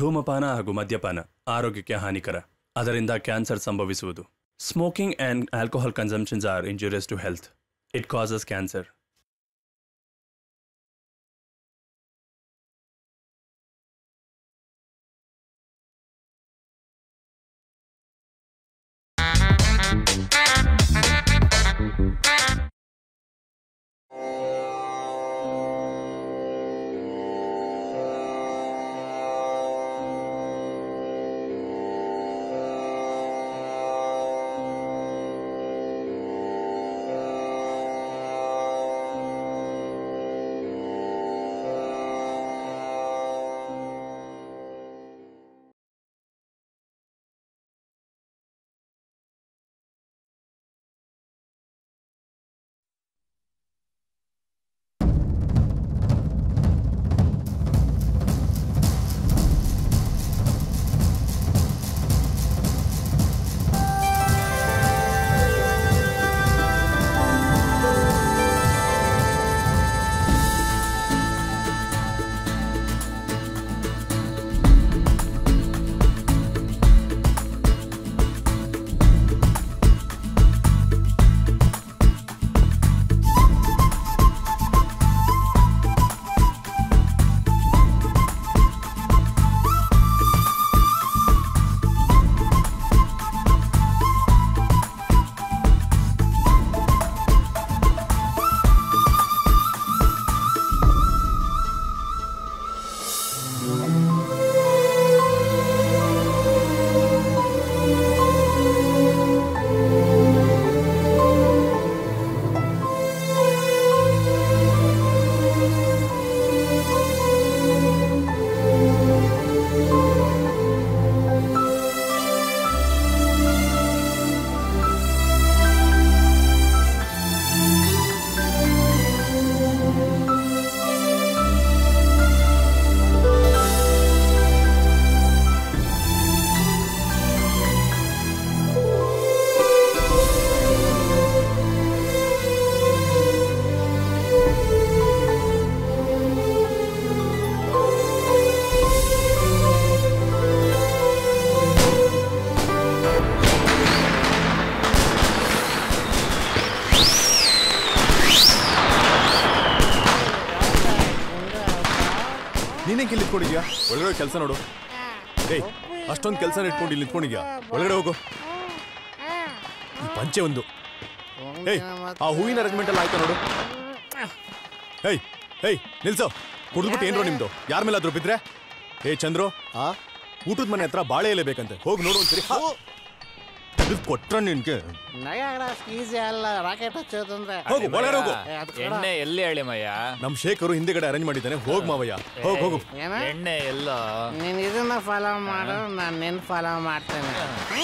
ಧೂಮಪಾನ ಹಾಗೂ ಮದ್ಯಪಾನ ಆರೋಗ್ಯಕ್ಕೆ ಹಾನಿಕರ ಅದರಿಂದ ಕ್ಯಾನ್ಸರ್ ಸಂಭವಿಸುವುದು smoking and alcohol consumptions are injurious to health it causes cancer ನೀನೇ ಇಲ್ಲಿ ನಿಂತ್ಕೊಂಡಿದ್ಯಾ ಒಳಗಡೆ ಕೆಲಸ ನೋಡು ಏಯ್ ಅಷ್ಟೊಂದು ಕೆಲಸ ಇಟ್ಕೊಂಡು ಇಲ್ಲಿ ನಿಂತ್ಕೊಂಡಿದ್ಯಾ ಒಳಗಡೆ ಹೋಗು ಈ ಪಂಚೆ ಒಂದು ಏಯ್ ಆ ಹೂವಿನ ಅರೇಂಜ್ಮೆಂಟ್ ಎಲ್ಲ ಆಯ್ತಾ ನೋಡು ಏಯ್ ಏಯ್ ನಿಲ್ಸೋ ಕುಡಿದ್ಬಿಟ್ಟು ಏನ್ರೋ ನಿಮ್ದು ಯಾರ ಮೇಲಾದ್ರೂ ಬಿದ್ರೆ ಏ ಚಂದ್ರು ಆ ಊಟದ ಮನೆ ಹತ್ರ ಬಾಳೆ ಎಲೆ ಬೇಕಂತೆ ಹೋಗಿ ನೋಡು ಒಂದ್ಸರಿ ತೆಗೆದು ಕೊಟ್ರ ನಿನ್ಗೆ ಈಸಿ ಅಲ್ಲ ರಾಕೆಟ್ ಹಚ್ಚೋದಂದ್ರೆ ಹೋಗು ಒಳಗಡೆ ಹೋಗು ಏ, ಅದ್ ಕೊಡ. ಎಣ್ಣೆ ಎಲ್ಲಿ ಹೇಳಿ ಮಯ್ಯ ನಮ್ ಶೇಖರು ಹಿಂದೆಗಡೆ ಅರೇಂಜ್ ಮಾಡಿದ್ದಾನೆ ಹೋಗ್ ಮಾವಯ್ಯ ಹೋಗ್ ಹೋಗು ಏನ ಎಣ್ಣೆ ಎಲ್ಲೋ ನೀನ್ ಇದನ್ನ ಫಾಲೋ ಮಾಡು ನಾನು ನಿನ್ ಫಾಲೋ ಮಾಡ್ತೇನೆ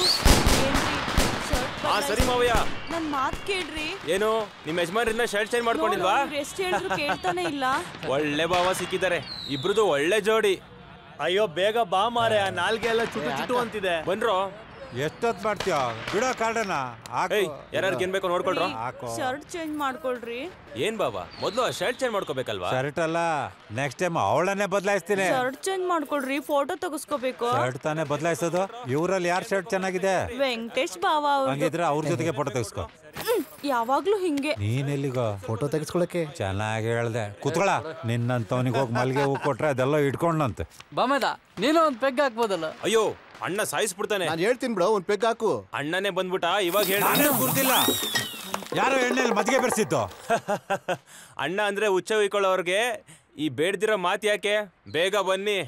ಹಾ ಸರಿ ಮಾವಯ್ಯ ನನ್ ಮಾತ್ ಕೇಳ್ರಿ ಏನು ನಿಮ್ಮ ಯಜಮಾನ್ರಿಂದ ಶರ್ಟ್ ಚೇಂಜ್ ಮಾಡ್ಕೊಂಡಿಲ್ವಾ ಎಷ್ಟು ಹೇಳಿದ್ರು ಕೇಳ್ತಾನೆ ಇಲ್ಲ ಒಳ್ಳೆ ಭಾವ ಸಿಕ್ಕಿದ್ದಾರೆ ಇಬ್ರದು ಒಳ್ಳೆ ಜೋಡಿ ಅಯ್ಯೋ ಬೇಗ ಬಾ ಮಾರೆ ಆ ನಾಲ್ಗೆ ಎಲ್ಲ ಚುಟು ಚುಟು ಅಂತಿದೆ ಬನ್ರೋ ಎಷ್ಟೊತ್ ಮಾಡ್ತೀಯ ಬಿಡೋ ಕಾರ್ಡನ ಏಯ್ ಯಾರು ಗೆನ್ಬೇಕು ನೋಡ್ಕೊಳ್ರ ಶರ್ಟ್ ಚೇಂಜ್ ಮಾಡ್ಕೊಳ್ರಿ ಏನ್ ಬಾಬಾ ಮೊದ್ಲು ಆ ಶರ್ಟ್ ಚೇಂಜ್ ಮಾಡ್ಕೋಬೇಕಲ್ವಾ ಶರ್ಟ್ ಅಲ್ಲ ನೆಕ್ಸ್ಟ್ ಟೈಮ್ ಅವಳನ್ನೇ ಬದಲಾಯಿಸ್ತೀನಿ ಶರ್ಟ್ ಚೇಂಜ್ ಮಾಡ್ಕೊಳ್ರಿ ಫೋಟೋ ತೆಗಿಸ್ಕೋಬೇಕು ಶರ್ಟ್ ತಾನೇ ಬದಲಾಯಿಸೋದು ಇವರಲ್ಲಿ ಯಾರ್ ಶರ್ಟ್ ಚೆನ್ನಾಗಿದೆ ವೆಂಕಟೇಶ್ ಬಾವ ಅವ್ರ್ದು. ಹಂಗಿದ್ರೆ ಅವ್ರ ಜೊತೆಗೆ ಫೋಟೋ ತೆಗಿಸ್ಕೊ ಹ್ಮ್, ಯಾವಾಗ್ಲೂ ಹಿಂಗೆ ನೀನ್ ಎಲ್ಲಿಗೋ ಫೋಟೋ ತೆಗಿಸ್ಕೊಳಕ್ಕೆ ಚೆನ್ನಾಗಿ ಹೇಳ್ದೆ ಕುತ್ಕೊಳ ನಿನ್ನಂತವನಿಗೆ ಹೋಗಿ ಮಲ್ಗೆ ಹೂ ಕೊಟ್ರೆ ಅದೆಲ್ಲ ಇಟ್ಕೊಂಡಂತೆ ಬಮದ ನೀನು ಒಂದ್ ಪೆಗ್ ಹಾಕ್ಬೋದಲ್ಲ ಅಯ್ಯೋ ಅಣ್ಣ ಸಾಯಿಸ್ಬಿಡ್ತಾನೆ ನಾನು ಹೇಳ್ತೀನಿ ಬಿಡ ಒಂದ್ ಪೆಗ್ ಹಾಕು ಅಣ್ಣನೇ ಬಂದ್ಬಿಟ್ಟ ಇವಾಗ ನಾನೇ ಹೇಳಿ ಗುರ್ತಿಲ್ಲ ಯಾರೋ ಎಣ್ಣೆಲಿ ಮಜ್ಜಿಗೆ ಬೆರೆಸಿದ್ದು ಅಣ್ಣ ಅಂದ್ರೆ ಹುಚ್ಚ ಹೊಯ್ಕೊಳ್ಳೋರ್ಗೆ ಈ ಬೇಡ್ದಿರೋ ಮಾತು ಯಾಕೆ ಬೇಗ ಬನ್ನಿ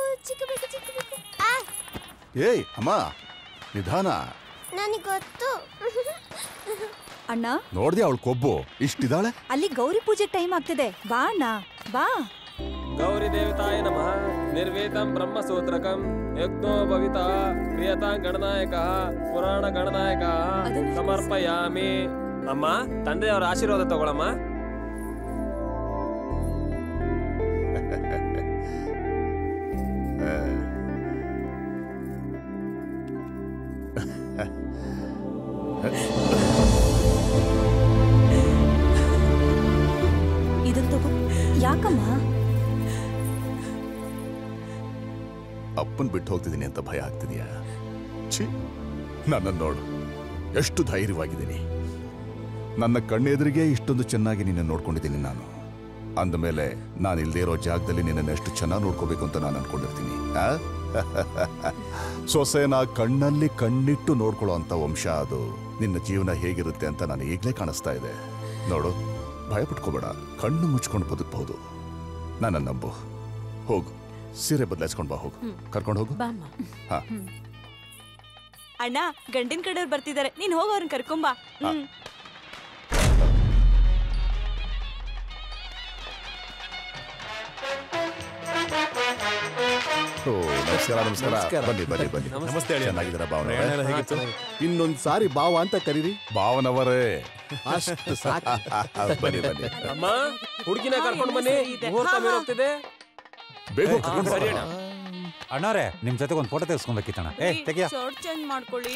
ಏಯ್ ಅಮ್ಮ ನಿಧಾನ ನನಗೆ ಗೊತ್ತು ಅಣ್ಣ ನೋಡ್ದೆ ಅವಳು ಕೊಬ್ಬು ಇಷ್ಟಿದಾಳೆ ಅಲ್ಲಿ ಗೌರಿ ಪೂಜೆ ಟೈಮ್ ಆಗ್ತಿದೆ ಬಾ ಅಣ್ಣ ಬಾ ಗೌರಿ ದೇವತಾಯ ನಮಃ ನಿರ್ವೇದಂ ಬ್ರಹ್ಮಸೂತ್ರಕಂ ಯಜ್ಞೋ ಭವಿತಾ ಕ್ರಿಯತಾಂ ಗಣನಾಯಕ ಪುರಾಣ ಗಣನಾಯಕ ಸಮರ್ಪಯಾಮಿ ಅಮ್ಮ ತಂದೆ ಅವರ ಆಶೀರ್ವಾದ ತಗೊಳಮ್ಮ ಇದನ್ ತಗೋ ಯಾಕಮ್ಮ ಅಪ್ಪನ್ ಬಿಟ್ಟು ಹೋಗ್ತಿದ್ದೀನಿ ಅಂತ ಭಯ ಆಗ್ತಿದ್ಯಾ ಛೀ ನನ್ನನ್ನು ನೋಡು ಎಷ್ಟು ಧೈರ್ಯವಾಗಿದ್ದೀನಿ ನನ್ನ ಕಣ್ಣೆದುರಿಗೆ ಇಷ್ಟೊಂದು ಚೆನ್ನಾಗಿ ನಿನ್ನ ನೋಡ್ಕೊಂಡಿದ್ದೀನಿ ನಾನು ಅಂದಮೇಲೆ ನಾನು ಇಲ್ಲದೆ ಇರೋ ಜಾಗದಲ್ಲಿ ನಿನ್ನನ್ನು ಎಷ್ಟು ಚೆನ್ನಾಗಿ ನೋಡ್ಕೋಬೇಕು ಅಂತ ನಾನು ಅನ್ಕೊಂಡಿರ್ತೀನಿ ಆ? ಸೊಸೆನ ಕಣ್ಣಲ್ಲಿ ಕಣ್ಣಿಟ್ಟು ನೋಡ್ಕೊಳ್ಳೋ ಅಂತ ವಂಶ ಅದು ನಿನ್ನ ಜೀವನ ಹೇಗಿರುತ್ತೆ ಅಂತ ನಾನು ಈಗಲೇ ಕಾಣಿಸ್ತಾ ಇದೆ ನೋಡು ಭಯ ಪಟ್ಕೋಬೇಡ ಕಣ್ಣು ಮುಚ್ಕೊಂಡು ಬದುಕಬಹುದು ನನ್ನ ನಂಬು ಹೋಗು ಸೀರೆ ಬದಲಾಯಿಸ್ಕೊಂಡು ಬಾ ಹೋಗು ಕರ್ಕೊಂಡು ಹೋಗು ಬಾಮ್ಮ ಹಾ ಅಣ್ಣ ಗಂಡಿನ ಕಡೆಯವ್ರು ಬರ್ತಿದ್ದಾರೆ ನೀನ್ ಹೋಗ ಅವ್ರನ್ನ ಕರ್ಕೊಂಬಾ ಹ್ಮ್ ಓ ನಮಸ್ಕಾರ ನಮಸ್ಕಾರ ಬನ್ನಿ ಬನ್ನಿ ಬನ್ನಿ ನಮಸ್ತೆ ಅಳಿಯ. ಚೆನ್ನಾಗಿದ್ದೀರಾ ಭಾವನ ಪ್ರಯಾಣ ಎಲ್ಲ ಹೇಗಿತ್ತು? ಇನ್ನೊಂದ್ ಸಾರಿ ಭಾವ ಅಂತ ಕರೀರಿ ಭಾವನವರೇ ಅಷ್ಟು ಸಾಕು ಬನ್ನಿ ಬನ್ನಿ ಅಮ್ಮ ಹುಡುಗಿನ ಕರ್ಕೊಂಡು ಬನ್ನಿ ಇದೆ. ಮುಹೂರ್ತ ಹಾ, ಹಾ. ಮೀರೋಗ್ತಿದೆ ಬೇಗ ಹೋಗ್ ಕರ್ಕೊಂಡ್ ಬಾ. ಸರಿ ಅಣ್ಣ ಅಣ್ಣವ್ರೆ ನಿಮ್ ಜೊತೆಗೆ ಒಂದು ಫೋಟೋ ತೆಗೆಸ್ಕೊಬೇಕಿತ್ತಣ್ಣ ಏ ತೆಗಿಯ ಶರ್ಟ್ ಚೇಂಜ್ ಮಾಡ್ಕೊಳ್ಳಿ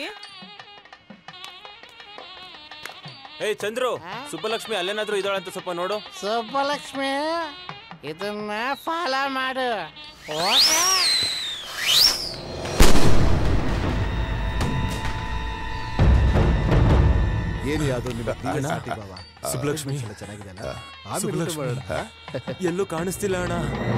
ಏಯ್ ಚಂದ್ರು ಸುಬ್ಬಲಕ್ಷ್ಮಿ ಅಲ್ಲೇನಾದ್ರೂ ಇದ್ದಾಳಂತ ಸ್ವಲ್ಪ ನೋಡು ಸುಬ್ಬಲಕ್ಷ್ಮಿ ಇದನ್ನ ಫಾಲೋ ಮಾಡು ಓಕೆ ಏನು ಯಾವ್ದು ನಿಮ್ಮ ಅಣ್ಣ. ಸುಬ್ಲಕ್ಷ್ಮಿ ಚೆನ್ನಾಗಿದೆ ಸುಬ್ಲಕ್ಷ್ಮಿ ಎಲ್ಲೂ ಕಾಣಿಸ್ತಿಲ್ಲ ಅಣ್ಣ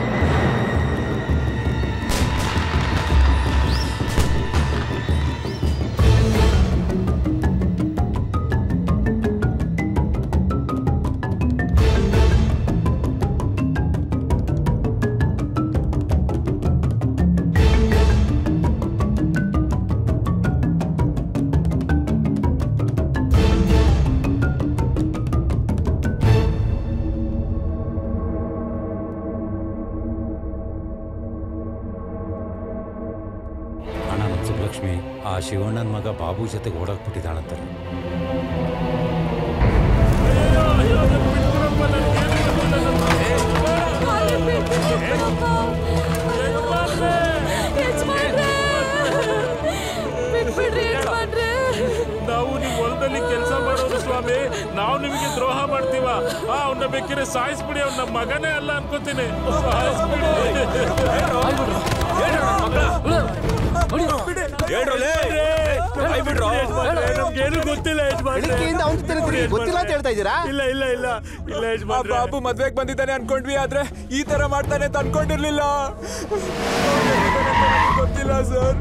ಅಣ್ಣ ನಮ್ಮ ಸುಬ್ಲಕ್ಷ್ಮಿ ಆ ಶಿವಣ್ಣನ ಮಗ ಬಾಬು ಜೊತೆಗೆ ಓಡಾಕ್ಬಿಟ್ಟಿದ್ದಾಳಂತಲ್ಲ ನಾವು ನಿಮ್ ಹೊಲದಲ್ಲಿ ಕೆಲಸ ಮಾಡೋದು ಸ್ವಾಮಿ ನಾವು ನಿಮಗೆ ದ್ರೋಹ ಮಾಡ್ತೀವ ಅವನ್ನ ಬೇಕಿದ್ರೆ ಸಾಯಿಸ್ಬಿಡಿ ಅವ್ನ ನಮ್ಮ ಮಗನೇ ಅಲ್ಲ ಅನ್ಕೋತೀನಿ ಸಾಯಿಸ್ಬಿಡಿ ನಮ್ಗೇನು ಗೊತ್ತಿಲ್ಲ ಬೆಳಿಗ್ಗೆಯಿಂದ ಅವ್ನು ತಿರುಗ್ತೀರಿ ಗೊತ್ತಿಲ್ಲ ಅಂತ ಹೇಳ್ತಾ ಇದ್ದೀರಾ ಇಲ್ಲ ಇಲ್ಲ ಇಲ್ಲ ಇಲ್ಲ ಆ ಯಜಮಾನ್ರೆ. ಬಾಬು ಮದ್ವೆಗ್ ಬಂದಿದ್ದಾನೆ ಅನ್ಕೊಂಡ್ವಿ ಆದ್ರೆ ಈ ತರ ಮಾಡ್ತಾನೆ ಅಂತ ಅನ್ಕೊಂಡಿರ್ಲಿಲ್ಲ ಗೊತ್ತಿಲ್ಲ ಸರ್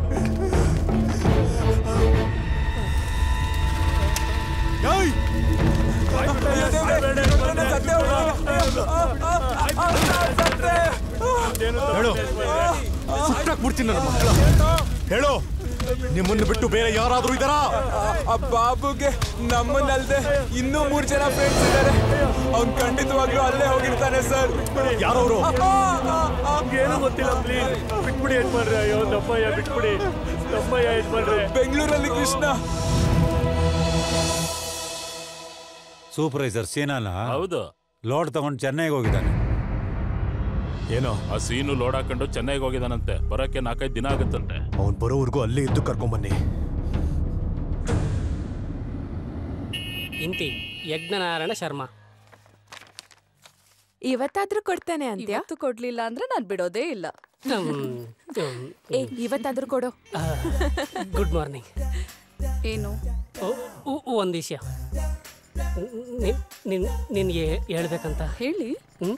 ಹೇಳು ಸುಟ್ಟಾಕ್ಬಿಡ್ತೀನಿ ನನ್ನ ಮಕ್ಕಳ ಹೇಳು ನಿಮ್ಮನ್ನು ಬಿಟ್ಟು ಬೇರೆ ಯಾರಾದ್ರೂ ಇದ್ದಾರಾ ಆ ಬಾಬುಗೆ ನಮ್ಮನ್ನಲ್ದೆ ಇನ್ನೂ ಮೂರ್ ಜನ ಫ್ರೆಂಡ್ಸ್ ಇದ್ದಾರೆ ಅವ್ನ್ ಖಂಡಿತವಾಗ್ಲೂ ಅಲ್ಲೇ ಹೋಗಿರ್ತಾನೆ ಸರ್ ಯಾರವರು ನಮ್ಗೇನು ಗೊತ್ತಿಲ್ಲ ಪ್ಲೀಸ್ ಬಿಟ್ಬಿಡಿ ಯಜಮಾನ್ರೆ ಅಯ್ಯೋ ನಮ್ಮಯ್ಯ ಬಿಟ್ಬಿಡಿ ನಮ್ಮಯ್ಯ ಯಜಮಾನ್ರೆ ಬೆಂಗಳೂರಲ್ಲಿ ಕೃಷ್ಣ ಸೂಪರ್ವೈಸರ್ ಸೀನಾನ ಹೌದು ಲೋಡ್ ತಗೊಂಡು ಚೆನ್ನೈಗೆ ಹೋಗಿದ್ದಾನೆ ಏನೋ ಆ ಸೀನು ಲೋಡ್ ಹಾಕೊಂಡು ಚೆನ್ನೈಗೆ ಹೋಗಿದಾನಂತೆ ಬರಕ್ಕೆ ನಾಲ್ಕೈದು ದಿನ ಆಗುತ್ತಂತೆ ಅವ್ನು ಬರೋವರೆಗೂ ಅಲ್ಲೇ ಇದ್ದು ಕರ್ಕೊಂಬನ್ನಿ ಇಂತಿ ಯಜ್ಞನಾರಾಯಣ ಶರ್ಮಾ ಇವತ್ತಾದ್ರೂ ಕೊಡ್ತಾನೆ ಅಂತ್ಯ ಇವತ್ತು ಕೊಡ್ಲಿಲ್ಲ ಅಂದ್ರೆ ನಾನ್ ಬಿಡೋದೇ ಇಲ್ಲ ಏ ಇವತ್ತಾದ್ರೂ ಕೊಡು ಗುಡ್ ಮಾರ್ನಿಂಗ್ ಏನು ಒಂದು ವಿಷಯ ನಿನಗೆ ಹೇಳ್ಬೇಕಂತ ಹೇಳಿ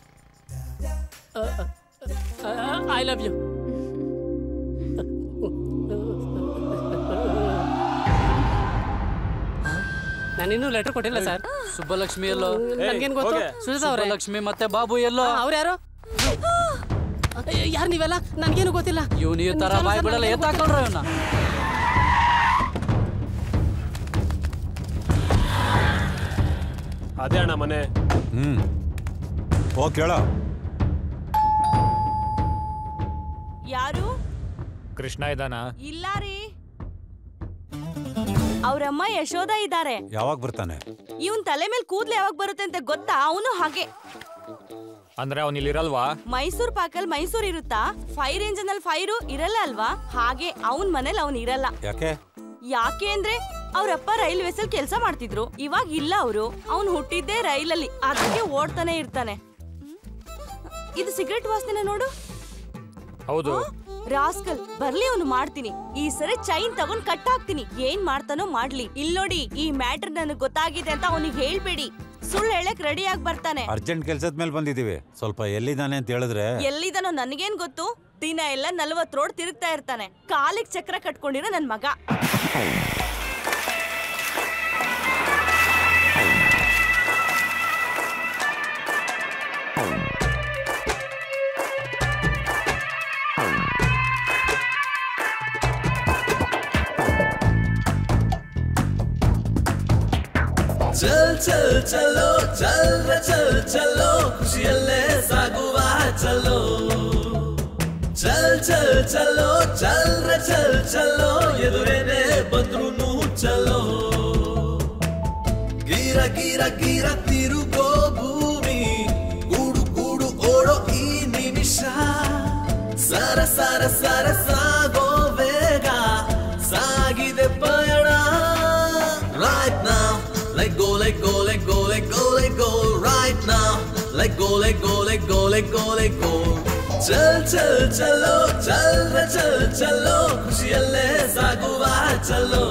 ಐ ಲವ್ ಯು ನಾನಿನ್ನೂ ಲೆಟರ್ ಕೊಟ್ಟಿಲ್ಲ ಸರ್ ಸುಬ್ಬಲಕ್ಷ್ಮಿ ಎಲ್ಲೋ ನನ್ಗೇನ್ ಗೊತ್ತು ಹೋಗೆ. ಸುಜಿತ ಅವ್ರೆ ಸುಬ್ಬಲಕ್ಷ್ಮಿ ಮತ್ತೆ ಬಾಬು ಎಲ್ಲೋ ಅವ್ರು ಯಾರು ಯಾರು ನೀವೆಲ್ಲ ನನ್ಗೇನು ಗೊತ್ತಿಲ್ಲ ಇವ್ನು ಈ ತರ ಬಾಯ್ ಬಿಡಲ್ಲ ಎತ್ತಾಕೊಂಡ್ರ ಇವನ್ನ ಅದೇ ಅಣ್ಣ ಮನೆ ಹ್ಮ್ ಹೋಗ್ ಕೇಳೋ ಯಾರು ಕೃಷ್ಣ ಇದ್ದಾನ ಇಲ್ಲ ರೀ ಅವ್ರಮ್ಮ ಯಶೋಧ ಇದ್ದಾರೆ ಯಾವಾಗ ಬರ್ತಾನೆ ಇವನ್ ತಲೆ ಮೇಲೆ ಕೂದ್ಲು ಯಾವಾಗ ಬರುತ್ತೆ ಅಂತ ಗೊತ್ತಾ ಅವನು ಹಾಗೆ ಅಂದ್ರೆ ಅವ್ನು ಇಲ್ಲಿರಲ್ವಾ ಮೈಸೂರ್ ಪಾಕಲ್ ಮೈಸೂರ್ ಇರುತ್ತಾ ಫೈರ್ ಇಂಜಿನ್ ಅಲ್ಲಿ ಫೈರು ಇರಲ್ಲ ಅಲ್ವಾ ಹಾಗೆ ಅವನ್ ಮನೇಲಿ ಅವನ್ ಇರಲ್ಲ ಯಾಕೆ ಯಾಕೆ ಅಂದ್ರೆ ಅವ್ರಪ್ಪ ರೈಲ್ವೇಸ್ ಅಲ್ಲಿ ಕೆಲಸ ಮಾಡ್ತಿದ್ರು ಇವಾಗ ಇಲ್ಲ ಅವರು ಅವ್ನ್ ಹುಟ್ಟಿದ್ದೇ ರೈಲಲ್ಲಿ ಅದಕ್ಕೆ ಓಡ್ತಾನೆ ಇರ್ತಾನೆ ಇದು ಸಿಗರೆಟ್ ವಾಸನೆ ನೋಡು ಹೌದು ರಾಸ್ಕಲ್ ಬರ್ಲಿ ಅವನು ಮಾಡ್ತೀನಿ ಈ ಸರಿ ಚೈನ್ ತಗೊಂಡ್ ಕಟ್ ಹಾಕ್ತೀನಿ ಏನ್ ಮಾಡ್ತಾನೋ ಮಾಡ್ಲಿ ಇಲ್ ನೋಡಿ ಈ ಮ್ಯಾಟರ್ ನನಗ್ ಗೊತ್ತಾಗಿದೆ ಅಂತ ಅವನಿಗೆ ಹೇಳ್ಬೇಡಿ ಸುಳ್ಳು ಹೇಳಕ್ ರೆಡಿ ಆಗಿ ಬರ್ತಾನೆ ಅರ್ಜೆಂಟ್ ಕೆಲ್ಸದ ಮೇಲೆ ಬಂದಿದ್ದೀವಿ ಸ್ವಲ್ಪ ಎಲ್ಲಿದ್ದಾನೆ ಅಂತ ಹೇಳಿದ್ರೆ ಎಲ್ಲಿದನೋ ನನಗೇನ್ ಗೊತ್ತು ದಿನ ಎಲ್ಲ ನಲ್ವತ್ ರೋಡ್ ತಿರುಗ್ತಾ ಇರ್ತಾನೆ ಕಾಲಿಗೆ ಚಕ್ರ ಕಟ್ಕೊಂಡಿರೋ ನನ್ ಮಗ ಚಲ್ ಚಲ್ ಚಲೋ ಚಲ್ ರೆ ಚಲ್ ಚಲೋ ಖುಷಿಯಲ್ಲೇ ಸಾಗುವ ಚಲೋ ಚಲ್ ಚಲ್ ಚಲೋ ಚಲ್ ರೆ ಚಲ್ ಚಲೋ ಎದುರೇನೆ ಬಂದ್ರು ಚಲೋ ಗೀರ ಗೀರ ಗೀರ ತಿರುಗೋ ಭೂಮಿ ಕೂಡು ಕೂಡು ಓಡೋ ಈ ನಿಮಿಷ ಸರ ಸರ ಸರ ಸಾಗೋ ವೇಗ ಸಾಗಿದೆ ಪಯಣ right now let go let go let go let go let go right now let go let go let go let go let go ಚಲ್ ಚಲ್ ಚಲೋ ಚಲ್ ರೆ ಚಲ್ ಚಲೋ ಖುಷಿಯಲ್ಲೇ ಸಾಗುವ ಚಲೋ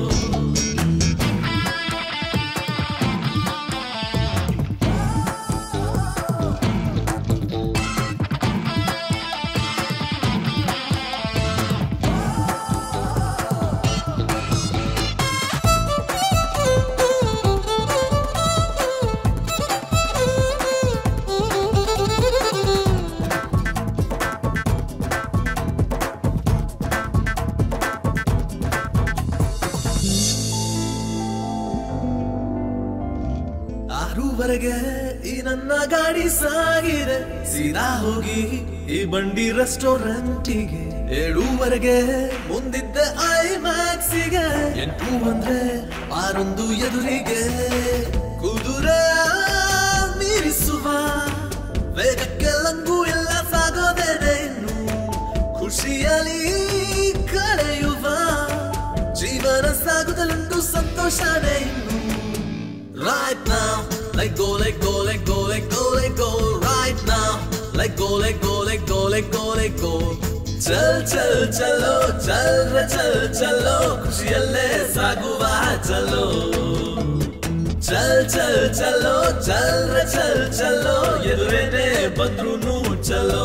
ಆರೂವರೆಗೆ ಈ ನನ್ನ ಗಾಡಿ ಸಾಗಿದೆ ಸೀದಾ ಹೋಗಿ ಈ ಬಂಡಿ ರೆಸ್ಟೋರೆಂಟಿಗೆ ಏಳೂವರೆಗೆ ಮುಂದಿದ್ದೆ ಐ ಮ್ಯಾಕ್ಸಿಗೆ ಎಂಟು ಅಂದ್ರೆ ಆರೊಂದು ಎದುರಿಗೆ ಕುದುರೆ ಮೀರಿಸುವ ವೇಗಕ್ಕೆ ಲಂಗು ಎಲ್ಲ ಸಾಗೋದೇನೆ ಇನ್ನು ಖುಷಿಯಲ್ಲಿ ಕಳೆಯುವ ಜೀವನ ಸಾಗುದಲುಂಟು ಸಂತೋಷನೇ ಇನ್ನು right now. Let go, let go, let go, let go, let go, right now. Let go, let go, let go, let go, let go. ಚಲ್ ಚಲ್ ಚಲೋ ಚಲ್ ರೆ ಚಲ್ ಚಲೋ ಖುಷಿಯಲ್ಲೇ ಸಾಗುವ ಚಲೋ ಚಲ್ ಚಲ್ ಚಲೋ ಚಲ್ ರೆ ಚಲ್ ಚಲೋ ಎದುರೇನೆ ಬಂದ್ರು ಚಲೋ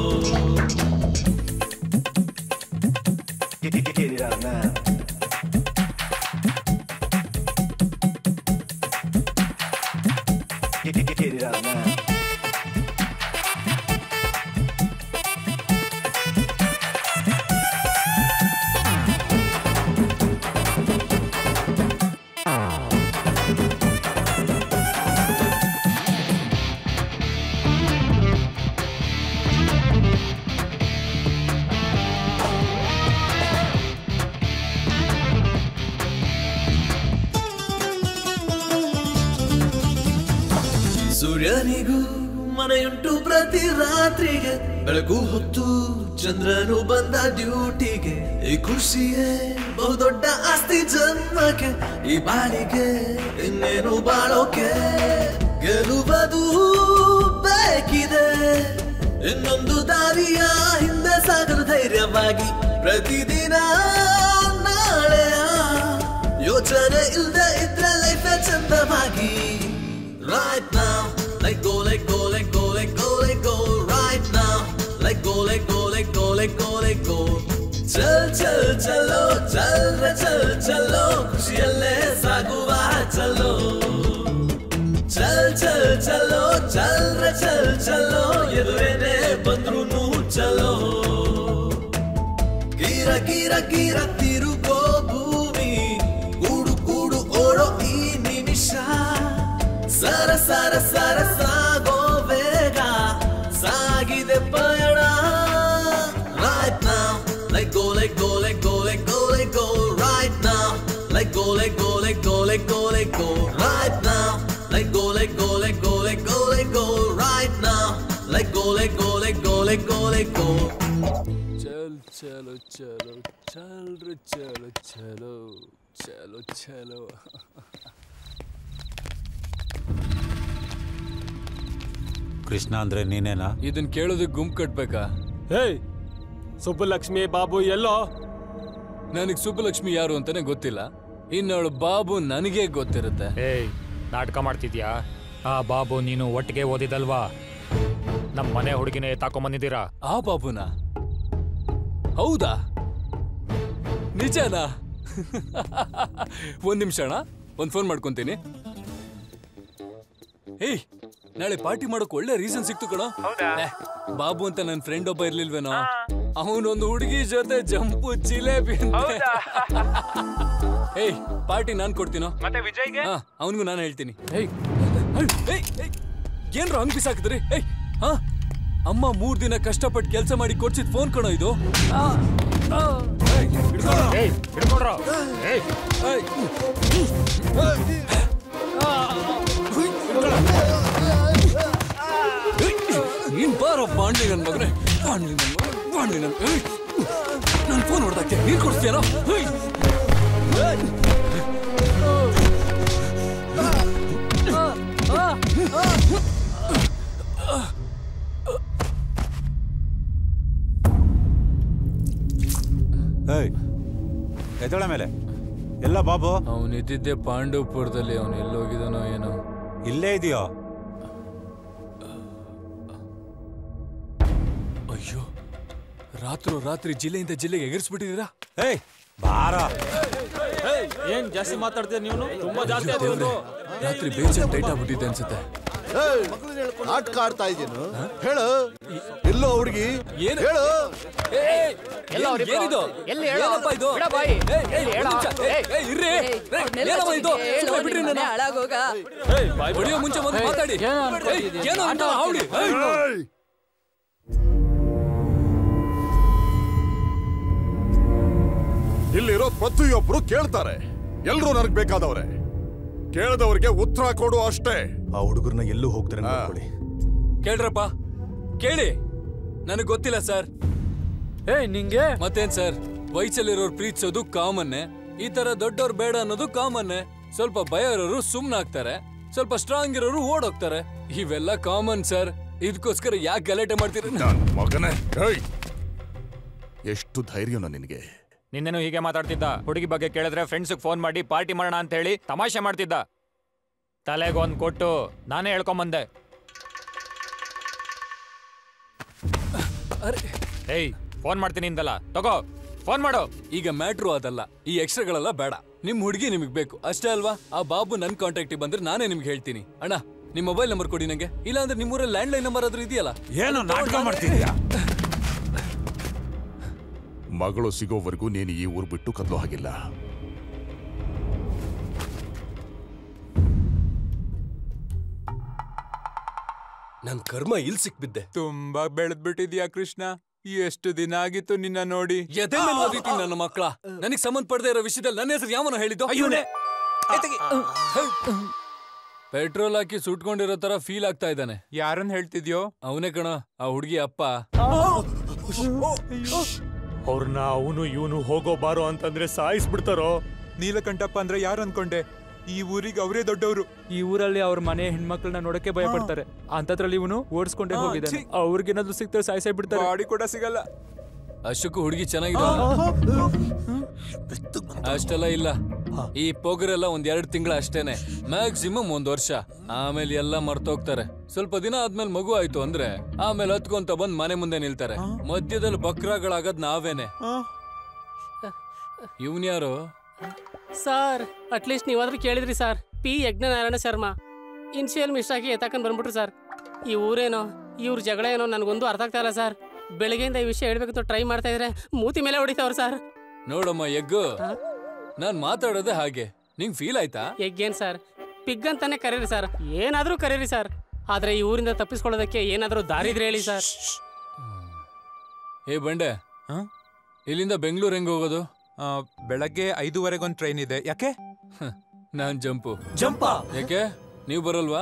Get it out now. Get, get, get it out now. ಸೂರ್ಯನಿಗೂ ಮನೆಯುಂಟು ಪ್ರತಿ ರಾತ್ರಿಗೆ ಬೆಳಕು ಹೊತ್ತು ಚಂದ್ರನು ಬಂದ ಡ್ಯೂಟಿಗೆ ಈ ಖುಷಿಯೇ ಬಹುದೊಡ್ಡ ಆಸ್ತಿ ಜನ್ಮಕ್ಕೆ ಈ ಬಾಳಿಗೆ ಇನ್ನೇನು ಬಾಳೋಕೆ ಗೆಲುವುದು ಬೇಕಿದೆ ಇನ್ನೊಂದು ದಾರಿಯ ಹಿಂದೆ ಸಾಗಲು ಧೈರ್ಯವಾಗಿ ಪ್ರತಿದಿನ ನಾಳೆಯ ಯೋಚನೆ ಇಲ್ದೆ ಇದ್ರೆ ಲೈಫ್ ಚಂದವಾಗಿ right now let go let go let go let go let go right now let go let go let go let go let go ಚಲ್ ಚಲ್ ಚಲೋ ಚಲ್ ರೆ ಚಲ್ ಚಲೋ ಖುಷಿಯಲ್ಲೇ ಸಾಗುವ ಚಲೋ ಚಲ್ ಚಲ್ ಚಲೋ ಚಲ್ ರೆ ಚಲ್ ಚಲೋ ಎದುರೇನೆ ಬಂದ್ರು ಚಲೋ ಗೀರ ಗೀರ ಗೀರ ತಿರುಗೋ ಭೂಮಿ ಕೂಡು ಕೂಡು ಓಡೋ ಈ ನಿಮಿಷ ಸರ ಸರ ಸರ ಸಾಗೋ ವೇಗ ಸಾಗಿದೆ ಪಯಣ right now let go let go let go let go let go right now let go let go let go let go let go right now let go let go let go let go let go right now let go let go let go let go let go चल चलो चलो चल रे चलो चलो चलो चलो ಕೃಷ್ಣ ಅಂದ್ರೆ ನೀನೇನಾ ಇದನ್ ಕೇಳೋದಕ್ಕೆ ಗುಂಪು ಕಟ್ಬೇಕಾ ಹೇಯ್ ಸುಬ್ಬಲಕ್ಷ್ಮಿ ಬಾಬು ಎಲ್ಲೋ ನನಗೆ ಸುಬ್ಬಲಕ್ಷ್ಮಿ ಯಾರು ಅಂತಾನೆ ಗೊತ್ತಿಲ್ಲ ಇನ್ನವಳು ಬಾಬು ನನಗೆ ಗೊತ್ತಿರುತ್ತೆ ಏಯ್ ನಾಟಕ ಮಾಡ್ತಿದ್ಯಾ ಆ ಬಾಬು ನೀನು ಒಟ್ಟಿಗೆ ಓದಿದಲ್ವಾ ನಮ್ಮ ಮನೆ ಹುಡುಗಿನೇ ತಾಕೊಂಬಂದಿದ್ದೀರಾ ಆ ಬಾಬುನ ಹೌದಾ ನಿಜನಾ ಒಂದ್ ನಿಮಿಷ ಅಣ್ಣ ಒಂದ್ ಫೋನ್ ಮಾಡ್ಕೊಂತೀನಿ ಏಯ್ ನಾಳೆ ಪಾರ್ಟಿ ಮಾಡೋಕ್ ಒಳ್ಳೆ ರೀಸನ್ ಸಿಕ್ತು ಕಣೋ ಏ, ಬಾಬು ಅಂತ ನನ್ನ ಫ್ರೆಂಡ್ ಒಬ್ಬ ಇರ್ಲಿಲ್ವೇನೋ ಅವನೊಂದು ಹುಡುಗಿ ಜೊತೆ ಜಂಪು ಜಿಲೇಬಿ ಅಂತೆ. ಏಯ್ ಪಾರ್ಟಿ ನಾನ್ ಕೊಡ್ತೀನೋ ಮತ್ತೆ ವಿಜಯ್ಗೆ ಹಾ ಅವನಿಗೂ ನಾನು ಹೇಳ್ತೀನಿ ಏಯ್ ಏಯ್ ಏಯ್ ಏನ್ರ ಹಂಗ್ ಬಿಸಾಕಿದ್ರಿ ಏಯ್ ಹಾ ಅಮ್ಮ ಮೂರ್ ದಿನ ಕಷ್ಟಪಟ್ಟು ಕೆಲಸ ಮಾಡಿ ಕೊಡ್ಸಿದ್ ಫೋನ್ ಕಣೋ ಇದು ಆ, ಆ, ಏಯ್, ಹಿಡ್ಕೊಳ್ರೋ. ಏಯ್ ಹಿಡ್ಕೊಳ್ರೋ. ಏಯ್ ಏಯ್. ನೀನ್ ಬಾರೋ ಬಾಂಡ್ಲಿ ನನ್ ಮಗನೇ ಬಾಂಡ್ಲಿ ನನ್ ಮಗನೇ ಬಾಂಡ್ಲಿ ನನ್ ಏಯ್! ನನ್ ಫೋನ್ ಹೊಡೆದಕ್ಕೆ ನೀನ್ ಕೊಡ್ತೀಯಾರೋ ಏಯ್! ಏಯ್! ಏಯ್ ಎದ್ದಳ ಮೇಲೆ ಎಲ್ಲ ಬಾಬು ಅವನು ಇದ್ದಿದ್ದೆ ಪಾಂಡವಪುರದಲ್ಲಿ ಅವನು ಎಲ್ಲೋಗಿದಾನೋ ಏನೋ ಇಲ್ಲೇ ಇದೆಯೋ ಅಯ್ಯೋ ರಾತ್ರೋ ರಾತ್ರಿ ಜಿಲ್ಲೆಯಿಂದ ಜಿಲ್ಲೆಗೆ ಎಗರಿಸ್ಬಿಟ್ಟಿದ್ದೀರಾ ಏಯ್ ಬಾರ ಏನ್ ಜಾಸ್ತಿ ಮಾತಾಡ್ತೀರ ನೀವು ತುಂಬಾ ಜಾಸ್ತಿ ಆಯ್ತು ರಾತ್ರಿ ಬೇಜಾನ್ ಟೈಟ್ ಆಗ್ಬಿಟ್ಟಿದೆ ಅನ್ಸುತ್ತೆ ನಾಟಕ ಆಡ್ತಾ ಇದ್ದೀನು ಹೇಳು ಎಲ್ಲೋ ಹುಡುಗಿ ಏನು? ಹೇಳು ಏಯ್! ಎಲ್ಲ ಏನ್- ಅವ್ರಿಬ್ರು? ಏನಿದು? ಎಲ್ಲಿ ಹೇಳು? ಏನಪ್ಪ ಇದು? ಬಿಡ ಬಾಯಿ. ಏಯ್, ಏಯ್, ಎಲ್ಲಿ ಒಂದ್ ಹೇಳು? ನಿಮಿಷ. ಏಯ್, ಏಯ್, ಇರ್ರಿ. ಏಯ್, ಏನಮ್ಮ ಇದು? ಸುಮ್ನೆ ಬಿಡ್ರಿ ನನ್ನ. ಏಯ್, ಬಾಯ್ ಹೊಡಿಯೋ ಮುಂಚೆ ಒಂದು ಮಾತಾಡಿ ಏಯ್, ಏನೋ ಅಂತ ಹಾವಳಿ ಏಯ್! ಇಲ್ಲಿರೋ ಪ್ರತಿಯೊಬ್ರು ಕೇಳ್ತಾರೆ ಎಲ್ರೂ ನನಗ್ ಬೇಕಾದವ್ರೆ ಕೇಳದವ್ರಿಗೆ ಉತ್ತರ ಕೊಡು ಅಷ್ಟೇ ಆ ಹುಡುಗರನ್ನ ಎಲ್ಲೂ ಹೋಗ್ತಾರೆ ನೋಡ್ಕೊಳ್ಳಿ ಕೇಳ್ರಪ್ಪ ಕೇಳಿ ನನಗೆ ಗೊತ್ತಿಲ್ಲ ಸರ್ ಏಯ್ ನಿಂಗೆ ಮತ್ತೇನ್ ಸರ್ ವಯಸ್ಸಲ್ಲಿರೋರು ಪ್ರೀತಿಸೋದು ಕಾಮನ್ನೇ ಈ ತರ ದೊಡ್ಡವ್ರು ಬೇಡ ಅನ್ನೋದು ಕಾಮನ್ನೇ ಸ್ವಲ್ಪ ಭಯ ಇರೋರು ಸುಮ್ನಾಗ್ತಾರೆ ಸ್ವಲ್ಪ ಸ್ಟ್ರಾಂಗ್ ಇರೋರು ಓಡೋಗ್ತಾರೆ ಇವೆಲ್ಲ ಕಾಮನ್ ಸರ್ ಇದಕ್ಕೋಸ್ಕರ ಯಾಕೆ ಗಲಾಟೆ ಮಾಡ್ತೀರ ನನ್ ಮಗನೇ ಏಯ್! ಎಷ್ಟು ಧೈರ್ಯನ ನಿನಗೆ ನಿನ್ನೆನು ಹೀಗೆ ಮಾತಾಡ್ತಿದ್ದ ಹುಡುಗಿ ಬಗ್ಗೆ ಕೇಳಿದ್ರೆ ಫ್ರೆಂಡ್ಸ್ಗೆ ಫೋನ್ ಮಾಡಿ ಪಾರ್ಟಿ ಮಾಡೋಣ ಅಂತ ಹೇಳಿ ತಮಾಷೆ ಮಾಡ್ತಿದ್ದ ತಲೆಗೊಂದ್ ಕೊಟ್ಟು ನಾನೇ ಹೇಳ್ಕೊಂಬಂದೆ ಏಯ್ ಫೋನ್ ಮಾಡ್ತೀನಿ ಇಂದಲ್ಲ ತಗೋ ಫೋನ್ ಮಾಡು ಈಗ ಮ್ಯಾಟ್ರು ಅದಲ್ಲ ಈ ಎಕ್ಸ್ಟ್ರಾಗಳೆಲ್ಲ ಬೇಡ ನಿಮ್ ಹುಡುಗಿ ನಿಮಗೆ ಬೇಕು ಅಷ್ಟೇ ಅಲ್ವಾ ಆ ಬಾಬು ನನ್ ಕಾಂಟ್ಯಾಕ್ಟಿಗೆ ಬಂದ್ರೆ ನಾನೇ ನಿಮ್ಗೆ ಹೇಳ್ತೀನಿ ಅಣ್ಣ ನಿಮ್ ಮೊಬೈಲ್ ನಂಬರ್ ಕೊಡಿ ನಂಗೆ ಇಲ್ಲ ಅಂದ್ರೆ ನಿಮ್ಮೂರಲ್ಲಿ ಲ್ಯಾಂಡ್ ಲೈನ್ ನಂಬರ್ ಆದ್ರೂ ಇದೆಯಲ್ಲ ಏನು ನಾಟಕ ಮಾಡ್ತಿದ್ಯಾ ಮಗಳು ಸಿಗೋವರೆಗೂ ನೀನು ಈ ಊರು ಬಿಟ್ಟು ಕದಲೋ ಹಾಗಿಲ್ಲ ನನ್ ಕರ್ಮ ಇಲ್ ಸಿಕ್ಬಿದ್ದೆ ತುಂಬಾ ಬೆಳೆದ್ಬಿಟ್ಟಿದ್ಯಾ ಕೃಷ್ಣ ಎಷ್ಟು ದಿನ ಆಗಿತ್ತು ನಿನ್ನ ನೋಡಿ ಎದೆ ಮೇಲೆ ಓದಿತೀನಿ ನನ್ನ ಮಕ್ಕಳ ನನಗೆ ಸಂಬಂಧಪಡದೆ ಇರೋ ವಿಷಯದಲ್ಲಿ ನನ್ನ ಹೆಸರು ಯಾವನ ಹೇಳಿದ್ದು ಅಯ್ಯೋನೆ. ಪೆಟ್ರೋಲ್ ಹಾಕಿ ಸುಟ್ಕೊಂಡಿರೋ ತರ ಫೀಲ್ ಆಗ್ತಾ ಇದ್ದಾನೆ ಯಾರನ್ನ ಹೇಳ್ತಿದ್ಯೋ ಅವನೇ ಕಣ ಆ ಹುಡುಗಿ ಅಪ್ಪ ಅವ್ರನ್ನ ಅವನು ಇವನು ಹೋಗೋ ಬಾರೋ ಅಂತಂದ್ರೆ ಸಾಯಿಸ್ಬಿಡ್ತಾರೋ ನೀಲಕಂಠಪ್ಪ ಅಂದ್ರೆ ಯಾರು ಅನ್ಕೊಂಡೆ ಈ ಊರಿಗೆ ಅವರೇ ದೊಡ್ಡವರು ಈ ಊರಲ್ಲಿ ಅವ್ರ ಮನೆ ಹೆಣ್ಮಕ್ಳನ್ನ ನೋಡಕ್ಕೆ ಭಯ ಪಡ್ತಾರೆ ಅಂತದ್ರಲ್ಲಿ ಇವನು ಓಡಿಸ್ಕೊಂಡೇ ಆ, ಹೋಗಿದ್ದಾನೆ ಛೀ. ಅವ್ರಿಗೇನಾದ್ರು ಸಿಗ್ತಾರೆ ಸಾಯಿಸೇ ಬಿಡ್ತಾರೆ ಬಾಡಿ ಕೂಡ ಸಿಗಲ್ಲ ಅಷ್ಟಕ್ಕೂ ಹುಡುಗಿ ಚೆನ್ನಾಗಿದೆ ಅಷ್ಟೆಲ್ಲ ಇಲ್ಲ ಈ ಪೊಗರೆಲ್ಲ ಒಂದ್ ಎರಡ್ ತಿಂಗಳ ಅಷ್ಟೇನೆ ಮ್ಯಾಕ್ಸಿಮಮ್ ಒಂದ್ ವರ್ಷ ಆಮೇಲೆ ಎಲ್ಲ ಮರ್ತೋಗ್ತಾರೆ ಸ್ವಲ್ಪ ದಿನ ಆದ್ಮೇಲೆ ಮಗು ಆಯ್ತು ಅಂದ್ರೆ ಆಮೇಲೆ ಹತ್ಕೊಂತ ಬಂದ್ ಮನೆ ಮುಂದೆ ನಿಲ್ತಾರೆ ಮಧ್ಯದಲ್ಲಿ ಬಕ್ರಾಗಳಾಗದ್ ನಾವೇನೆ ಇವನ್ ಯಾರು ಸರ್ ಅಟ್ಲೀಸ್ಟ್ ನೀವಾದ್ರೂ ಕೇಳಿದ್ರಿ sir P Yagnanarayana Sharma initial ಮಿಸ್ಟಾಗಿ ಎತ್ತಾಕೊಂಡ್ ಬಂದ್ಬಿಟ್ರು ಸರ್ ಈ ಊರೇನೋ ಇವ್ರ ಜಗಳ ಏನೋ ನನಗೊಂದು ಅರ್ಥ ಆಗ್ತಾ ಇಲ್ಲ ಸರ್ ಬೆಳಗ್ಗೆಯಿಂದ ಈ ವಿಷಯ ಹೇಳ್ಬೇಕಂತ ಟ್ರೈ ಮಾಡ್ತಾ ಇದ್ರೆ ಮೂತಿ ಮೇಲೆ ಹೊಡಿತಾವ್ರು ಸರ್ ನೋಡಮ್ಮ ಎಗ್ಗು ನಾನ್ ಮಾತಾಡೋದೇ ಹಾಗೆ ನಿಂಗ್ ಫೀಲ್ ಆಯ್ತಾ ಎಗ್ಗೇನ್ ಸರ್ ಪಿಗ್ ಅಂತಾನೆ ಕರೀರಿ ಸರ್ ಏನಾದ್ರೂ ಕರೀರಿ ಸರ್ ಆದ್ರೆ ಈ ಊರಿಂದ ತಪ್ಪಿಸ್ಕೊಳ್ಳೋದಕ್ಕೆ ಏನಾದ್ರೂ ದಾರಿ ಇದ್ರೆ ಹೇಳಿ ಸರ್ ಏ ಬಂಡೆ ಇಲ್ಲಿಂದ ಬೆಂಗಳೂರು ಹೆಂಗ್ ಹೋಗೋದು ಬೆಳಗ್ಗೆ ಐದೂವರೆಗೊಂದು ಟ್ರೈನ್ ಇದೆ ಯಾಕೆ ನಾನ್ ಜಂಪು ಜಂಪಾ? ಯಾಕೆ ನೀವು ಬರಲ್ವಾ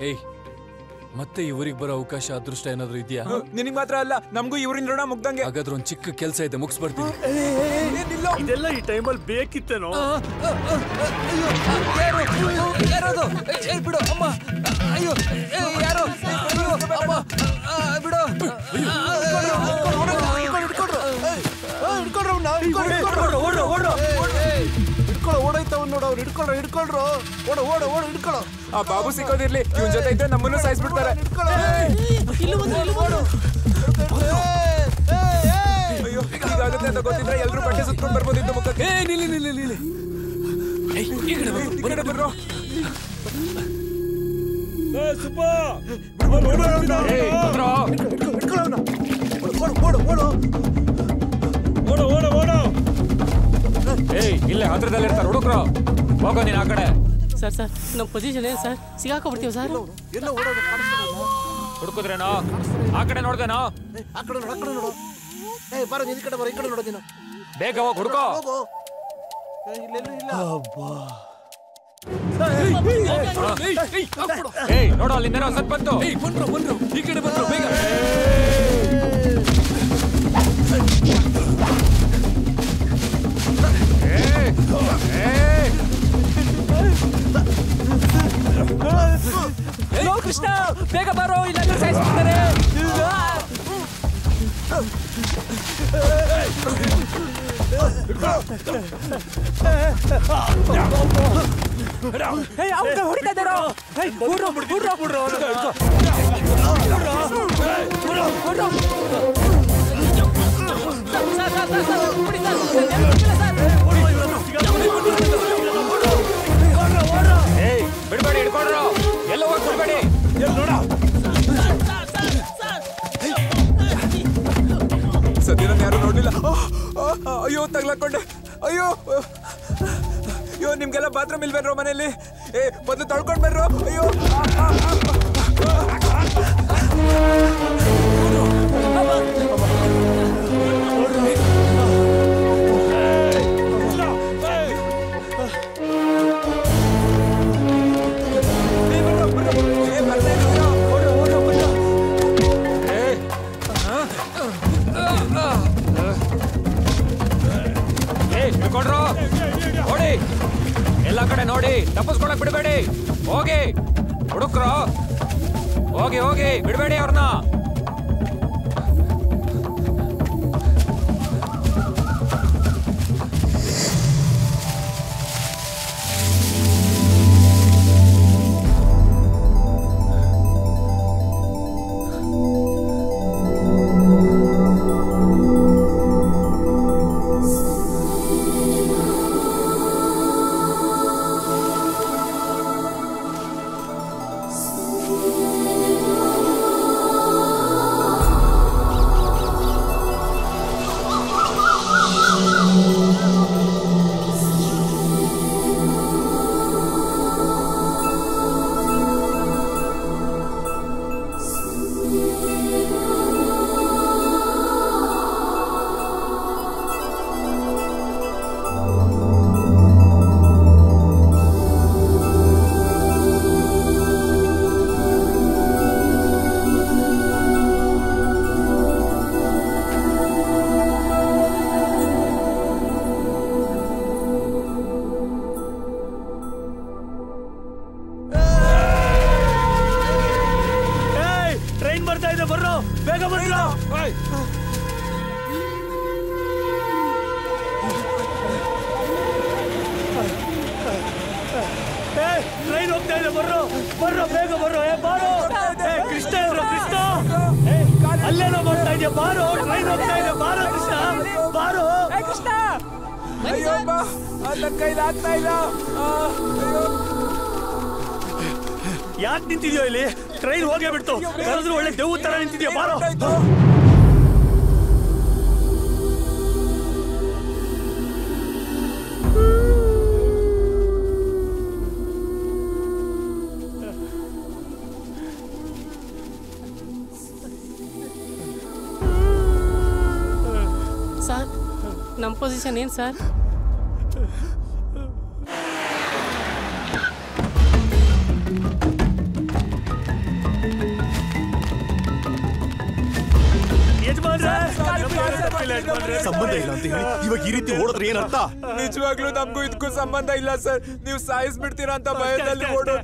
ಏಯ್ ಮತ್ತೆ ಈ ಊರಿಗೆ ಬರೋ ಅವಕಾಶ ಅದೃಷ್ಟ ಏನಾದ್ರು ಇದೆಯಾ ನಿನಗ್ ಮಾತ್ರ ಅಲ್ಲ ನಮಗೂ ಇವ್ರಿಂದ ಋಣ ಮುಗ್ದಂಗೆ ಹಾಗಾದ್ರೆ ಒಂದು ಚಿಕ್ಕ ಕೆಲಸ ಇದೆ ಮುಗಿಸ್ಬರ್ತೀನಿ ಇದೆಲ್ಲ ಈ ಟೈಮಲ್ಲಿ ಬೇಕಿತ್ತೇನೋ ಯಾರದು ಬಿಡು ಅಮ್ಮ ಅಯ್ಯೋ ಯಾರು ಅಯ್ಯೋ ಅಮ್ಮ ಬಿಡು ಆ ಬಾಬು ಸಿಕ್ಕೋದಿರ್ಲಿ ಇವನ್ ಜೊತೆ ಇದ್ರೆ ನಮ್ಮನ್ನು ಸಾಯಿಸ್ಬಿಡ್ತಾರೆ ಅಯ್ಯೋ ಹೀಗಾಗುತ್ತೆ ಅಂತ ಗೊತ್ತಿದ್ರೆ ಎಲ್ರು ಬಟ್ಟೆ ಸುತ್ಕೊಂಡ್ ಬರ್ಬೋದಿತ್ತು ಮುಖಕ್ಕೆ ನಿಲ್ಲಿ ನಿಲ್ಲಿ ನಿಲ್ಲಿ ಈ ಕಡೆ ಬರ್ರೋ ಏಯ್ ಇಲ್ಲೇ ಹತ್ರದಲ್ಲಿ ಇರ್ತಾರೆ ಹುಡುಗರು ಹೋಗೋ ನೀನ್ ಆ ಕಡೆ ಸರ್ ಸರ್ ನಮ್ಮ ಪೊಸಿಷನ್ ಏನು ಸರ್ ಸಿಗಾಕೊಬಿಡ್ತೀವಿ ಸರ್ ಹುಡುಕಿದ್ರೇನೋ ಆ ಕಡೆ ನೋಡ್ದೇನೋ ಆ ಕಡೆ ನೋಡು ಆ ಕಡೆ ನೋಡು ಏ ಬಾರ ನಿನ್ ಕಡೆ ಬರ ಈ ಕಡೆ ನೋಡು ನೀನು ಬೇಗ ಹೋಗ್ ಹುಡುಕೋ ಹೋಗು ಏ, ಇಲ್ಲೆಲ್ಲೂ ಇಲ್ಲ ಏಯ್ ನೋಡು ಅಲ್ಲಿಂದ ಸ್ವಲ್ಪ ಬಂತು ಬಂದ್ರು ಬಂದ್ರು ಈ ಕಡೆ ಬಂದ್ರು ಬೇಗ ಲೋ ಕೃಷ್ಣ ಬೇಗ ಬಾರೋ ಇಲ್ಲಾಂದ್ರೆ ಸಾಯಿಸ್ಬಿಡ್ತಾರೆ ಹೊಡಿತಾ ಇದ್ದಾರೋ ಬಿಡ್ರೋ ಬಿಡ್ರೋ ಬಿಡ್ರೋ ಏಯ್ ಬಿಡ್ಬೇಡಿ ಹಿಡ್ಕೊಂಡ್ರು ಎಲ್ಲ ಹೋಗಿ ಬಿಡ್ಬೇಡಿ ಸದ್ಯ ನಾನು ಯಾರು ನೋಡ್ಲಿಲ್ಲ ಆ, ಆ, ಅಯ್ಯೋ ತಗ್ಲಾಕೊಂಡೆ ಅಯ್ಯೋ ಅಯ್ಯೋ ನಿಮ್ಗೆಲ್ಲ ಬಾತ್ರೂಮ್ ಇಲ್ವೇನ್ರೋ ಮನೇಲಿ ಏ ಮೊದಲು ತೊಳ್ಕೊಂಡ್ ಬರ್ರೋ ಅಯ್ಯೋ ಆ, ಆ, ಆ. ಏಯ್ ಹಿಡ್ಕೊಂಡ್ರು ನೋಡಿ ಎಲ್ಲ ಕಡೆ ನೋಡಿ ತಪ್ಪಿಸ್ಕೊಳಕ್ ಬಿಡಬೇಡಿ ಹೋಗಿ ಹುಡುಕ್ರು ಹೋಗಿ ಹೋಗಿ ಬಿಡಬೇಡಿ ಅವ್ರನ್ನ ಟ್ರೈನ್ ಬರ್ತಾ ಇದೆ ಬರ್ರೋ ಬೇಗ ಬರ್ರೋ ಟ್ರೈನ್ ಹೋಗ್ತಾ ಇದೆ ಬರ್ರೋ ಬರ್ರೋ ಬೇಗ ಬರ್ರೋ ಏ ಬಾರೋ ಏ ಕೃಷ್ಣ ಇದ್ರು ಕೃಷ್ಣ ಏ, ಅಲ್ಲೇನೋ ಬರ್ತಾ ಇದೆಯಾ ಬಾರೋ ಟ್ರೈನ್ ಹೋಗ್ತಾ ಇದೆ ಬಾರೋ ಕೃಷ್ಣ ಬಾರೋ ಕೃಷ್ಣ ಅಯ್ಯೋ ಅಮ್ಮ ನನ್ನ ಕೈಲಿ ಆಗ್ತಾ ಇಲ್ಲ ಆ, ಅಯ್ಯೋ ಯಾಕೆ ನಿಂತಿದ್ಯೋ ಇಲ್ಲಿ ಟ್ರೈನ್ ಹೋಗೇ ಬಿಡ್ತು ಕರೆದ್ರು ಒಳ್ಳೆ ದೆವ್ವ ತರ ನಿಂತಿದ್ಯಾ ಬಾರೋ ಸರ್ ನಮ್ಮ ಪೊಸಿಷನ್ ಏನು ಸರ್ ಸಂಬಂಧ ಇಲ್ಲ ಅಂತ ಹೇಳಿ ಇವಾಗ ಈ ರೀತಿ ಓಡಿದ್ರೆ ಏನರ್ಥ ನಿಜವಾಗ್ಲೂ ನಮಗೂ ಇದಕ್ಕೂ ಸಂಬಂಧ ಇಲ್ಲ ಸರ್ ನೀವು ಸಾಯಿಸ್ಬಿಡ್ತೀರಾ ಅಂತ ಭಯದಲ್ಲಿ ಓಡು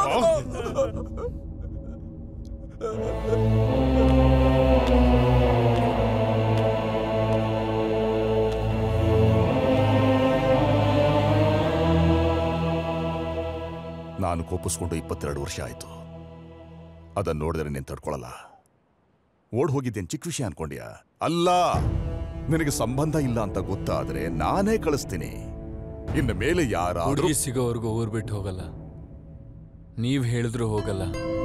ನಾನು ಕೋಪಿಸ್ಕೊಂಡು ಇಪ್ಪತ್ತೆರಡು ವರ್ಷ ಆಯ್ತು ಅದನ್ನ ನೋಡಿದ್ರೆ ನೀನು ತಡ್ಕೊಳಲ್ಲ ಓಡ್ ಹೋಗಿದ್ದೇನೆ ಚಿಕ್ಕ ವಿಷಯ ಅನ್ಕೊಂಡ್ಯಾ ಅಲ್ಲ ನಿನಗೆ ಸಂಬಂಧ ಇಲ್ಲ ಅಂತ ಗೊತ್ತಾದ್ರೆ ನಾನೇ ಕಳಿಸ್ತೀನಿ ಇನ್ನು ಮೇಲೆ ಯಾರಾದ್ರೂ ಹುಡುಗಿ ಸಿಗೋವರೆಗೂ ಊರ್ ಬಿಟ್ಟು ಹೋಗಲ್ಲ ನೀವ್ ಹೇಳಿದ್ರು ಹೋಗಲ್ಲ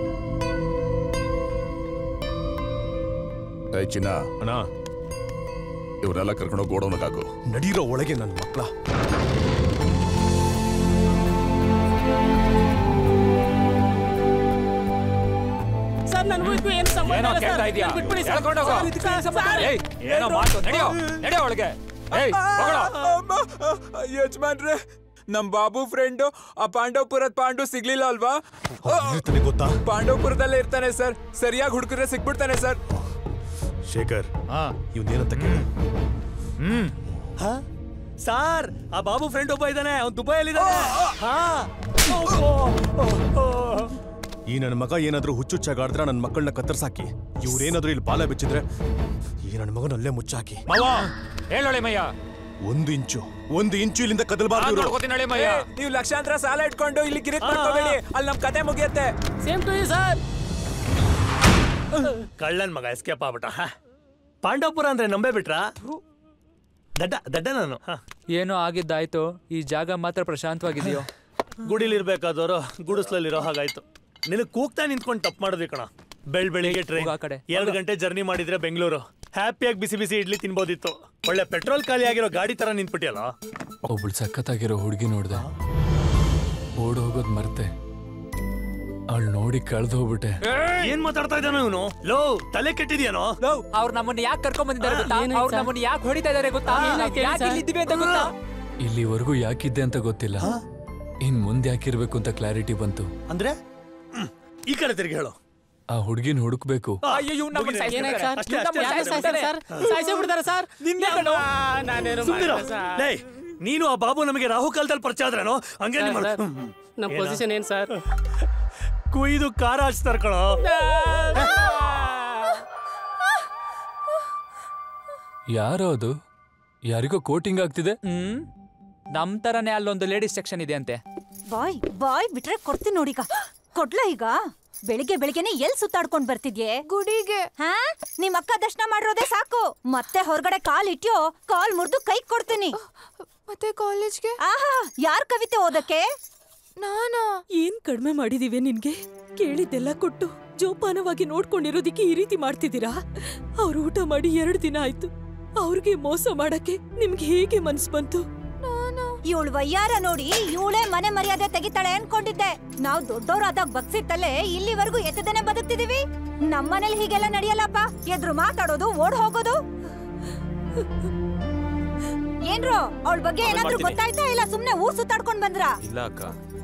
ಏ ಚಿನ್ನ ಅಣ್ಣ ಇವರೆಲ್ಲ ಕರ್ಕೊಂಡೋಗಿ ಗೋಡೌನ್ಗಾಕು ನಡೀರೋ ಒಳಗೆ ನನ್ನ ಮಕ್ಕಳ ಸರ್ ನನಗೂ ಇದಕ್ಕೂ ಏನು ಸಂಬಂಧ ಏನೋ ಇಲ್ಲ ಸರ್. ಕೇಳ್ತಾ ಇದೀಯಾ? ನನ್ ಬಿಟ್ಬಿಡಿ ಸರ್. ಹೇಳ್ಕೊಂಡು ಹೋಗು. ಸರ್, ಇದಕ್ಕೂ ಏನ್ ಸಂಬಂಧ ಇಲ್ಲ. ಏಯ್ ಏನೋ ಮಾತು ನಡೆಯೋ ನಡೆಯೋ ಒಳಗೆ ಏಯ್ ಹೋಗೋಣ. ಯಜಮಾನ್ರೆ ನಮ್ ಬಾಬು ಫ್ರೆಂಡು ಆ ಪಾಂಡವಪುರದ ಪಾಂಡು ಸಿಗ್ಲಿಲ್ಲ ಅಲ್ವಾ ಗೊತ್ತಾ ಪಾಂಡವಪುರದಲ್ಲೇ ಇರ್ತಾನೆ ಸರ್ ಸರಿಯಾಗಿ ಹುಡುಕಿದ್ರೆ ಸಿಕ್ಬಿಡ್ತಾನೆ ಸರ್ ಶೇಖರ್ ಇವನೇನಂತ ಕೇಳು ಹ್ಮ್ ಸಾರ್ ಆ ಬಾಬು ಫ್ರೆಂಡ್ ಒಬ್ಬ ಇದ್ದಾನೆ ಅವ್ನು ದುಬೈಯಲ್ಲಿದ್ದಾನೆ ಹಾ ಈ ನನ್ನ ಮಗ ಏನಾದ್ರೂ ಹುಚ್ಚುಚ್ಚಾಗಾಡಿದ್ರೆ ನನ್ನ ಮಕ್ಕಳನ್ನ ಕತ್ತರ್ಸಾಕಿ ಇವ್ರೇನಾದ್ರೂ ಇಲ್ಲಿ ಬಾಲ ಬಿಚ್ಚಿದ್ರೆ ಈ ನನ್ನ ಮಗನಲ್ಲೇ ಮುಚ್ಚಾಕಿ ಮಾವ ಹೇಳೋಳೆ ಮಯ್ಯ ಒಂದು ಇಂಚು ಒಂದು ಇಂಚು ಇಲ್ಲಿಂದ ಕದಲ್ಬಾರ್ದು ನಾನ್ ಇವ್ರು. ನೋಡ್ಕೊತೀನಿ ನಡಿ ಮಯ್ಯ. ಏ, ನೀವು ಲಕ್ಷಾಂತರ ಸಾಲ ಇಟ್ಕೊಂಡು ಇಲ್ಲಿ ಗಿರಿಕ್ ಮಾಡ್ಕೋಬೇಡಿ ಅಲ್ಲಿ ನಮ್ ಕತೆ ಮುಗಿಯತ್ತೆ ಸೇಮ್ ಟು ಯು ಸರ್ ಕಳ್ಳನ್ ಮಗ ಎಸ್ಕೇಪ್ ಆಗ್ಬಿಟ್ಟ ಹ. ಪಾಂಡವಪುರ ಅಂದ್ರೆ ನಂಬೇ ಬಿಟ್ರಾ ದಡ್ಡ ದಡ್ಡ ನಾನು ಹ. ಏನೋ ಆಗಿದ್ದಾಯ್ತು ಈ ಜಾಗ ಮಾತ್ರ ಪ್ರಶಾಂತವಾಗಿದೆಯೋ ಗುಡಿಲಿರ್ಬೇಕಾದವರು ಗುಡಿಸ್ಲಲ್ಲಿರೋ ಹಾಗಾಯ್ತು ನಿನಗೆ ಕೂಗ್ತಾ ನಿಂತ್ಕೊಂಡು ತಪ್ಪು ಮಾಡಿದ್ವಿ ಕಣ ಬೆಳ್ ಬೆಳಿಗ್ಗೆ ಟ್ರೈನ್ ಎರಡು ಗಂಟೆ ಜರ್ನಿ ಮಾಡಿದ್ರೆ ಬೆಂಗಳೂರು ಹ್ಯಾಪಿಯಾಗಿ ಬಿಸಿ ಬಿಸಿ ಇಡ್ಲಿ ತಿನ್ಬೋದಿತ್ತು ಒಳ್ಳೆ ಪೆಟ್ರೋಲ್ ಖಾಲಿ ಆಗಿರೋ ಗಾಡಿ ತರ ನಿಂತ್ಬಿಟ್ಟಿಯಲ್ಲ ಒಬ್ಳು ಸಖತ್ತಾಗಿರೋ ಹುಡುಗಿ ನೋಡ್ದೆ ಓಡ್ ಹೋಗೋದ್ ಮರ್ತೆ ಅವಳು ನೋಡಿ ಕಳ್ದು ಹೋಗ್ಬಿಟ್ಟೆ ಏನ್ ಮಾತಾಡ್ತಾ ಇದ್ದಾನ ಇವನು ಲೋ ತಲೆ ಕೆಟ್ಟಿದ್ಯಾನೋ ಅವ್ರು ನಮ್ಮನ್ನ ಯಾಕೆ ಕರ್ಕೊಂಡ್ ಬಂದಿದ್ದಾರೆ ಗೊತ್ತಾ ಏನಾಯ್ತು ಅವ್ರು ಸರ್? ನಮ್ಮನ್ನ ಯಾಕೆ ಹೊಡಿತಾ ಇದಾರೆ ಗೊತ್ತಾ ಏನಾಯ್ತು ಹೇಳಿ ಯಾಕೆ ಸರ್? ಇಲ್ಲಿದ್ದೀವಿ ಅಂತ ಗೊತ್ತಾ ಇಲ್ಲಿವರೆಗೂ ಯಾಕಿದ್ದೆ ಅಂತ ಗೊತ್ತಿಲ್ಲ ಇನ್ ಮುಂದೆ ಯಾಕಿರ್ಬೇಕು ಅಂತ ಕ್ಲಾರಿಟಿ ಬಂತು ಅಂದ್ರೆ ಹ್ಮ್. ಈ ಕಡೆ ತಿರ್ಗಿ ಹೇಳು ಆ ಹುಡುಗಿನ ಹುಡುಕ್ಬೇಕು ಅಯ್ಯೋ ಇವ್ನು ನಮ್ಮನ್ನ ಏನಾಯ್ತು ಸರ್ ಅಷ್ಟೇ, ಅಷ್ಟೇ, ಯಾಕೆ ಅಷ್ಟೇ, ಸಾಯ್ತಾರೆ ಅಷ್ಟೇ. ಸರ್ ಸಾಯ್ಸೇ ಬಿಡ್ತಾರೆ ಸರ್ ನಿನ್ನೆ ಕಣೋ. ನಾನೇನು ಸುಮ್ನಿರು. ಮಾಡಿಲ್ಲ ಸರ್. ಲೇ ನೀನು ಆ ಬಾಬು ನಮಗೆ ರಾಹು ಕಾಲದಲ್ಲಿ ಪರಿಚಯ ಆದ್ರೇನೋ ಹಂಗೆ ನಿಮ್ಮ ಸರ್, ನಮ್ಮ ಪೊಸಿಷನ್ ಏನ್ ಸರ್ ಕುಯ್ದು ಕಾರ ಹಚ್ತಾರ ಕಣೋ ಯಾರೋ ಅದು ಯಾರಿಗೋ ಕೋಟಿಂಗ್ ಆಗ್ತಿದೆ ಹ್ಮ್ ನಮ್ ತರನೇ ಅಲ್ಲೊಂದು ಲೇಡೀಸ್ ಸೆಕ್ಷನ್ ಇದೆ ಅಂತೆ ಬಾಯ್ ಬಾಯ್ ಬಿಟ್ರೆ ಕೊಡ್ತೀನಿ ನೋಡೀಗ ಕೊಡ್ಲ ಈಗ ಬೆಳಿಗ್ಗೆ ಬೆಳಿಗ್ಗೆನೆ ಎಲ್ ಸುತ್ತಾಡ್ಕೊಂಡ್ ಬರ್ತಿದ್ಯೆ ಗುಡಿಗೆ ಹಾ ನಿಮ್ ಅಕ್ಕ ದರ್ಶನ ಮಾಡಿರೋದೇ ಸಾಕು ಮತ್ತೆ ಹೊರಗಡೆ ಕಾಲ್ ಇಟ್ಯೋ ಕಾಲ್ ಮುರಿದು ಕೈ ಕೊಡ್ತೀನಿ ಮತ್ತೆ ಕಾಲೇಜ್ಗೆ ಆಹಾ ಯಾರ್ ಕವಿತೆ ಓದಕ್ಕೆ ನಾನಾ ಏನ್ ಕಡಿಮೆ ಮಾಡಿದೀವಿ ನಿನ್ಗೆ ಕೇಳಿದ್ದೆಲ್ಲ ಕೊಟ್ಟು ಜೋಪಾನವಾಗಿ ನೋಡ್ಕೊಂಡಿರೋದಿಕ್ಕೆ ಈ ರೀತಿ ಮಾಡ್ತಿದ್ದೀರಾ ಅವ್ರು ಊಟ ಮಾಡಿ ಎರಡು ದಿನ ಆಯ್ತು ಅವ್ರಿಗೆ ಮೋಸ ಮಾಡಕ್ಕೆ ನಿಮ್ಗೆ ಹೇಗೆ ಮನ್ಸ್ ಬಂತು ಇವಳು ವಯ್ಯಾರ ನೋಡಿ ಇವಳೇ ಮನೆ ಮರ್ಯಾದೆ ತೆಗಿತಾಳೆ ಅನ್ಕೊಂಡಿದ್ದೆ ನಾವ್ ದೊಡ್ಡವರಾದಾಗ ಬಗ್ಸಿತ್ತಲ್ಲೇ ಇಲ್ಲಿವರೆಗೂ ಎತ್ತದೇನೆ ಬದುಕ್ತಿದೀವಿ ನಮ್ಮನೇಲಿ ಹೀಗೆಲ್ಲ ನಡೆಯಲ್ಲಪ್ಪ ಎದ್ರು ಮಾತಾಡೋದು ಓಡ್ ಹೋಗೋದು ಏನ್ರೋ ಅವಳ ಬಗ್ಗೆ ಏನಾದ್ರೂ ಮಾಡ್ತೀನಿ. ಗೊತ್ತಾಯ್ತಾ ಇಲ್ಲ ಸುಮ್ನೆ ಊರ್ ಸುತ್ತಾಡ್ಕೊಂಡ್ ಬಂದ್ರಾ ಇಲ್ಲ ಅಕ್ಕ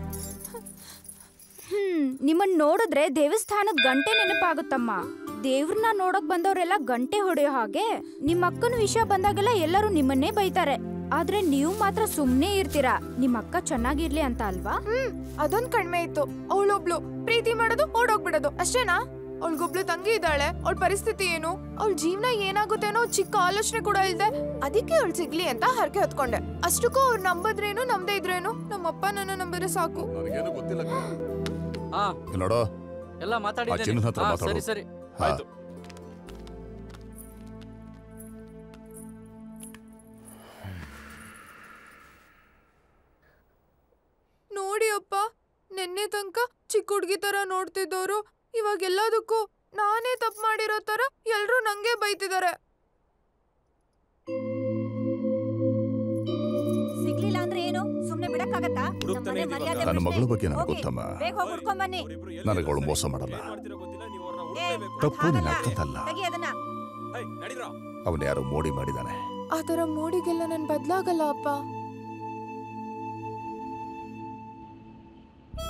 ಹ್ಮ್ ನಿಮ್ಮನ್ ನೋಡಿದ್ರೆ ದೇವಸ್ಥಾನದ ಗಂಟೆ ನೆನಪಾಗುತ್ತಮ್ಮ ದೇವ್ರನ್ನ ನೋಡಕ್ ಬಂದವರೆಲ್ಲ ಗಂಟೆ ಹೊಡೆಯೋ ಹಾಗೆ ನಿಮ್ಮ ಅಕ್ಕನ ವಿಷಯ ಬಂದಾಗೆಲ್ಲ ಎಲ್ಲರೂ ನಿಮ್ಮನ್ನೇ ಬೈತಾರೆ ಆದ್ರೆ ನೀವು ಮಾತ್ರ ಸುಮ್ನೆ ಇರ್ತೀರಾ ನಿಮ್ಮ ಅಕ್ಕ ಚೆನ್ನಾಗಿರ್ಲಿ ಅಂತ ಅಲ್ವಾ ಹ್ಮ್ ಅದೊಂದ್ ಕಡಿಮೆ ಇತ್ತು ಅವಳೊಬ್ಳು ಪ್ರೀತಿ ಮಾಡೋದು ಓಡೋಗ್ಬಿಡೋದು ಅಷ್ಟೇನಾ ಅವಳಿಗೊಬ್ಳು ತಂಗಿ ಇದ್ದಾಳೆ ಅವಳ ಪರಿಸ್ಥಿತಿ ಏನು ಅವಳ ಜೀವನ ಏನಾಗುತ್ತೇನೋ ಚಿಕ್ಕ ಆಲೋಚನೆ ಕೂಡ ಇಲ್ದೆ ಅದಕ್ಕೆ ಅವಳು ಸಿಗ್ಲಿ ಅಂತ ಹರಕೆ ಹೊತ್ಕೊಂಡೆ ಅಷ್ಟಕ್ಕೂ ಅವ್ರು ನಂಬದ್ರೇನು ನಮ್ದೇ ಇದ್ರೇನು ನಮ್ಮಪ್ಪ ನನ್ನ ನಂಬಿದ್ರೆ ಸಾಕು ನನಗೇನು ಗೊತ್ತಿಲ್ಲ ಹಾ ನೋಡೋ ಎಲ್ಲ ಆ ಮಾತಾಡಿದ್ದೀನಿ ಚಿನ್ನದ ಹತ್ರ ಹಾ, ಮಾತಾಡು ಸರಿ ಸರಿ ಹಾ. ನೋಡಿ ಅಪ್ಪ ನಿನ್ನೆ ತನಕ ಚಿಕ್ಕ ಹುಡ್ಗಿ ತರ ನೋಡ್ತಿದ್ದವ್ರು ಇವಾಗ ಎಲ್ಲದಕ್ಕೂ ನಾನೇ ತಪ್ಪು ಮಾಡಿರೋ ತರ ಎಲ್ರೂ ನಂಗೆ ಬೈತಿದ್ದಾರೆ ಸಿಗ್ಲಿಲ್ಲ ಅಂದ್ರೆ ಏನು ಸುಮ್ನೆ ಬಿಡಕ್ಕಾಗತ್ತಾ ನಮ್ಮನೆ ಮರ್ಯಾದೆ ನನ್ನ ಮಗಳ ಬಗ್ಗೆ ನನಗೆ ಹೋಗಿ, ಗೊತ್ತಮ್ಮ ಬೇಗ ಹೋಗಿ ಹುಡ್ಕೊಂಡ್ ಬನ್ನಿ ನನಗೆ ಅವಳು ಮೋಸ ಮಾಡಲ್ಲ ಏ, ತಪ್ಪು ನಿನ್ನ ಅಕ್ಕಂದಲ್ಲ ತೆಗಿ ಅದನ್ನ ಅವನು ಯಾರೋ ಮೋಡಿ ಮಾಡಿದಾನೆ ಆ ತರ ಮೋಡಿಗೆಲ್ಲ ನನ್ ಬದ್ಲಾಗಲ್ಲ ಅಪ್ಪ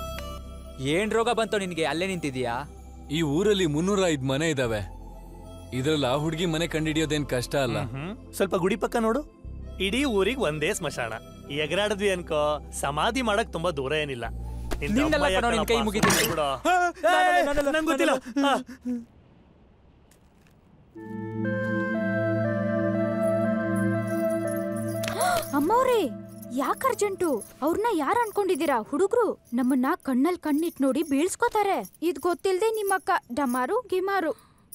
ಏನ್ ರೋಗ ಬಂತು ನಿನ್ಗೆ ಅಲ್ಲೇ ನಿಂತಿದ್ಯಾ ಈ ಊರಲ್ಲಿ ಮುನ್ನೂರ ಐದ್ ಮನೆ ಇದಾವೆ ಇದ್ರಲ್ಲಿ ಆ ಹುಡುಗಿ ಮನೆ ಕಂಡಿಡಿಯೋದೇನ್ ಕಷ್ಟ ಅಲ್ಲ ಹ್ಮ್ ಸ್ವಲ್ಪ ಗುಡಿ ಪಕ್ಕ ನೋಡು ಇಡೀ ಊರಿಗೆ ಒಂದೇ ಸ್ಮಶಾನ ಎಗರಾಡಿದ್ವಿ ಅನ್ಕೋ ಸಮಾಧಿ ಮಾಡಕ್ ತುಂಬಾ ದೂರ ಏನಿಲ್ಲ ನಿನ್ ನಿನ್ನೆಲ್ಲ ದಮ್ಮಯ್ಯ ಕಣೋ, ನಿನ್ ಕೈ ಕಣಪ್ಪ, ಮುಗಿತೀನಿ. ಸುಮ್ನೆ ಬಿಡು. ಹಾ, ಏ, ನಾನಲ್ಲ, ನಂಗ್ ಗೊತ್ತಿಲ್ಲ ನಾನಲ್ಲ. ಹಾ. ಅಮ್ಮವ್ರೇ ಯಾಕೆ ಅರ್ಜೆಂಟು ಅವ್ರನ್ನ ಯಾರು ಅನ್ಕೊಂಡಿದೀರಾ ಹುಡುಗ್ರು ನಮ್ಮನ್ನ ಕಣ್ಣಲ್ ಕಣ್ಣಿಟ್ ನೋಡಿ ಬೀಳ್ಸ್ಕೊತಾರೆ ಇದ್ ಗೊತ್ತಿಲ್ದೆ ನಿಮ್ಮಕ್ಕ ಡಮಾರು ಗಿಮಾರು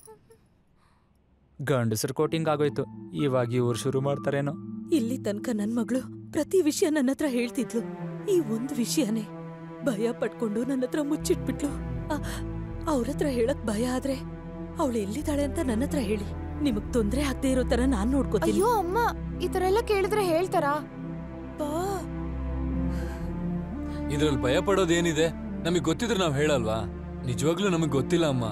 ಗಂಡಸರು ಕೋಟಿಂಗ್ ಆಗೋಯ್ತು ಇವಾಗ ಇವ್ರು ಶುರು ಮಾಡ್ತಾರೇನೋ ಇಲ್ಲಿ ತನಕ ನನ್ ಮಗಳು ಪ್ರತಿ ವಿಷಯ ನನ್ನ ಹತ್ರ ಹೇಳ್ತಿದ್ಲು ಈ ಒಂದು ವಿಷಯನೇ ಭಯ ಪಟ್ಕೊಂಡು ನನ್ನ ಹತ್ರ ಮುಚ್ಚಿಟ್ಬಿಟ್ಲು ಅವ್ರ ಹತ್ರ ಹೇಳಕ್ ಭಯ ಆದ್ರೆ ಅವಳು ಎಲ್ಲಿದ್ದಾಳೆ ಅಂತ ನನ್ನ ಹತ್ರ ಹೇಳಿ ನಿಮಗ್ ತೊಂದ್ರೆ ಆಗದೆ ಇರೋ ತರ ನಾನ್ ನೋಡ್ಕೋತೀನಿ ಅಯ್ಯೋ ಅಮ್ಮ ಈ ತರ ಎಲ್ಲ ಕೇಳಿದ್ರೆ ಹೇಳ್ತಾರಾ ಇದ್ರಲ್ಲಿ ಭಯ ಪಡೋದೇನಿದೆ ನಮಗ್ ಗೊತ್ತಿದ್ರೆ ನಾವ್ ಹೇಳಲ್ವಾ ನಿಜವಾಗ್ಲೂ ನಮಗ್ ಗೊತ್ತಿಲ್ಲ ಅಮ್ಮ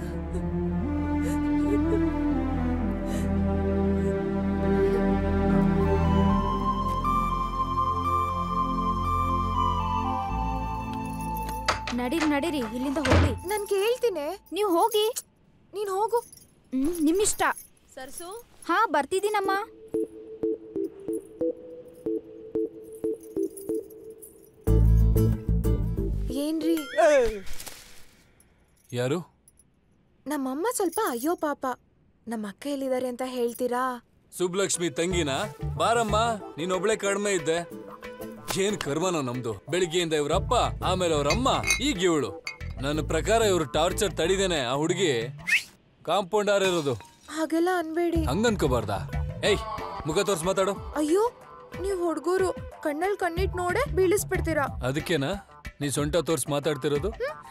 ನಡೀರಿ ನಡೀರಿ ಇಲ್ಲಿಂದ ಹೋಗಿ ನಾನ್ ಕೇಳ್ತೀನಿ ನೀವು ಹೋಗಿ ನೀನ್ ಹೋಗು ಹ್ಮ್ ನಿಮ್ಮಿಷ್ಟ ಸರ್ಸು ಹಾ ಬರ್ತಿದ್ದೀನಮ್ಮ ಏನ್ರಿ ಯಾರು ನಮ್ಮಮ್ಮ ಸ್ವಲ್ಪ ಅಯ್ಯೋ ಪಾಪ ನಮ್ಮ ಅಕ್ಕ ಎಲ್ಲಿದ್ದಾರೆ ಅಂತ ಹೇಳ್ತೀರಾ ಸುಬ್ಲಕ್ಷ್ಮಿ ತಂಗಿನ ಬಾರಮ್ಮ ನೀನೊಬ್ಳೆ ಕಡಿಮೆ ಇದ್ದೆ ಏನ್ ಕರ್ಮನೋ ನಮ್ದು ಬೆಳಿಗ್ಗೆಯಿಂದ ಇವ್ರಪ್ಪ ಆಮೇಲೆ ಅವ್ರಮ್ಮ ಈಗ ಇವಳು ನನ್ನ ಪ್ರಕಾರ ಇವ್ರು ಟಾರ್ಚರ್ ತಡಿದೇನೆ ಆ ಹುಡುಗಿ ಕಾಂಪೌಂಡರ್ ಇರೋದು ಹಾಗೆಲ್ಲ ಅನ್ಬೇಡಿ ಹಂಗನ್ಕೋಬಾರ್ದಾ ಏಯ್ ಮುಖ ತೋರ್ಸ್ ಮಾತಾಡು ಅಯ್ಯೋ ನೀವ್ ಹುಡ್ಗರು ಕಣ್ಣಲ್ ಕಣ್ಣಿಟ್ ನೋಡೆ ಬೀಳಿಸ್ಬಿಡ್ತೀರಾ ಅದಕ್ಕೇನಾ ನೀ ಸೊಂಟ ತೋರ್ಸ್ ಮಾತಾಡ್ತಿರೋದು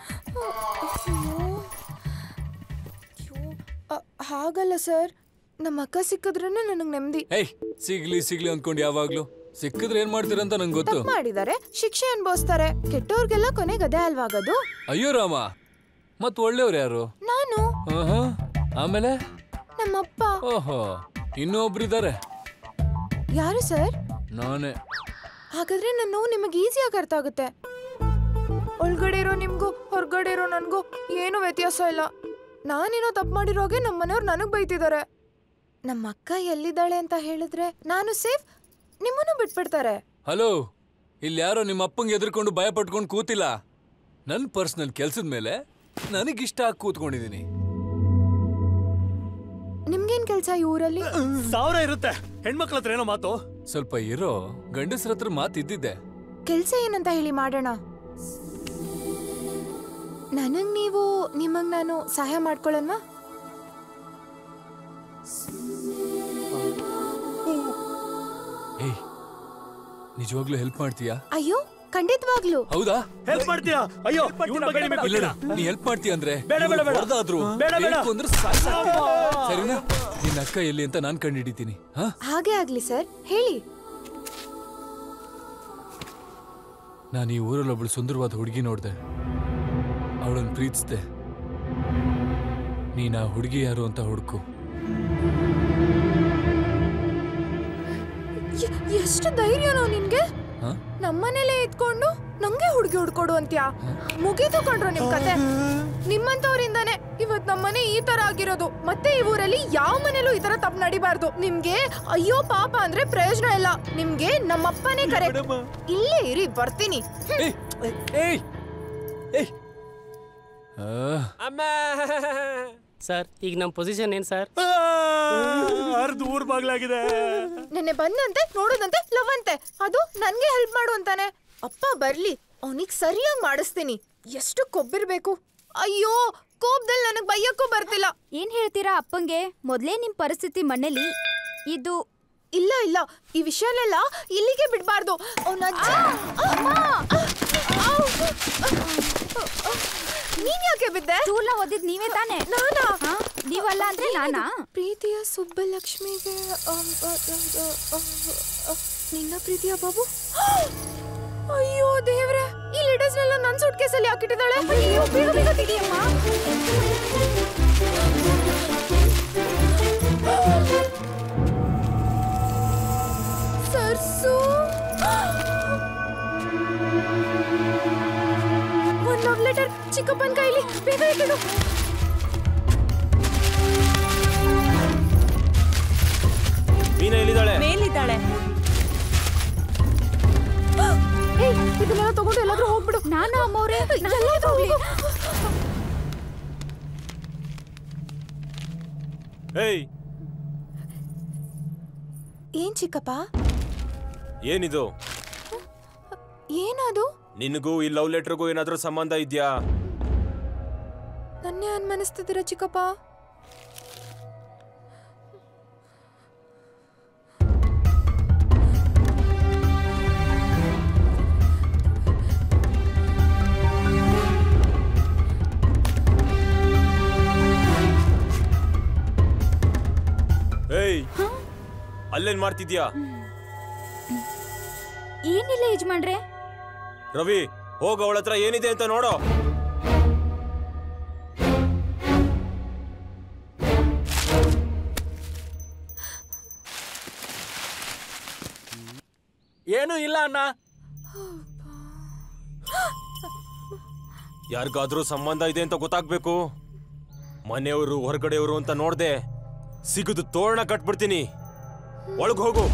ಅ, ಹಾಗಲ್ಲ ಸರ್ ನಮ್ಮ ಅಕ್ಕ ಸಿಕ್ಕಿದ್ರೇನೆ ನನಗ್ ನೆಮ್ಮದಿ ಏಯ್ ಸಿಗ್ಲಿ ಸಿಗ್ಲಿ ಅನ್ಕೊಂಡು ಯಾವಾಗ್ಲೂ ಸಿಕ್ಕಿದ್ರೆ ಏನ್ ಮಾಡ್ತೀರಂತ ನಂಗೆ ಗೊತ್ತು ತಪ್ಪು ಮಾಡಿದ್ದಾರೆ ಶಿಕ್ಷೆ ಅನ್ಭವಿಸ್ತಾರೆ ಕೆಟ್ಟವ್ರಿಗೆಲ್ಲ ಕೊನೆಗೆ ಅದೇ ಅಲ್ವಾಗದು ಅಯ್ಯೋ ರಾಮ ಮತ್ ಒಳ್ಳೆಯವ್ರು ಯಾರು ನಾನು ಆಹಾ. ಆಮೇಲೆ ನಮ್ಮಪ್ಪ ಓಹೋ ಇನ್ನೂ ಒಬ್ರಿದ್ದಾರೆ ಯಾರು ಸರ್ ನಾನೇ ಹಾಗಾದ್ರೆ ನನ್ನ ನೋವು ನಿಮಗೆ ಈಸಿಯಾಗಿ ಅರ್ಥ ಆಗುತ್ತೆ ಒಳಗಡೆ ಇರೋ ನಿಮ್ಗೂ ಹೊರಗಡೆ ಇರೋ ನನ್ಗೂ ಏನು ವ್ಯತ್ಯಾಸ ಇಲ್ಲ ನಾನೇನೋ ತಪ್ಪು ಮಾಡಿರೋಗೆ ನಮ್ಮ ಮನೆಯವ್ರು ನನಗ್ ಬೈತಿದ್ದಾರೆ ನಮ್ಮ ಅಕ್ಕ ಎಲ್ಲಿದ್ದಾಳೆ ಅಂತ ಹೇಳಿದ್ರೆ ನಾನು ಸೇಫ್ ನಿಮ್ಮನ್ನು ಬಿಟ್ಬಿಡ್ತಾರೆ ಹಲೋ ಇಲ್ಲಿ ಯಾರೋ ನಿಮ್ಮ ಅಪ್ಪಂಗೆ ಎದುರ್ಕೊಂಡು ಭಯ ಪಟ್ಕೊಂಡು ಕೂತಿಲ್ಲ ನನ್ನ ಪರ್ಸನಲ್ ಕೆಲ್ಸದ ಮೇಲೆ ನನಗಿಷ್ಟ ಆಗಿ ಕೂತ್ಕೊಂಡಿದ್ದೀನಿ ನಿಮ್ಗೇನ್ ಕೆಲ್ಸ ಈ ಊರಲ್ಲಿ ಸಾವಿರ ಇರುತ್ತೆ ಹೆಣ್ಮಕ್ಳ ಹತ್ರ ಏನೋ ಮಾತು ಸ್ವಲ್ಪ ಇರೋ ಗಂಡಸ್ರ ಹತ್ರ ಮಾತಿದ್ದಿದ್ದೆ ಕೆಲ್ಸ ಏನಂತ ಹೇಳಿ ಮಾಡೋಣ ನನಗ್ ನೀವು ನಿಮಗ್ ನಾನು ಸಹಾಯ ಮಾಡ್ಕೊಳ್ಳೋಣ ಏಯ್ ನಿಜವಾಗ್ಲೂ ಹೆಲ್ಪ್ ಮಾಡ್ತೀಯಾ ಅಯ್ಯೋ ಖಂಡಿತವಾಗ್ಲು ಹೌದಾ ಹೆಲ್ಪ್ ಮಾಡ್ತೀಯಾ ಅಯ್ಯೋ ಇವ್ನ್ ಬಗ್ಗೆ ನಿಮಗೆ ಇಲ್ಲಣ್ಣ ಗೊತ್ತಿಲ್ಲ. ನೀ ಹೆಲ್ಪ್ ಮಾಡ್ತೀಯ ಅಂದ್ರೆ ಬೇಡ, ಬೇಡ, ಬೇಡ. ಹೊಡೆದಾದ್ರು ಬೇಡ, ಬೇಡ. ಅಂದ್ರೆ ಸಾಯ್ಸಾಕ್ತೀನಿ. ಸರಿನಾ ನಿನ್ನ ಅಕ್ಕ ಎಲ್ಲಿ ಅಂತ ನಾನ್ ಕಂಡಿಡಿತೀನಿ ಹಾ ಹಾಗೆ ಆಗ್ಲಿ ಸರ್ ಹೇಳಿ ನಾನು ಈ ಊರಲ್ಲಿ ಒಬ್ಳು ಸುಂದರವಾದ ಹುಡುಗಿ ನೋಡ್ದೆ ಅವಳನ್ನು ಪ್ರೀತಿಸ್ದೆ ನೀನ್ ಆ ಹುಡುಗಿ ಯಾರು ಅಂತ ಹುಡುಕು ಎ- ಎಷ್ಟು ಧೈರ್ಯನೋ ನಿನ್ಗೆ ಹಾ? ನಮ್ಮನೇಲೆ ಇದ್ಕೊಂಡು ನಂಗೆ ಹುಡುಗಿ ಹುಡ್ಕೊಡು ಅಂತ್ಯಾ ಮುಗೀತು ಕಂಡ್ರು ನಿಮ್ ಕತೆ ನಿಮ್ಮಂತವ್ರಿಂದಾನೆ ಇವತ್ ನಮ್ಮನೆ ಈ ತರ ಆಗಿರೋದು ಮತ್ತೆ ಈ ಊರಲ್ಲಿ ಯಾವ ಮನೇಲೂ ಈ ತರ ತಪ್ಪು ನಡಿಬಾರ್ದು ನಿಮ್ಗೆ ಅಯ್ಯೋ ಪಾಪ ಅಂದ್ರೆ ಪ್ರಯೋಜನ ಇಲ್ಲ ನಿಮ್ಗೆ ನಮ್ಮಪ್ಪನೇ ಕರೆ ಇಲ್ಲೇ ಇರಿ ಬರ್ತೀನಿ ಏಯ್ ಏಯ್ ಅಮ್ಮ ಸರ್ ಈಗ ನಮ್ಮ ಪೊಸಿಷನ್ ಏನು ಸರ್ ಅರ್ಧ ಊರ್ ಬಾಗ್ಲಾಗಿದೆ ನೆನ್ನೆ ಬಂದಂತೆ ನೋಡೋದಂತೆ ಲವ್ ಅಂತೆ ಅದು ನನ್ಗೆ ಹೆಲ್ಪ್ ಮಾಡು ಅಂತಾನೆ ಅಪ್ಪ ಬರ್ಲಿ ಅವನಿಗ್ ಸರಿಯಾಗಿ ಮಾಡಿಸ್ತೀನಿ ಎಷ್ಟು ಕೊಬ್ಬಿರ್ಬೇಕು ಅಯ್ಯೋ ಕೋಪದಲ್ಲಿ ನನಗ್ ಬೈಯಕ್ಕೂ ಬರ್ತಿಲ್ಲ ಏನ್ ಹೇಳ್ತೀರಾ ಅಪ್ಪಂಗೆ ಮೊದ್ಲೇ ನಿಮ್ ಪರಿಸ್ಥಿತಿ ಮನೇಲಿ ಇದು ಇಲ್ಲ ಇಲ್ಲ ಈ ವಿಷಯನೆಲ್ಲ ಇಲ್ಲಿಗೆ ಬಿಡ್ಬಾರ್ದು ಅವ್ನ ಅಜ್ಜಿ ನೀನ್ ಯಾಕೆ ಬಿದ್ದೆ ಚೂರ್ನ ಓದಿದ್ ನೀವೇ ತಾನೇ ನಾನಾ ನೀವಲ್ಲ ಅಂದ್ರೆ ನಾನಾ ಪ್ರೀತಿಯ ಸುಬ್ಬಲಕ್ಷ್ಮಿಗೆ ಅಮ್, ಅ, ಅ, ಅ, ಅ, ಅ, ನಿನ್ನ ಪ್ರೀತಿಯ ಬಾಬು ಅಯ್ಯೋ ದೇವ್ರೆ ಈ ಲೆಟರ್ಸ್ ನೆಲ್ಲ ನನ್ ಸೂಟ್ ಕೇಸಲ್ಲಿ ಹಾಕಿಟ್ಟಿದ್ದಾಳೆ ಅಯ್ಯೋ ಬೇಗ ಬೇಗ ತೆಗಿಯಮ್ಮ ಸರ್ಸು ಒಂದ್ ಲವ್ ಲೆಟರ್ ಚಿಕ್ಕಪ್ಪನ ಕೈಲಿ ಬೇಗ ಇಟ್ಟಿಡು ಮೀನಾ ಎಲ್ಲಿದ್ದಾಳೆ ಮೇಲಿದ್ದಾಳೆ ಏಯ್ ಇದನ್ನೆಲ್ಲ ತಗೊಂಡು ಎಲ್ಲಾದ್ರೂ ಹೋಗ್ಬಿಡು ನಾನು ಅಮ್ಮವ್ರೆ ಎಲ್ಲಾದ್ರೂ ಹೋಗ್ಲಿ ಏಯ್ ಏನ್ ಚಿಕ್ಕಪ್ಪ ಏನಿದು ಏನದು ನಿನಗೂ ಈ ಲವ್ ಲೆಟರ್ಗೂ ಏನಾದ್ರೂ ಸಂಬಂಧ ಇದ್ಯಾ ನನ್ನೇ ಅನ್ಮನಿಸ್ತಿದ್ದೀರ ಚಿಕ್ಕಪ್ಪ ಏಯ್ ಅಲ್ಲೇನ್ ಮಾಡ್ತಿದ್ಯಾ ಏನಿಲ್ಲ ಯಜಮಾನ್ರೆ ರವಿ ಹೋಗ ಅವಳ ಹತ್ರ ಏನಿದೆ ಅಂತ ನೋಡೋ ಏನೂ ಇಲ್ಲ ಅಣ್ಣ ಯಾರಿಗಾದ್ರೂ ಸಂಬಂಧ ಇದೆ ಅಂತ ಗೊತ್ತಾಗ್ಬೇಕು ಮನೆಯವರು ಹೊರಗಡೆಯವರು ಅಂತ ನೋಡ್ದೆ ಸಿಗುದು ತೋರಣ ಕಟ್ಬಿಡ್ತೀನಿ ಒಳಗ್ ಹೋಗು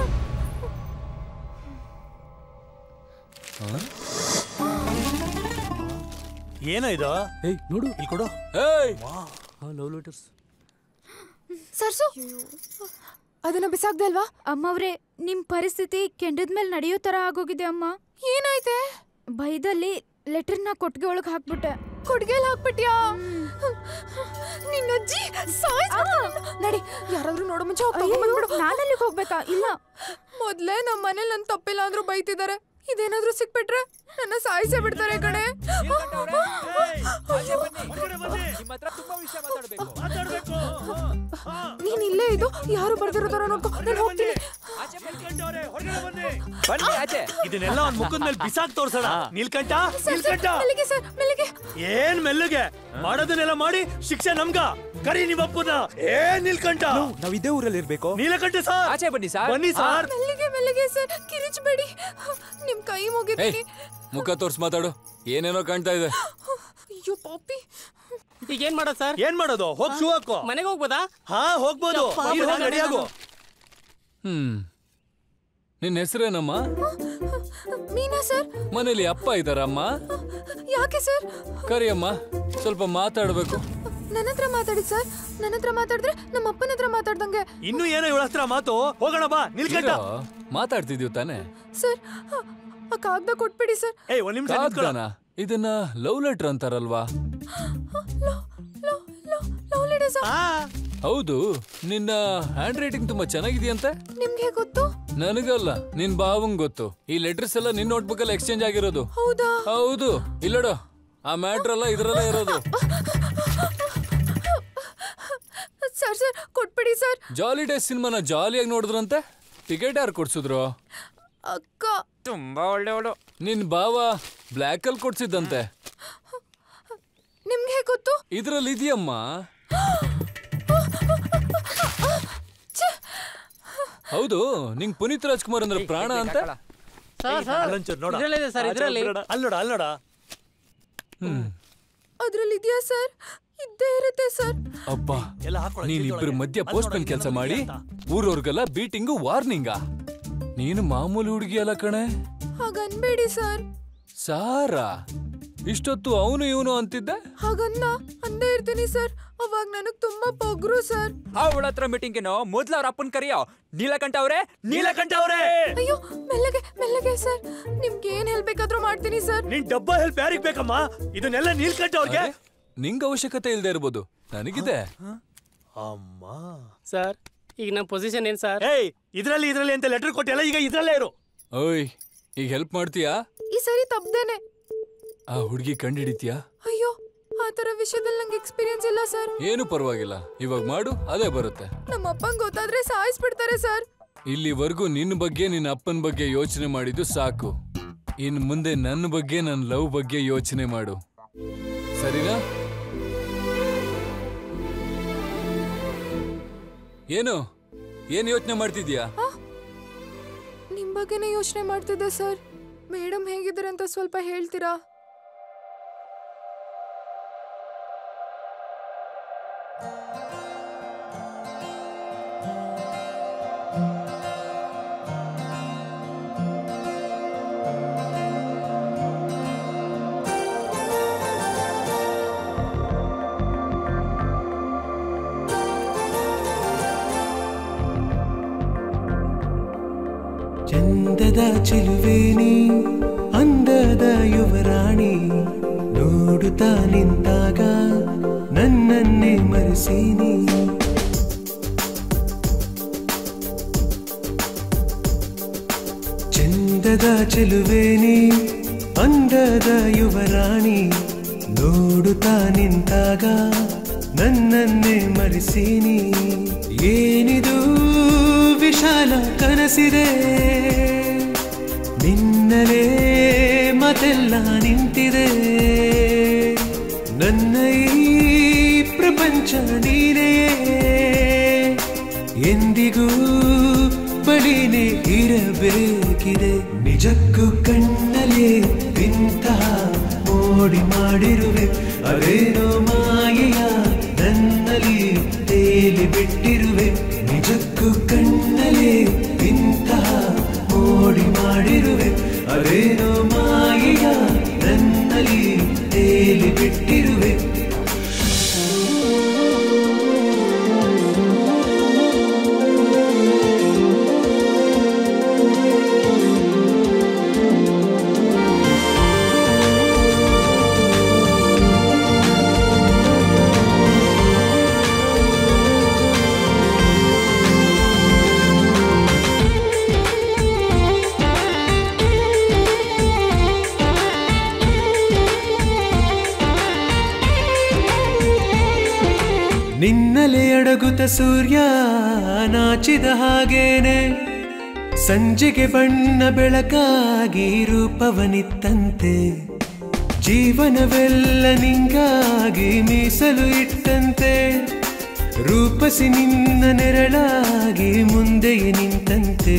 ಏನೋ ಇದು ಏಯ್ ನೋಡು ಇಲ್ಲಿ ಕೊಡು ಏಯ್ ಲವ್ ಲೆಟರ್ಸ್ ಸರ್ಸು ಅದನ್ನ ಬಿಸಾಕ್ದೆ ಅಲ್ವಾ ಅಮ್ಮವ್ರೆ ನಿಮ್ ಪರಿಸ್ಥಿತಿ ಕೆಂಡದ ಮೇಲೆ ನಡೆಯೋ ತರ ಆಗೋಗಿದೆ ಅಮ್ಮ ಏನಾಯ್ತೆ ಭಯದಲ್ಲಿ ಲೆಟರ್ನ ಕೊಟ್ಟಿಗೆ ಒಳಗೆ ಹಾಕ್ಬಿಟ್ಟೆ ಕೊಡ್ಗೆಲ್ ಹಾಕ್ಬಿಟ್ಯಾ ನಿನ್ನಜ್ಜಿ ಸಾಯ್ಸ್ಬಿಡ್ತಾಳೆ. ನಡಿ ಯಾರಾದ್ರೂ ನೋಡೋ ಮುಂಚೆ ಹೋಗ್ ತಗೊಂಡ್ಬಂದ್ಬಿಡು. ನಾನಲ್ಲಿಗೆ ಹೋಗ್ಬೇಕಾ ಇಲ್ಲ ಮೊದ್ಲೇ ನಮ್ಮ ಮನೇಲಿ ನನ್ ತಪ್ಪಿಲ್ಲ ಅಂದ್ರೂ ಬೈತಿದ್ದಾರೆ ಇದೇನಾದ್ರೂ ಸಿಕ್ಬಿಟ್ರೆ ನನ್ನ ಸಾಯಿಸೇ ಬಿಡ್ತಾರೆ ಕಣೆ ನೀನ್ ಇಲ್ಲೇ ಇದು ಯಾರು ಬರ್ದಿರೋ ತರ ನೋಡ್ಕೊ ನಾನು ಹೋಗ್ತೀನಿ ಬನ್ನಿ ಆಚೆ ಇದನ್ನೆಲ್ಲ ಅವ್ನ ಮುಖದ ಮೇಲೆ ಬಿಸಾಕ್ ತೋರ್ಸೋಣ ನೀಲ್ಕಂಠ ಸರ್, ಸರ್, ನೀಲ್ಕಂಠ ಮೆಲ್ಲಿಗೆ ಸರ್ ಮೆಲ್ಲಿಗೆ ಏನ್ ಮೆಲ್ಲಗೆ ಮಾಡೋದನ್ನೆಲ್ಲ ಮಾಡಿ ಶಿಕ್ಷೆ ನಮ್ಗ ಕರಿ ನಿಮ್ ಅಪ್ಪನ ಏನ್ ನೀಲ್ಕಂಠ ನಾವ್ ಇದೇ ಊರಲ್ಲಿ ಇರ್ಬೇಕು ನೀಲಕಂಠ ಸರ್ ಆಚೆ ಬನ್ನಿ ಸರ್ ಬನ್ನಿ ಸರ್ ಮೆಲ್ಲಿಗೆ ಮೆಲ್ಲಿಗೆ ಸರ್ ಕಿರಿಚ್ಬೇಡಿ ನಿಮ್ ಕೈ ಏಯ್ ಮುಗಿತೀನಿ ಮುಖ ತೋರ್ಸ್ ಮಾತಾಡು ಏನೇನೋ ಕಾಣ್ತಾ ಇದೆ ಅಯ್ಯೋ ಪಾಪಿ ಈಗ ಏನ್ ಮಾಡೋದು ಸರ್ ಏನ್ ಮಾಡೋದು ಹೋಗ್ ಶೂ ಹಾಕೋ ಮನೆಗೆ ಹೋಗ್ಬೋದಾ ಹಾ ಹೋಗ್ಬೋದು ಯಪ್ಪ, ನೀನ್ ಹೋಗ್ ರೆಡಿ ಆಗು ಹ್ಮ್ ನಿನ್ನ ಹೆಸರೇನಮ್ಮ ಮೀನಾ ಸರ್ ಮನೇಲಿ ಅಪ್ಪ ಇದಾರಮ್ಮ ಯಾಕೆ ಸರ್ ಕರಿಯಮ್ಮ ಸ್ವಲ್ಪ ಮಾತಾಡ್ಬೇಕು ನನ್ನ ಹತ್ರ ಮಾತಾಡಿ ಸರ್ ನನ್ನ ಹತ್ರ ಮಾತಾಡಿದ್ರೆ ನಮ್ಮ ಅಪ್ಪನ ಹತ್ರ ಮಾತಾಡ್ದಂಗೆ ಇನ್ನು ಏನೋ ಇವಳ ಹತ್ರ ಮಾತು ಹೋಗೋಣ ಬಾ ನೀಲ್ಕಂಠ ಇರೋ, ಮಾತಾಡ್ತಿದೀವ್ ತಾನೆ ಸರ್ ಆ- ಆ ಕಾಗ್ದ ಕೊಟ್ಬಿಡಿ ಸರ್ ಏಯ್ ಒಂದ್ ನಿಮಿಷ ಕಾಗ್ದಾನ ಇದನ್ನ ಲವ್ ಲೆಟರ್ ಅಂತಾರಲ್ವಾ ಲವ್ ಲೆಟರ್ಸ್ ಹೌದು ನಿನ್ನ ಹ್ಯಾಂಡ್ ರೈಟಿಂಗ್ ತುಂಬಾ ಚೆನ್ನಾಗಿದೆಯಂತೆ ನಿಮ್ಗೆ ಗೊತ್ತು ನನಗಲ್ಲ ನಿನ್ ಬಾವಂಗ್ ಗೊತ್ತು ಈ ಲೆಟರ್ಸ್ ಎಲ್ಲ ನಿನ್ ನೋಟ್ಬುಕ್ ಅಲ್ಲಿ ಎಕ್ಸ್ಚೇಂಜ್ ಆಗಿರೋದು ಹೌದಾ ಹೌದು ಇಲ್ಲೋಡು ಆ ಮ್ಯಾಟ್ರ್ ಎಲ್ಲ ಇದ್ರಲ್ಲೇ ಇರೋದು ಸರ್ ಸರ್ ಕೊಟ್ಬಿಡಿ ಸರ್ ಜಾಲಿ ಡೇಸ್ ಸಿನಿಮಾನ ಜಾಲಿಯಾಗಿ ನೋಡಿದ್ರಂತೆ ಟಿಕೆಟ್ ಯಾರು ಕೊಡ್ಸಿದ್ರು ಅಕ್ಕ ತುಂಬಾ ಒಳ್ಳೆಯವಳು ನಿನ್ ಬಾವ ಬ್ಲ್ಯಾಕ್ ಅಲ್ಲಿ ಕೊಡ್ಸಿದ್ದಂತೆ ನಿಮ್ಗೆ ಗೊತ್ತು ಇದ್ರಲ್ಲಿ ಇದೆಯಮ್ಮ ಹೌದು ನಿಂಗ್ ಪುನೀತ್ ರಾಜ್ಕುಮಾರ್ ಅಂದ್ರೆ ಪ್ರಾಣ ಅಂತ ಸರ್ ಸರ್ ಅಲ್ಲೊಂಚೂರು ನೋಡ ಇದ್ರಲ್ಲಿದೆ ಸರ್ ಇದ್ರಲ್ಲಿ ಅಲ್ಲೋಡ ಅಲ್ಲೋಡ ಹ್ಮ್ ಅದ್ರಲ್ಲಿ ಇದೆಯಾ ಸರ್ ಇದ್ದೇ ಇರುತ್ತೆ ಸರ್ ಅಬ್ಬಾ ಎಲ್ಲ ಹಾಕೊಳ್ಳೋ ನೀನ್ ಇಬ್ರು ಮಧ್ಯ ಪೋಸ್ಟ್ ಮ್ಯಾನ್ ಕೆಲಸ ಮಾಡಿ ಊರವ್ರಿಗೆಲ್ಲ ಬೀಟಿಂಗು ವಾರ್ನಿಂಗ ನೀನು ಮಾಮೂಲಿ ಹುಡುಗಿ ಅಲ್ಲ ಕಣೆ ಹಾಗನ್ಬೇಡಿ ಸರ್ ಸಾರಾ ಇಷ್ಟೊತ್ತು ಅವನು ಇವನು ಅಂತಿದ್ದೆ ಹಾಗನ್ನ ಅಂದೇ ಇರ್ತೀನಿ ಸರ್ ಅವಾಗ ನನಗ್ ತುಂಬಾ ಪೊಗ್ರು ಸರ್ ಅವಳ ಹತ್ರ ಮೀಟಿಂಗ್ ಏನೋ ಮೊದ್ಲು ಅವ್ರ ಅಪ್ಪನ್ ಕರಿಯೋ ನೀಲಕಂಠ ಅವ್ರೆ ನೀಲಕಂಠ ಅವ್ರೆ ಅಯ್ಯೋ ಮೆಲ್ಲಗೆ ಮೆಲ್ಲಗೆ ಸರ್ ನಿಮ್ಗೆ ಏನ್ ಹೆಲ್ಪ್ ಬೇಕಾದ್ರೂ ಮಾಡ್ತೀನಿ ಸರ್ ನಿನ್ ಡಬ್ಬ ಹೆಲ್ಪ್ ಯಾರಿಗ್ ಬೇಕಮ್ಮ ಇದನ್ನೆಲ್ಲ ನೀಲ್ಕಂಠ ಅವ್ರಿಗೆ ಅರೆ, ನಿಂಗ್ ಅವಶ್ಯಕತೆ ಇಲ್ದೇ ಇರ್ಬೋದು ನನಗಿದೆ ಅಮ್ಮ ಸರ್ ಈಗ ನಮ್ಮ ಪೊಸಿಷನ್ ಏನ್ ಸರ್ ಏಯ್ ಇದ್ರಲ್ಲಿ ಇದ್ರಲ್ಲಿ ಅಂತ ಲೆಟರ್ ಕೊಟ್ಟಿಲ್ಲ ಈಗ ಇದ್ರಲ್ಲೇ ಇರು ಓಯ್ ಈಗ ಹೆಲ್ಪ್ ಮಾಡ್ತೀಯಾ ಈ ಸರಿ ತಪ್ದೇನೆ ಆ ಹುಡುಗಿ ಕಂಡಿಡಿತೀಯಾ ಅಯ್ಯೋ ಆ ತರ ವಿಷಯದಲ್ಲಿ ನಂಗೆ ಎಕ್ಸ್ಪೀರಿಯನ್ಸ್ ಇಲ್ಲ ಸರ್ ಏನು ಪರವಾಗಿಲ್ಲ ಇವಾಗ ಮಾಡು ಅದೇ ಬರುತ್ತೆ ನಮ್ಮ ಅಪ್ಪಂಗ್ ಗೊತ್ತಾದ್ರೆ ಸಾಯಿಸ್ಬಿಡ್ತಾರೆ ಸರ್ ಇಲ್ಲಿವರೆಗೂ ನಿನ್ನ ಬಗ್ಗೆ ನಿನ್ನ ಅಪ್ಪನ ಬಗ್ಗೆ ಯೋಚನೆ ಮಾಡಿದ್ದು ಸಾಕು ಇನ್ ಮುಂದೆ ನನ್ನ ಬಗ್ಗೆ ನನ್ನ ಲವ್ ಬಗ್ಗೆ ಯೋಚನೆ ಮಾಡು ಸರಿನಾ ಏನು ಏನ್ ಯೋಚನೆ ಮಾಡ್ತಿದ್ಯಾ ನಿಮ್ ಬಗ್ಗೆನೇ ಯೋಚನೆ ಮಾಡ್ತಿದ್ದೆ ಸರ್ ಮೇಡಮ್ ಹೇಗಿದ್ದಾರೆ ಅಂತ ಸ್ವಲ್ಪ ಹೇಳ್ತೀರಾ ಅಂದದ ಚೆಲುವೇನಿ ಅಂದದ ಯುವರಾಣಿ ನೋಡುತ್ತಾ ನಿಂತಾಗ ನನ್ನನ್ನೇ ಮರೆಸೀನಿ ಚಂದದ ಚೆಲುವೇನಿ ಅಂದದ ಯುವರಾಣಿ ನೋಡುತ್ತಾ ನಿಂತಾಗ ನನ್ನನ್ನೇ ಮರೆಸೀನಿ ಏನಿದು ವಿಶಾಲ ಕನಸಿದೆ ನಿನ್ನಲೇ ಮತೆಲ್ಲ ನಿಂತಿದೆ ನನ್ನ ಈ ಪ್ರಪಂಚ ನೀನೇ ಎಂದಿಗೂ ಬಳಿನೇ ಇರಬೇಕಿದೆ ನಿಜಕ್ಕೂ ಕಣ್ಣಲೇ ಇಂಥ ಮೋಡಿ ಮಾಡಿರುವೆ ಅದೇನೋ ಮಾಯೆಯ ನನ್ನಲ್ಲಿ ತೇಲಿ ಬಿಟ್ಟಿರುವೆ ನಿಜಕ್ಕೂ ಕಣ್ಣಲೇ ಇಂಥ ಮೋಡಿ ಮಾಡಿರುವೆ ಅದೇನೋ ಮಾಯೆಯ ನನ್ನಲ್ಲಿ ತೇಲಿ ಬಿಟ್ಟಿರುವೆ ನಿನ್ನಲೆ ಅಡಗುತ್ತ ಸೂರ್ಯ ನಾಚಿದ ಹಾಗೇನೆ ಸಂಜೆಗೆ ಬಣ್ಣ ಬೆಳಕಾಗಿ ರೂಪವನಿತ್ತಂತೆ ಜೀವನವೆಲ್ಲ ನಿಂಗಾಗಿ ಮೀಸಲು ಇಟ್ಟಂತೆ ರೂಪಸಿ ನಿನ್ನ ನೆರಳಾಗಿ ಮುಂದೆಯೇ ನಿಂತಂತೆ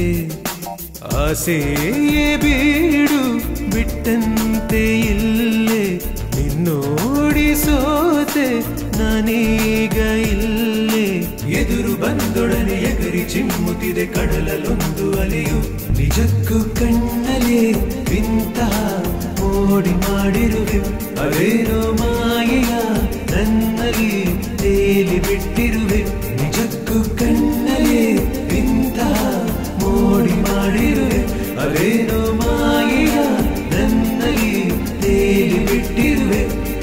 ಆಸೆಯೇ ಬೀಡು ಬಿಟ್ಟಂತೆ ಇಲ್ಲೇ ನಿನ್ನೋಡಿ ಸೋತೆ ನಾನೀಗ ಇಲ್ಲೇ ಎದುರು ಬಂದೊಡನೆ ಎಗರಿ ಚಿಮ್ಮುತ್ತಿದೆ ಕಡಲಲ್ಲೊಂದು ಅಲೆಯು ನಿಜಕ್ಕೂ ಕಣ್ಣಲೇ ಇಂತಹ ಮೋಡಿ ಮಾಡಿರುವೆ ಅದೇನೋ ಮಾಯೆಯ ನನ್ನಲ್ಲಿ ತೇಲಿ ಬಿಟ್ಟಿರುವೆ ನಿಜಕ್ಕೂ ಕಣ್ಣಲೇ ಇಂತಹ ಮೋಡಿ ಮಾಡಿರುವೆ ಅದೇನೋ ಮಾಯೆಯ ನನ್ನಲ್ಲಿ ತೇಲಿ ಬಿಟ್ಟಿರುವೆ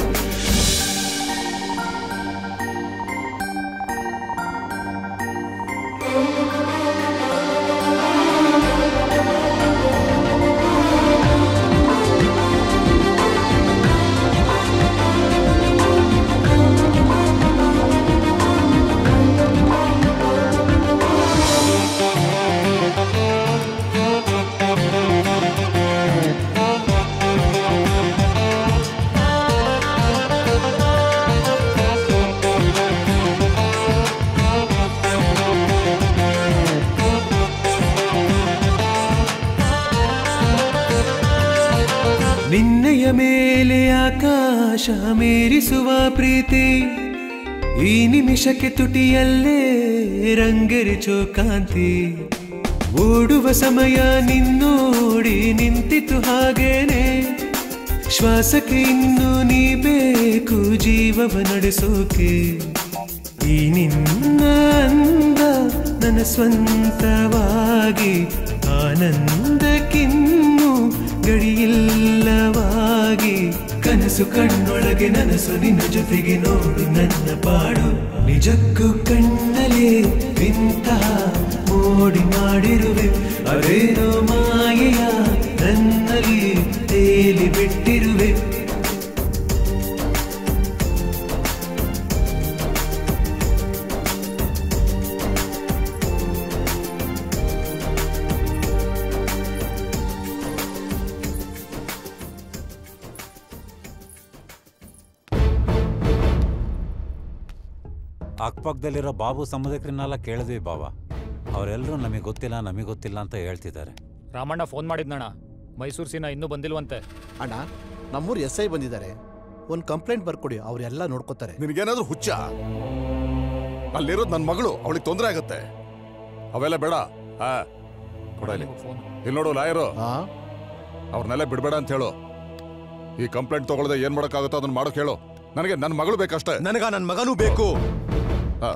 ನಿನ್ನೆಯ ಮೇಲೆ ಆಕಾಶ ಮೀರಿಸುವ ಪ್ರೀತಿ ಈ ನಿಮಿಷಕ್ಕೆ ತುಟಿಯಲ್ಲೇ ರಂಗರಿಚೋ ಕಾಂತಿ ಓಡುವ ಸಮಯ ನಿನ್ನೋಡಿ ನಿಂತಿತು ಹಾಗೇನೆ ಶ್ವಾಸಕ್ಕೆ ಇನ್ನು ನೀ ಬೇಕು ಜೀವವ ನಡೆಸೋಕೆ ಈ ನಿನ್ನ ಅಂದ ನನ್ನ ಸ್ವಂತವಾಗಿ ಆನಂದಕ್ಕಿನ್ನು ಗಡಿಯಿಲ್ಲವಾಗಿ ಕನಸು ಕಣ್ಣೊಳಗೆ ನನಸು ನಿನ್ನ ಜೊತೆಗೆ ನೋಡು ನನ್ನ ಪಾಡು ನಿಜಕ್ಕೂ ಕಣ್ಣಲೇ ಇಂತಹ ಮೋಡಿ ಮಾಡಿರುವೆ ಅದೇನೋ ಮಾಯೆಯ ನನ್ನಲ್ಲಿ ತೇಲಿ ಬಿಟ್ಟಿರುವೆ ಅಕ್ಕಪಕ್ಕದಲ್ಲಿರೋ ಬಾಬು ಸಂಬಂಧಿಕರನ್ನೆಲ್ಲ ಕೇಳಿದ್ವಿ ಬಾವ ಅವರೆಲ್ಲರೂ ನಮಗೆ ಗೊತ್ತಿಲ್ಲ ನಮಗೆ ಗೊತ್ತಿಲ್ಲ ಅಂತ ಹೇಳ್ತಿದ್ದಾರೆ ರಾಮಣ್ಣ ಫೋನ್ ಮಾಡಿದ್ನಣ್ಣ ಮೈಸೂರು ಸೀನಾ ಇನ್ನೂ ಬಂದಿಲ್ವಂತೆ ಅಣ್ಣ ನಮ್ಮೂರು ಎಸ್ ಐ ಬಂದಿದ್ದಾರೆ ಒಂದು ಕಂಪ್ಲೇಂಟ್ ಬರ್ಕೊಡಿ ಅವರೆಲ್ಲ ನೋಡ್ಕೋತಾರೆ ನಿನಗೇನಾದ್ರೂ ಹುಚ್ಚ ಅಲ್ಲಿರೋದು ನನ್ನ ಮಗಳು ಅವಳಿಗೆ ತೊಂದರೆ ಆಗತ್ತೆ ಅವೆಲ್ಲ ಬೇಡ ಆ ಕೊಡ ಇಲ್ಲಿ ಇಲ್ಲಿ ನೋಡು ಲಾಯರು ಅವ್ರನ್ನೆಲ್ಲ ಬಿಡ್ಬೇಡ ಅಂತ ಹೇಳು ಈ ಕಂಪ್ಲೇಂಟ್ ತಗೊಳ್ದೆ ಏನ್ ಮಾಡಕ್ಕಾಗುತ್ತೋ ಅದನ್ನ ಮಾಡೋಕ್ ಹೇಳು ನನಗೆ ನನ್ನ ಮಗಳು ಬೇಕಷ್ಟೇ ನನಗ ನನ್ನ ಮಗನೂ ಬೇಕು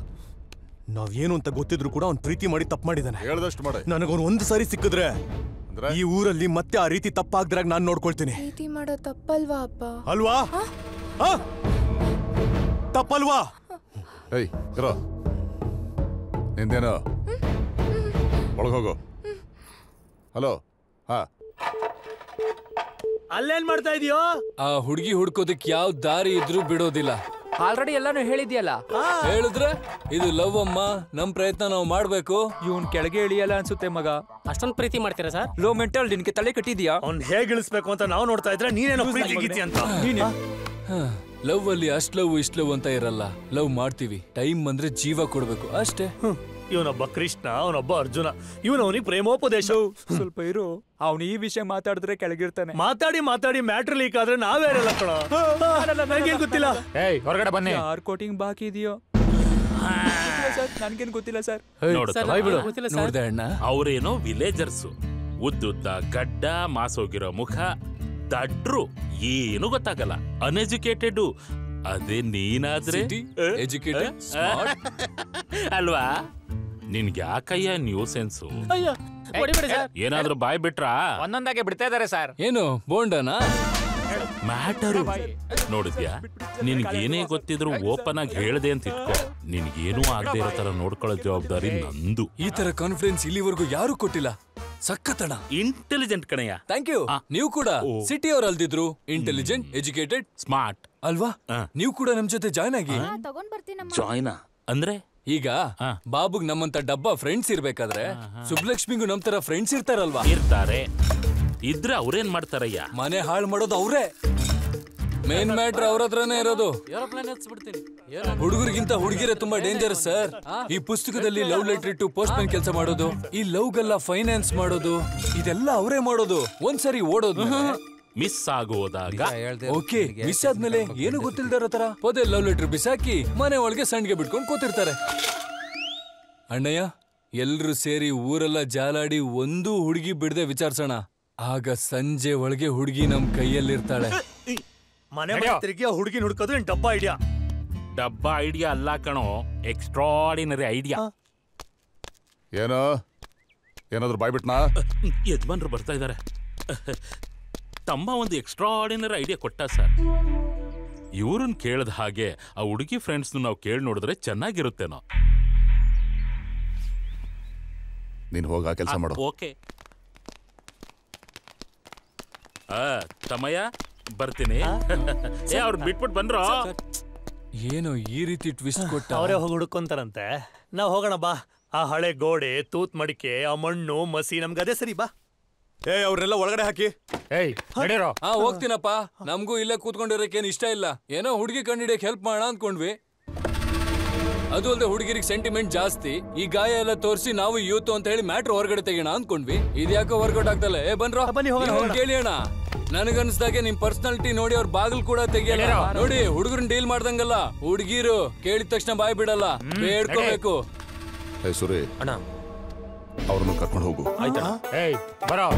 ನಾವ್ ಏನು ಅಂತ ಗೊತ್ತಿದ್ರು ಕೂಡ ಅವ್ನ್ ಪ್ರೀತಿ ಮಾಡಿ ತಪ್ಪು ಮಾಡಿದಾನೆ ಹೇಳ್ದಷ್ಟು ಮಾಡಿ ನನಗವ್ನು ಒಂದು ಸಾರಿ ಸಿಕ್ಕಿದ್ರೆ ಈ ಊರಲ್ಲಿ ಮತ್ತೆ ಆ ರೀತಿ ತಪ್ಪಾಗ್ದ್ರಾಗ ನಾನು ನೋಡ್ಕೊಳ್ತೀನಿ ಪ್ರೀತಿ ಮಾಡೋ ತಪ್ಪಲ್ವಾ ಅಪ್ಪ ಅಲ್ವಾ ಆ? ತಪ್ಪಲ್ವಾ ಏಯ್ ಇರೋ ನಿಂದೇನು ಒಳಗೋಗು ಹಲೋ ಹಾ ಅಲ್ಲೇನ್ ಮಾಡ್ತಾ ಇದೀಯೋ ಆ ಹುಡುಗಿ ಹುಡ್ಕೋದಕ್ ಯಾವ ದಾರಿ ಇದ್ರೂ ಬಿಡೋದಿಲ್ಲ ಆಲ್ರೆಡಿ ಎಲ್ಲಾನು ಹೇಳಿದ್ಯಲ್ಲ ಹೇಳಿದ್ರೆ ಇದು ಲವ್ ಅಮ್ಮ ನಮ್ ಪ್ರಯತ್ನ ನಾವು ಮಾಡ್ಬೇಕು ಇವನ್ ಕೆಳಗೆ ಇಳಿಯಲ್ಲ ಅನ್ಸುತ್ತೆ ಮಗ ಅಷ್ಟೊಂದು ಪ್ರೀತಿ ಮಾಡ್ತೀರಾ ಸರ್ ಲೋ ಮೆಂಟಲ್ ನಿನ್ಗೆ ತಲೆ ಕಟ್ಟಿದ್ಯಾ ಅವ್ನ್ ಹೇಗ್ ಇಳಿಸ್ಬೇಕು ಅಂತ ನಾವು ನೋಡ್ತಾ ಇದ್ರೆ ನೀನೇನೋ ಪ್ರೀತಿ ಗೀತಿ ಅಂತ ಲವ್ ಅಲ್ಲಿ ಅಷ್ಟ್ ಲವ್ ಇಷ್ಟ್ ಲವ್ ಅಂತ ಇರಲ್ಲ ಲವ್ ಮಾಡ್ತೀವಿ ಟೈಮ್ ಬಂದ್ರೆ ಜೀವ ಕೊಡ್ಬೇಕು ಅಷ್ಟೇ ಇವನೊಬ್ಬ ಕೃಷ್ಣ ಅವನೊಬ್ಬ ಅರ್ಜುನ ಇವನವನಿಗೆ ಪ್ರೇಮೋಪದೇಶ ಸ್ವಲ್ಪ ಇರು ಅವನು ಈ ವಿಷಯ ಮಾತಾಡಿದ್ರೆ ಕೆಳಗಿರ್ತಾನೆ ಮಾತಾಡಿ ಮಾತಾಡಿ ಮ್ಯಾಟ್ರ್ ಲೀಕ್ ಆದ್ರೆ ನಾವೇ ಇರಲ್ಲ ಕಣ ನನಗೇನ್ ಗೊತ್ತಿಲ್ಲ ಏಯ್ ಹೊರಗಡೆ ಬನ್ನಿ ಯಾರ್ ಕೋಟಿಂಗ್ ಬಾಕಿ ಇದೆಯೋ ಸರ್ ನನ್ಗೇನ್ ಗೊತ್ತಿಲ್ಲ ಸರ್ ನೋಡು ಸರ್, ಬಾಯ್ ಬಿಡು. ಗೊತ್ತಿಲ್ಲ ಸರ್. ನೋಡ್ದೆ ಅಣ್ಣ ಅವ್ರೇನೋ ವಿಲೇಜರ್ಸು ಉದ್ದುದ್ದ ಗಡ್ಡ ಮಾಸೋಗಿರೋ ಮುಖ ದಡ್ರು ಏನು ಗೊತ್ತಾಗಲ್ಲ ಅನ್ಎಜುಕೇಟೆಡ್ ಅದೇ ನೀನಾದ್ರೆ City, ಆ? educated, ಆ? smart. ಅಲ್ವಾ ನಿನ್ಗೆ ಯಾಕಯ್ಯ ನ್ಯೂ ಸೆನ್ಸು ಅಯ್ಯೋ ಹೊಡಿಬೇಡಿ ಸರ್ ಏನಾದ್ರೂ ಬಾಯ್ ಬಿಟ್ರಾ ಒಂದೊಂದಾಗೆ ಬಿಡ್ತಾ ಇದಾರೆ ಸರ್ ಏನು ಬೋಂಡನಾ ಮ್ಯಾಟರು ನೋಡಿದ್ಯಾ ನಿನ್ಗೇನೇ ಗೊತ್ತಿದ್ರು ಓಪನ್ ಆಗಿ ಹೇಳ್ದೆ ಅಂತ ಇಟ್ಕೋ ನಿನ್ಗೇನೂ ಆಗದೆ ಇರೋ ತರ ನೋಡ್ಕೊಳ್ಳೋ ಜವಾಬ್ದಾರಿ ನಂದು ಈ ತರ ಕಾನ್ಫಿಡೆನ್ಸ್ ಇಲ್ಲಿವರೆಗೂ ಯಾರು ಕೊಟ್ಟಿಲ್ಲ ಸಕ್ಕತ್ತಣ ಇಂಟೆಲಿಜೆಂಟ್ ಕಣಯ್ಯ ಥ್ಯಾಂಕ್ ಯು ನೀವು ಕೂಡ ಸಿಟಿ ಅವ್ರು ಅಲ್ದಿದ್ರು ಇಂಟೆಲಿಜೆಂಟ್ ಎಜುಕೇಟೆಡ್ ಸ್ಮಾರ್ಟ್ ಅಲ್ವಾ ನೀವು ಕೂಡ ನಮ್ ಜೊತೆ ಜಾಯ್ನ್ ಆಗಿ ತಗೊಂಡ್ ಬರ್ತೀನಮ್ಮ ಜಾಯ್ನ ಅಂದ್ರೆ ಈಗ ಬಾಬುಗ್ ನಮ್ಮಂತ ಡಬ್ಬ ಫ್ರೆಂಡ್ಸ್ ಇರ್ಬೇಕಾದ್ರೆ ಸುಬ್ಲಕ್ಷ್ಮಿಗೂ ನಮ್ ತರ ಫ್ರೆಂಡ್ಸ್ ಇರ್ತಾರಲ್ವಾ ಇರ್ತಾರೆ ಇದ್ರೆ ಅವ್ರೇನ್ ಮಾಡ್ತಾರಯ್ಯ ಮನೆ ಹಾಳು ಮಾಡೋದು ಅವ್ರೇ ಮೇನ್ ಮ್ಯಾಟ್ರ್ ಅವ್ರ ಹತ್ರನೇ ಇರೋದು ಏರೋಪ್ಲೇನ್ ಹತ್ಸ್ಬಿಡ್ತೀನಿ ಹುಡುಗರಿಗಿಂತ ಹುಡುಗಿರೇ ತುಂಬಾ ಡೇಂಜರಸ್ ಸರ್ ಈ ಪುಸ್ತಕದಲ್ಲಿ ಲವ್ ಲೆಟರ್ ಇಟ್ಟು ಪೋಸ್ಟ್ ಮ್ಯಾನ್ ಕೆಲಸ ಮಾಡೋದು ಈ ಲವ್ಗೆಲ್ಲ ಫೈನಾನ್ಸ್ ಮಾಡೋದು ಇದೆಲ್ಲ ಅವರೇ ಮಾಡೋದು ಒಂದ್ಸರಿ ಓಡೋದು ಮಿಸ್ ಆಗೋದಾಗ ಓಕೆ ಮಿಸ್ ಆದ್ಮೇಲೆ ಏನು ಗೊತ್ತಿಲ್ದಾರ ತರ ಪೊದೆ ಲವ್ ಲೆಟರ್ ಬಿಸಾಕಿ ಮನೆ ಒಳಗೆ ಸಂಡ್ಗೆ ಬಿಟ್ಕೊಂಡು ಕೂತಿರ್ತಾರೆ ಅಣ್ಣಯ್ಯ ಎಲ್ರು ಸೇರಿ ಊರೆಲ್ಲ ಜಾಲಾಡಿ ಒಂದೂ ಹುಡುಗಿ ಬಿಡದೆ ವಿಚಾರಿಸೋಣ ಆಗ ಸಂಜೆ ಒಳಗೆ ಹುಡುಗಿ ನಮ್ ಕೈಯಲ್ಲಿರ್ತಾಳೆ ಮನೆ ಮನೆ ತಿರುಗಿ ಆ ಹುಡುಗಿನ ಹುಡ್ಕೋದು ಏನ್ ಡಬ್ಬ ಐಡಿಯಾ ಡಬ್ಬ ಐಡಿಯಾ ಅಲ್ಲ ಕಣೋ ಎಕ್ಸ್ಟ್ರಾಡಿನರಿ ಐಡಿಯಾ ಏನೋ ಏನಾದ್ರು ಬಾಯ್ಬಿಟ್ನಾ ಯಜಮಾನ್ರು ಬರ್ತಾ ಇದ್ದಾರೆ ತಮ್ಮ ಒಂದು ಎಕ್ಸ್ಟ್ರಾಡಿನರಿ ಐಡಿಯಾ ಕೊಟ್ಟ ಸರ್ ಇವ್ರನ್ನ ಕೇಳಿದ ಹಾಗೆ ಆ ಹುಡುಗಿ ಫ್ರೆಂಡ್ಸ್ನು ನಾವು ಕೇಳಿ ನೋಡಿದ್ರೆ ಚೆನ್ನಾಗಿರುತ್ತೇನೋ ನೀನು ಹೋಗ ಕೆಲಸ ಮಾಡು ಓಕೆ ಆ ತಮ್ಮಯ್ಯ ಬರ್ತೀನಿ ಏ ಅವ್ರು ಬಿಟ್ಬಿಟ್ಟು ಬಂದ್ರು ಏನೋ ಈ ರೀತಿ ಟ್ವಿಸ್ಟ್ ಕೊಟ್ಟ ಅವರೇ ಹೋಗಿ ಹುಡುಕೊಂತಾರಂತೆ ನಾವ್ ಹೋಗೋಣ ಬಾ ಆ ಹಳೆ ಗೋಡೆ ತೂತ್ ಮಡಿಕೆ ಆ ಮಣ್ಣು ಮಸಿ ನಮ್ಗೆ ಅದೇ ಸರಿ ಬಾ ಏ ಅವ್ರನ್ನೆಲ್ಲ ಒಳಗಡೆ ಹಾಕಿ ಏಯ್ ನಡೀರೋ ಹಾ ಹೋಗ್ತೀನಪ್ಪ ನಮಗೂ ಇಲ್ಲೇ ಕೂತ್ಕೊಂಡಿರೋಕೇನು ಇಷ್ಟ ಇಲ್ಲ ಏನೋ ಹುಡುಗಿ ಕಂಡಿಡಿಯಕ್ಕೆ ಹೆಲ್ಪ್ ಮಾಡೋಣ ಅನ್ಕೊಂಡ್ವಿ ಅದು ಅಲ್ಲದೆ ಹುಡುಗಿರಿಗೆ ಸೆಂಟಿಮೆಂಟ್ ಜಾಸ್ತಿ ಈ ಗಾಯ ಎಲ್ಲ ತೋರಿಸಿ ನಾವು ಯೂತ್ ಅಂತ ಹೇಳಿ ಮ್ಯಾಟ್ರ್ ಹೊರಗಡೆ ತೆಗೋಣ ಅನ್ಕೊಂಡ್ವಿ ಇದ್ಯಾಕೋ ವರ್ಕೌಟ್ ಆಗ್ತಲ್ಲ ಏ ಬನ್ರೋ ಬನ್ನಿ, ಹೋಗೋಣ, ನೀವು ಹೋಗೋಣ. ಕೇಳಿ ಅಣ್ಣ ನನಗನ್ಸ್ದಾಗೆ ನಿಮ್ ಪರ್ಸನಾಲಿಟಿ ನೋಡಿ ಅವ್ರ ಬಾಗಿಲು ಕೂಡ ತೆಗಿಯಲ್ಲ ನಡೀರೋ. ನೋಡಿ ಹುಡುಗರನ್ನ ಡೀಲ್ ಮಾಡ್ದಂಗಲ್ಲ ಹುಡುಗಿರು ಕೇಳಿದ ತಕ್ಷಣ ಬಾಯ್ ಬಿಡಲ್ಲ ಬೇಡ್ಕೋಬೇಕು ಏ ಸುರೇ ಅಣ್ಣ ಅವ್ರನ್ನ ಕರ್ಕೊಂಡು ಹೋಗು ಆಯ್ತಾ ಏಯ್ ಬರೋ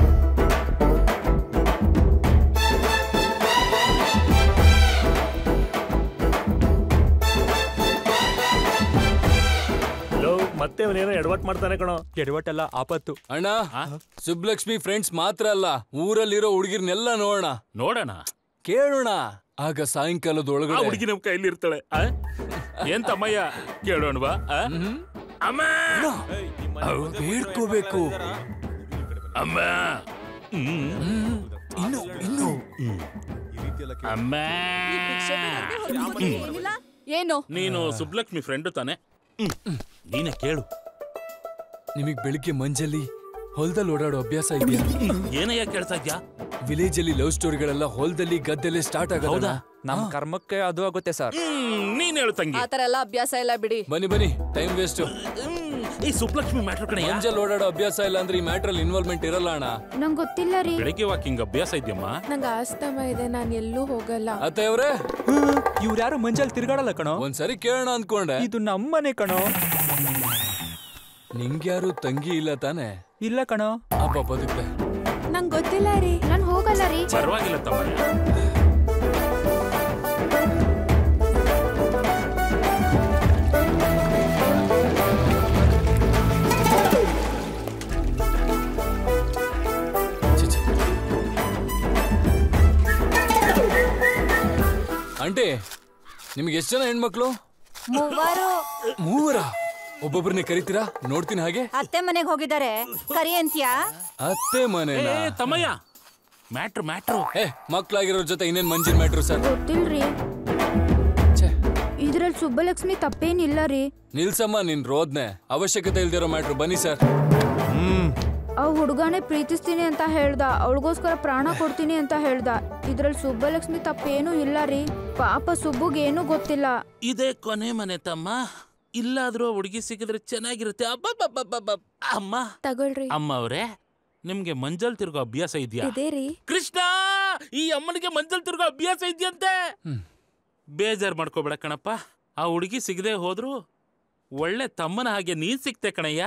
ಲೋ ಮತ್ತೆ ಅವನೇನೋ ಎಡವಟ್ ಮಾಡ್ತಾನೆ ಕಣೋ ಎಡವಟ್ಟಲ್ಲ ಆಪತ್ತು ಅಣ್ಣ ಸುಬ್ಲಕ್ಷ್ಮಿ ಫ್ರೆಂಡ್ಸ್ ಮಾತ್ರ ಅಲ್ಲ ಊರಲ್ಲಿರೋ ಹುಡುಗಿರ್ನೆಲ್ಲ ನೋಡೋಣ ನೋಡೋಣ ಕೇಳೋಣ ಆಗ ಸಾಯಂಕಾಲದ ಆ ಒಳಗಡೆ ಹುಡುಗಿ ನಮ್ ಕೈಲಿ ಇರ್ತಾಳೆ ಆ? ಏನ್ ತಮ್ಮಯ್ಯ ಕೇಳೋಣವಾ ಆ? ಅಮ್ಮ ಬೇಡ್ಕೋಬೇಕು ಅಮ್ಮ ಹ್ಮ್. ಇನ್ನು ಇನ್ನು ಅಮ್ಮ ಏನು ನೀನು ಸುಬ್ಲಕ್ಷ್ಮಿ ಫ್ರೆಂಡ್ ತಾನೆ ಹ್ಮ್. ನೀನೇ ಕೇಳು ನಿಮಗ್ ಬೆಳಿಗ್ಗೆ ಮಂಜಲ್ಲಿ ಹೊಲದಲ್ಲಿ ಓಡಾಡೋ ಅಭ್ಯಾಸ ಇದೆಯಾ ಏನಯ್ಯ ಕೇಳ್ತಾ ಇದ್ಯಾ ವಿಲೇಜ್ ಅಲ್ಲಿ ಲವ್ ಸ್ಟೋರಿಗಳೆಲ್ಲ ಹೊಲದಲ್ಲಿ ಗದ್ದೆಲೆ ಸ್ಟಾರ್ಟ್ ಆಗೋದಾ ಹೌದಾ? ನಮ್ ಕರ್ಮಕ್ಕೆ ಅದು ಆಗುತ್ತೆ ಸರ್ ನೀನ್ ಹೇಳು ತಂಗಿ ಆತರ ಎಲ್ಲ ಅಭ್ಯಾಸ ಇಲ್ಲ ಬಿಡಿ ಬನ್ನಿ ಬನ್ನಿ ಟೈಮ್ ವೇಸ್ಟ್ ಈ ಸುಬ್ಲಕ್ಷ್ಮಿ ಮ್ಯಾಟ್ರ್ ಕಣಯ್ಯ ಮಂಜಲ್ಲಿ ಓಡಾಡೋ ಅಭ್ಯಾಸ ಇಲ್ಲ ಅಂದ್ರೆ ಈ ಮ್ಯಾಟ್ರ್ ಅಲ್ಲಿ ಇನ್ವಾಲ್ವ್ಮೆಂಟ್ ಇರಲ್ಲ ಅಣ್ಣ ನಂಗೆ ಗೊತ್ತಿಲ್ಲ ರೀ ಬೆಳಿಗ್ಗೆ ವಾಕಿಂಗ್ ಅಭ್ಯಾಸ ಇದೆಯಮ್ಮ ನಂಗೆ ಆಸ್ತಮ ಇದೆ ನಾನು ಎಲ್ಲೂ ಹೋಗಲ್ಲ ಅತ್ತೇವ್ರೆ ಇವ್ರು ಯಾರು ಮಂಜಲ್ ತಿರ್ಗಾಡಲ್ಲ ಕಣೋ ಒಂದ್ಸರಿ ಕೇಳೋಣ ಅನ್ಕೊಂಡೆ ಇದು ನಮ್ಮನೆ ಕಣೋ ನಿಂಗ್ಯಾರು ತಂಗಿ ಇಲ್ಲ ತಾನೆ ಇಲ್ಲ ಕಣೋ ಅಪ್ಪ ಬದುಕ್ತೆ ನಂಗೆ ಗೊತ್ತಿಲ್ಲ ರೀ ನಾನು ಹೋಗಲ್ಲ ರೀ ಪರವಾಗಿಲ್ಲ ತಮ್ಮಯ್ಯ ಆಂಟಿ ನಿಮ್ಗೆ ಎಷ್ಟು ಜನ ಹೆಣ್ಮಕ್ಳು ಮೂವರು ಮೂವರ ಒಬ್ಬೊಬ್ಬರನ್ನೇ ಕರಿತೀರಾ ನೋಡ್ತೀನಿ ಹಾಗೆ ಅತ್ತೆ ಮನೆಗೆ ಹೋಗಿದ್ದಾರೆ ಕರಿ ಅಂತ್ಯಾ ಅತ್ತೆ ಮನೆ ಏ ತಮ್ಮಯ್ಯ ಮ್ಯಾಟ್ರ್ ಮ್ಯಾಟ್ರು ಏ ಮಕ್ಳಾಗಿರೋರ್ ಜೊತೆ ಇನ್ನೇನ್ ಮಂಜಿನ ಮ್ಯಾಟ್ರು ಸರ್ ಗೊತ್ತಿಲ್ರಿ ಇದ್ರಲ್ಲಿ ಸುಬ್ಬಲಕ್ಷ್ಮಿ ತಪ್ಪೇನಿಲ್ಲ ರೀ ನಿಲ್ಸಮ್ಮ ನಿನ್ ರೋದ್ನೆ ಅವಶ್ಯಕತೆ ಇಲ್ದಿರೋ ಮ್ಯಾಟ್ರು ಬನ್ನಿ ಸರ್ ಆ ಹುಡುಗನೇ ಪ್ರೀತಿಸ್ತೀನಿ ಅಂತ ಹೇಳ್ದ ಅವಳಿಗೋಸ್ಕರ ಪ್ರಾಣ ಕೊಡ್ತೀನಿ ಅಂತ ಹೇಳ್ದ ಇದ್ರಲ್ಲಿ ಸುಬ್ಬಲಕ್ಷ್ಮಿ ತಪ್ಪೇನೂ ಇಲ್ಲ ರೀ ಪಾಪ ಸುಬ್ಬುಗ್ ಏನೂ ಗೊತ್ತಿಲ್ಲ ಇದೇ ಕೊನೆ ಮನೆ ತಮ್ಮ ಇಲ್ಲಾದ್ರೂ ಹುಡುಗಿ ಸಿಕ್ಕಿದ್ರೆ ಚೆನ್ನಾಗಿರುತ್ತೆ ಅಬ್ಬಬ್ಬಬ್ಬಬ್ಬ. ಅಮ್ಮ ತಗೊಳ್ರಿ ಅಮ್ಮ ಅವರೇ ನಿಮ್ಗೆ ಮಂಜಲ್ ತಿರ್ಗೋ ಅಭ್ಯಾಸ ಇದೆಯಾ ಇದೇ ರೀ ಕೃಷ್ಣ ಈ ಅಮ್ಮನಿಗೆ ಮಂಜಲ್ ತಿರ್ಗೋ ಅಭ್ಯಾಸ ಇದೆಯಂತೆ ಬೇಜಾರ್ ಮಾಡ್ಕೋಬೇಡ ಕಣಪ್ಪ ಆ ಹುಡುಗಿ ಸಿಗದೆ ಹೋದ್ರು ಒಳ್ಳೆ ತಮ್ಮನ ಹಾಗೆ ನೀನ್ ಸಿಕ್ತೆ ಕಣಯ್ಯ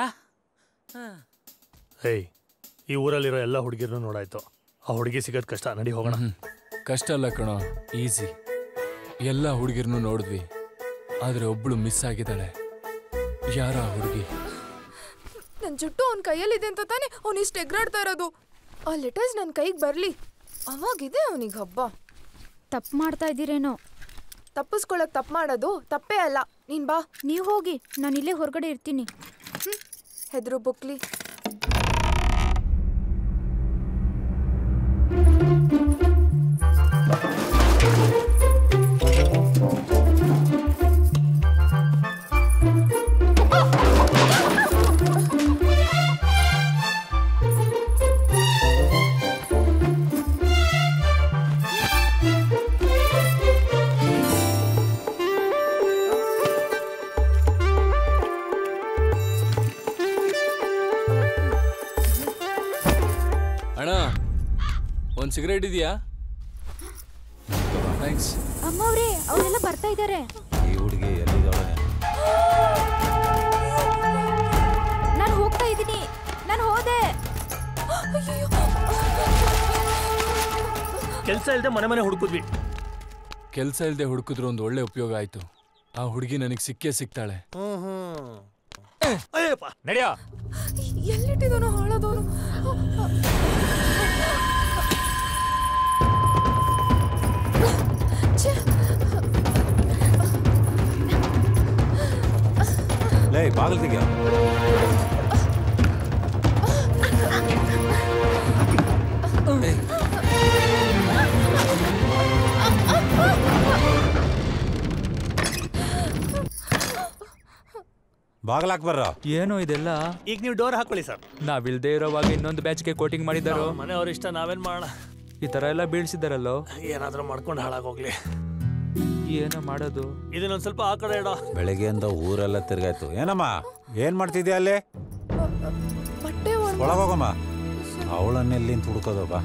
ಹೇಯ್ ಈ ಊರಲ್ಲಿರೋ ಎಲ್ಲ ಹುಡುಗಿರ್ನು ನೋಡಾಯ್ತು ಆ ಹುಡುಗಿ ಸಿಗೋದ್ ಕಷ್ಟ ನಡಿ ಹೋಗೋಣ ಕಷ್ಟ ಅಲ್ಲ ಕಣೋ ಈಸಿ ಎಲ್ಲ ಹುಡುಗಿರ್ನು ನೋಡಿದ್ವಿ ಆದ್ರೆ ಒಬ್ಳು ಮಿಸ್ ಆಗಿದ್ದಾಳೆ ಯಾರ ಹುಡುಗಿ ನನ್ ಜುಟ್ಟು ಅವ್ನ ಕೈಯಲ್ಲಿದೆ ಅಂತ ತಾನೇ ಅವ್ನು ಇಷ್ಟು ಎಗ್ರಾಡ್ತಾ ಇರೋದು ಆ ಲೆಟರ್ಸ್ ನನ್ನ ಕೈಗೆ ಬರ್ಲಿ ಅವಾಗಿದೆ ಅವನಿಗೆ ಹಬ್ಬ ತಪ್ಪು ಮಾಡ್ತಾ ಇದ್ದೀರೇನೋ ತಪ್ಪಿಸ್ಕೊಳಕ್ ತಪ್ಪು ಮಾಡೋದು ತಪ್ಪೇ ಅಲ್ಲ ನೀನ್ ಬಾ ನೀವು ಹೋಗಿ ನಾನು ಇಲ್ಲೇ ಹೊರಗಡೆ ಇರ್ತೀನಿ ಹೆದ್ರು ಬುಕ್ಲಿ ಅಣ್ಣ ಒಂದ್ ಸಿಗರೇಟ್ ಇದೆಯಾ ಥ್ಯಾಂಕ್ಸ್ ಅಮ್ಮ ಅವ್ರೇ ಅವರೆಲ್ಲ ಬರ್ತಾ ಇದ್ದಾರೆ ಈ ಹುಡುಗಿ ಎಲ್ಲಿದ್ದಾಳೆ ನಾನು ಹೋಗ್ತಾ ಇದ್ದೀನಿ ನಾನು ಹೋದೆ ಕೆಲಸ ಇಲ್ಲದೆ ಮನೆ ಮನೆ ಹುಡುಕಿದ್ವಿ ಕೆಲ್ಸ ಇಲ್ದೆ ಹುಡುಕಿದ್ರು ಒಂದು ಒಳ್ಳೆ ಉಪಯೋಗ ಆಯ್ತು ಆ ಹುಡುಗಿ ನನಗೆ ಸಿಕ್ಕೇ ಸಿಗ್ತಾಳೆ ಅಯ್ಯಪ್ಪ ನಡಿಯೋ ಎಲ್ಲಿಟ್ಟಿದಾನೋ ಹಾಳೋದವನು ಲೇ ಬಾಗಿಲು ತೆಗಿಯೋ ಬಾಗಿಲಾಕ್ ಬರ್ರೋ ಏನು ಇದೆಲ್ಲ ಈಗ ನೀವು ಡೋರ್ ಹಾಕೊಳ್ಳಿ ಸರ್ ನಾವಿಲ್ದೇ ಇರೋವಾಗ ಇನ್ನೊಂದು ಬ್ಯಾಚ್ಗೆ ಕೋಟಿಂಗ್ ಮಾಡಿದಾರೋ ಮನೆಯವ್ರ ಇಷ್ಟ ನಾವೇನ್ ಮಾಡೋಣ ಈ ತರ ಎಲ್ಲ ಬೀಳ್ಸಿದಾರಲ್ಲೋ ಏನಾದ್ರೂ ಮಾಡ್ಕೊಂಡು ಹಾಳಾಗೋಗ್ಲಿ ಏನೋ ಮಾಡೋದು ಇದನ್ನೊಂದ್ ಸ್ವಲ್ಪ ಆ ಕಡೆ ಇಡೋ ಬೆಳಗ್ಗೆಯಿಂದ ಊರೆಲ್ಲ ತಿರ್ಗಾಯ್ತು ಏನಮ್ಮ ಏನ್ ಮಾಡ್ತಿದ್ಯಾ ಅಲ್ಲಿ ಬಟ್ಟೆ ಒಳಗೋಗಮ್ಮ ಅವಳನ್ನೆಲ್ಲಿಂದ ಹುಡ್ಕೋದು ಬಾ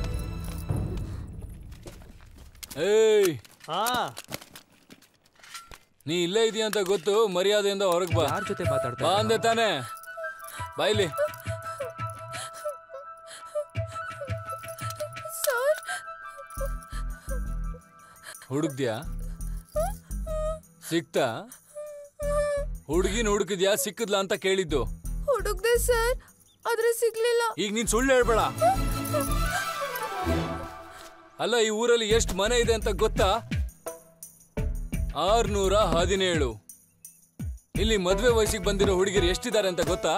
ಏಯ್ ಹಾ ನೀ ಇಲ್ಲೇ ಇದೀಯ ಅಂತ ಗೊತ್ತು ಮರ್ಯಾದೆಯಿಂದ ಹೊರಗ್ ಬಾ ಯಾರ ಜೊತೆ ಮಾತಾಡ್ತಾ ಬಾ ಅಂದೆ ತಾನೆ ಬಾಯ್ಲಿ ಸರ್ ಹುಡುಕ್ದ್ಯಾ ಸಿಕ್ತಾ ಹುಡುಗಿನ ಹುಡುಕಿದ್ಯಾ ಸಿಕ್ಕದ್ಲಾ ಅಂತ ಕೇಳಿದ್ದು ಹುಡುಕ್ದೆ ಸರ್ ಆದ್ರೆ ಸಿಗ್ಲಿಲ್ಲ ಈಗ ನೀನ್ ಸುಳ್ಳು ಹೇಳ್ಬೇಡ ಅಲ್ಲ ಈ ಊರಲ್ಲಿ ಎಷ್ಟು ಮನೆ ಇದೆ ಅಂತ ಗೊತ್ತಾ ಆರ್ನೂರ ಹದಿನೇಳು ಇಲ್ಲಿ ಮದ್ವೆ ವಯಸ್ಸಿಗೆ ಬಂದಿರೋ ಹುಡುಗಿರು ಎಷ್ಟಿದ್ದಾರೆ ಅಂತ ಗೊತ್ತಾ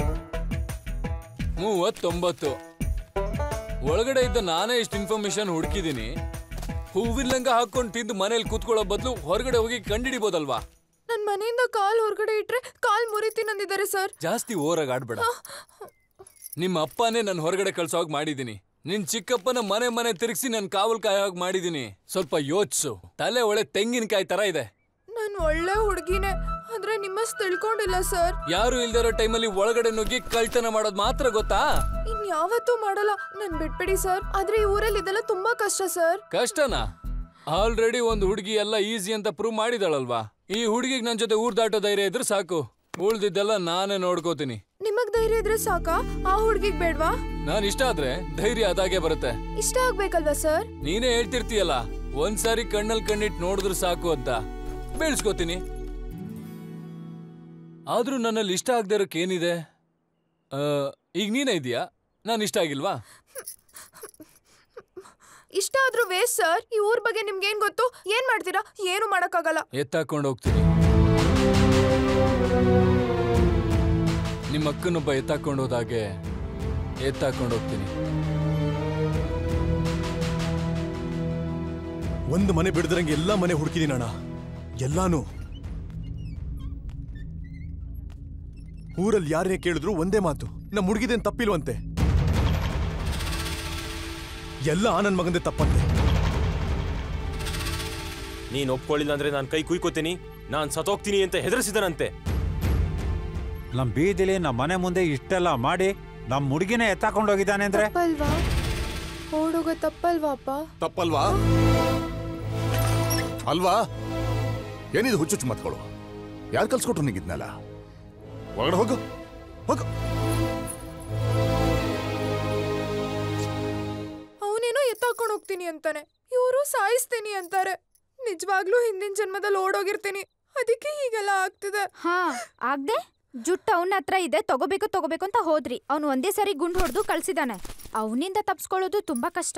ಮೂವತ್ತೊಂಬತ್ತು ಒಳಗಡೆ ಇದ್ದ ನಾನೇ ಇಷ್ಟು ಇನ್ಫಾರ್ಮೇಶನ್ ಹುಡುಕಿದೀನಿ ಹೂವಿನ ಲಂಗ ಹಾಕೊಂಡು ತಿಂದು ಮನೇಲಿ ಕೂತ್ಕೊಳ್ಳೋ ಬದಲು ಹೊರಗಡೆ ಹೋಗಿ ಕಂಡಿಡಿಬೋದಲ್ವಾ ನನ್ ಮನೆಯಿಂದ ಕಾಲ್ ಹೊರಗಡೆ ಇಟ್ರೆ ಕಾಲ್ ಮುರಿತೀನಂದಿದ್ದಾರೆ ಸರ್ ಜಾಸ್ತಿ ಓರಾಗ ಆಡ್ಬೇಡ ನಿಮ್ಮ ಅಪ್ಪನೇ ನನ್ನ ಹೊರಗಡೆ ಕಳ್ಸೋಗ್ ಮಾಡಿದೀನಿ ನಿನ್ ಚಿಕ್ಕಪ್ಪನ ಮನೆ ಮನೆ ತಿರುಗಿಸಿ ನನ್ ಕಾವಲ್ ಕಾಯೋಗ್ ಮಾಡಿದೀನಿ ಸ್ವಲ್ಪ ಯೋಚ್ಸು ತಲೆ ಒಳ್ಳೆ ತೆಂಗಿನಕಾಯಿ ತರ ಇದೆ ನಾನು ಒಳ್ಳೆ ಹುಡುಗಿನೇ ಆದ್ರೆ ನಿಮ್ಮಷ್ಟು ತಿಳ್ಕೊಂಡಿಲ್ಲ ಸರ್ ಯಾರು ಇಲ್ದಿರೋ ಟೈಮಲ್ಲಿ ಒಳಗಡೆ ನುಗ್ಗಿ ಕಳ್ತನ ಮಾಡೋದ್ ಮಾತ್ರ ಗೊತ್ತಾ ಇನ್ ಯಾವತ್ತೂ ಮಾಡಲ್ಲ ನನ್ ಬಿಟ್ಬಿಡಿ ಸರ್ ಆದ್ರೆ ಈ ಊರಲ್ಲಿ ಇದೆಲ್ಲ ತುಂಬಾ ಕಷ್ಟ ಸರ್ ಕಷ್ಟನಾ ಆಲ್ರೆಡಿ ಒಂದು ಹುಡುಗಿ ಎಲ್ಲ ಈಸಿ ಅಂತ ಪ್ರೂವ್ ಮಾಡಿದಾಳಲ್ವಾ ಈ ಹುಡುಗಿಗೆ ನನ್ ಜೊತೆ ಊರ್ ದಾಟೋ ಧೈರ್ಯ ಇದ್ರೆ ಸಾಕು ಉಳ್ದಿದ್ದೆಲ್ಲ ನಾನೇ ನೋಡ್ಕೋತೀನಿ ನಿಮಗ್ ಧೈರ್ಯ ಇದ್ರೆ ಸಾಕಾ ಆ ಹುಡ್ಗಿಗ್ ಬೇಡ್ವಾ ನಾನ್ ಇಷ್ಟ ಆದ್ರೆ ಧೈರ್ಯ ಅದಾಗೆ ಬರುತ್ತೆ ಇಷ್ಟ ಆಗ್ಬೇಕಲ್ವಾ ಸರ್ ನೀನೇ ಹೇಳ್ತಿರ್ತೀಯಲ್ಲ ಒಂದ್ಸಾರಿ ಕಣ್ಣಲ್ಲಿ ಕಣ್ಣಿಟ್ ನೋಡಿದ್ರು ಸಾಕು ಅಂತ ಬೆಳೆಸ್ಕೋತೀನಿ ಆದ್ರೂ ನನ್ನಲ್ಲಿ ಇಷ್ಟ ಆಗದೆ ಇರೋಕ್ ಏನಿದೆ ಆ, ಈಗ ನೀನೇ ಇದೀಯಾ ನಾನು ಇಷ್ಟ ಆಗಿಲ್ವಾ ಇಷ್ಟ ಆದ್ರೂ ವೇಸ್ಟ್ ಸರ್ ಈ ಊರ್ ಬಗ್ಗೆ ನಿಮ್ಗೆ ಏನ್ ಗೊತ್ತು ಏನ್ ಮಾಡ್ತೀರಾ ಏನು ಮಾಡಕ್ಕಾಗಲ್ಲ ಎತ್ತಾಕೊಂಡು ಹೋಗ್ತೀನಿ ನಿಮ್ಮ ಅಕ್ಕನೊಬ್ಬ ಎತ್ತಾಕೊಂಡು ಹೋದಾಗೆ ಎತ್ತಾಕೊಂಡು ಹೋಗ್ತೀನಿ ಒಂದು ಮನೆ ಬಿಡದ್ರಂಗೆ ಎಲ್ಲ ಮನೆ ಹುಡುಕಿದೀನಿ ಅಣ್ಣ ಎಲ್ಲಾನು ಊರಲ್ಲಿ ಯಾರನ್ನೇ ಕೇಳಿದ್ರು ಒಂದೇ ಮಾತು ನಮ್ಮ ಹುಡುಗಿದೇನ್ ತಪ್ಪಿಲ್ವಂತೆ ಎಲ್ಲ ನನ್ನ ಮಗಂದೆ ತಪ್ಪಂತೆ ನೀನ್ ಒಪ್ಕೊಳ್ಳಿಲ್ಲ ಅಂದ್ರೆ ನಾನು ಕೈ ಕುಯ್ಕೋತೀನಿ ನಾನ್ ಸತ್ತೋಗ್ತೀನಿ ಅಂತ ಹೆದರ್ಸಿದನಂತೆ ನಮ್ ಬೀದಿಲಿ ನಮ್ಮ ಮನೆ ಮುಂದೆ ಇಷ್ಟೆಲ್ಲ ಮಾಡಿ ನಮ್ ಹುಡುಗಿನೇ ಎತ್ತಾಕೊಂಡು ಹೋಗಿದ್ದಾನೆ ಅಂದ್ರೆ ತಪ್ಪಲ್ವಾ ಓಡೋಗ ತಪ್ಪಲ್ವಾಪ್ಪ ತಪ್ಪಲ್ವಾ ಅಲ್ವಾ ಏನಿದು ಹುಚ್ಚುಚ್ಚು ಮಾತುಗಳು ಯಾರು ಕಲ್ಸ್ಕೊಟ್ರು ನಿಗಿದ್ನಲ್ಲ ಒಳಗಡೆ ಹೋಗು ಹೋಗು ಅವನೇನೋ ಎತ್ತಾಕೊಂಡು ಹೋಗ್ತೀನಿ ಅಂತಾನೆ ಇವರು ಸಾಯಿಸ್ತೀನಿ ಅಂತಾರೆ ನಿಜವಾಗ್ಲೂ ಹಿಂದಿನ ಜನ್ಮದಲ್ಲಿ ಓಡೋಗಿರ್ತೀನಿ ಅದಕ್ಕೆ ಹೀಗೆಲ್ಲ ಆಗ್ತಿದೆ ಹಾ ಆಗ್ದೆ ಜುಟ್ಟು ಅವನ ಹತ್ರ ಇದೆ ತಗೋಬೇಕು ತಗೋಬೇಕು ಅಂತ ಹೋದ್ರಿ ಅವನು ಒಂದೇ ಸರಿ ಗುಂಡು ಹೊಡೆದು ಕಳ್ಸಿದಾನೆ ಅವನಿಂದ ತಪ್ಸ್ಕೊಳ್ಳೋದು ತುಂಬಾ ಕಷ್ಟ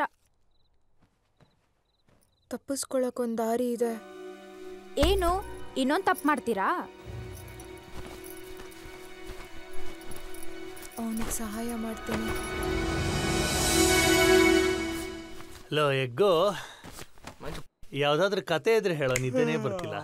ತಪ್ಪಿಸ್ಕೊಳಕ್ಕೊಂದ್ ದಾರಿ ಇದೆ ಏನು ಇನ್ನೊಂದ್ ತಪ್ಪು ಮಾಡ್ತೀರಾ ಅವನಿಗೆ ಸಹಾಯ ಮಾಡ್ತೀನಿ ಲೋ ಎಗ್ಗು ಯಾವ್ದಾದ್ರು ಕತೆ ಇದ್ರೆ ಹೇಳೋ ನಿದ್ದೆನೇ ಬರ್ತಿಲ್ಲ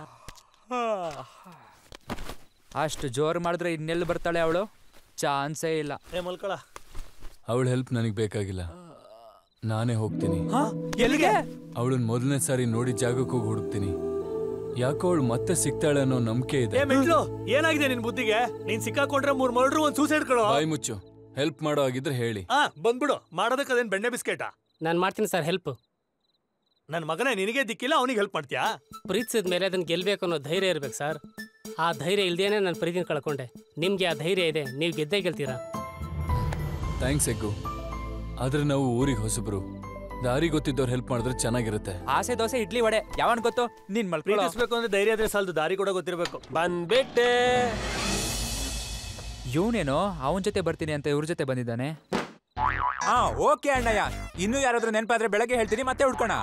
ಅಷ್ಟು ಜೋರು ಮಾಡಿದ್ರೆ ಇನ್ನೆಲ್ಲಿ ಬರ್ತಾಳೆ ಅವಳು ಚಾನ್ಸೇ ಇಲ್ಲ ಏ ಮಲ್ಕೊಳ ಅವಳ ಹೆಲ್ಪ್ ನನಗೆ ಬೇಕಾಗಿಲ್ಲ ನಾನೇ ಹೋಗ್ತೀನಿ ಎಲ್ಲಿಗೆ ಅವಳನ್ನ ಮೊದಲನೇ ಸಾರಿ ನೋಡಿ ಜಾಗಕ್ಕೆ ಹೋಗಿ ಹುಡುಕ್ತೀನಿ ಯಾಕೋ ಅವಳು ಮತ್ತೆ ಸಿಗ್ತಾಳೆ ಅನ್ನೋ ನಂಬಿಕೆ ಇದೆ ಏ ಮೆಟ್ಲು ಏನಾಗಿದೆ ನಿನ್ ಬುದ್ಧಿಗೆ ನೀನ್ ಸಿಕ್ಕಾಕೊಂಡ್ರೆ ಮೂರ್ ಮರ್ಡ್ರು ಒಂದ್ ಸೂಸೈಡ್ ಕಳೋ ಬಾಯಿ ಮುಚ್ಚು ಹೆಲ್ಪ್ ಮಾಡೋ ಆಗಿದ್ರೆ ಹೇಳಿ ಆ ಬಂದ್ಬಿಡು ಮಾಡೋದಕ್ಕೆ ಅದೇನ್ ಬೆಣ್ಣೆ ಬಿಸ್ಕೆಟಾ ನಾನು ಮಾಡ್ತೀನಿ ಸರ್ ಹೆಲ್ಪ್ ನನ್ನ ಮಗನೇ ನಿನಗೆ ದಿಕ್ಕಿಲ್ಲ ಅವನಿಗೆ ಹೆಲ್ಪ್ ಮಾಡ್ತೀಯಾ ಪ್ರೀತಿಸಿದ ಮೇಲೆ ಅದನ್ನ ಗೆಲ್ಬೇಕು ಅನ್ನೋ ಧೈರ್ಯ ಇರ್ಬೇಕು ಸರ್ ಆ ಧೈರ್ಯ ಇಲ್ದೇನೆ ನಾನು ಪ್ರೀತಿನ ಕಳ್ಕೊಂಡೆ ನಿಮ್ಗೆ ಆ ಧೈರ್ಯ ಇದೆ ನೀವು ಗೆದ್ದೇ ಗೆಲ್ತೀರಾ ಥ್ಯಾಂಕ್ಸ್ ಎಗ್ಗು ಆದ್ರೆ ನಾವು ಊರಿಗೆ ಹೊಸಬ್ರು ದಾರಿ ಗೊತ್ತಿದ್ದವ್ರು ಹೆಲ್ಪ್ ಮಾಡಿದ್ರೆ ಚೆನ್ನಾಗಿರುತ್ತೆ ಆಸೆ ದೋಸೆ ಇಡ್ಲಿ ವಡೆ ಯಾವನ್ ಗೊತ್ತು ನೀನ್ ಮಲ್ಕೊಳ್ಳೋ ಪ್ರೀತಿಸ್ಬೇಕು ಅಂದ್ರೆ ಧೈರ್ಯ ಇದ್ರೆ ಸಾಲದು ದಾರಿ ಕೂಡ ಗೊತ್ತಿರ್ಬೇಕು ಬಂದ್ಬಿಟ್ಟೆ ಇವನೇನೋ ಅವನ ಜೊತೆ ಬರ್ತೀನಿ ಅಂತ ಇವ್ರ ಜೊತೆ ಬಂದಿದ್ದಾನೆ ಹಾ ಓಕೆ ಅಣ್ಣಯ್ಯ ಇನ್ನು ಯಾರಾದ್ರೂ ನೆನಪಾದ್ರೆ ಬೆಳಗ್ಗೆ ಹೇಳ್ತೀನಿ ಮತ್ತೆ ಹುಡ್ಕೋಣ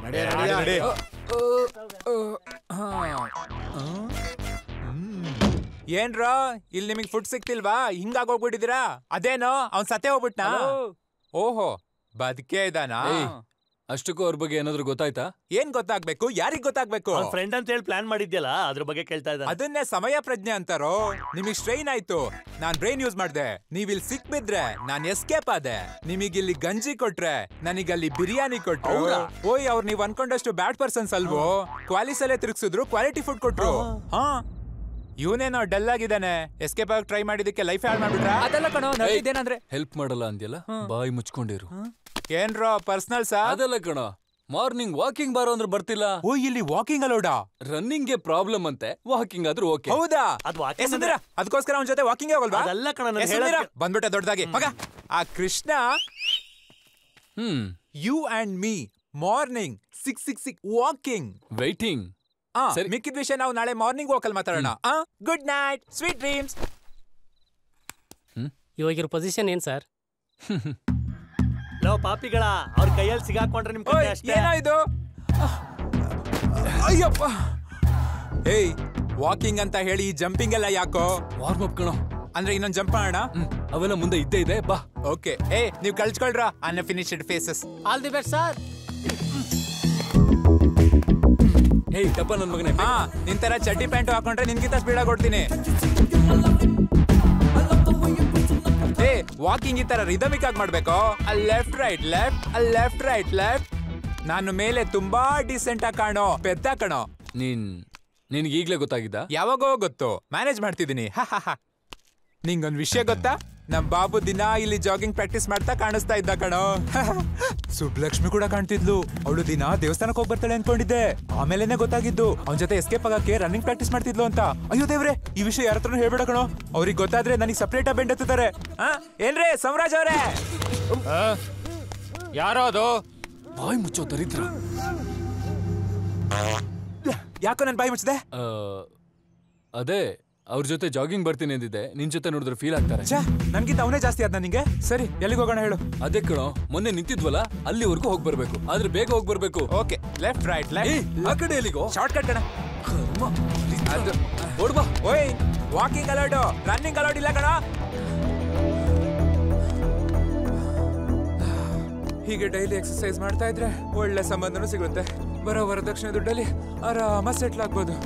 ಏನ್ರೋ ಇಲ್ಲಿ ನಿಮಗೆ ಫುಡ್ ಸಿಕ್ತಿಲ್ವಾ ಹಿಂಗಾಗ್ ಹೋಗ್ಬಿಟ್ಟಿದೀರಾ ಅದೇನೋ ಅವ್ನ್ ಸತ್ತೆ ಹೋಗ್ಬಿಟ್ನಾ ಓಹೋ ಬದುಕೇ ಇದಾನಾ ಏಯ್, ಅಷ್ಟಕ್ಕೂ ಅವ್ರ ಬಗ್ಗೆ ಏನಾದ್ರು ಗೊತ್ತಾಯ್ತಾ ಏನ್ ಗೊತ್ತಾಗ್ಬೇಕು ಯಾರಿಗ್ ಗೊತ್ತಾಗ್ಬೇಕು ಅವ್ನ ಫ್ರೆಂಡ್ ಅಂತ ಹೇಳಿ ಪ್ಲಾನ್ ಮಾಡಿದ್ಯಲ್ಲ ಅದ್ರ ಬಗ್ಗೆ ಕೇಳ್ತಾ ಇದ್ದಾನೆ ಅದನ್ನೇ ಸಮಯ ಪ್ರಜ್ಞೆ ಅಂತಾರೋ ನಿಮಗ್ ಸ್ಟ್ರೈನ್ ಆಯ್ತು ನಾನ್ ಬ್ರೈನ್ ಯೂಸ್ ಮಾಡ್ದೆ ನೀವ್ ಇಲ್ಲಿ ಸಿಕ್ ಬಿದ್ರೆ ನಾನ್ ಎಸ್ಕೇಪ್ ಆದೆ ನಿಮಗ್ ಇಲ್ಲಿ ಗಂಜಿ ಕೊಟ್ರೆ ನನಗಲ್ಲಿ ಬಿರಿಯಾನಿ ಕೊಟ್ರು ಹೌದಾ? ಓಯ್ ಅವ್ರು ನೀವ್ ಅನ್ಕೊಂಡಷ್ಟು ಬ್ಯಾಡ್ ಪರ್ಸನ್ಸ್ ಅಲ್ವೋ ಕ್ವಾಲಿಸಲ್ಲೇ ತಿರುಗಿಸಿದ್ರು ಕ್ವಾಲಿಟಿ ಫುಡ್ ಕೊಟ್ರು ಹಾ ಇವನೇನೋ ಡಲ್ ಆಗಿದ್ದಾನೆ ಎಸ್ಕೇಪ್ ಆಗಿ ಟ್ರೈ ಮಾಡಿದಕ್ಕೆ ಲೈಫ್ ಹಾಳು ಮಾಡ್ಬಿಟ್ರ ಅದೆಲ್ಲ ಕಣೋ ನಡೀದೇನಂದ್ರೆ ಹೆಲ್ಪ್ ಮಾಡಲ್ಲ ಅಂದ್ಯಲ್ಲ ಬಾಯಿ ಮುಚ್ಕೊಂಡಿರು ಏನ್ರೋ ಪರ್ಸನಲ್ ಸಾ ಅದಲ್ಲ ಕಣ ಮಾರ್ನಿಂಗ್ ವಾಕಿಂಗ್ ಬಾರೋ ಅಂದ್ರೆ ಬರ್ತಿಲ್ಲ ಓ ಇಲ್ಲಿ ವಾಕಿಂಗ್ ಅಲೋಡ ರನ್ನಿಂಗ್ ಗೆ ಪ್ರಾಬ್ಲಮ್ ಅಂತೆ ವಾಕಿಂಗ್ ಆದ್ರೂ ಓಕೆ ಹೌದಾ ಅದ್ ಏ ವಾಕಿಂಗ್ ಸುಂದರ ಅದಕ್ಕೋಸ್ಕರ ಅವನ ಜೊತೆ ವಾಕಿಂಗ್ ಹೋಗಲ್ವಾ ಅದಲ್ಲ ಕಣ ನಾನ್ ಏ ಸುಂದರ, ಹೇಳೋದ್ಕೆ- ಬಂದ್ಬಿಟ್ಟ ದೊಡ್ಡದಾಗಿ ಮಗ ಆ Krishna hmm you and me morning six six six walking waiting ಆ ಸರಿ. ಮಿಕ್ಕಿದ ವಿಷಯ ನಾವು ನಾಳೆ ಮಾರ್ನಿಂಗ್ ವಾಕಲ್ ಮಾತಾಡೋಣ ಗುಡ್ ನೈಟ್ ಸ್ವೀಟ್ ಡ್ರೀಮ್ಸ್ ಇವಾಗಿರೋ ಪೊಸಿಷನ್ ಏನು ಸರ್ ಲೋ ಪಾಪಿಗಳ ಅವ್ರ ಕೈಯಲ್ಲಿ ಸಿಗಾಕೊಂಡ್ರೆ ನಿಮ್ ಕತೆ ಅಷ್ಟೇ ಏನೋ ಇದು ಅಯ್ಯಪ್ಪ ಏಯ್ ವಾಕಿಂಗ್ ಅಂತ ಹೇಳಿ ಜಂಪಿಂಗ್ ಎಲ್ಲ ಯಾಕೋ ವಾರ್ಮ್ ಅಪ್ ಕಣೋ ಅಂದ್ರೆ ಇನ್ನೊಂದ್ ಜಂಪ್ ಮಾಡೋಣ ಅವೆಲ್ಲ ಮುಂದೆ ಇದ್ದೇ ಇದೆ ಬಾ ಓಕೆ ಏ ನೀವ್ ಕಳ್ಸ್ಕೊಳ್ರ unfinished faces all the best sir hey ಟಪ್ಪ ನನ್ ಮಗನೇ ಹಾ ನಿನ್ ತರ ಚಡ್ಡಿ ಪ್ಯಾಂಟ್ ಹಾಕೊಂಡ್ರೆ ನಿನ್ಗಿಂತ ಸ್ಪೀಡ್ ಆಗಿ ಕೊಡ್ತೀನಿ ಏ ವಾಕಿಂಗ್ ಈ ತರ ರಿದಮಿಕ್ ಆಗಿ ಮಾಡ್ಬೇಕು ಅಲ್ಲಿ ಲೆಫ್ಟ್ ರೈಟ್ ಲೆಫ್ಟ್ ಅಲ್ಲಿ ಲೆಫ್ಟ್ ರೈಟ್ ಲೆಫ್ಟ್ ನಾನು ಮೇಲೆ ತುಂಬಾ ಡಿಸೆಂಟ್ ಆಗಿ ಕಾಣೋ ಪೆದ್ದ ಕಣೋ ನೀನ್ ನಿನ್ಗೆ ಈಗ್ಲೇ ಗೊತ್ತಾಗಿದ್ದ ಯಾವಾಗೋ ಗೊತ್ತು ಮ್ಯಾನೇಜ್ ಮಾಡ್ತಿದ್ದೀನಿ ನಿಂಗೊಂದ್ ವಿಷಯ ಗೊತ್ತಾ ನಮ್ ಬಾಬು ದಿನ ಇಲ್ಲಿ ಜಾಗಿಂಗ್ ಪ್ರಾಕ್ಟೀಸ್ ಮಾಡ್ತಾ ಕಾಣಿಸ್ತಾ ಇದ್ದ ಕಣೋ ಸುಬ್ಲಕ್ಷ್ಮಿ ಕೂಡ ಕಾಣ್ತಿದ್ಲು ಅವಳು ದಿನ ದೇವಸ್ಥಾನಕ್ಕೆ ಹೋಗಿ ಬರ್ತಾಳೆ ಅನ್ಕೊಂಡಿದ್ದೆ ಆಮೇಲೆನೆ ಗೊತ್ತಾಗಿದ್ದು ಅವನ ಜೊತೆ ಎಸ್ಕೇಪ್ ಆಗಕ್ಕೆ ರನ್ನಿಂಗ್ ಪ್ರಾಕ್ಟೀಸ್ ಮಾಡ್ತಿದ್ಲು ಅಂತ ಅಯ್ಯೋ ದೇವ್ರೆ ಈ ವಿಷಯ ಯಾರ ಹತ್ರನೂ ಹೇಳ್ಬೇಡ ಕಣೋ ಅವ್ರಿಗೆ ಗೊತ್ತಾದ್ರೆ ನನಗೆ ಸಪ್ರೇಟ್ ಆಗಿ ಬೆಂಡ್ ಎತ್ತುತ್ತಾರೆ ಆ? ಏನ್ರೇ ಸಮ್ರಾಜ್ ಅವರೇ ಯಾರೋ ಅದು ಬಾಯ್ ಮುಚ್ಚೋ ದರಿದ್ರ ಯಾಕೋ ನನ್ ಬಾಯಿ ಮುಚ್ಚಿದೆ ಆ, ಅದೇ ಅವ್ರ ಜೊತೆ ಜಾಗಿಂಗ್ ಬರ್ತೀನಿ ಅಂದಿದ್ದೆ ನಿನ್ ಜೊತೆ ನೋಡಿದ್ರೆ ಫೀಲ್ ಆಗ್ತಾರೆ ನನ್ಗಿಂತ ಅವನೇ ಜಾಸ್ತಿ ಆದ್ನ ನಿಂಗೆ ಸರಿ ಎಲ್ಲಿಗೆ ಹೋಗೋಣ ಹೇಳು ಅದೇ ಕಣೋ ಮೊನ್ನೆ ನಿಂತಿದ್ವಲ್ಲ ಅಲ್ಲಿವರೆಗೂ ಹೋಗ್ ಬರ್ಬೇಕು ಆದ್ರೆ ಬೇಗ ಹೋಗ್ ಬರ್ಬೇಕು ಓಕೆ ಲೆಫ್ಟ್ ರೈಟ್ ಲೆಫ್ಟ್ ಆ ಕಡೆ ಎಲ್ಲಿಗೋ ಶಾರ್ಟ್ ಕಟ್ ಕಣ ಅದು ಓಡ್ಬಾ ಓಯ್ ವಾಕಿಂಗ್ ಅಲೌಡ್ ರನ್ನಿಂಗ್ ಅಲೌಡ್ ಇಲ್ಲ ಕಣ ಹೀಗೆ ಡೈಲಿ ಎಕ್ಸರ್ಸೈಸ್ ಮಾಡ್ತಾ ಇದ್ರೆ ಒಳ್ಳೆ ಸಂಬಂಧನೂ ಸಿಗುತ್ತೆ ಬರೋ ವರದಕ್ಷಿಣೆ ದುಡ್ಡಲ್ಲಿ ಆರಾಮ ಸೆಟ್ಲ್ ಆಗ್ಬೋದು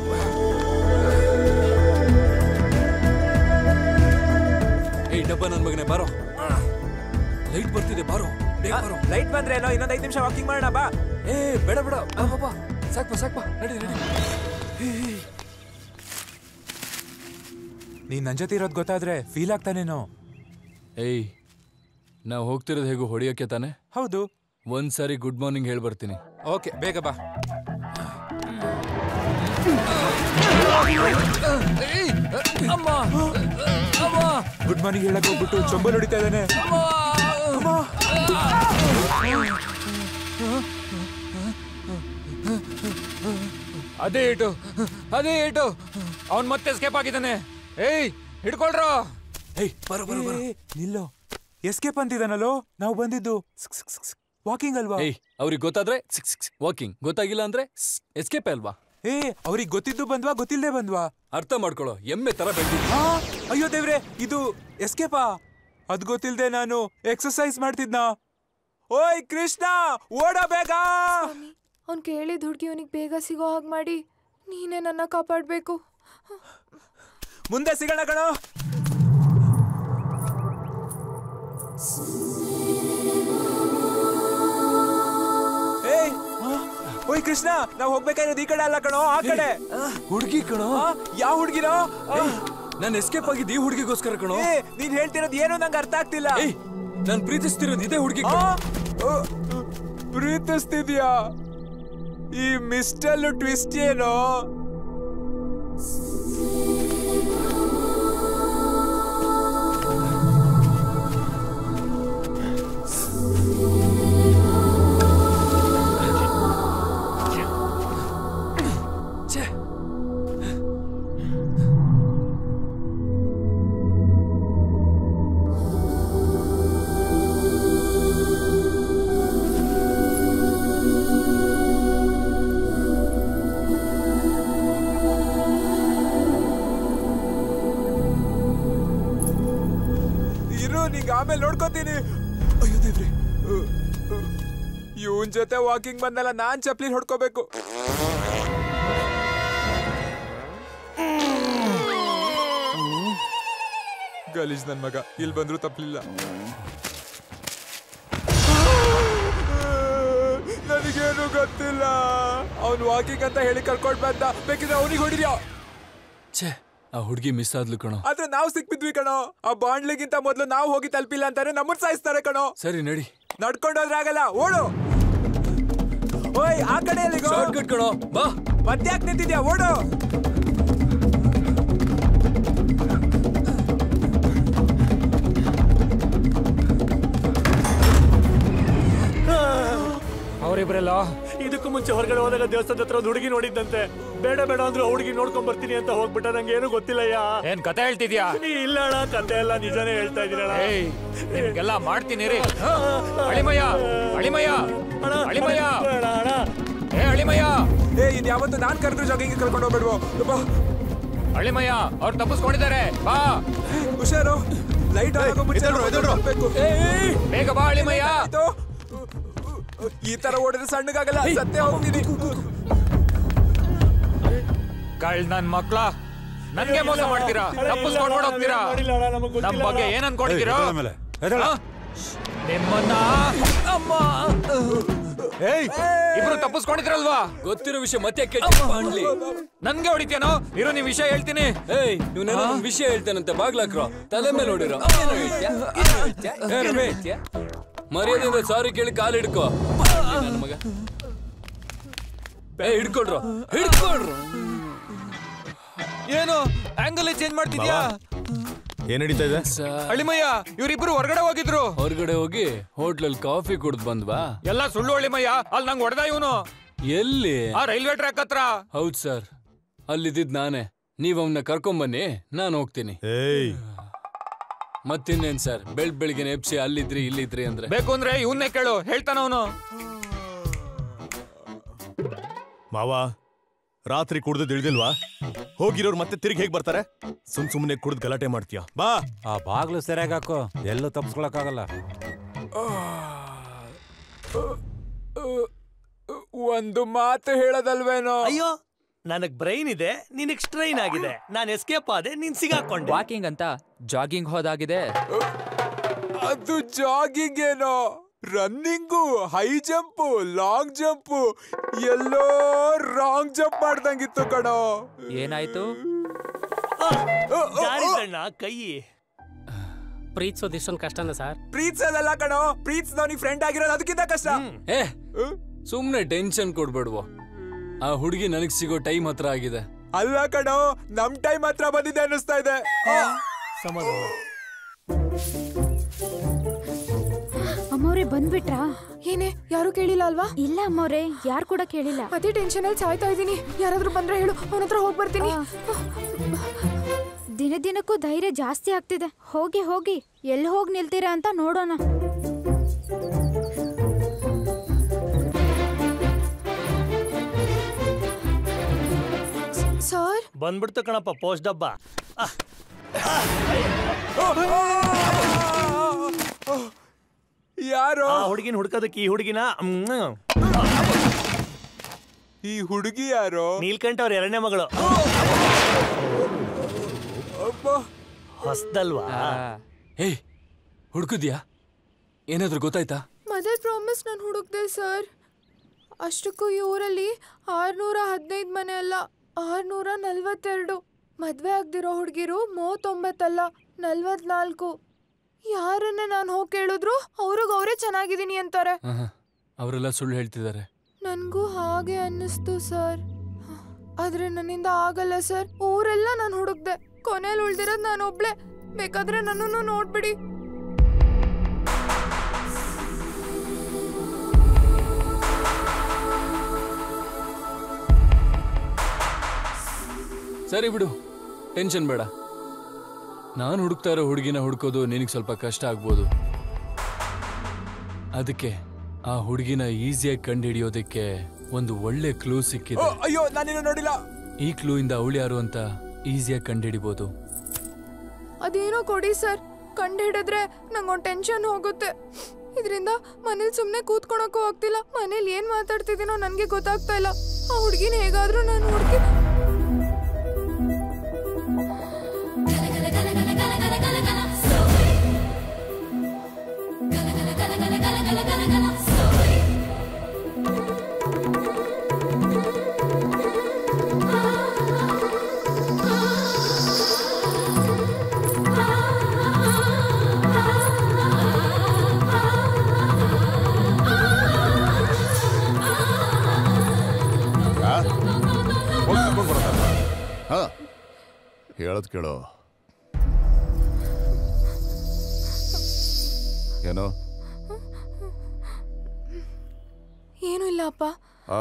ಏಯ್ ಡಬ್ಬ ನನ್ ಮಗನೇ ಬಾರೋ ಲೈಟ್ ಬರ್ತಿದೆ ಬಾರೋ ಬೇಗ ಬಾರೋ ಲೈಟ್ ಬಂದ್ರೆ ಏನೋ ಇನ್ನೊಂದ್ ಐದು ನಿಮಿಷ ವಾಕಿಂಗ್ ಮಾಡೋಣ ಬಾ ಏ ಬೇಡ ಬೇಡ ಬಾ ಬಾ, ಬಾ ಸಾಕ್ಬಾ ಸಾಕ್ಬಾ ನಡಿ ನಡಿ ನೀನ್ ನನ್ ಜೊತೆ ಇರೋದ್ ಗೊತ್ತಾದ್ರೆ ಫೀಲ್ ಆಗ್ತಾನೇನೋ ಏಯ್ ನಾವ್ ಹೋಗ್ತಿರೋದು ಹೇಗೂ ಹೊಡಿಯಕ್ಕೆ ತಾನೆ ಹೌದು ಒಂದ್ಸಾರಿ ಗುಡ್ ಮಾರ್ನಿಂಗ್ ಹೇಳ್ ಬರ್ತೀನಿ ಓಕೆ ಬೇಗ ಬಾ ಅಮ್ಮ ಅಮ್ಮ ಗುಡ್ ಮಾರ್ನಿಂಗ್ ಹೇಳಕ್ ಹೋಗ್ಬಿಟ್ಟು ಚೊಂಬಲ್ ಹೊಡಿತಾ ಇದ್ದಾನೆ ಅದೇ ಏಟು ಅದೇ ಏಟು ಅವನ್ ಮತ್ತೆ ಎಸ್ಕೇಪ್ ಆಗಿದ್ದಾನೆ ಏಯ್ ಹಿಡ್ಕೊಳ್ರೋ ಏಯ್ ಬರೋ ಬರೋ ಬರೋ ಏ, ನಿಲ್ಲೋ ಎಸ್ಕೇಪ್ ಅಂತಿದಾನಲ್ಲೋ ನಾವು ಬಂದಿದ್ದು ವಾಕಿಂಗ್ ಅಲ್ವಾ ಏಯ್ ಅವ್ರಿಗೆ ಗೊತ್ತಾದ್ರೆ ವಾಕಿಂಗ್ ಗೊತ್ತಾಗಿಲ್ಲ ಅಂದ್ರೆ ಎಸ್ಕೇಪ್ ಅಲ್ವಾ ಏ ಅವ್ರಿಗೆ ಗೊತ್ತಿದ್ದು ಬಂದ್ವಾ ಗೊತ್ತಿಲ್ಲದೆ ಬಂದ್ವಾ ಅರ್ಥ ಮಾಡ್ಕೊಳ್ಳೋ ಎಮ್ಮೆ ತರ ಬೆಳ್ದಿದ್ವಿ ಆ, ಅಯ್ಯೋ ದೇವ್ರೆ ಇದು ಎಸ್ಕೇಪಾ ಅದ್ ಗೊತ್ತಿಲ್ದೆ ನಾನು ಎಕ್ಸರ್ಸೈಸ್ ಮಾಡ್ತಿದ್ನಾ ಓಯ್ ಕೃಷ್ಣ ಓಡ ಬೇಗ ಅವ್ನು ಕೇಳಿದ ಹುಡುಗಿ ಅವನಿಗೆ ಬೇಗ ಸಿಗೋ ಹಾಗೆ ಮಾಡಿ ನೀನೇ ನನ್ನ ಕಾಪಾಡಬೇಕು ಮುಂದೆ ಸಿಗೋಣ ಕಣೋ ಏಯ್ ಆ, ಓಯ್ ಕೃಷ್ಣ ನಾವ್ ಹೋಗ್ಬೇಕಾಗಿರೋದು ಈ ಕಡೆ ಅಲ್ಲ ಕಣೋ ಆ ಕಡೆ ಹುಡುಗಿ ಕಣೋ ಯಾವ ಹುಡುಗಿನೋ ನಾನು ಎಸ್ಕೇಪ್ ಆಗಿದ್ದು ಈ ಹುಡುಗಿಗೋಸ್ಕರ ಕಣೋ ಏ ನೀನ್ ಹೇಳ್ತಿರೋದು ಏನು ನಂಗೆ ಅರ್ಥ ಆಗ್ತಿಲ್ಲ ಏಯ್ ನಾನು ಪ್ರೀತಿಸ್ತಿರೋದು ಇದೇ ಹುಡುಗಿ ಆ, ಓ, ಪ್ರೀತಿಸ್ತಿದ್ಯಾ ಈ ಮಿಸ್ಟಲ್ ಟ್ವಿಸ್ಟ್ ಏನೋ ಇರು ನಿಂಗೆ ಆಮೇಲೆ ನೋಡ್ಕೋತೀನಿ ಅಯ್ಯೋ ದೇವ್ರಿ ಇವನ್ ಜೊತೆ ವಾಕಿಂಗ್ ಬಂದಲ್ಲ ನಾನ್ ಚಪ್ಲಿ ಹೊಡ್ಕೋಬೇಕು ಗಲೀಜ್ ನನ್ ಮಗ ಇಲ್ಲಿ ಬಂದ್ರು ತಪ್ಪಲಿಲ್ಲ ನನಗೇನು ಗೊತ್ತಿಲ್ಲ ಅವ್ನ್ ವಾಕಿಂಗ್ ಅಂತ ಹೇಳಿ ಕರ್ಕೊಂಡ್ ಬಂದ ಬೇಕಿದ್ರೆ ಅವನಿಗೆ ಹೊಡಿದ್ಯಾ ಛೇ ಆ ಹುಡುಗಿ ಮಿಸ್ ಆದ್ಲು ಕಣೋ ಆದ್ರೆ ನಾವು ಸಿಕ್ಬಿದ್ವಿ ಕಣೋ ಆ ಬಾಂಡ್ಲಿಗಿಂತ ಮೊದ್ಲು ನಾವು ಹೋಗಿ ತಲುಪಿಲ್ಲ ಅಂತಾರೆ ನಮ್ಮನ್ ಸಾಯಿಸ್ತಾರೆ ಕಣೋ ಸರಿ ನಡಿ ನಡ್ಕೊಂಡು ಹೋದ್ರೆ ಆಗಲ್ಲ ಓಡು ಓಯ್ ಆ ಕಡೆ ಎಲ್ಲಿಗೋ ಶಾರ್ಟ್ಕಟ್ ಕಣೋ ಬಾ ಮತ್ತೆ ಯಾಕೆ ನಿಂತಿದ್ಯಾ ಓಡು ಅವರಿಬ್ರಲ್ಲ ಇದಕ್ಕೂ ಮುಂಚೆ ಹೊರಗಡೆ ಹೋದಾಗ ದೇವಸ್ಥಾನದ ಹತ್ರ ಒಂದು ಹುಡುಗಿ ನೋಡಿದ್ದಂತೆ ಬೇಡ ಬೇಡ ಅಂದ್ರು ಆ ಹುಡುಗಿ ನೋಡ್ಕೊಂಡ್ ಬರ್ತೀನಿ ಅಂತ ಹೋಗ್ಬಿಟ್ಟ ನಂಗೆ ಏನು ಗೊತ್ತಿಲ್ಲಯ್ಯ ಏನ್ ಕತೆ ಹೇಳ್ತಿದ್ಯಾ ಇಲ್ಲ ಅಣ್ಣ ಕತೆ ಎಲ್ಲ ನಿಜಾನೇ ಹೇಳ್ತಾ ಇದೀರಣ್ಣ ಏಯ್ ನಿಮ್ಗೆಲ್ಲ ಮಾಡ್ತೀನಿ ರೀ ಹ? ಅಳಿಮಯ್ಯ ಅಳಿಮಯ್ಯ ಅಳಿಮಯ್ಯ ಏ ಅಳಿಮಯ್ಯ ಏ ಇನ್ ಯಾವತ್ತು ನಾನ್ ಕರೆದ್ರು ಜಾಗಿಂಗ್ ಕರ್ಕೊಂಡು ಹೋಗ್ಬೇಡ್ವೋ ಬಾ. ಅಳಿಮಯ್ಯ ಅವ್ರು ತಪ್ಪಿಸ್ಕೊಂಡಿದ್ದಾರೆ ಬಾ ಹುಷಾರು ಲೈಟ್ ಆಗೋ ಮುಂಚೆ ಹೋಗ್ಬೇಕು. ಬೇಗ ಬಾ ಅಳಿಮಯ್ಯ ಆಯ್ತು. ಈ ತರ ಓಡಿದ್ರೆ ಸಣ್ಣಗಾಗಲ್ಲ ಸತ್ತೇ ಹೋಗ್ತೀನಿ ಕಳ್ ನನ್ ಮಕ್ಳ ನನ್ಗೆ ಮೋಸ ಮಾಡ್ತೀರಾ ತಪ್ಪಿಸ್ಕೊಂಡು ಹೋಗ್ತೀರಾ ನಮ್ ಬಗ್ಗೆ ಏನ್ ಅನ್ಕೊಂಡಿದ್ದೀರಾ ಹ? ನಿಮ್ಮನ್ನ ಅಮ್ಮ ಏಯ್ ಇಬ್ರು ತಪ್ಪಿಸ್ಕೊಂಡಿದ್ರಲ್ವಾ ಗೊತ್ತಿರೋ ವಿಷಯ ಮತ್ತೆ ಕೇಳಿ ಮಾಡ್ಲಿ ನನ್ಗೆ ಹೊಡಿತೇನೋ ಇರೋ ನಿಮ್ ವಿಷಯ ಹೇಳ್ತೀನಿ ಏಯ್ ಇವ್ನೇನೋ ಒಂದ್ ವಿಷಯ ಹೇಳ್ತಾನಂತೆ ಬಾಗ್ಲಾಕ್ರ ತಲೆ ಮೇಲೆ ನೋಡಿರೋ ಏ, ರವಿ, ಮರ್ಯಾದೆಯಿಂದ ಸಾರಿ ಕೇಳಿ ಕಾಲು ಹಿಡ್ಕೋ ನನ್ನ ಮಗ ಏ ಹಿಡ್ಕೊಳ್ರು ಹಿಡ್ಕೊಳ್ರು ಏನು ಆಂಗಲ್ ಚೇಂಜ್ ಮಾಡ್ತಿದ್ಯಾ ಏನ್ ನಡೀತಾ ಇದೆ ಅಳಿಮಯ್ಯ ಇವ್ರಿಬ್ರು ಹೊರಗಡೆ ಹೋಗಿದ್ರು ಹೊರಗಡೆ ಹೋಗಿ ಹೋಟ್ಲಲ್ಲಿ ಕಾಫಿ ಕುಡ್ದು ಬಂದ್ವಾ ಎಲ್ಲ ಸುಳ್ಳು ಅಳಿಮಯ್ಯ ಅಲ್ಲಿ ನಂಗೆ ಹೊಡೆದ ಇವನು ಎಲ್ಲಿ ಆ ರೈಲ್ವೆ ಟ್ರ್ಯಾಕ್ ಹತ್ರ ಹೌದ್ ಸರ್ ಅಲ್ಲಿದ್ದಿದ್ ನಾನೇ ನೀವ್ ಅವನ್ನ ಕರ್ಕೊಂಬನ್ನಿ ನಾನು ಹೋಗ್ತೀನಿ ಏಯ್ ಮತ್ತಿನ್ನೇನ್ ಸರ್ ಬೆಳ್ ಬೆಳಿಗ್ಗೆ ಎಪ್ಸಿ ಅಲ್ಲಿದ್ರಿ ಇಲ್ಲಿದ್ರಿ ಅಂದ್ರೆ ಬೇಕು ಅಂದ್ರೆ ಇವನ್ನೇ ಕೇಳು ಹೇಳ್ತಾನ ಅವನು ಮಾವ ರಾತ್ರಿ ಕುಡ್ದು ತಿಳಿದಿಲ್ವಾ ಹೋಗಿರೋರು ಮತ್ತೆ ತಿರುಗಿ ಹೇಗ್ ಬರ್ತಾರೆ ಸುಮ್ ಸುಮ್ನೆ ಕುಡ್ದು ಗಲಾಟೆ ಮಾಡ್ತೀಯ ಬಾ ಆ ಬಾಗ್ಲು ಸರಿಯಾಗಿ ಹಾಕು ಎಲ್ಲೂ ತಪ್ಪಿಸ್ಕೊಳಕ್ಕಾಗಲ್ಲ ಒಂದು ಮಾತು ಹೇಳೋದಲ್ವೇನೋ ಅಯ್ಯೋ ನನಗ್ ಬ್ರೈನ್ ಇದೆ ನಿನಗ್ ಸ್ಟ್ರೈನ್ ಆಗಿದೆ ನಾನು ಎಸ್ಕೇಪ್ ಆದೆ ನೀನ್ ಸಿಗಾಕೊಂಡೆ ವಾಕಿಂಗ್ ಅಂತ ಜಾಗಿಂಗ್ ಹೋದಾಗಿದೆ ಅದು ಜಾಗಿಂಗ್ ಏನೋ running high jump long jump ಎಲ್ಲೋ ರಾಂಗ್ ಜಂಪ್ ಮಾಡ್ದಂಗಿತ್ತು ಕಣೋ ಏನಾಯ್ತು ಜಾರಿದಣ್ಣ ಕೈ ಪ್ರೀತಿಸೋದು ಇಷ್ಟೊಂದು ಕಷ್ಟನ ಸರ್ ಪ್ರೀತ್ಸೋದಲ್ಲ ಕಣೋ ಪ್ರೀತ್ಸದವನಿಗೆ ಫ್ರೆಂಡ್ ಆಗಿರೋದು ಅದಕ್ಕಿಂತ ಕಷ್ಟ ಏ ಸುಮ್ನೆ ಟೆನ್ಷನ್ ಕೊಡ್ಬೇಡ್ವೋ ಆ ಹುಡುಗಿ ನನಗ್ ಸಿಗೋ ಟೈಮ್ ಹತ್ರ ಆಗಿದೆ ಅಲ್ಲ ಕಣೋ ನಮ್ ಟೈಮ್ ಹತ್ರ ಬಂದಿದೆ ಅನ್ನಿಸ್ತಾ ಇದೆ ಸಮಾಧಾನ ಅಮ್ಮವ್ರೆ ಬಂದ್ಬಿಟ್ರಾ ಏನೇ ಯಾರು ಕೇಳಿಲ್ಲ ಅಲ್ವಾ ಇಲ್ಲ ಅಮ್ಮವ್ರೆ ಯಾರು ಕೂಡ ಕೇಳಿಲ್ಲ ಅದೇ ಟೆನ್ಷನ್ ಅಲ್ಲಿ ಸಾಯ್ತಾ ಇದ್ದೀನಿ ಯಾರಾದ್ರೂ ಬಂದ್ರೆ ಹೇಳು ಅವನ ಹತ್ರ ಹೋಗಿ ಬರ್ತೀನಿ ದಿನ ದಿನಕ್ಕೂ ಧೈರ್ಯ ಜಾಸ್ತಿ ಆಗ್ತಿದೆ ಹೋಗಿ ಹೋಗಿ ಎಲ್ಲಿ ಹೋಗಿ ನಿಲ್ತೀರಾ ಅಂತ ನೋಡೋಣ ಸರ್ ಬಂದ್ಬಿಡ್ತು ಕಣಪ್ಪ ಪೋಸ್ಟ್ ಡಬ್ಬ ಆಹ್. ಯಾರು ಆ ಹುಡುಗಿನ ಹುಡ್ಕೋದಕ್ಕೆ ಈ ಹುಡುಗಿನ ಈ ಹುಡುಗಿ ಯಾರು ನೀಲ್ಕಂಠ ಅವ್ರ ಎರಡನೇ ಮಗಳು ಹೊಸ್ದಲ್ವಾ ಏಯ್ ಹುಡುಕುದ್ಯಾ ಏನಾದ್ರೂ ಗೊತ್ತಾಯ್ತಾ ಮದರ್ ಪ್ರಾಮಿಸ್ ನಾನು ಹುಡುಕ್ದೆ ಸರ್ ಅಷ್ಟಕ್ಕೂ ಈ ಊರಲ್ಲಿ ಆರ್ನೂರ ಹದಿನೈದು ಮನೆ ಅಲ್ಲ ಆರ್ನೂರ ನಲ್ವತ್ತೆರಡು ಮದ್ವೆ ಆಗ್ದಿರೋ ಹುಡುಗಿರು ಮೂವತ್ತೊಂಬತ್ತಲ್ಲ ನಲ್ವತ್ನಾಲ್ಕು ಯಾರನ್ನ ನಾನು ಹೋಗಿ ಕೇಳಿದ್ರು ಅವ್ರಿಗೆ ಅವರೇ ಚೆನ್ನಾಗಿದ್ದೀನಿ ಅಂತಾರೆ ಅವರೆಲ್ಲ ಸುಳ್ಳು ಹೇಳ್ತಿದ್ದಾರೆ ನನಗೂ ಹಾಗೆ ಅನ್ನಿಸ್ತು ಸರ್ ಆದ್ರೆ ನನ್ನಿಂದ ಆಗಲ್ಲ ಸರ್ ಊರೆಲ್ಲ ನಾನು ಹುಡುಕ್ದೆ ಕೊನೆಯಲ್ಲಿ ಉಳ್ದಿರೋದು ನಾನು ಒಬ್ಳೆ ಬೇಕಾದ್ರೆ ನನ್ನನ್ನು ನೋಡ್ಬಿಡಿ ಸರಿ ಬಿಡು ಟೆನ್ಷನ್ ಬೇಡ ನಾನು ಹುಡುಕ್ತಾ ಇರೋ ಹುಡುಗಿನ ಹುಡ್ಕೋದು ನಿನಗೆ ಸ್ವಲ್ಪ ಕಷ್ಟ ಆಗ್ಬೋದು ಅದಕ್ಕೆ ಆ ಹುಡುಗಿನ ಈಸಿಯಾಗಿ ಕಂಡುಹಿಡಿಯೋದಕ್ಕೆ ಒಂದು ಒಳ್ಳೆ ಕ್ಲೂ ಓ, ಸಿಕ್ಕಿದೆ ಅಯ್ಯೋ ನಾನಿನ್ನು ನೋಡಿಲ್ಲ ಈ ಕ್ಲೂ ಇಂದ ಅವಳು ಯಾರು ಅಂತ ಈಸಿಯಾಗಿ ಕಂಡುಹಿಡಿಬೋದು ಅದೇನೋ ಕೊಡಿ ಸರ್ ಕಂಡು ಹಿಡಿದ್ರೆ ನಂಗೊಂದು ಟೆನ್ಷನ್ ಹೋಗುತ್ತೆ ಇದರಿಂದ ಮನೇಲಿ ಸುಮ್ಮನೆ ಕೂತ್ಕೊಳಕ್ಕೂ ಆಗ್ತಿಲ್ಲ ಮನೇಲಿ ಏನ್ ಮಾತಾಡ್ತಿದ್ದೀನೋ ನನಗೆ ಗೊತ್ತಾಗ್ತಾ ಇಲ್ಲ ಆ ಹುಡುಗಿನ ಹೇಗಾದ್ರೂ ನಾನು ಹುಡುಕಿ ಹಾ ಹೇಳದ್ ಕೇಳೋ ಏನೋ ಏನೂ ಇಲ್ಲ ಅಪ್ಪ ಆ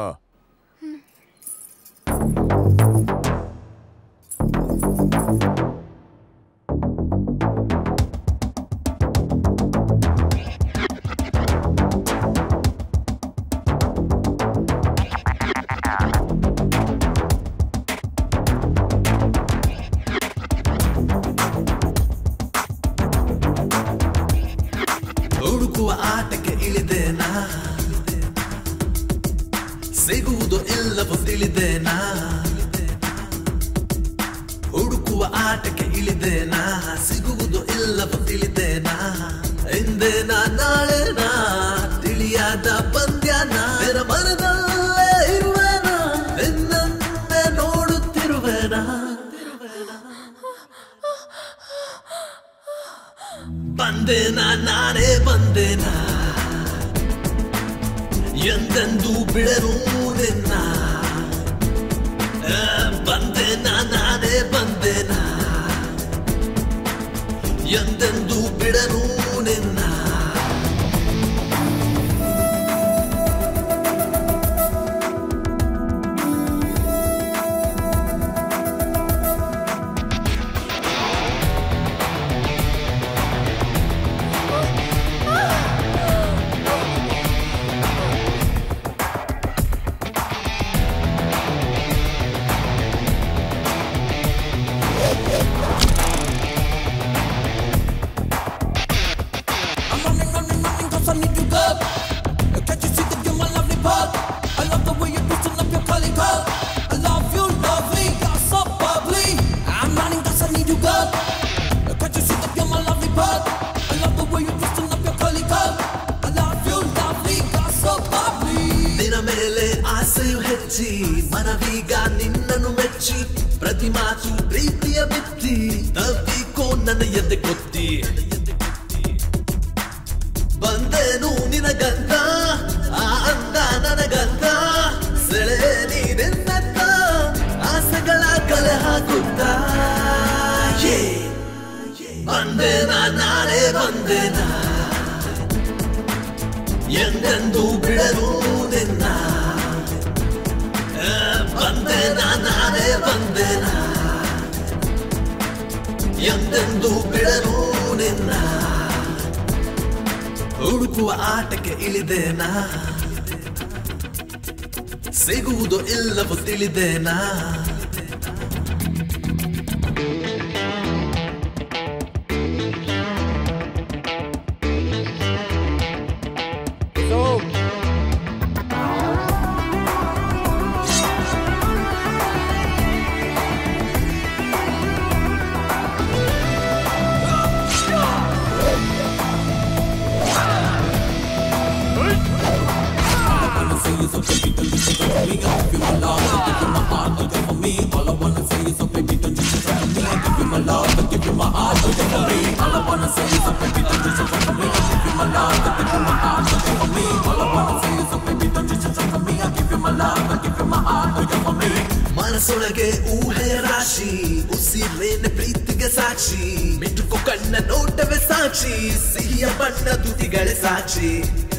ಹುಡುಕುವ ಆಟಕ್ಕೆ ಇಳಿದೇನಾ ಸಿಗುವುದು ಇಲ್ಲವೋ ತಿಳಿದೇನಾ ಹುಡುಕುವ ಆಟಕ್ಕೆ ಇಳಿದೇನಾ ಸಿಗುವುದು ಇಲ್ಲವೋ ತಿಳಿದೇನಾ ಹಿಂದೇನಾ ನಾಳೆನಾ ತಿಳಿಯಾದ ಪಂದ್ಯನಾ ನಿನ್ನ ಮನದಲ್ಲೇ ಇರುವೆನಾ ನಿನ್ನನ್ನೇ ನೋಡುತ್ತಿರುವೆನಾ ಬಂದೇನಾ ನಾನೇ ಬಂದೇನಾ ಎಂದೆಂದು ಬಿಡರು ನಿನ್ನ ಆ, ಬಂದೇನಾ ನಾನೇ ಬಂದೇನಾ ಎಂದೆಂದು ಬಿಡರು ನಿನ್ನ ಆಸೆಯು ಹೆಚ್ಚಿ ಮನವೀಗ ನಿನ್ನನ್ನು ಮೆಚ್ಚಿ ಪ್ರತಿ ಮಾತು ಪ್ರೀತಿಯ ಬಿತ್ತಿ ತಪ್ಪಿಕೋ ನನ್ನ ಎದೆ ಕೊತ್ತಿ ಬಂದೇನು ನಿನಗಂತ ಆ ಅಂದ ನನಗಂತ ಸೆಳೆ ನೀನೆನ್ನತ್ತ ಆಸೆಗಳ ಕಲೆ ಹಾಕುತ್ತಾ ಯೇ ಬಂದೇನಾ ನಾಳೆ ಬಂದೇನಾ ಎಂದೆಂದು ಬಿಡಲು ನಿನ್ನ ಆ, ಬಂದೇನಾ ನಾನೇ ಬಂದೇನಾ ಎಂದೆಂದು ಬಿಡಲು ನಿನ್ನ ಹುಡುಕುವ ಆಟಕ್ಕೆ ಇಳಿದೇನಾ ಸಿಗುವುದು ಇಲ್ಲವೋ ತಿಳಿದೇನಾ ಮನಸೊಳಗೆ ಊಹೆಯ ರಾಶಿ ಉಸಿರೇನೆ ಪ್ರೀತಿಗೆ ಸಾಕ್ಷಿ ಮಿಟುಕು ಕಣ್ಣ ನೋಟವೇ ಸಾಕ್ಷಿ ಸಿಹಿಯ ಬಣ್ಣ ತುಟಿಗಳೇ ಸಾಕ್ಷಿ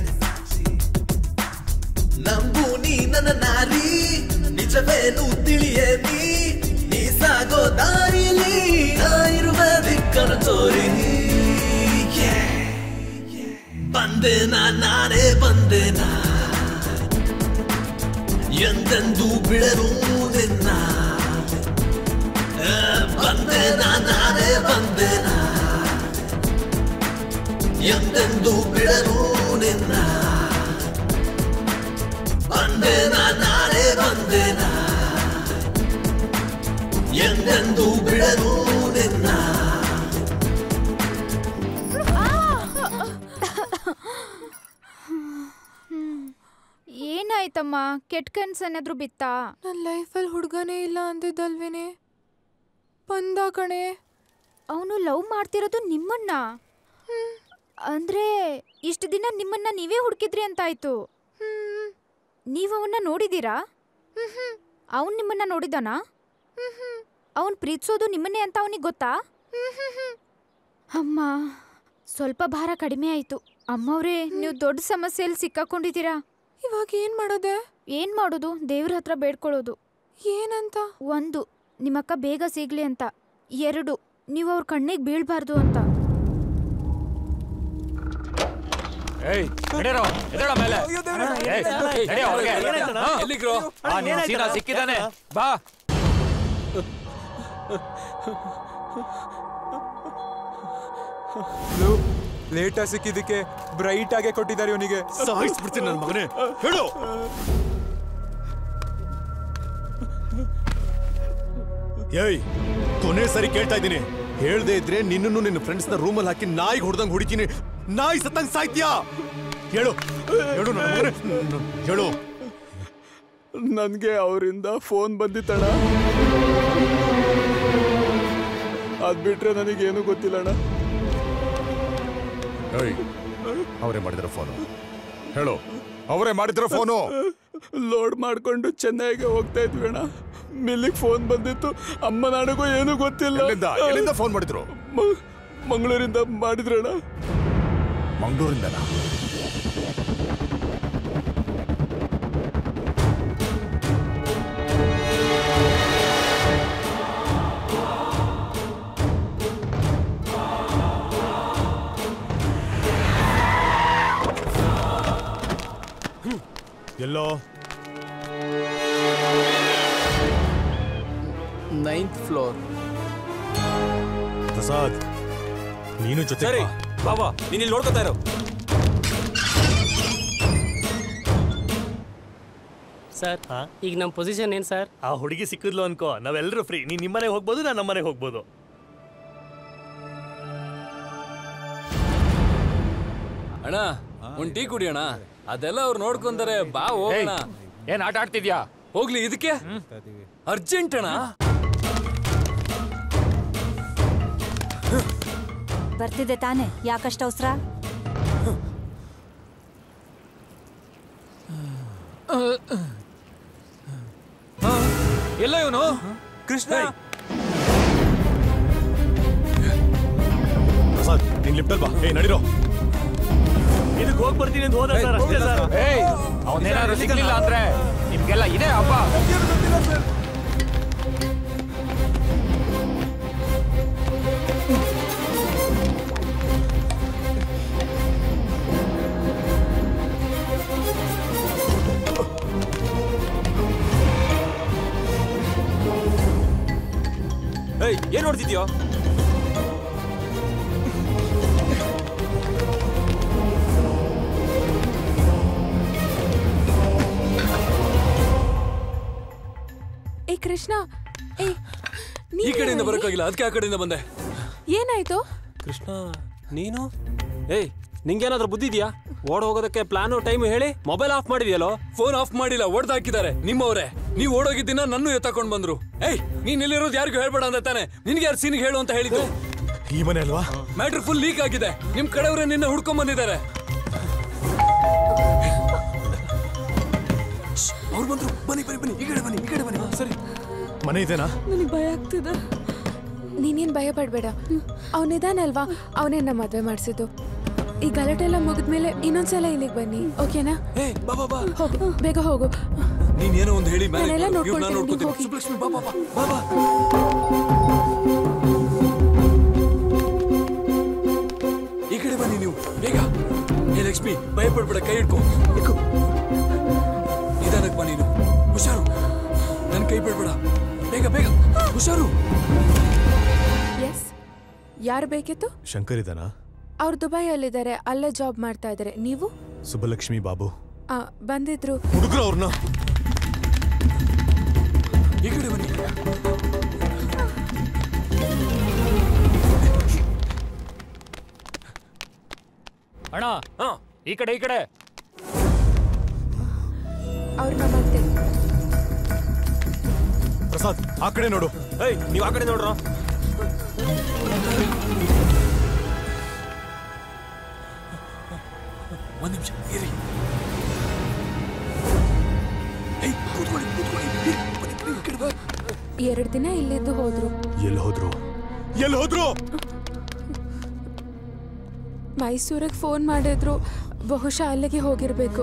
ನಂಬು ನೀ ನನ್ನ ನಾರಿ ನಿಜವೇನು ತಿಳಿಯೇ ನೀ ನೀ ಸಾಗೋ ದಾರಿಲಿ ನಾ ಇರುವ ದಿಕ್ಕನ್ನು ತೋರಿ Yeah. ಬಂದೇನಾ ನಾನೇ ಬಂದೇನಾ ಎಂದೆಂದು ಬಿಡರು ನಿನ್ನ ಆ, ಬಂದೇನಾ ನಾನೇ ಬಂದೇನಾ ಎಂದೆಂದು ಬಿಡರು ನಿನ್ನ ಬಂದೇನಾ ನಾನೇ ಬಂದೇನಾ ಎಂದೆಂದು ಬಿಡರು ನಿನ್ನ ಏನಾಯ್ತಮ್ಮ ಕೆಟ್ಟ ಕನ್ಸೇನಾದ್ರೂ ಬಿತ್ತಾ ನನ್ನ ಲೈಫಲ್ಲಿ ಹುಡುಗನೇ ಇಲ್ಲ ಅಂದಿದ್ದಲ್ವೇನೆ ಬಂದ ಕಣೆ ಅವನು ಲವ್ ಮಾಡ್ತಿರೋದು ನಿಮ್ಮನ್ನ ಅಂದ್ರೆ ಇಷ್ಟು ದಿನ ನಿಮ್ಮನ್ನ ನೀವೇ ಹುಡುಕಿದ್ರಿ ಅಂತಾಯ್ತು ನೀವು ಅವನ್ನ ನೋಡಿದೀರಾ ಅವನ್ ನಿಮ್ಮನ್ನ ನೋಡಿದಾನಾ ಅವನ್ ಪ್ರೀತಿಸೋದು ನಿಮ್ಮನ್ನೇ ಅಂತ ಅವನಿಗೆ ಗೊತ್ತಾ ಅಮ್ಮ ಸ್ವಲ್ಪ ಭಾರ ಕಡಿಮೆ ಆಯ್ತು ಅಮ್ಮವ್ರೆ ನೀವು ದೊಡ್ಡ ಸಮಸ್ಯೆಯಲ್ಲಿ ಸಿಕ್ಕಾಕೊಂಡಿದ್ದೀರಾ ಇವಾಗ ಏನ್ ಮಾಡೋದೆ ಏನ್ ಮಾಡೋದು ದೇವ್ರ ಹತ್ರ ಬೇಡ್ಕೊಳ್ಳೋದು ಏನಂತ ಒಂದು ನಿಮ್ಮಕ್ಕ ಬೇಗ ಸಿಗ್ಲಿ ಅಂತ ಎರಡು ನೀವು ಅವ್ರ ಕಣ್ಣಿಗೆ ಬೀಳ್ಬಾರ್ದು ಅಂತ ಏಯ್ ನಡೀರೋ ಎದ್ದೇಳೋ ಮೇಲೆ ಏಯ್, ನಡಿ ಒಳಗೆ. ಹಾ, ಎಲ್ಲಿಗ್ರು? ಆ, ನಿನ್ ಸೀನಾ ಸಿಕ್ಕಿದಾನೆ ಬಾ ಲೇಟ್ ಸಿಕ್ಕಿದ್ದಕ್ಕೆ ಬ್ರೈಟ್ ಆಗಿ ಕೊಟ್ಟಿದ್ದಾರೆ ಇವನಿಗೆ ಸಾಯಿಸ್ಬಿಡ್ತೀನಿ ನನ್ನ ಮಗನೇ ಹೇಳು ಏಯ್ ಕೊನೆ ಸರಿ ಕೇಳ್ತಾ ಇದ್ದೀನಿ ಹೇಳ್ದೆ ಇದ್ರೆ ನಿನ್ನನ್ನು ನಿನ್ನ ಫ್ರೆಂಡ್ಸ್ನ ರೂಮಲ್ಲಿ ಹಾಕಿ ನಾಯಿಗೆ ಹೊಡೆದಂಗ್ ಹೊಡಿತೀನಿ ನಾಯಿ ಸತ್ತಂಗ್ ಸಾಯ್ತೀಯಾ ಹೇಳು ಹೇಳು ನನ್ನ ಮಗನೇ ನ- ಹೇಳು ನನಗೆ ಅವರಿಂದ ಫೋನ್ ಬಂದಿತ್ತಣ್ಣ ಅದ್ ಬಿಟ್ರೆ ನನಗೇನು ಗೊತ್ತಿಲ್ಲಣ್ಣ ಏಯ್ ಅವರೇ ಮಾಡಿದ್ರ ಫೋನು ಹೇಳು ಅವರೇ ಮಾಡಿದ್ರ ಫೋನು ಲೋಡ್ ಮಾಡ್ಕೊಂಡು ಚೆನ್ನೈಗೆ ಹೋಗ್ತಾ ಇದ್ವಿ ಅಣ್ಣ ಮಿಲ್ಲಿಗೆ ಫೋನ್ ಬಂದಿತ್ತು ಅಮ್ಮ ನನಗೂ ಏನು ಗೊತ್ತಿಲ್ಲ ಎಲ್ಲಿಂದ ಎಲ್ಲಿಂದ ಫೋನ್ ಮಾಡಿದ್ರು ಮ- ಮಂಗಳೂರಿಂದ ಮಾಡಿದ್ರಣ್ಣ ಮಂಗಳೂರಿಂದನಾ ಎಲ್ಲೋ ನೈನ್ತ್ ಫ್ಲೋರ್ ಪ್ರಸಾದ್ ನೀನು ಜೊತೆ ಸರಿ ಬಾಬಾ ನೀನ್ ಇಲ್ಲಿ ನೋಡ್ಕೊತಾ ಇರೋ ಸರ್ ಈಗ ನಮ್ಮ ಪೊಸಿಷನ್ ಏನ್ ಸರ್ ಆ ಹುಡುಗಿ ಸಿಕ್ಕಿದ್ಲು ಅನ್ಕೋ ನಾವೆಲ್ಲರೂ ಫ್ರೀ ನೀನ್ ನಿಮ್ಮನೆಗೆ ಹೋಗ್ಬೋದು ನಾನು ನಮ್ಮನೆಗೆ ಹೋಗ್ಬೋದು ಅಣ್ಣ ಒಂದ್ ಟೀ ಕುಡಿಯೋಣ ಅದೆಲ್ಲ ಅವ್ರು ನೋಡ್ಕೊಂತಾರೆ ಬಾ ಹೋಗೋಣ ಏನ್ ಆಟ ಆಡ್ತಿದ್ಯಾ ಹೋಗ್ಲಿ ಇದಕ್ಕೆ ಅರ್ಜೆಂಟ್ ಅಣ್ಣ ಬರ್ತಿದೆ ತಾನೆ ಯಾಕಷ್ಟ ಅವಸರ ಎಲ್ಲ ಇವನು ಕೃಷ್ಣ ಪ್ರಸಾದ್ ನೀನ್ ಲಿಫ್ಟಲ್ ಬಾ ಏ ನಡಿರೋ ಇದಕ್ಕೆ ಹೋಗಿ ಬರ್ತೀನಿ ಅಂತ ಹೋದ ಸರ್ ಅಷ್ಟೇ ಸರ್ ಏಯ್ ಅವನೇನಾದ್ರು ಸಿಗ್ಲಿಲ್ಲ ಅಂದ್ರೆ ನಿಮ್ಗೆಲ್ಲ ಇದೆ ಹಬ್ಬ ಏಯ್ ಏನ್ ನೋಡ್ತಿದ್ಯೋ ಏ ಕೃಷ್ಣ ಏ ಈ ನೀನ್ ಕಡೆಯಿಂದ ಇಲ್ಲಿ? ಬರೋಕ್ಕಾಗಿಲ್ಲ ಅದಕ್ಕೆ ಆ ಕಡೆಯಿಂದ ಬಂದೆ ಏನಾಯ್ತು ಕೃಷ್ಣ ನೀನು ಏಯ್ ನಿಂಗೇನಾದ್ರೂ ಬುದ್ಧಿ ಇದೆಯಾ ಓಡ್ ಹೋಗೋದಕ್ಕೆ ಪ್ಲಾನು ಟೈಮ್ ಹೇಳಿ ಮೊಬೈಲ್ ಆಫ್ ಮಾಡಿದ್ಯಲ್ಲೋ ಫೋನ್ ಆಫ್ ಮಾಡಿಲ್ಲ ಹೊಡೆದು ಹಾಕಿದ್ದಾರೆ ನಿಮ್ಮವ್ರೆ ನೀವು ಓಡೋಗಿದ್ದಿನ ನನ್ನೂ ಎತ್ತಕೊಂಡ್ ಬಂದ್ರು ಏಯ್ ನೀನ್ ಇಲ್ಲಿರೋದು ಯಾರಿಗೂ ಹೇಳ್ಬೇಡ ಅಂತ ತಾನೆ ನಿನ್ಗೆ ಯಾರು ಸೀನಿಗೆ ಹೇಳು ಅಂತ ಹೇಳಿದ್ದು ಈ ಮನೆ ಅಲ್ವಾ ಮ್ಯಾಟ್ರ್ ಫುಲ್ ಲೀಕ್ ಆಗಿದೆ ನಿಮ್ ಕಡೆಯವರೇ ನಿನ್ನೆ ಹುಡ್ಕೊಂಡ್ ಬಂದಿದ್ದಾರೆ ಅವ್ರು ಬಂದ್ರು ಬನ್ನಿ ಬನ್ನಿ ಬನ್ನಿ ಈ ಕಡೆ ಬನ್ನಿ ಈ ಕಡೆ ಬನ್ನಿ ಸರಿ ಮನೆ ಇದೆನಾ ನನಗೆ ಭಯ ಆಗ್ತದ ನೀನೇನ್ ಭಯ ಪಡ್ಬೇಡ ಅವನಿದಾನಲ್ವಾ ಅವನೇ ನಮ್ಮ ಮದ್ವೆ ಮಾಡಿಸಿದ್ದು ಈ ಗಲಾಟೆ ಎಲ್ಲ ಮುಗಿದ್ಮೇಲೆ ಇನ್ನೊಂದ್ಸಲ ಇಲ್ಲಿಗೆ ಬನ್ನಿ ಓಕೆನಾ ಹೋಗು ಬೇಗ ಹೋಗು ನೀನ್ ಏನೋ ಒಂದು ಹೇಳಿ ಮೇಲೆ ನಾನೆಲ್ಲ ಇವ್ರು ನಾನು ನೋಡ್ಕೊಳ್ತೀನಿ, ನೋಡ್ಕೊತೀನಿ ಹೋಗಿ. ಸುಬ್ಲಕ್ಷ್ಮಿ ಬಾ ಬಾ ಬಾ ಬಾ ಬಾ ಈ ಕಡೆ ಬನ್ನಿ ನೀವು ಬೇಗ ಏ ಲಕ್ಷ್ಮಿ ಭಯ ಪಡ್ಬೇಡ ಕೈ ಹಿಡ್ಕೊ ಹಿಡ್ಕೊ. ನಿಧಾನಕ್ಕೆ ಬಾ ನೀನು ಹುಷಾರು ನನ್ ಕೈ ಬಿಡ್ಬೇಡ ಬೇಗ ಬೇಗ ಹುಷಾರು ಎಸ್ ಯಾರು ಬೇಕಿತ್ತು ಶಂಕರ್ ಇದಾನಾ ಅವ್ರು ದುಬೈಯಲ್ಲಿದ್ದಾರೆ ಅಲ್ಲೇ ಜಾಬ್ ಮಾಡ್ತಾ ಇದ್ದಾರೆ ನೀವು ಸುಬ್ಬಲಕ್ಷ್ಮಿ ಬಾಬು ಆ, ಬಂದಿದ್ರು ಹುಡುಗರು ಅವ್ರನ್ನ ಈ ಕಡೆ ಬನ್ನಿ ಅಣ್ಣ ಈ ಕಡೆ ಈ ಕಡೆ ಅವ್ರನ್ನ ಮತ್ತೆ ಪ್ರಸಾದ್ ಆ ಕಡೆ ನೋಡು ಏಯ್ ನೀವ್ ಆ ಕಡೆ ನೋಡ್ರ ಒಂದ್ ನಿಮಿಷ ಇರಿ ಏಯ್, ಕೂತ್ಕೊಳ್ಳಿ, ಕೂತ್ಕೊಳ್ಳಿ. ಇರಿ, ಬನ್ನಿ, ಬನ್ನಿ, ಈ ಕಡೆ ಬಾ. ಎರಡು ದಿನ ಇಲ್ಲಿದ್ದು ಹೋದ್ರು ಎಲ್ಲಿ ಹೋದ್ರು ಎಲ್ಲಿ ಹೋದ್ರು ಮೈಸೂರಿಗೆ ಫೋನ್ ಮಾಡಿದ್ರು ಬಹುಶಃ ಅಲ್ಲಿಗೆ ಹೋಗಿರ್ಬೇಕು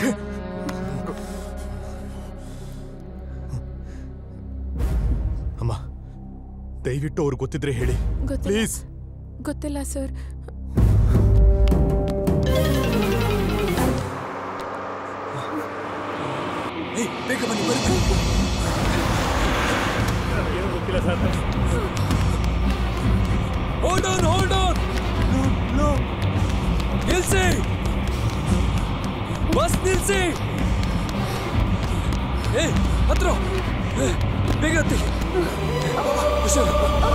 ಅಮ್ಮ ದಯವಿಟ್ಟು ಅವ್ರು ಗೊತ್ತಿದ್ರೆ ಹೇಳಿ ಗೊತ್ತಿಲ್ಲ ಪ್ಲೀಸ್ ಗೊತ್ತಿಲ್ಲ ಸರ್ ಏಯ್, ಬೇಗ ಬನ್ನಿ ಬನ್ನಿ ಬನ್ನಿ ಏನು ಗೊತ್ತಿಲ್ಲ sir hold on hold on ನಿಲ್ಸಿ ಬಸ್ ನಿಲ್ಸಿ ಏ ಹತ್ರ ಏ, ಬೇಗ ಹತ್ತಿ ಹುಷಾರು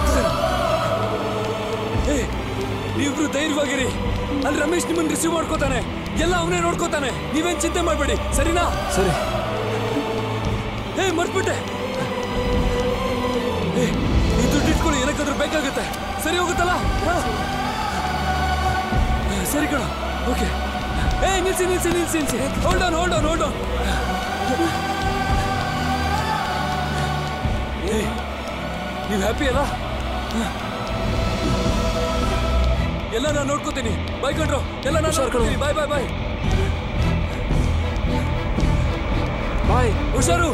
ಏ ನೀವಿಬ್ರು ಧೈರ್ಯವಾಗಿರಿ ಅಲ್ಲಿ ರಮೇಶ್ ನಿಮ್ಮನ್ನ ರಿಸೀವ್ ಮಾಡ್ಕೋತಾನೆ ಎಲ್ಲ ಅವನೇ ನೋಡ್ಕೋತಾನೆ ನೀವೇನ್ ಚಿಂತೆ ಮಾಡಬೇಡಿ ಸರಿನಾ ಸರಿ ಏ ಮರ್ತ್ಬಿಟ್ಟೆ ಏ ಈ ದುಡ್ಡು ಇಟ್ಕೊಳ್ಳಿ ಏನಕ್ಕಾದ್ರೂ ಬೇಕಾಗುತ್ತೆ ಸರಿ ಹೋಗುತ್ತಲ್ಲ ಹಾ? ಸರಿ ಕಣ ಓಕೆ ಏ ನಿಲ್ಸಿ ನಿಲ್ಸಿ ನಿಲ್ಸಿ ನಿಲ್ಸಿ hold on hold on hold on ಏ ನೀವು ಹ್ಯಾಪಿ ಅಲ್ಲ ಹಾ. ಎಲ್ಲ ನಾನು ನೋಡ್ಕೋತೀನಿ ಬಾಯ್ ಕಂಡ್ರು ಎಲ್ಲ ನಾನು ನೋಡ್ಕೊತೀನಿ ಬಾಯ್ ಬಾಯ್ ಬಾಯ್ ಬಾಯ್ ಹುಷಾರು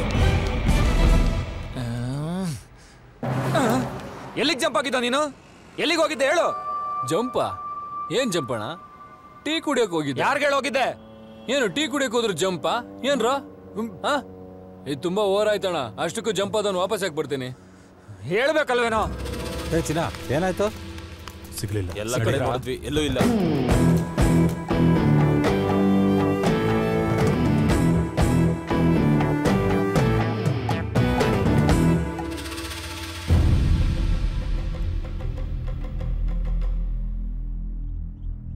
ಎಲ್ಲಿಗೆ ಜಂಪ್ ಆಗಿದ್ದ ನೀನು ಎಲ್ಲಿಗೆ ಹೋಗಿದ್ದೆ ಹೇಳು ಜಂಪ ಏನ್ ಜಂಪಣ ಟೀ ಕುಡಿಯಕ್ ಹೋಗಿದ್ದೆ ಯಾರ್ಗೆ ಹೋಗಿದ್ದೆ ಏನು ಟೀ ಕುಡಿಯಕ್ ಹೋದ್ರು ಜಂಪ ಏನ್ರ ಹಾ ಇದು ತುಂಬಾ ಓವರ್ ಆಯ್ತಣ್ಣ ಅಷ್ಟಕ್ಕೂ ಜಂಪ್ ಅದನ್ನು ವಾಪಸ್ ಹಾಕಿ ಬರ್ತೀನಿ ಹೇಳ್ಬೇಕಲ್ವೇನೋ ಏ ಚಿನ್ನ ಏನಾಯ್ತು ಸಿಗ್ಲಿಲ್ಲ ಎಲ್ಲ ಕಡೆ ನೋಡಿದ್ವಿ ಎಲ್ಲೂ ಇಲ್ಲ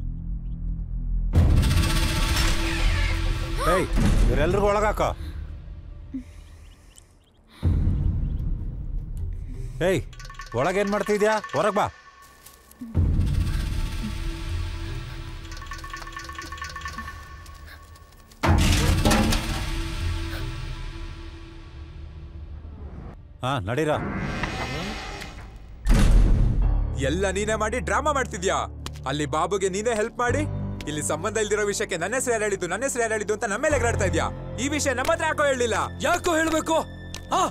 ಏಯ್ ಇವರೆಲ್ರಿಗೂ ಒಳಗಾಕ ಏಯ್ ಒಳಗೇನ್ ಮಾಡ್ತಿದ್ಯಾ ಹೊರಗ್ ಬಾ ಹಾ ನಡೀರಾ ಎಲ್ಲ ನೀನೇ ಮಾಡಿ ಡ್ರಾಮಾ ಮಾಡ್ತಿದ್ಯಾ ಅಲ್ಲಿ ಬಾಬುಗೆ ನೀನೇ ಹೆಲ್ಪ್ ಮಾಡಿ ಇಲ್ಲಿ ಸಂಬಂಧ ಇಲ್ದಿರೋ ವಿಷಯಕ್ಕೆ ನನ್ನ ಹೆಸರು ಯಾರು ಹೇಳಿದ್ದು ನನ್ನ ಹೆಸರು ಯಾರು ಹೇಳಿದ್ದು ಅಂತ ನಮ್ಮೇಲೆ ಎಗರಾಡ್ತಾ ಇದ್ಯಾ ಈ ವಿಷಯ ನಮ್ಮ ಹತ್ರ ಯಾಕೋ ಹೇಳಿಲ್ಲ ಯಾಕೋ ಹೇಳ್ಬೇಕು ಆ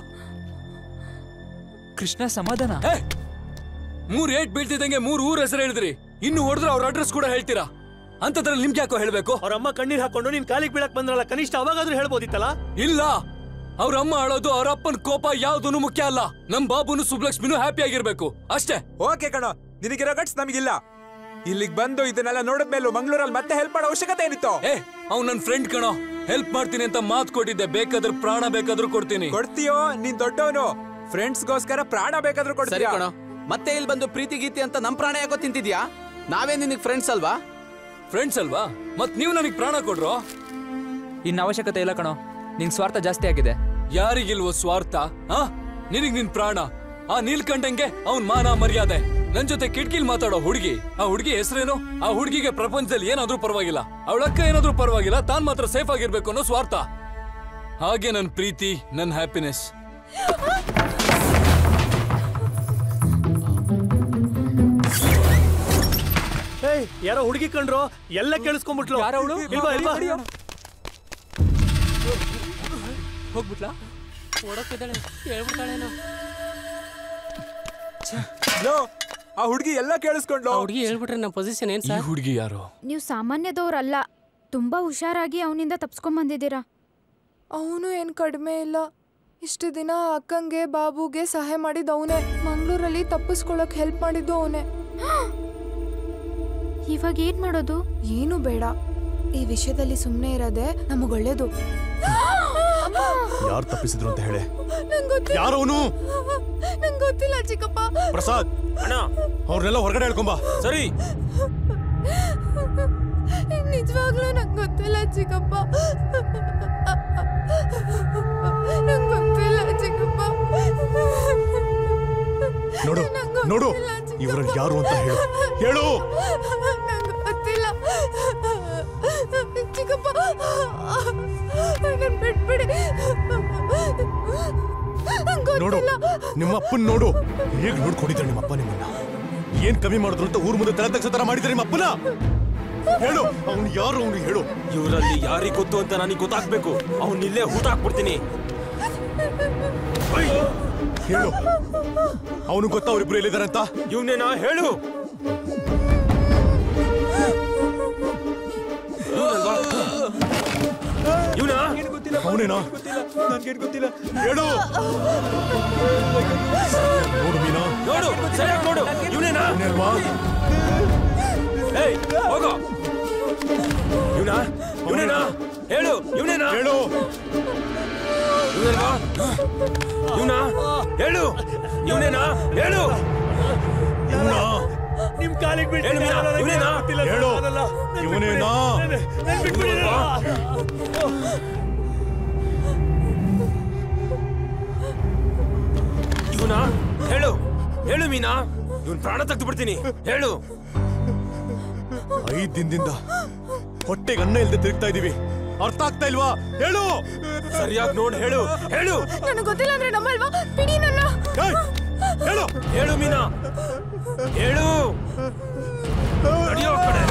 ಕೃಷ್ಣ ಸಮಾಧಾನ ಮೂರ್ ಏಟ್ ಬೀಳ್ತಿದ್ದಂಗೆ ಮೂರ್ ಊರ್ ಹೆಸರು ಹೇಳಿದ್ರಿ ಇನ್ನು ಹೊಡೆದ್ರೆ ಅವ್ರ ಅಡ್ರೆಸ್ ಕೂಡ ಹೇಳ್ತೀರಾ ಅಂತದ್ರಲ್ಲಿ ನಿಮ್ಗೆ ಯಾಕೋ ಹೇಳ್ಬೇಕು ಅವ್ರ ಅಮ್ಮ ಕಣ್ಣೀರ್ ಹಾಕೊಂಡು ನಿನ್ ಕಾಲಿಗೆ ಬೀಳಕ್ ಬಂದ್ರಲ್ಲ ಕನಿಷ್ಠ ಅವಾಗಾದ್ರೂ ಹೇಳ್ಬೋದಿತ್ತಲ್ಲ ಇಲ್ಲ ಅವ್ರ ಅಮ್ಮ ಅಳೋದು ಅವ್ರ ಅಪ್ಪನ ಕೋಪ ಯಾವ್ದೂನು ಮುಖ್ಯ ಅಲ್ಲ ನಮ್ ಬಾಬುನು ಸುಬ್ಲಕ್ಷ್ಮಿನೂ ಹ್ಯಾಪಿ ಆಗಿರ್ಬೇಕು ಅಷ್ಟೇ ಓಕೆ ಕಣೋ ನಿನಗಿರೋ ಗಟ್ಸ್ ನಮಗಿಲ್ಲ ಇಲ್ಲಿಗೆ ಬಂದು ಇದನ್ನೆಲ್ಲ ನೋಡಿದ್ಮೇಲೂ ಮಂಗಳೂರಲ್ಲಿ ಮತ್ತೆ ಹೆಲ್ಪ್ ಮಾಡೋ ಅವಶ್ಯಕತೆ ಏನಿತ್ತು ಏ ಅವ್ನು ನನ್ ಫ್ರೆಂಡ್ ಕಣೋ ಹೆಲ್ಪ್ ಮಾಡ್ತೀನಿ ಅಂತ ಮಾತು ಕೊಟ್ಟಿದ್ದೆ ಬೇಕಾದ್ರೆ ಪ್ರಾಣ ಬೇಕಾದ್ರೂ ಕೊಡ್ತೀನಿ ಕೊಡ್ತೀಯೋ ನೀನ್ ದೊಡ್ಡವನು ಫ್ರೆಂಡ್ಸ್ಗೋಸ್ಕರ ಪ್ರಾಣ ಬೇಕಾದ್ರೂ ಸರಿ ಕೊಡ್ತೀಯ ಕಣೋ ಮತ್ತೆ ಇಲ್ಲಿ ಬಂದು ಪ್ರೀತಿ ಗೀತಿ ಅಂತ ನಮ್ ಪ್ರಾಣ ಯಾಕೋ ತಿಂತಿದ್ಯಾ ನಾವೇ ನಿನಗ್ ಫ್ರೆಂಡ್ಸ್ ಅಲ್ವಾ ಫ್ರೆಂಡ್ಸ್ ಅಲ್ವಾ ಮತ್ ನೀವು ನನಗ್ ಪ್ರಾಣ ಕೊಡ್ರೋ ಇನ್ನ ಅವಶ್ಯಕತೆ ಇಲ್ಲ ಕಣೋ ನಿನ್ ಸ್ವಾರ್ಥ ಜಾಸ್ತಿ ಆಗಿದೆ ಯಾರಿಗಿಲ್ವೋ ಸ್ವಾರ್ಥ ಆ ನಿನಗ್ ನಿನ್ ಪ್ರಾಣ ಆ ನೀಲ್ಕಂಠಂಗೆ ಅವ್ನ್ ಮಾನ ಮರ್ಯಾದೆ ನನ್ ಜೊತೆ ಕಿಟಕಿಲ್ ಮಾತಾಡೋ ಹುಡುಗಿ ಆ ಹುಡುಗಿ ಹೆಸರೇನು ಆ ಹುಡುಗಿಗೆ ಪ್ರಪಂಚದಲ್ಲಿ ಏನಾದ್ರೂ ಪರವಾಗಿಲ್ಲ ಅವಳಕ್ಕ ಏನಾದ್ರೂ ಪರವಾಗಿಲ್ಲ ತಾನ್ ಮಾತ್ರ ಸೇಫ್ ಆಗಿರ್ಬೇಕು ಅನ್ನೋ ಸ್ವಾರ್ಥ ಹಾಗೆ ನನ್ ಪ್ರೀತಿ ನನ್ ಹ್ಯಾಪಿನೆಸ್ ಏಯ್ ಯಾರೋ ಹುಡುಗಿ ಕಂಡ್ರು ಎಲ್ಲ ಕೇಳಿಸ್ಕೊಂಡ್ಬಿಟ್ಲು ಯಾರವಳು? ಇಲ್ವಾ ಇಲ್ವಾ ಹೋಗ್ಬಿಟ್ಲಾ ಓಡೋಕಿದ್ದಾಳೆ ಹೇಳ್ಬಿಡ್ತಾಳೇನೋ ಲೋ, ಆ ಹುಡುಗಿ ಎಲ್ಲ ಕೇಳಿಸ್ಕೊಂಡ್ಲು ಹುಡುಗಿ ಹೇಳ್ಬಿಟ್ರೆ ನಮ್ಮ ಪೊಸಿಷನ್ ಏನ್ ಈ ಸರ್ ಹುಡುಗಿ ಯಾರು ನೀವು ಸಾಮಾನ್ಯದವ್ರಲ್ಲ ತುಂಬಾ ಹುಷಾರಾಗಿ ಅವನಿಂದ ತಪ್ಸ್ಕೊಂಡ್ ಬಂದಿದ್ದೀರಾ ಅವನು ಏನ್ ಕಡಿಮೆ ಇಲ್ಲ ಇಷ್ಟು ದಿನ ಅಕ್ಕಂಗೆ ಬಾಬುಗೆ ಸಹಾಯ ಮಾಡಿದ್ದು ಅವನೇ ಮಂಗಳೂರಲ್ಲಿ ತಪ್ಪಿಸ್ಕೊಳಕ್ ಹೆಲ್ಪ್ ಮಾಡಿದ್ದು ಅವನೇ ಇವಾಗ ಏನ್ ಮಾಡೋದು ಏನು ಬೇಡ ಈ ವಿಷಯದಲ್ಲಿ ಸುಮ್ಮನೆ ಇರೋದೆ ನಮಗ್ ಒಳ್ಳೇದು ಯಾರು ತಪ್ಪಿಸಿದ್ರು ಅಂತ ಹೇಳಿ ನಂಗ್ ಗೊತ್ತಿಲ್ಲ ಯಾರವನು ನಂಗ್ ಗೊತ್ತಿಲ್ಲ ಚಿಕ್ಕಪ್ಪ ಪ್ರಸಾದ್ ಅಣ್ಣ ಅವ್ರನ್ನೆಲ್ಲ ಹೊರಗಡೆ ಹೇಳ್ಕೊಂಬಾ ಸರಿ ನಿಜವಾಗ್ಲೂ ನಂಗ್ ಗೊತ್ತಿಲ್ಲ ಚಿಕ್ಕಪ್ಪ ನಂಗ್ ಗೊತ್ತಿಲ್ಲ ಚಿಕ್ಕಪ್ಪ ನೋಡು ನೋಡು ಇವ್ರಲ್ಲಿ ಯಾರು ಅಂತ ಹೇಳು ಹೇಳು ನಂಗ್ ಗೊತ್ತಿಲ್ಲ ಚಿಕ್ಕಪ್ಪ ನನ್ ಬಿಟ್ಬಿಡಿ ನಂಗ್ ನೋಡು ಗೊತ್ತಿಲ್ಲ ನಿಮ್ಮ ಅಪ್ಪನ್ ನೋಡು ಹೇಗ್ ನೋಡ್ಕೊಂಡಿದ್ರೆ ನಿಮ್ಮ ಅಪ್ಪ ನಿಮ್ಮನ್ನ ಏನ್ ಕಮ್ಮಿ ಮಾಡಿದ್ರು ಅಂತ ಊರ್ ಮುಂದೆ ತಲೆ ತಗ್ಸೋ ತರ ಮಾಡಿದ್ರೆ ನಿಮ್ಮ ಅಪ್ಪನ ಹೇಳು ಅವ್ನು ಯಾರು ಅವ್ನು ಹೇಳು ಇವರಲ್ಲಿ ಯಾರಿಗ್ ಗೊತ್ತು ಅಂತ ನನಗೆ ಗೊತ್ತಾಗ್ಬೇಕು ಅವ್ನ್ ಇಲ್ಲೇ ಹೂತಾಕ್ಬಿಡ್ತೀನಿ ಹೇಳು ಅವನು ಗೊತ್ತಾ ಅವ್ರಿಬ್ರು ಎಲ್ಲಿದ್ದಾರೆ ಅಂತ ಇವನೇನಾ ಹೇಳು ಇವನಾ ಅವನೇನಾ ನನ್ಗೇನ್ ಗೊತ್ತಿಲ್ಲ ಹೇಳು ನೋಡು ಮೀನಾ ನೋಡು ಸರಿಯಾಗಿ ನೋಡು ಇವನೇನಾ ಅವನೇಲ್ವಾ ಏಯ್ ಹೋಗೋ ಇವನಾ ಇವನೇನಾ ಹೇಳು ಇವನೇನಾ ಹೇಳು ಇವನೇನಾ ಇವನಾ ಹೇಳು ಇವನೇನಾ ಹೇಳು ಇವ್ನಾ? ನಿಮ್ ಕಾಲಿಗೆ ಬಿಟ್ಟು ಹೇಳು ಮೀನಾ, ಇವನೇನಾ ಹೇಳು ಇವನೇನಾ ಇವನಾ ಹೇಳು ಹೇಳು ಮೀನಾ ಇವನ್ ಪ್ರಾಣ ತೆಗೆದು ಬಿಡ್ತೀನಿ ಹೇಳು ಐದ್ ದಿನದಿಂದ ಹೊಟ್ಟೆಗೆ ಅನ್ನ ಇಲ್ದೆ ತಿರುಗ್ತಾ ಇದೀವಿ ಅರ್ಥ ಆಗ್ತಾ ಇಲ್ವಾ ಹೇಳು ಸರಿಯಾಗಿ ನೋಡ್ ಹೇಳು ಹೇಳು ನನಗ್ ಗೊತ್ತಿಲ್ಲ ಅಂದ್ರೆ ನಮ್ಮಲ್ವಾ ಬಿಡಿ ನನ್ನ ಹೇಳು ಹೇಳು ಮೀನಾ ಹೇಳು ನಡಿಯೋ ಆ ಕಡೆ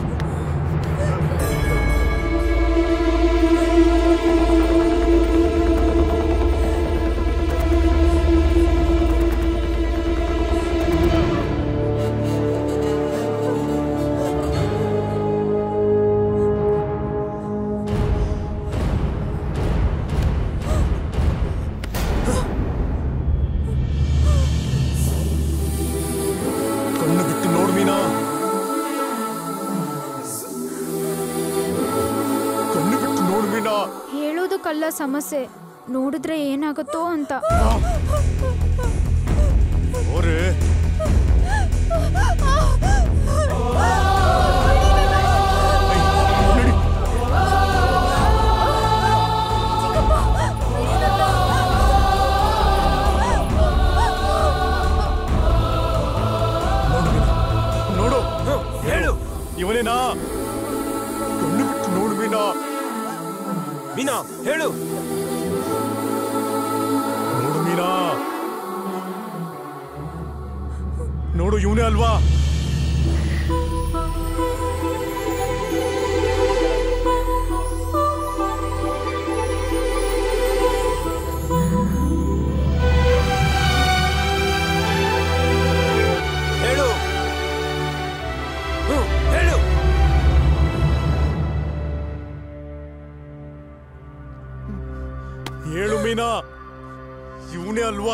ಕಣ್ಣು ಬಿಟ್ಟು ನೋಡು ಮೀನಾ ಕಣ್ಣು ಬಿಟ್ಟು ನೋಡು ಮೀನಾ ಹೇಳೋದಕ್ಕಲ್ಲ ಸಮಸ್ಯೆ ನೋಡಿದ್ರೆ ಏನಾಗುತ್ತೋ ಅಂತ ಓರೇ ಇವನೇ ಅಲ್ವಾ ಹೇಳು ಹ್ಮ್, ಹೇಳು ಹೇಳು ಮೀನಾ ಇವನೇ ಅಲ್ವಾ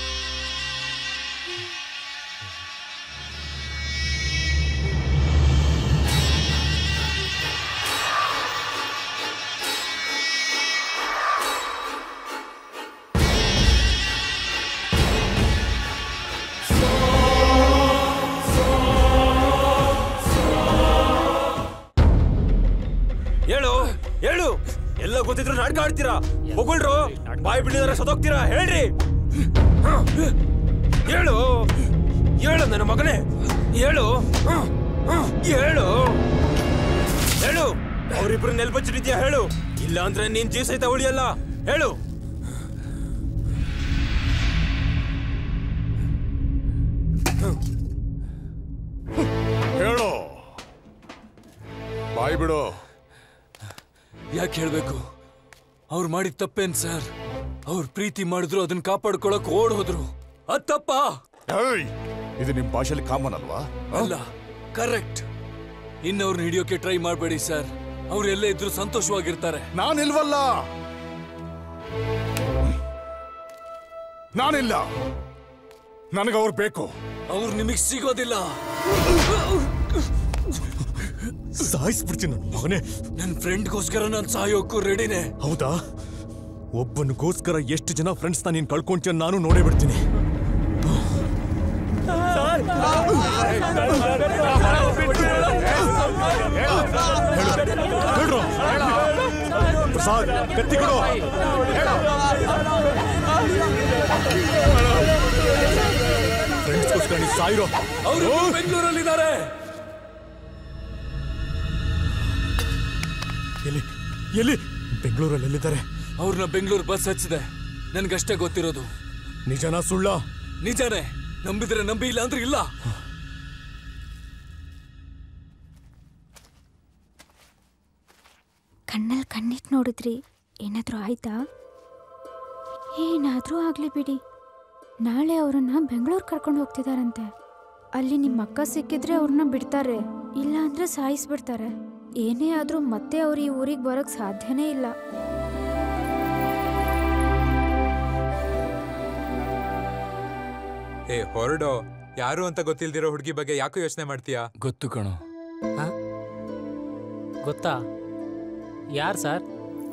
ಹೇಳು ಹೇಳು ಎಲ್ಲ ಗೊತ್ತಿದ್ರು ನಾಟಕ ಆಡ್ತೀರಾ ಹೊಗಳ್ರು ಬಾಯಿ ಬಿಡಿದ್ರೆ ಸದೋಗ್ತೀರಾ ಹೇಳ್ರಿ ಹ, ಹೇಳು ಹೇಳು ನನ್ನ ಮಗನೇ ಹೇಳು ಹ, ಹ, ಹೇಳು ಹೇಳು ಅವರಿಬ್ರು ನೆಲ್ಬಚ್ಚಿದ್ಯಾ ಹೇಳು ಇಲ್ಲ ಅಂದ್ರೆ ನೀನ್ ಜೀವ ಸಹಿತ ಉಳಿಯಲ್ಲ ಹೇಳು ಹೇಳು ಬಾಯ್ ಬಿಡು ಯಾಕೆ ಹೇಳ್ಬೇಕು ಅವ್ರು ಮಾಡಿದ ತಪ್ಪೇನ್ ಸರ್ ಅವ್ರು ಪ್ರೀತಿ ಮಾಡಿದ್ರು ಅದನ್ನ ಕಾಪಾಡ್ಕೊಳಕ್ ಓಡ್ ಹೋದ್ರು ಅದ್ ತಪ್ಪ ಏಯ್, ಇದು ನಿಮ್ ಭಾಷೆಲಿ ಕಾಮನ್ ಅಲ್ವಾ ಅಲ್ಲ ಕರೆಕ್ಟ್ ಇನ್ನವ್ರನ್ನ ಹಿಡಿಯೋಕೆ ಟ್ರೈ ಮಾಡಬೇಡಿ ಸರ್ ಅವ್ರು ಎಲ್ಲೇ ಇದ್ರು ಸಂತೋಷವಾಗಿರ್ತಾರೆ ನಾನಿಲ್ವಲ್ಲ ನಾನಿಲ್ಲ ನನಗೆ ಅವ್ರು ಬೇಕು ಅವ್ರು ನಿಮಗ್ ಸಿಗೋದಿಲ್ಲ ಸಾಯಿಸ್ಬಿಡ್ತೀನಿ ನನ್ನ ಮಗನೇ ನನ್ನ ಫ್ರೆಂಡ್ಗೋಸ್ಕರ ನಾನು ಸಾಯೋಕ್ಕೂ ರೆಡಿನೇ ಹೌದಾ ಒಬ್ಬನಿಗೋಸ್ಕರ ಎಷ್ಟು ಜನ ಫ್ರೆಂಡ್ಸ್ ನೀನ್ ಕಳ್ಕೊಂತೀಯ ನಾನು ನೋಡೇ ಬಿಡ್ತೀನಿ ಹೇಳ್ರು. ಪ್ರಸಾದ್ ಕತ್ತಿ ಕೊಡು ಫ್ರೆಂಡ್ಸ್ಗೋಸ್ಕರ ನೀ ಸಾಯಿರೋ ಅವರು ಬೆಂಗಳೂರಲ್ಲಿದ್ದಾರೆ ಎಲ್ಲಿ ಎಲ್ಲಿ ಬೆಂಗಳೂರಲ್ಲಿ ಎಲ್ಲಿದ್ದಾರೆ ಅವ್ರನ್ನ ಬೆಂಗಳೂರು ಬಸ್ ಹಚ್ಚಿದೆ ನನ್ಗಷ್ಟೇ ಗೊತ್ತಿರೋದು ನಿಜನಾ ಸುಳ್ಳ ನಿಜಾನೇ ನಂಬಿದ್ರೆ ನಂಬಿ ಇಲ್ಲ ಅಂದ್ರೆ ಇಲ್ಲ ಕಣ್ಣಲ್ಲಿ ಕಣ್ಣಿಟ್ಟು ನೋಡಿದ್ರಿ ಏನಾದರೂ ಆಯ್ತಾ ಏನಾದರೂ ಆಗಲಿ ಬಿಡಿ ನಾಳೆ ಅವರನ್ನ ಬೆಂಗಳೂರು ಕರ್ಕೊಂಡು ಹೋಗ್ತಿದಾರಂತೆ ಅಲ್ಲಿ ನಿಮ್ಮ ಅಕ್ಕ ಸಿಕ್ಕಿದ್ರೆ ಅವ್ರನ್ನ ಬಿಡ್ತಾರೆ ಇಲ್ಲ ಅಂದ್ರೆ ಸಾಯಿಸ್ಬಿಡ್ತಾರೆ ಏನೇ ಆದರೂ ಮತ್ತೆ ಅವ್ರು ಈ ಊರಿಗೆ ಬರೋಕ್ಕೆ ಸಾಧ್ಯನೇ ಇಲ್ಲ ಏ ಹೊರಡೋ ಯಾರು ಅಂತ ಗೊತ್ತಿಲ್ದಿರೋ ಹುಡುಗಿ ಬಗ್ಗೆ ಯಾಕೋ ಯೋಚನೆ ಮಾಡ್ತೀಯಾ ಗೊತ್ತು ಕಣೋ ಗೊತ್ತಾ ಯಾರು ಸರ್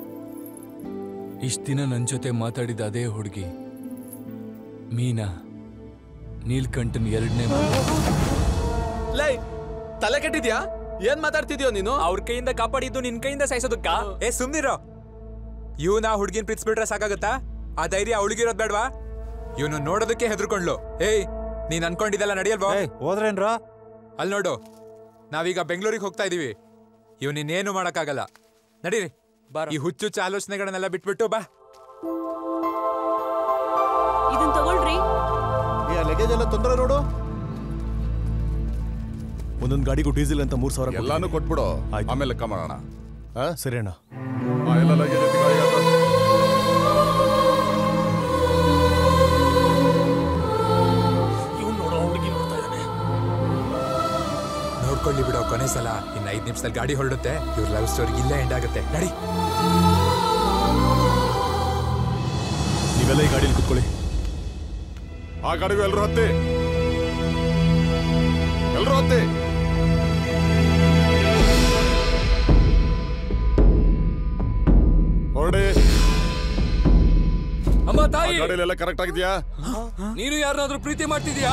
ಇಷ್ಟ ದಿನ ನನ್ನ ಜೊತೆ ಮಾತಾಡಿದ ಅದೇ ಹುಡುಗಿ ಮೀನಾ ನೀಲ್ಕಂಠನ್ ಎರಡನೇ ಲೈ ತಲೆ ಕೆಟ್ಟಿದ್ಯಾ ಏನ್ ಮಾತಾಡ್ತಿದ್ಯೋ ನೀನು ಅವ್ರ ಕೈಯಿಂದ ಕಾಪಾಡಿದ್ದು ನಿನ್ ಕೈಯಿಂದ ಸಾಯಿಸೋದಕ್ಕ ಏ ಸುಮ್ನಿರೋ ಇವನ ಹುಡುಗಿನ ಪ್ರೀತಿಸ್ಬಿಟ್ರೆ ಸಾಕಾಗತ್ತಾ ಆ ಧೈರ್ಯ ಅವಳಿಗಿರೋದ್ ಬೇಡ್ವಾ ಇವನು ನೋಡೋದಕ್ಕೆ ಹೆದರ್ಕೊಂಡ್ಲು ಏಯ್ ನೀನ್ ಅನ್ಕೊಂಡಿದ್ದೆಲ್ಲ ನಡೆಯಲ್ವಾ ಹೋದ್ರೇನ್ರ ಅಲ್ಲಿ ನೋಡು ನಾವೀಗ ಬೆಂಗಳೂರಿಗೆ ಹೋಗ್ತಾ ಇದೀವಿ ಇವ್ ಇನ್ನೇನು ಮಾಡಕ್ಕಾಗಲ್ಲ ನಡೀರಿ ಈ ಹುಚ್ಚುಚ್ಚ ಆಲೋಚನೆಗಳನ್ನೆಲ್ಲ ಬಿಟ್ಬಿಟ್ಟು ಬಾ ಇದನ್ ತಗೊಳ್ರಿ ಈ ಲಗೇಜ್ ಎಲ್ಲ ತೊಂದರೆ ನೋಡು ಒಂದೊಂದು ಗಾಡಿಗೂ ಡೀಸೆಲ್ ಅಂತ ಮೂರ್ ಸಾವಿರ ಎಲ್ಲಾನು ಕೊಟ್ಬಿಡು ಆಮೇಲೆ ಲೆಕ್ಕ ಮಾಡೋಣ ಸರಿ ಅಣ್ಣ ಆ, ಎಲ್ಲ luggage ಎತ್ತಿ ಗಾಡಿಗೆ ಹಾಕು. ಇವ್ನು ನೋಡೋ ಹುಡುಗಿ ನೋಡ್ತಾ ಇದ್ದಾನೆ ನೋಡ್ಕೊಳ್ಳಿ ಬಿಡೋ ಕೊನೆ ಸಲ ಇನ್ನು ಐದ್ ನಿಮಿಷದಲ್ಲಿ ಗಾಡಿ ಹೊರಡುತ್ತೆ ಇವ್ರ ಲವ್ ಸ್ಟೋರಿ ಇಲ್ಲೇ ಎಂಡ್ ಆಗುತ್ತೆ ನಡಿ ನೀವೆಲ್ಲ ಈ ಗಾಡಿಯಲ್ಲಿ ಕುತ್ಕೊಳ್ಳಿ ಆ ಗಾಡಿಗೂ ಎಲ್ರು ಹತ್ತಿ ಎಲ್ರು ಹತ್ತಿ ಹೊರಡಿ ಅಮ್ಮ ಆ ತಾಯಿ ಗಾಡಿಯಲ್ಲೆಲ್ಲ ಕರೆಕ್ಟ್ ಆಗಿದ್ಯಾ ನೀನು ಯಾರನ್ನಾದ್ರೂ ಪ್ರೀತಿ ಮಾಡ್ತಿದ್ಯಾ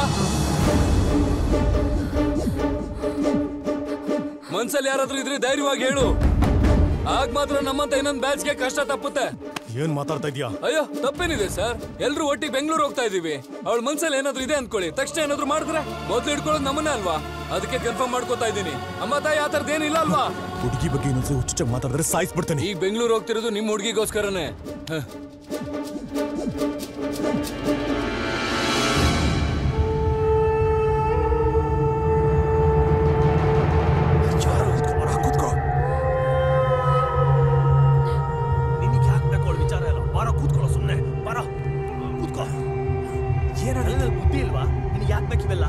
ಮನ್ಸಲ್ಲಿ ಯಾರಾದ್ರೂ ಇದ್ರೆ ಧೈರ್ಯವಾಗಿ ಹೇಳು ಆಗ ಮಾತ್ರ ನಮ್ಮಂತ ಇನ್ನೊಂದ್ ಬ್ಯಾಚ್ಗೆ ಕಷ್ಟ ತಪ್ಪುತ್ತೆ ಏನ್ ಮಾತಾಡ್ತಾ ಇದ್ಯಾ ಅಯ್ಯೋ ತಪ್ಪೇನಿದೆ ಸರ್ ಎಲ್ರು ಒಟ್ಟಿಗೆ ಬೆಂಗಳೂರು ಹೋಗ್ತಾ ಇದೀವಿ ಅವಳ ಮನ್ಸಲ್ಲಿ ಏನಾದ್ರೂ ಇದೆ ಅನ್ಕೊಳ್ಳಿ ತಕ್ಷಣ ಏನಾದ್ರೂ ಮಾಡಿದ್ರೆ ಮೊದ್ಲು ಹಿಡ್ಕೊಳ್ಳೋದು ನಮ್ಮನ್ನೇ ಅಲ್ವಾ ಅದಕ್ಕೆ ಕನ್ಫರ್ಮ್ ಮಾಡ್ಕೋತಾ ಇದ್ದೀನಿ ಅಮ್ಮ ತಾಯಿ ಆ ಥರದ್ದು ಏನಿಲ್ಲ ಅಲ್ವಾ ಹುಡುಗಿ ಬಗ್ಗೆ ಇನ್ನೊಂದ್ಸರಿ ಹುಚ್ಚುಚ್ಚಾಗಿ ಮಾತಾಡಿದ್ರೆ ಸಾಯಿಸ್ಬಿಡ್ತೇನೆ ಈಗ ಬೆಂಗಳೂರು ಹೋಗ್ತಿರೋದು ನಿಮ್ಮ ಹುಡುಗಿಗೋಸ್ಕರನೇ ಹ. ಬಾರೋ ಕೂತ್ಕೋ ಏನಾದ್ರೆ ಬುದ್ಧಿ ಇಲ್ವಾ ನಿನಗೆ ಯಾಕೆ ಬೇಕಿವೆಲ್ಲ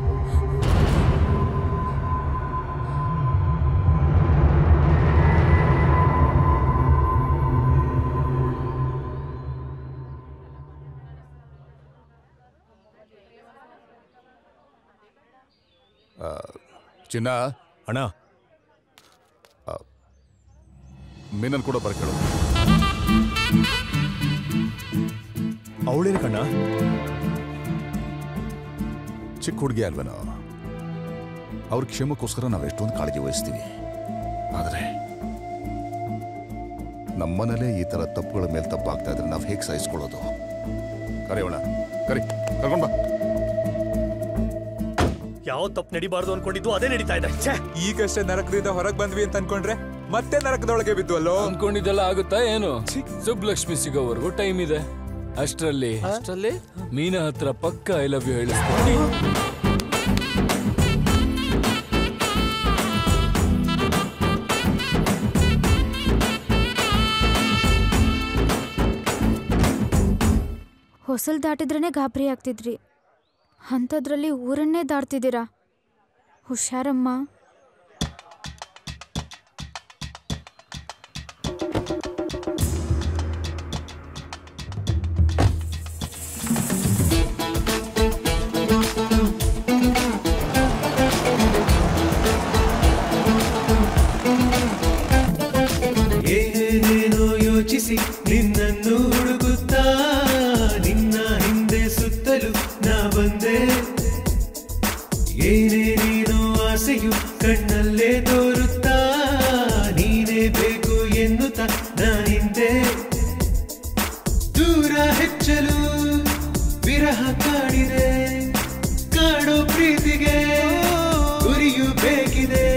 ಆ, ಚಿನ್ನ ಅಣ್ಣ ಮೀನನ್ ಕೂಡ ಬರ್ಕೇಳು ಅವಳೇನು ಕಣ್ಣ ಚಿಕ್ಕ ಹುಡುಗಿ ಅಲ್ವೇನೋ ಅವ್ರ ಕ್ಷೇಮಕ್ಕೋಸ್ಕರ ನಾವು ಎಷ್ಟೊಂದು ಕಾಳಜಿ ವಹಿಸ್ತೀವಿ ಆದರೆ ನಮ್ಮನೇಲೇ ಈ ಥರ ತಪ್ಪುಗಳ ಮೇಲೆ ತಪ್ಪಾಗ್ತಾ ಇದ್ರೆ ನಾವು ಹೇಗೆ ಸಹಿಸ್ಕೊಳ್ಳೋದು ಕರೆಯೋಣ ಕರಿ ಕರ್ಕೊಂಡ್ ಬಾ ಯಾವ ತಪ್ಪು ನಡಿಬಾರ್ದು ಅನ್ಕೊಂಡಿದ್ದು ಅದೇ ನಡೀತಾ ಇದೆ ಛೇ ಈಗಷ್ಟೇ ನರಕದಿಂದ ಹೊರಗೆ ಬಂದ್ವಿ ಅಂತ ಅನ್ಕೊಂಡ್ರೆ ಮತ್ತೆ ನರಕದೊಳಗೆ ಬಿದ್ದು ಅಲ್ಲೋ ಅನ್ಕೊಂಡಿದ್ದೆಲ್ಲ ಆಗುತ್ತಾ ಏನು ಸುಬ್ಲಕ್ಷ್ಮಿ ಸಿಗೋವರೆಗೂ ಟೈಮ್ ಇದೆ ಅಷ್ಟ್ರಲ್ಲಿ ಅಷ್ಟ್ರಲ್ಲಿ ಮೀನ ಹತ್ರ ಪಕ್ಕ ಐ ಲವ್ ಯು ಹೇಳಿಸ್ತೀನಿ ಹೊಸಲ್ ದಾಟಿದ್ರೇ ಗಾಬರಿ ಆಗ್ತಿದ್ರಿ ಅಂಥದ್ರಲ್ಲಿ ಊರನ್ನೇ ದಾಟ್ತಿದ್ದೀರಾ ಹುಷಾರಮ್ಮ ಏನೇನೇನೋ ಯೋಚಿಸಿ ನಿನ್ನನ್ನು ಹುಡುಗುತ್ತಾ ನಿನ್ನ ಹಿಂದೆ ಸುತ್ತಲೂ ನಾ ಬಂದೆ ಏನೇನೇನೋ ಆಸೆಯು ಕಣ್ಣಲ್ಲೇ ತೋರುತ್ತಾ ನೀನೇ ಬೇಕು ಎನ್ನುತ್ತಾ ನಾನಿಂದೆ ದೂರ ಹೆಚ್ಚಲು ವಿರಹ ಕಾಡಿದೆ ಕಾಡೋ ಪ್ರೀತಿಗೆ ಗುರಿಯು ಬೇಕಿದೆ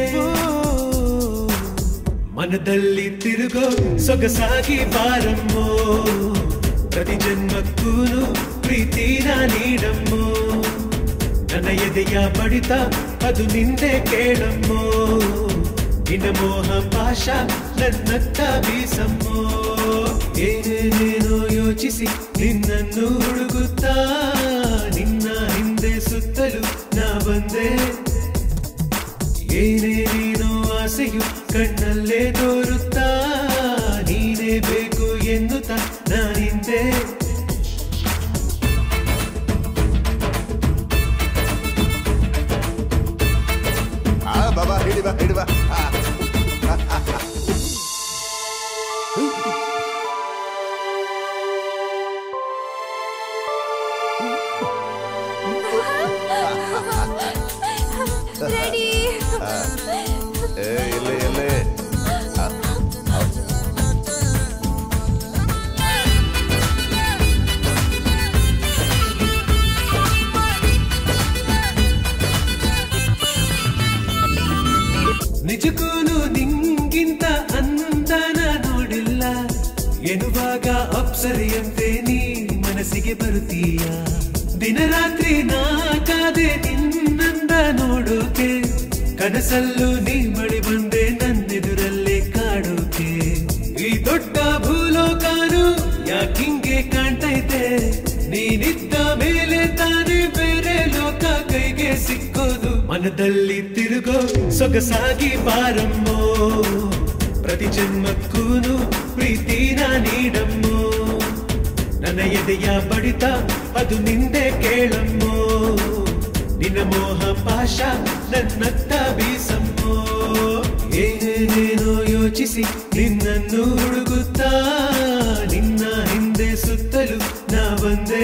ಮನದಲ್ಲಿ ತಿರುಗೋ ಸೊಗಸಾಗಿ ಬಾರಮ್ಮೋ ಪ್ರತಿ ಜನ್ಮಕ್ಕೂನು ಪ್ರೀತಿನ ನೀಡಮ್ಮೋ ನನ್ನ ಎದೆಯ ಬಡಿತ ಅದು ನಿಂದೆ ಕೇಳಮ್ಮೋ ನಿನ್ನ ಮೋಹ ಪಾಶ ನನ್ನತ್ತ ಬೀಸಮ್ಮೋ ಏನೇನೇನೋ ಯೋಚಿಸಿ ನಿನ್ನನ್ನು ಹುಡುಗುತ್ತಾ ನಿನ್ನ ಹಿಂದೆ ಸುತ್ತಲೂ ನಾ ಬಂದೆ ಏನೇನೇನೋ ಆಸೆಯು ಕಣ್ಣಲ್ಲೇ ತೋರುತ್ತಾ ನೀನೇ ಬೇಕು ಎನ್ನುತ್ತಾ ನಾನಿಂದೆ ಆ ಬಾಬಾ ಹಿಡಿ ಬಾ ಹಿಡಿ ಬಾ ಆ. ರೆಡಿ ಆ. ಏ ಇಲ್ಲೇ ಇಲ್ಲೇ ಆ, ಆ. ನಿಜಕ್ಕೂನು ನಿಂಗಿಂತ ಅಂದನ ನೋಡಿಲ್ಲ ಎನ್ನುವಾಗ ಅಪ್ಸರೆಯಂತೆ ನೀ ಮನಸ್ಸಿಗೆ ಬರುತ್ತೀಯ ದಿನರಾತ್ರಿ ನಾ ಕಾದೆ ನಿನ್ನಂದ ನೋಡೋಕೆ ಕನಸಲ್ಲೂ ನೀ ಬಳಿ ಬಂದೆ ನನ್ನೆದುರಲ್ಲೇ ಕಾಡೋಕೆ ಈ ದೊಡ್ಡ ಭೂಲೋಕಾನು ಯಾಕಿಂಗೆ ಕಾಣ್ತೈತೆ ನೀನಿದ್ದ ಮೇಲೆ ತಾನೇ ಬೇರೆ ಲೋಕ ಕೈಗೆ ಸಿಕ್ಕೋದು ಮನದಲ್ಲಿ ತಿರುಗೋ ಸೊಗಸಾಗಿ ಬಾರಮ್ಮೋ ಪ್ರತಿ ಜನ್ಮಕ್ಕೂನು ಪ್ರೀತಿನ ನೀಡಮ್ಮೋ ನನ್ನ ಎದೆಯ ಬಡಿತ ಅದು ನಿಂದೆ ಕೇಳಮ್ಮೋ ನಿನ್ನ ಮೋಹ ಪಾಶ ನನ್ನತ್ತ ಬೀಸಮ್ಮೋ ಏನೇನೇನೋ ಯೋಚಿಸಿ ನಿನ್ನನ್ನು ಹುಡುಗುತ್ತಾ ನಿನ್ನ ಹಿಂದೆ ಸುತ್ತಲೂ ನಾ ಬಂದೆ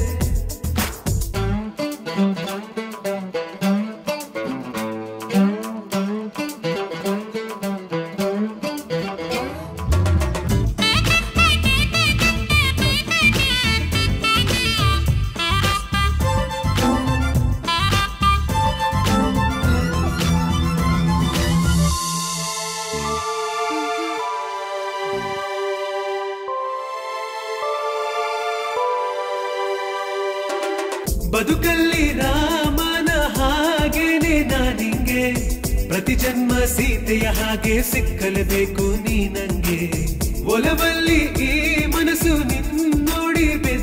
ಬದುಕಲ್ಲಿ ರಾಮನ ಹಾಗೇನೆ ನಾನಿಂಗೆ ಪ್ರತಿ ಜನ್ಮ ಸೀತೆಯ ಹಾಗೆ ಸಿಕ್ಕಲೇಬೇಕು ನೀ ನಂಗೆ ಒಲವಲ್ಲಿ ಈ ಮನಸ್ಸು ನಿನ್ನೋಡಿ ಬೆಂದಿದೆ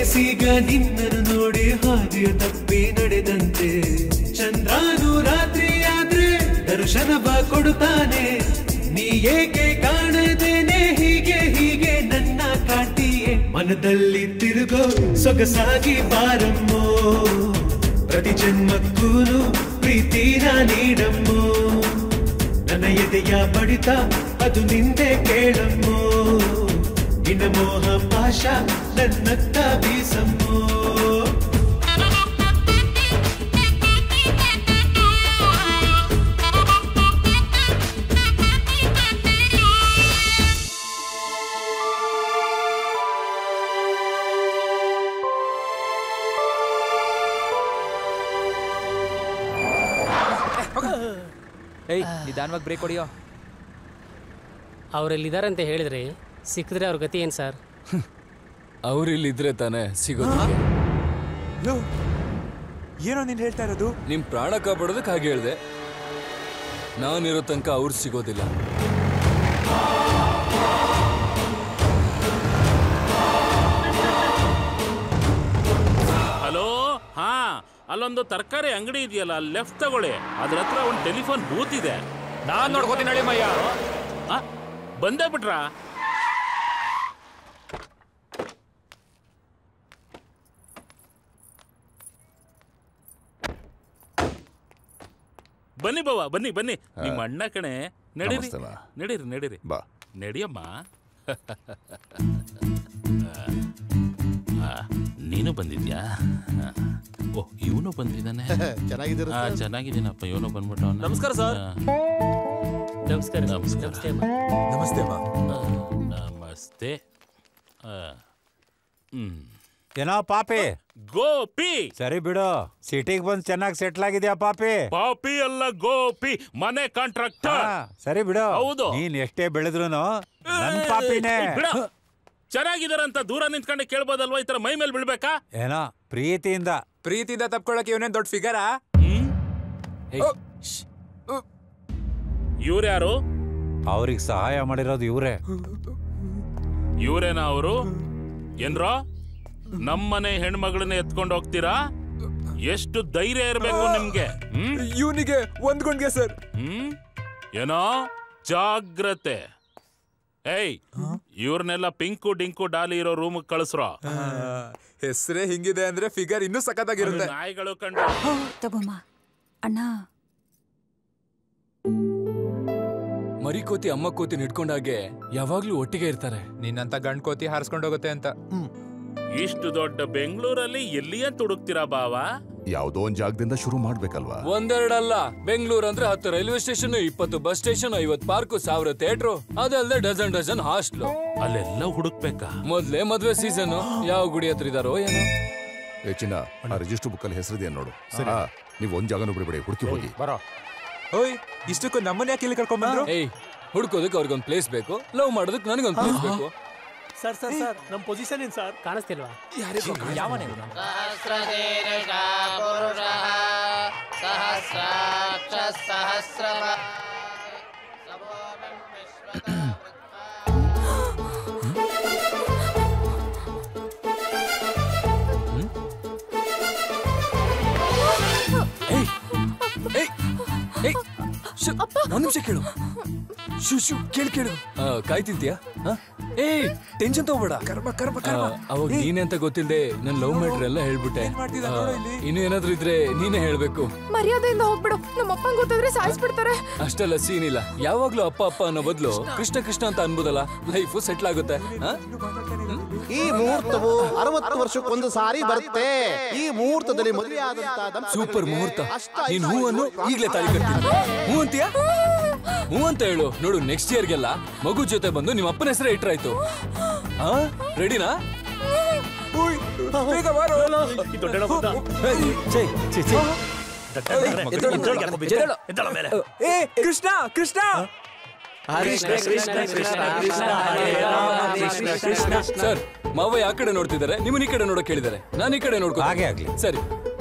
ವಯಸ್ಸೀಗ ನಿನ್ನನ್ನು ನೋಡಿ ಹಾದಿಯ ತಪ್ಪಿ ನಡೆದಂತೆ ಚಂದ್ರಾನು ರಾತ್ರಿ ಆದ್ರೆ ದರ್ಶನವ ಕೊಡುತ್ತಾನೆ ನೀ ಏಕೆ ಕಾಣದೇನೆ ಹೀಗೆ ಹೀಗೆ ನನ್ನ ಕಾಟಿಯೇ ಮನದಲ್ಲಿ ತಿರುಗೋ ಸೊಗಸಾಗಿ ಬಾರಮ್ಮೋ ಪ್ರತಿ ಜನ್ಮಕ್ಕೂನು ಪ್ರೀತಿನ ನೀಡಮ್ಮೋ ನನ್ನ ಎದೆಯ ಬಡಿತ ಅದು ನಿಂದೆ ಕೇಳಮ್ಮೋ ನಿನ್ನ ಮೋಹ ಪಾಶ ನನ್ನತ್ತ ಬೀಸಮ್ಮೋ ಏಯ್ ನಿಧಾನವಾಗಿ ಬ್ರೇಕ್ ಹೊಡಿಯೋ ಅವರೆಲ್ಲಿದ್ದಾರೆ ಅಂತ ಹೇಳಿದ್ರಿ ಸಿಕ್ಕಿದ್ರೆ ಅವ್ರ ಗತಿ ಏನು ಸರ್ ಅವ್ರು ಇಲ್ಲಿದ್ರೆ ತಾನೇ ಸಿಗೋದು ಏನೋ ನೀನ್ ಹೇಳ್ತಾ ಇರೋದು ನಿಮ್ ಪ್ರಾಣ ಕಾಪಾಡೋದಕ್ಕೆ ಹಾಗೆ ಹೇಳ್ದೆ ನಾನಿರೋ ತನಕ ಅವ್ರು ಸಿಗೋದಿಲ್ಲ ಹಲೋ ಹಾ ಅಲ್ಲೊಂದು ತರಕಾರಿ ಅಂಗಡಿ ಇದೆಯಲ್ಲ ಲೆಫ್ಟ್ ತಗೊಳ್ಳಿ ಅದ್ರ ಹತ್ರ ಒಂದು ಟೆಲಿಫೋನ್ ಬೂತ್ ಇದೆ ನಾನ್ ನೋಡ್ಕೋತೀನಿ ನಡಿ ಮಯ್ಯ ಆ, ಬಂದೇ ಬಿಟ್ರಾ ಬನ್ನಿ ಬಾವ ಬನ್ನಿ ಬನ್ನಿ ನಿಮ್ಮ ಅಣ್ಣ ಕಣೆ ನಡೀರಿ ನಮಸ್ತೆ ಬಾ. ನಡೀರಿ ನಡೀರಿ ಬಾ ನಡಿಯಮ್ಮ ಆ, ನೀನು ಬಂದಿದ್ಯಾ ಆ. ಓ ಇವನು ಬಂದಿದ್ದಾನೆ ಚೆನ್ನಾಗಿದ್ದೀರಾ ಆ, ಸರ್? ಚೆನ್ನಾಗಿದ್ದೀನಪ್ಪ ಇವನು ಬಂದ್ಬಿಟ್ಟವನ ನಮಸ್ಕಾರ ಸರ್. ನಮಸ್ಕಾರ ನಮಸ್ಕಾರ ನಮಸ್ತೆ ಅಮ್ಮ ಆ, ನಮಸ್ತೆ ಆ, ಹ್ಮ್ ಏನೋ ಪಾಪಿ ಗೋಪಿ ಸರಿ ಬಿಡು ಸಿಟಿಗೆ ಬಂದು ಚೆನ್ನಾಗಿ ಸೆಟ್ಲ್ ಆಗಿದ್ಯಾ ಪಾಪಿ ಪಾಪಿ ಅಲ್ಲ ಗೋಪಿ ಮನೆ ಕಾಂಟ್ರಾಕ್ಟರ್ ಹಾ, ಸರಿ ಬಿಡು ಹೌದು. ನೀನ್ ಎಷ್ಟೇ ಬೆಳೆದ್ರು ನನ್ ಪಾಪಿನೇ ಬಿಡ ಚೆನ್ನಾಗಿದಾರಂತ ದೂರ ನಿಂತ್ಕೊಂಡೆ ಕೇಳ್ಬೋದಲ್ವಾ ಈ ತರ ಮೈ ಮೇಲೆ ಬೀಳ್ಬೇಕಾ ಏನೋ ಪ್ರೀತಿಯಿಂದ ಪ್ರೀತಿಯಿಂದ ತಪ್ಕೊಳಕ್ಕೆ ಇವನೇನ್ ದೊಡ್ಡ ಫಿಗರಾ ಇವ್ರ್ಯಾರು ಅವ್ರಿಗೆ ಸಹಾಯ ಮಾಡಿರೋದು ಇವ್ರೆ ಇವ್ರೇನಾ ಅವರು ಏನ್ರೋ ನಮ್ಮನೆ ಹೆಣ್ಮಗಳನ್ನ ಎತ್ಕೊಂಡು ಹೋಗ್ತೀರಾ ಎಷ್ಟು ಧೈರ್ಯ ಇರ್ಬೇಕು ನಿಮ್ಗೆ ಹ್ಮ್ ಇವನಿಗೆ ಒಂದ್ ಗುಂಡ್ಗೆ ಸರ್ ಹ್ಮ್ ಏನೋ ಜಾಗ್ರತೆ ಏಯ್ ಇವ್ರನ್ನೆಲ್ಲ ಪಿಂಕು ಡಿಂಕು ಡಾಲಿ ಇರೋ ರೂಮ್ ಕಳಿಸ್ರೋ ಹೆಸರೇ ಹಿಂಗಿದೆ ಅಂದ್ರೆ ಫಿಗರ್ ಇನ್ನೂ ಸಖತ್ತಾಗಿರುತ್ತೆ ನಾಯಿಗಳು ಕಂಡು ತಗೋಮ್ಮ ಅಣ್ಣ ಮರಿ ಕೋತಿ ಅಮ್ಮ ಕೋತಿ ನಿಡ್ಕೊಂಡಾಗೆ ಯಾವಾಗ್ಲೂ ಒಟ್ಟಿಗೆ ಇರ್ತಾರೆ ನಿನ್ನಂತ ಗಂಡ್ ಕೋತಿ ಹಾರಿಸ್ಕೊಂಡು ಹೋಗುತ್ತೆ ಅಂತ ಇಷ್ಟು ದೊಡ್ಡ ಬೆಂಗಳೂರಲ್ಲಿ ಎಲ್ಲಿಯ ತುಡುಕ್ತೀರಾ ಬಾವ ಯಾವುದೋ ಒಂದ್ ಜಾಗದಿಂದ ಶುರು ಮಾಡ್ಬೇಕಲ್ವಾ ಒಂದೆರಡಲ್ಲ ಬೆಂಗಳೂರು ಅಂದ್ರೆ ಹತ್ತು ರೈಲ್ವೆ ಸ್ಟೇಷನ್ ಇಪ್ಪತ್ತು ಬಸ್ ಸ್ಟೇಷನ್ ಐವತ್ ಪಾರ್ಕ್ ಸಾವಿರ ಥಿಯೇಟ್ರು ಅದಲ್ಲದೆ ಡಜನ್ ಡಜನ್ ಹಾಸ್ಟ್ಲು ಅಲ್ಲೆಲ್ಲ ಹುಡುಕ್ಬೇಕಾ ಮೊದ್ಲೇ ಮದ್ವೆ ಸೀಸನ್ ಯಾವ ಗುಡಿ ಹತ್ರ ಇದಾರೋ ಏನೋ ಏ ಚಿನ್ನ ಆ ರಿಜಿಸ್ಟರ್ ಬುಕ್ ಅಲ್ಲಿ ಹೆಸರಿದೆ ನೋಡು ಆ, ನೀವು ಒಂದ್ ಜಾಗನೂ ಬಿಡಬೇಡಿ ಹುಡುಕಿ ಹೋಗಿ ಬರೋ ಓಯ್ ಇಷ್ಟಕ್ಕೂ ನಮ್ಮನ್ನ ಯಾಕೆ ಇಲ್ಲಿ ಕರ್ಕೊಂಡ್ ಬಂದ್ರು ಏಯ್ ಹುಡ್ಕೋದಕ್ಕೆ ಅವ್ರಿಗೊಂದ್ ಪ್ಲೇಸ್ ಬೇಕು ಲವ್ ಮಾಡೋದಕ್ಕೆ ನನಗೊಂದ್ ಪ್ಲೇಸ್ ಬೇಕು ಸರ್ ಸರ್ ಸರ್ ನಮ್ಮ ಪೊಸಿಷನ್ ಏನ್ ಸರ್ ಕಾಣಿಸ್ತಿಲ್ವಾ ಯಾವನೇ ಏಯ್ ಏಯ್ ಏಯ್ ಶು, ಒಂದ್ ನಿಮಿಷ ಕೇಳು ಶು ಶು ಕೇಳು ಕೇಳು ಆ, ಕಾಯ್ ತಿಂತೀಯಾ ಆ? ಏಯ್ ಟೆನ್ಷನ್ ತಗೋಬೇಡ ಕರ್ಮ ಕರ್ಮ ಆ, ಅವಾಗ ನೀನೆ ಅಂತ ಗೊತ್ತಿಲ್ಲದೆ ನನ್ ಲವ್ ಮ್ಯಾಟ್ರ್ ಎಲ್ಲ ಹೇಳ್ಬಿಟ್ಟೆ ಮಾಡ್ತಿದ್ದ ಆ, ನೋಡು ಇಲ್ಲಿ. ಇನ್ನು ಏನಾದ್ರೂ ಇದ್ರೆ ನೀನೇ ಹೇಳ್ಬೇಕು ಮರ್ಯಾದೆಯಿಂದ ಹೋಗ್ಬಿಡು ನಮ್ಮ ಅಪ್ಪಂಗ್ ಗೊತ್ತಾದ್ರೆ ಸಾಯಿಸ್ಬಿಡ್ತಾರೆ ಅಷ್ಟೆಲ್ಲ ಸೀನ್ ಇಲ್ಲ ಯಾವಾಗ್ಲೂ ಅಪ್ಪ ಅಪ್ಪ ಅನ್ನೋ ಬದಲು ಕೃಷ್ಣ ಕೃಷ್ಣ ಅಂತ ಅನ್ಬೋದಲ್ಲ ಲೈಫ್ ಸೆಟ್ಲ್ ಆಗುತ್ತೆ ಆ? ಈ ಮುಹೂರ್ತವು ಅರವತ್ತು ವರ್ಷಕ್ಕೊಂದು ಸಾರಿ ಬರುತ್ತೆ ಈ ಮುಹೂರ್ತದಲ್ಲಿ ಮದುವೆ ಆದಂತ ದಂಪತಿಗಳಿಗೆ ಸೂಪರ್ ಮುಹೂರ್ತ ಅಷ್ಟ ನೀನ್ ಹೂ ಅನ್ನು ಈಗ್ಲೇ ತಾಳಿ ಕಟ್ತೀನಿ ಹೂ ಅಂತೀಯಾ ಹೂ ಅಂತ ಹೇಳು ನೋಡು ನೆಕ್ಸ್ಟ್ ಇಯರ್ಗೆಲ್ಲ ಮಗು ಜೊತೆ ಬಂದು ನಿಮ್ಮ ಅಪ್ಪನ ಹೆಸರೇ ಇಟ್ರಾಯ್ತು ಆ ರೆಡಿನಾ ಬೇಗ ಬಾರೋ ಈ ದೊಡ್ಡ ಹುಡುಗ. ಎದ್ದೇಳು. ಏ ಕೃಷ್ಣ ಕೃಷ್ಣ ಸರ್ ಮಾವ ಆ ಕಡೆ ನೋಡ್ತಿದ್ದಾರೆ ನಿಮ್ಮನ್ನ ಈ ಕಡೆ ನೋಡಕ್ ಹೇಳಿದ್ದಾರೆ ನಾನು ಈ ಕಡೆ ನೋಡ್ಕೊ ಹಾಗೆ ಆಗ್ಲಿ. ಸರಿ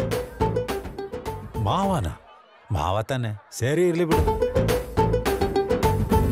ಮಾವನ ಮಾವ ತಾನೆ ಸರಿ ಇರ್ಲಿ ಬಿಡು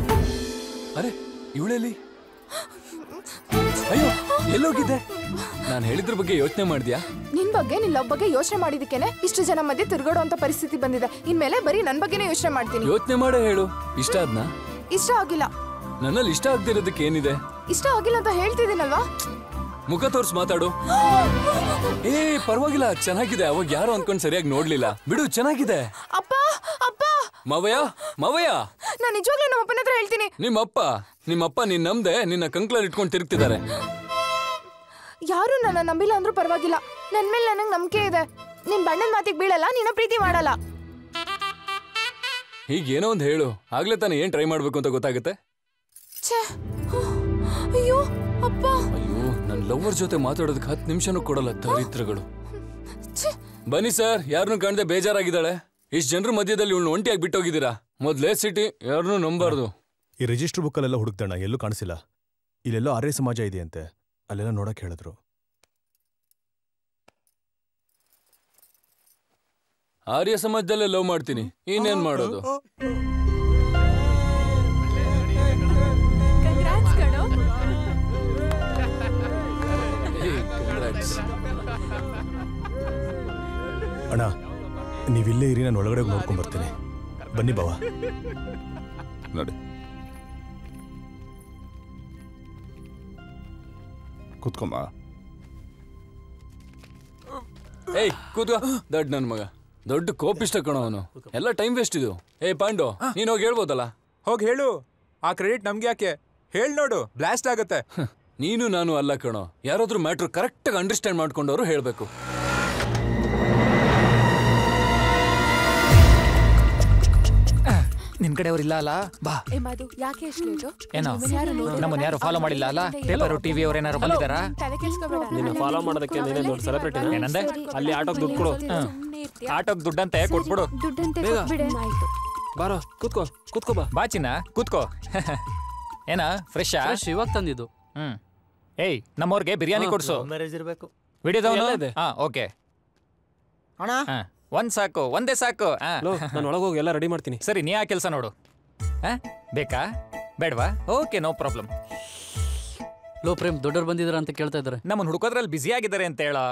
ಅರೆ ಇವಳೆಲ್ಲಿ ಅಯ್ಯೋ ಎಲ್ಲೋಗಿದ್ದೆ ನಾನು ಹೇಳಿದ್ರ ಬಗ್ಗೆ ಯೋಚನೆ ಮಾಡ್ದ್ಯಾ ನಿನ್ ಬಗ್ಗೆ ನಿನ್ ಲವ್ ಬಗ್ಗೆ ಯೋಚನೆ ಮಾಡಿದಕ್ಕೇನೆ ಇಷ್ಟು ಜನ ಮಧ್ಯೆ ತಿರ್ಗಾಡೋ ಅಂತ ಪರಿಸ್ಥಿತಿ ಬಂದಿದೆ ಇನ್ಮೇಲೆ ಬರೀ ನನ್ ಬಗ್ಗೆನೇ ಯೋಚನೆ ಮಾಡ್ತೀನಿ ಯೋಚನೆ ಮಾಡೇ ಹೇಳು ಇಷ್ಟ ಆದ್ನಾ ಇಷ್ಟ ಆಗಿಲ್ಲ ನನ್ನಲ್ಲಿ ಇಷ್ಟ ಆಗ್ದಿರೋದಕ್ಕೆ ಏನಿದೆ ಇಷ್ಟ ಆಗಿಲ್ಲ ಅಂತ ಹೇಳ್ತಿದ್ದೀನಲ್ವಾ ಮುಖ ತೋರ್ಸ್ ಮಾತಾಡು ಏ ಪರವಾಗಿಲ್ಲ ಚೆನ್ನಾಗಿದೆ ಅವಾಗ ಯಾರು ಅನ್ಕೊಂಡ್ ಸರಿಯಾಗಿ ನೋಡ್ಲಿಲ್ಲ ಬಿಡು ಚೆನ್ನಾಗಿದೆ ಅಪ್ಪ ಅಪ್ಪ ಮವಯ್ಯ ಮವಯ್ಯ ನಾನ್ ನಿಜವಾಗ್ಲೂ ನಮ್ಮ ಅಪ್ಪನ ಹತ್ರ ಹೇಳ್ತೀನಿ ನಿಮ್ಮಪ್ಪ ನಿಮ್ಮಪ್ಪ ನಿನ್ ನಮ್ದೆ ನಿನ್ನ ಕಂಕ್ಲಲ್ಲಿ ಇಟ್ಕೊಂಡು ತಿರುಗ್ತಿದ್ದಾರೆ ಯಾರು ನನ್ನ ನಂಬಿಲ್ಲ ಅಂದ್ರೂ ಪರವಾಗಿಲ್ಲ ನನ್ ಮೇಲೆ ನನಗ್ ನಂಬಿಕೆ ಇದೆ ನಿನ್ ಬಣ್ಣದ ಮಾತಿಗೆ ಬೀಳಲ್ಲ ನಿನ್ನ ಪ್ರೀತಿ ಮಾಡಲ್ಲ ಈಗ ಏನೋ ಒಂದ್ ಹೇಳು ಆಗ್ಲೇ ತಾನೇ ಏನ್ ಟ್ರೈ ಮಾಡ್ಬೇಕು ಅಂತ ಗೊತ್ತಾಗುತ್ತೆ ಛೇ ಅಯ್ಯೋ ಅಪ್ಪ ಅಯ್ಯೋ ನನ್ ಲವರ್ ಜೊತೆ ಮಾತಾಡೋದಕ್ಕೆ ಹತ್ತು ನಿಮಿಷನೂ ಕೊಡಲ್ಲ ದರಿದ್ರಗಳು ಬನ್ನಿ ಸರ್ ಯಾರನ್ನೂ ಕಾಣದೆ ಬೇಜಾರಾಗಿದ್ದಾಳೆ ಇಷ್ಟು ಜನರ ಮಧ್ಯದಲ್ಲಿ ಇವಳು ಒಂಟಿಯಾಗಿ ಬಿಟ್ಟೋಗಿದ್ದೀರಾ ಮೊದ್ಲೇ ಸಿಟಿ ಯಾರನ್ನೂ ನಂಬಾರ್ದು ಈ ರಿಜಿಸ್ಟರ್ ಬುಕ್ಕಲ್ಲೆಲ್ಲ ಹುಡುಕ್ತಣ್ಣ ಎಲ್ಲೂ ಕಾಣಿಸಿಲ್ಲ ಇಲ್ಲೆಲ್ಲೋ ಆರ್ಯ ಸಮಾಜ ಇದೆಯಂತೆ ಅಲ್ಲೆಲ್ಲ ನೋಡಕ್ ಹೇಳಿದ್ರು ಆರ್ಯ ಸಮಾಜದಲ್ಲೇ ಲವ್ ಮಾಡ್ತೀನಿ ಇನ್ನೇನ್ ಮಾಡೋದು ಏ, congrats. ಅಣ್ಣ ನೀವಿಲ್ಲೇ ಇರಿ ನಾನು ಒಳಗಡೆ ಹೋಗಿ ನೋಡ್ಕೊಂಡ್ ಬರ್ತೀನಿ ಬನ್ನಿ ಬಾವ ನಡಿ ಕುತ್ಕೊಮ್ಮ ಏಯ್ ಕೂತ್ಕೋ ದೊಡ್ಡ ನನ್ ಮಗ ದೊಡ್ಡ ಕೋಪಿಷ್ಟ ಕಣ ಅವನು ಎಲ್ಲ ಟೈಮ್ ವೇಸ್ಟ್ ಇದು ಏ ಪಾಂಡು ನೀನ್ ಹೋಗಿ ಹೇಳ್ಬೋದಲ್ಲ ಹೋಗಿ ಹೇಳು ಆ ಕ್ರೆಡಿಟ್ ನಮ್ಗೆ ಯಾಕೆ ಹೇಳ್ ನೋಡು ಬ್ಲಾಸ್ಟ್ ಆಗತ್ತೆ ನೀನು ನಾನು ಅಲ್ಲ ಕಣೋ ಯಾರಾದ್ರೂ ಮ್ಯಾಟ್ರ್ ಕರೆಕ್ಟಾಗಿ ಅಂಡರ್ಸ್ಟ್ಯಾಂಡ್ ಮಾಡ್ಕೊಂಡವರು ಹೇಳ್ಬೇಕು ನಿನ್ ಕಡೆ ಅವ್ರು ಇಲ್ಲ ಅಲ್ಲ ಬಾ ಏ ಮಧು ಯಾಕೆ ಎಷ್ಟು ಲೇಟು ಏನೋ ನಮ್ಮನ್ನ ಯಾರು ಫಾಲೋ ಮಾಡಿಲ್ಲ ಅಲ್ಲ ಪೇಪರ್ ಟಿವಿ ಅವ್ರು ಏನಾರು ಬಂದಿದ್ದಾರಾ ತಲೆ ಕೆಲ್ಸ್ಕೊಬೇಡ ನಿನ್ನ ಫಾಲೋ ಮಾಡೋದಕ್ಕೆ ನೀನೇ ದೊಡ್ಡ ಸೆಲೆಬ್ರಿಟಿ ಏನಂದೆ ಅಲ್ಲಿ ಆಟೋಕ್ ದುಡ್ಡು ಕೊಡು ಆಟೋಗ್ ದುಡ್ಡಂತೆ ಕೊಟ್ಬಿಡು ದುಡ್ಡಂತೆ ಬೇಗ. ಕೊಟ್ಬಿಡೆ ಆಯ್ತು ಬಾರೋ ಕೂತ್ಕೋ ಕೂತ್ಕೋ ಬಾ ಬಾ ಚಿನ್ನ ಕೂತ್ಕೋ ಏನ ಫ್ರೆಶ್ Fresh, ಇವಾಗ ತಂದಿದ್ದು ಹ್ಮ್ ಏಯ್ ನಮ್ಮವ್ರಿಗೆ ಬಿರಿಯಾನಿ ಹಾ, ಕೊಡ್ಸು love marriage ಇರ್ಬೇಕು ವಿಡಿಯೋದವನು ಎಲ್ಲ ಇದೆ. ಹಾ ಓಕೆ ಅಣ್ಣ ಹಾ ಒಂದ್ ಸಾಕು ಒಂದೇ ಸಾಕು ಹಾ. ನಾನು ಒಳಗೋಗಿ ಎಲ್ಲ ರೆಡಿ ಮಾಡ್ತೀನಿ ಸರಿ ನೀ ಆ ಕೆಲಸ ನೋಡು ಹಾ ಬೇಕಾ ಬೇಡವಾ ಓಕೆ ನೋ ಪ್ರಾಬ್ಲಮ್ ಲೋ ಪ್ರೇಮ್ ದೊಡ್ಡವ್ರು ಬಂದಿದಾರ ಅಂತ ಕೇಳ್ತಾ ಇದ್ದಾರೆ ನಮ್ಮನ್ನ ಹುಡುಕೋದ್ರಲ್ಲಿ ಬ್ಯುಸಿ ಆಗಿದ್ದಾರೆ ಅಂತ ಹೇಳ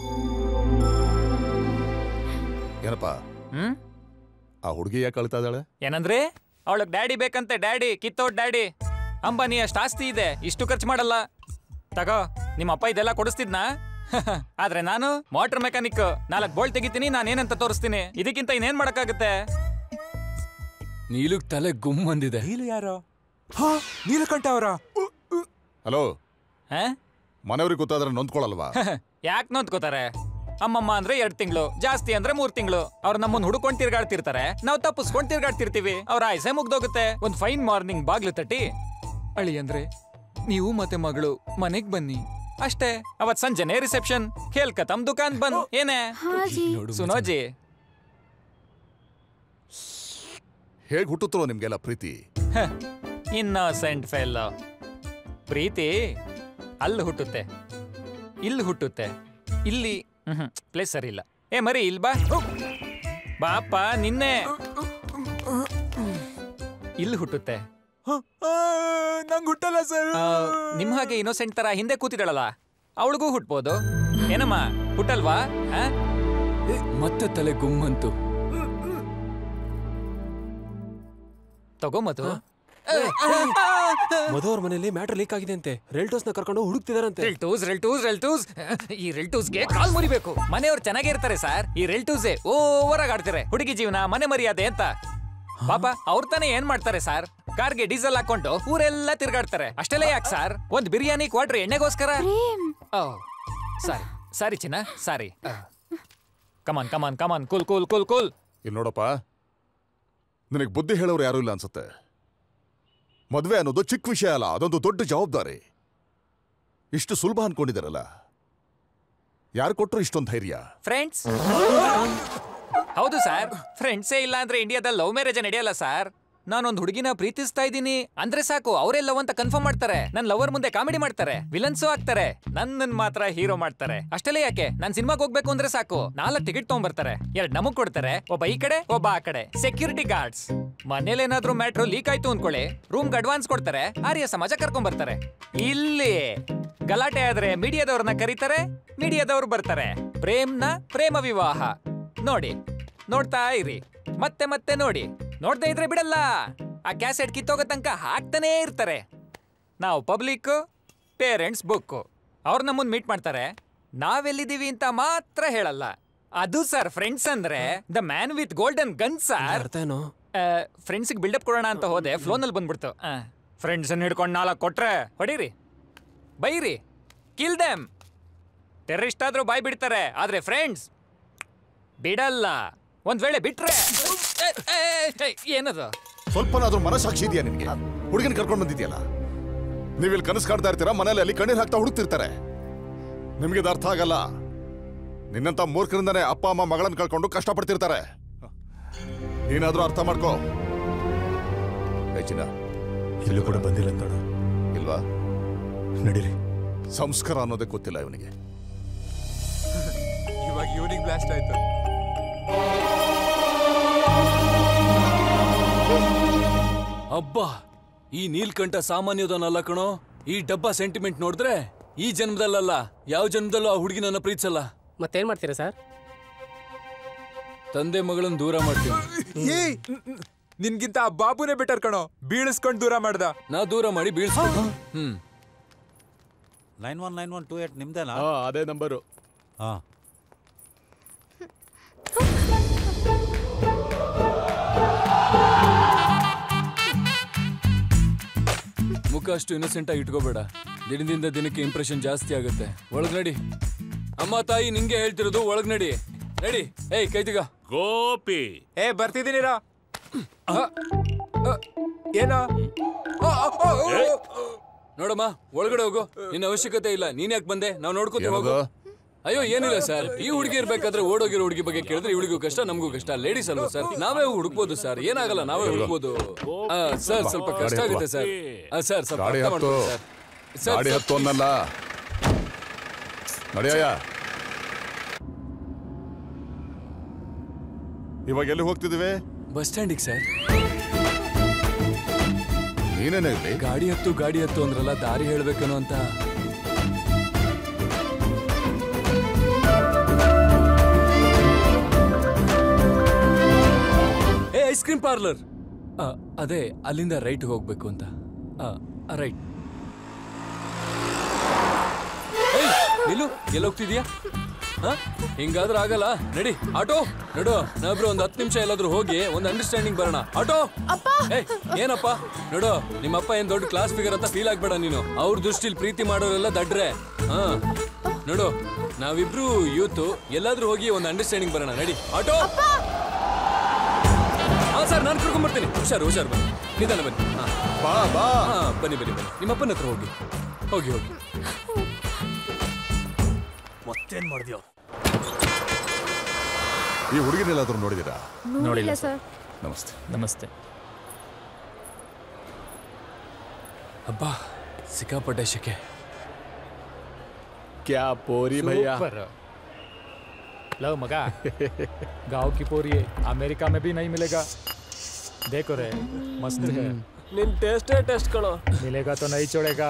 ಏನಪ್ಪ ಹ್ಮ್ ಆ ಹುಡುಗಿ ಯಾಕೆ ಅಳ್ತಾ ಇದ್ದಾಳೆ ಏನಂದ್ರೆ ಅವಳಗ್ ಡ್ಯಾಡಿ ಬೇಕಂತೆ ಡ್ಯಾಡಿ ಕಿತ್ತೋಡ್ ಡ್ಯಾಡಿ ಅಂಬಾನಿ ಅಷ್ಟು ಆಸ್ತಿ ಇದೆ ಇಷ್ಟು ಖರ್ಚು ಮಾಡಲ್ಲ ತಗೋ ನಿಮ್ಮ ಅಪ್ಪ ಇದೆಲ್ಲ ಕೊಡಿಸ್ತಿದ್ನಾ ಆದ್ರೆ ನಾನು ಮೋಟರ್ ಮೆಕ್ಯಾನಿಕ್ ನಾಲ್ಕು ಬೋಲ್ಟ್ ತೆಗಿತೀನಿ ನಾನು ಏನಂತ ತೋರಿಸ್ತೀನಿ ಇದಕ್ಕಿಂತ ಇನ್ನೇನ್ ಮಾಡಕ್ಕಾಗುತ್ತೆ ನೀಲುಗ್ ತಲೆ ಗುಮ್ ಬಂದಿದೆ ನೀಲು ಯಾರು ಹಾ ನೀಲಕಂಠ ಅವರ ಹಲೋ ಮನೆಯವ್ರಿಗೆ ಗೊತ್ತಾದ್ರೆ ನೊಂದ್ಕೊಳಲ್ವಾ ಯಾಕೆ ನೋದ್ಕೋತಾರೆ ಅಮ್ಮಮ್ಮ ಅಂದ್ರೆ ಎರಡ್ ತಿಂಗಳು ಜಾಸ್ತಿ ಅಂದ್ರೆ ಮೂರ್ ತಿಂಗಳು ಅವ್ರು ನಮ್ಮನ್ನ ಹುಡುಕೊಂಡ್ ತಿರ್ಗಾಡ್ತಿರ್ತಾರೆ ನಾವು ತಪ್ಪಿಸ್ಕೊಂಡ್ ತಿರ್ಗಾಡ್ತಿರ್ತೀವಿ ಅವ್ರ ಆಯ್ಸೆ ಮುಗ್ದೋಗುತ್ತೆ ಒಂದ್ ಫೈನ್ ಮಾರ್ನಿಂಗ್ ಬಾಗ್ಲು ತಟ್ಟಿ ಅಳಿ ಅಂದ್ರೆ ನೀವು ಮತ್ತೆ ಮಗಳು ಮನೆಗ್ ಬನ್ನಿ ಅಷ್ಟೇ ಅವತ್ ಸಂಜೆನೆ ರಿಸೆಪ್ಷನ್ ಖೇಲ್ ಕತಮ್ ದುಕಾನ್ ಬಂದ್ ಏನೇ ಸುನೋಜಿ ಹೇಗೆ ಹುಟ್ಟುತ್ತರೋ ನಿಮ್ಗೆಲ್ಲ ಪ್ರೀತಿ ಇನ್ನೋಸೆಂಟ್ ಫೆಲ್ ಪ್ರೀತಿ ಅಲ್ಲಿ ಹುಟ್ಟುತ್ತೆ ಇಲ್ಲಿ ಹುಟ್ಟುತ್ತೆ ಇಲ್ಲಿ ಪ್ಲೇಸ್ ಸರಿ ಇಲ್ಲ ಏ ಮರಿ ಇಲ್ ಬಾ ಬಾಪ ನಿನ್ನೆ ಇಲ್ಲಿ ಹುಟ್ಟುತ್ತೆ ನಂಗೆ ಹುಟ್ಟಲ್ಲ ಸರ್ ಆ, ನಿಮ್ ಹಾಗೆ ಇನ್ನೋಸೆಂಟ್ ತರ ಹಿಂದೆ ಕೂತಿದ್ದಾಳಲ್ಲ ಅವಳಿಗೂ ಹುಟ್ಬೋದು ಏನಮ್ಮ ಹುಟ್ಟಲ್ವಾ ಆ? ಮತ್ತೆ ತಲೆ ಗುಮ್ಮಂತು ತಗೋ ಮಧು ಮಧು ಅವ್ರ ಮನೇಲಿ ಮ್ಯಾಟರ್ ಲೀಕ್ ಆಗಿದೆ ಅಂತೆ ರೇಲ್ಟೋಸ್ ನ ಕರ್ಕೊಂಡು ಹುಡುಕ್ತಿದಾರಂತೆ ರೆಲ್ಟೂಸ್ ರೆಲ್ಟೂಸ್ ರೆಲ್ಟೂಸ್ ಈ ರೆಲ್ಟೂಸ್ಗೆ ಕಾಲ್ ಮುರಿಬೇಕು ಮನೆಯವ್ರು ಚೆನ್ನಾಗೇ ಇರ್ತಾರೆ ಸರ್ ಈ ರೆಲ್ಟೂಸೇ ಓವರ್ ಆಗಿ ಆಡ್ತಾರೆ ಹುಡುಗಿ ಜೀವನ ಮನೆ ಮರ್ಯಾದೆ ಅಂತ ಪಾಪ ಅವ್ರ ತಾನೇ ಏನ್ ಮಾಡ್ತಾರೆ ಸರ್ ಕಾರ್ಗೆ ಡೀಸೆಲ್ ಹಾಕೊಂಡು ಊರೆಲ್ಲ ತಿರ್ಗಾಡ್ತಾರೆ ಅಷ್ಟೆಲ್ಲ ಯಾಕೆ ಸರ್ ಒಂದ್ ಬಿರಿಯಾನಿ ಕ್ವಾರ್ಟರ್ ಎಣ್ಣೆಗೋಸ್ಕರ ಸಾರಿ ಸಾರಿ ಚಿನ್ನ sorry come on come on come on cool cool cool cool ಇಲ್ಲಿ ನೋಡಪ್ಪ ನಿನಗೆ ಬುದ್ಧಿ ಹೇಳೋರು ಯಾರೂ ಇಲ್ಲ ಅನ್ಸುತ್ತೆ ಮದ್ವೆ ಅನ್ನೋದು ಚಿಕ್ಕ ವಿಷಯ ಅಲ್ಲ ಅದೊಂದು ದೊಡ್ಡ ಜವಾಬ್ದಾರಿ ಇಷ್ಟು ಸುಲಭ ಅನ್ಕೊಂಡಿದಾರಲ್ಲ ಯಾರು ಕೊಟ್ರು ಇಷ್ಟೊಂದು ಧೈರ್ಯ ಫ್ರೆಂಡ್ಸ್ ಹೌದು ಸರ್ ಫ್ರೆಂಡ್ಸೇ ಇಲ್ಲ ಅಂದ್ರೆ ಇಂಡಿಯಾದಲ್ಲಿ ಲವ್ ಮ್ಯಾರೇಜ್ ನಡೆಯಲ್ಲ ಸರ್ ನಾನೊಂದು ಹುಡುಗಿನ ಪ್ರೀತಿಸ್ತಾ ಇದ್ದೀನಿ ಅಂದ್ರೆ ಸಾಕು ಅವರೇ ಲವ್ ಅಂತ ಕನ್ಫರ್ಮ್ ಮಾಡ್ತಾರೆ ನನ್ ಲವರ್ ಮುಂದೆ ಕಾಮಿಡಿ ಮಾಡ್ತಾರೆ ವಿಲನ್ಸು ಆಗ್ತಾರೆ ನನ್ನನ್ ಮಾತ್ರ ಹೀರೋ ಮಾಡ್ತಾರೆ ಅಷ್ಟೆಲ್ಲ ಯಾಕೆ ನಾನ್ ಸಿನಿಮಾಗ್ ಹೋಗ್ಬೇಕು ಅಂದ್ರೆ ಸಾಕು ನಾಲ್ಕು ಟಿಕೆಟ್ ತಗೊಂಡ್ಬರ್ತಾರೆ ಎರಡ್ ನಮಗ್ ಕೊಡ್ತಾರೆ ಒಬ್ಬ ಈ ಕಡೆ ಒಬ್ಬ ಆ ಕಡೆ ಸೆಕ್ಯೂರಿಟಿ ಗಾರ್ಡ್ಸ್ ಮನೇಲೇನಾದ್ರೂ ಮ್ಯಾಟ್ರು ಲೀಕ್ ಆಯ್ತು ಅನ್ಕೊಳ್ಳಿ ರೂಮ್ಗೆ ಅಡ್ವಾನ್ಸ್ ಕೊಡ್ತಾರೆ ಆರ್ಯ ಸಮಾಜ ಕರ್ಕೊಂಡ್ ಬರ್ತಾರೆ ಇಲ್ಲಿ ಗಲಾಟೆ ಆದ್ರೆ ಮೀಡಿಯಾದವ್ರನ್ನ ಕರೀತಾರೆ ಮೀಡಿಯಾದವ್ರು ಬರ್ತಾರೆ ಪ್ರೇಮ್ನ ಪ್ರೇಮ ವಿವಾಹ ನೋಡಿ ನೋಡ್ತಾ ಇರಿ ಮತ್ತೆ ಮತ್ತೆ ನೋಡಿ ನೋಡ್ತಾ ಇದ್ರೆ ಬಿಡಲ್ಲ ಆ ಕ್ಯಾಸೆಟ್ ಕಿತ್ತೋಗೋ ತನಕ ಹಾಕ್ತಾನೇ ಇರ್ತಾರೆ ನಾವು ಪಬ್ಲಿಕ್ ಪೇರೆಂಟ್ಸ್ ಬುಕ್ ಅವ್ರು ನಮ್ಮನ್ನ ಮೀಟ್ ಮಾಡ್ತಾರೆ ನಾವೆಲ್ಲಿದ್ದೀವಿ ಅಂತ ಮಾತ್ರ ಹೇಳಲ್ಲ ಅದು ಸರ್ ಫ್ರೆಂಡ್ಸ್ ಅಂದ್ರೆ the man with golden gun sir ಅರ್ಥ ಏನು ಫ್ರೆಂಡ್ಸಿಗೆ ಬಿಲ್ಡಪ್ ಕೊಡೋಣ ಅಂತ ಹೋದೆ ಫ್ಲೋನಲ್ಲಿ ಬಂದ್ಬಿಡ್ತು ಫ್ರೆಂಡ್ಸ್ ಹಿಡ್ಕೊಂಡು ನಾಲ್ಕು ಕೊಟ್ರೆ ಹೊಡೀರಿ ಬೈರಿ ಕಿಲ್ ದೆಮ್ ಟೆರರಿಸ್ಟ್ ಆದ್ರೂ ಬಾಯ್ ಬಿಡ್ತಾರೆ ಆದ್ರೆ ಫ್ರೆಂಡ್ಸ್ ಬಿಡಲ್ಲ ಒಂದ್ ವೇಳೆ ಬಿಟ್ರೆ ಏ, ಏ, ಏ, ಏನದು ಸ್ವಲ್ಪನಾದ್ರೂ ಮನಸ್ಸಾಕ್ಷಿ ಇದೆಯಾ ನಿನಗೆ ಹುಡುಗನ ಕರ್ಕೊಂಡು ಬಂದಿದ್ಯಲ್ಲ ನೀವಿಲ್ಲಿ ಕನಸು ಕಾಡ್ತಾ ಇರ್ತೀರಾ ಮನೇಲಿ ಅಲ್ಲಿ ಕಣ್ಣೀರ್ ಹಾಕ್ತಾ ಹುಡುಕ್ತಿರ್ತಾರೆ ನಿಮಗೆ ಇದು ಅರ್ಥ ಆಗಲ್ಲ ನಿನ್ನಂತ ಮೂರ್ಖರಿಂದಾನೆ ಅಪ್ಪ ಅಮ್ಮ ಮಗಳನ್ನ ಕಳ್ಕೊಂಡು ಕಷ್ಟಪಡ್ತಿರ್ತಾರೆ ನೀನಾದ್ರೂ ಅರ್ಥ ಮಾಡ್ಕೋ ಹೆಚ್ಚಿನ ಎಲ್ಲೂ ಕೂಡ ಬಂದಿಲ್ಲ ನೋಡು ಇಲ್ವಾ ನಡೀರಿ ಸಂಸ್ಕಾರ ಅನ್ನೋದೇ ಗೊತ್ತಿಲ್ಲ ಇವನಿಗೆ ಇವಾಗ ಇವನಿಗೆ ಬ್ಲಾಸ್ಟ್ ಆಯ್ತು ಅಬ್ಬಾ ಈ ನೀಲ್ಕಂಠ ಸಾಮಾನ್ಯದವನಲ್ಲ ಕಣೋ ಈ ಡಬ್ಬ ಸೆಂಟಿಮೆಂಟ್ ನೋಡಿದ್ರೆ ಈ ಜನ್ಮದಲ್ಲಲ್ಲ ಯಾವ ಜನ್ಮದಲ್ಲೂ ಆ ಹುಡುಗಿ ನನ್ನ ಪ್ರೀತಿಸಲ್ಲ ಮತ್ತೇನ್ ಮಾಡ್ತೀರಾ ಸರ್ ತಂದೆ ಮಗಳನ್ನ ದೂರ ಮಾಡ್ತೀನಿ ಏಯ್ ನಿನ್ಗಿಂತ ಆ ಬಾಬುನೇ ಬೆಟರ್ ಕಣೋ ಬೀಳಿಸ್ಕೊಂಡ್ ದೂರ ಮಾಡ್ದ ನಾ ದೂರ ಮಾಡಿ ಬೀಳ್ಸ್ಕೊಂಡು hmm nine one nine one two eight ನಿಮ್ದೇನಾ ಹಾ ಅದೇ ನಂಬರು ಹಾ ಮುಖ ಅಷ್ಟು ಇನ್ನಸೆಂಟ್ ಆಗಿ ಇಟ್ಕೋಬೇಡ ದಿನದಿಂದ ದಿನಕ್ಕೆ ಇಂಪ್ರೆಷನ್ ಜಾಸ್ತಿ ಆಗುತ್ತೆ ಒಳಗ್ ನಡಿ ಅಮ್ಮ ತಾಯಿ ನಿಂಗೆ ಹೇಳ್ತಿರೋದು ಒಳಗ್ ನಡಿ ನಡಿ ಏಯ್ ಕೈತಿಗ ಗೋಪಿ ಏ ಬರ್ತಿದ್ದೀನಿರಾ ಏನೋ ನೋಡಮ್ಮ ಒಳಗಡೆ ಹೋಗು ನಿನ್ನ ಅವಶ್ಯಕತೆ ಇಲ್ಲ ನೀನ್ ಯಾಕೆ ಬಂದೆ ನಾವು ನೋಡ್ಕೋತೀವಿ ಹೋಗು ಏನದು? ಅಯ್ಯೋ ಏನಿಲ್ಲ ಸರ್ ಈ ಹುಡುಗಿ ಇರ್ಬೇಕಾದ್ರೆ ಓಡೋಗಿರೋ ಹುಡುಗಿ ಬಗ್ಗೆ ಕೇಳಿದ್ರೆ ಇವಳಿಗೂ ಕಷ್ಟ ನಮಗೂ ಕಷ್ಟ ಲೇಡೀಸ್ ಅಲ್ವಾ ಸರ್ ನಾವೇ ಹುಡುಕ್ಬೋದು ಸರ್ ಏನಾಗಲ್ಲ ನಾವೇ ಹುಡುಕ್ಬೋದು ಆ, ಸರ್ ಸ್ವಲ್ಪ ಕಷ್ಟ ಆಗುತ್ತೆ ಸರ್ ಆ, ಸರ್ ಸ್ವಲ್ಪ ಗಾಡಿ ಅರ್ಥ ಹತ್ತು ಮಾಡ್ಕೊಳ್ಳಿ ಸರ್ ಸರ್, ಗಾಡಿ ಸರ್ ಹತ್ತು ಅನ್ನಲ್ಲ ನಡೆಯಯ್ಯ ಇವಾಗ ಎಲ್ಲಿ ಹೋಗ್ತಿದ್ದೀವಿ ಬಸ್ ಸ್ಟ್ಯಾಂಡಿಗೆ ಸರ್ ನೀನೇನೇ ಇಲ್ಲಿ ಗಾಡಿ ಹತ್ತು ಗಾಡಿ ಹತ್ತು ಅಂದ್ರಲ್ಲ ದಾರಿ ಹೇಳ್ಬೇಕೇನೋ ಅಂತ ಏ ಐಸ್ ಕ್ರೀಮ್ ಪಾರ್ಲರ್ ಅದೇ ಅಲ್ಲಿಂದ ರೈಟ್ ಹೋಗ್ಬೇಕು ಅಂತ ರೈಟ್ ನಿಲ್ಲು ಎಲ್ಲಿ ಹೋಗ್ತಿದ್ಯಾ ಹ? ಹಿಂಗಾದ್ರೂ ಆಗಲ್ಲ ನಡಿ ಆಟೋ ನಡು ನಾವಿಬ್ರು ಒಂದ್ ಹತ್ತು ನಿಮಿಷ ಎಲ್ಲಾದ್ರೂ ಹೋಗಿ ಒಂದ್ ಅಂಡರ್ಸ್ಟ್ಯಾಂಡಿಂಗ್ ಬರೋಣ ಆಟೋ ಏ ಏನಪ್ಪ ನೋಡು ನಿಮ್ಮಪ್ಪ ಏನ್ ದೊಡ್ಡ ಕ್ಲಾಸ್ ಫಿಗರ್ ಅಂತ ಫೀಲ್ ಆಗ್ಬೇಡ ನೀನು ಅವ್ರ ದೃಷ್ಟಿಲಿ ಪ್ರೀತಿ ಮಾಡೋರೆಲ್ಲ ದಡ್ರೆ ಹಾ ನೋಡು ನಾವಿಬ್ರು ಯೂತ್ ಎಲ್ಲಾದ್ರೂ ಹೋಗಿ ಒಂದ್ ಅಂಡರ್ಸ್ಟ್ಯಾಂಡಿಂಗ್ ಬರೋಣ ನಡಿ ಆಟೋ ಹಾ ಸರ್ ನಾನು ಕರ್ಕೊಂಡ್ ಬರ್ತೀನಿ ಹುಷಾರು ಹುಷಾರು ಬನ್ನಿ ನಿಧಾನ ಬನ್ನಿ ಹಾ ಬಾ ಬಾ ಹಾ ಬನ್ನಿ ಬನ್ನಿ ಬನ್ನಿ ನಿಮ್ಮಪ್ಪನ ಹತ್ರ ಹೋಗಿ ಹೋಗಿ ಹೋಗಿ ಮತ್ತೇನ್ ಮಾಡಿದ್ಯೋ ಈ ಹುಡುಗಿನೆಲ್ಲಾದ್ರೂ ನೋಡಿದೀರಾ ನೋಡಿಲ್ಲ ಸರ್ ನಮಸ್ತೆ ನಮಸ್ತೆ ಅಬ್ಬಾ ಸಿಕ್ಕಾಪಟ್ಟೆ ಶೆಕೆ ಕ್ಯಾ ಪೋರಿ ಭಯ್ಯ सुपर लव मगा गांव की पोरी है अमेरिका में भी नहीं मिलेगा देखो रे मस्त है ನಿನ್ ಟೇಸ್ಟೇ ಟೆಸ್ಟ್ ಕಣೋ मिलेगा तो नहीं छोड़ेगा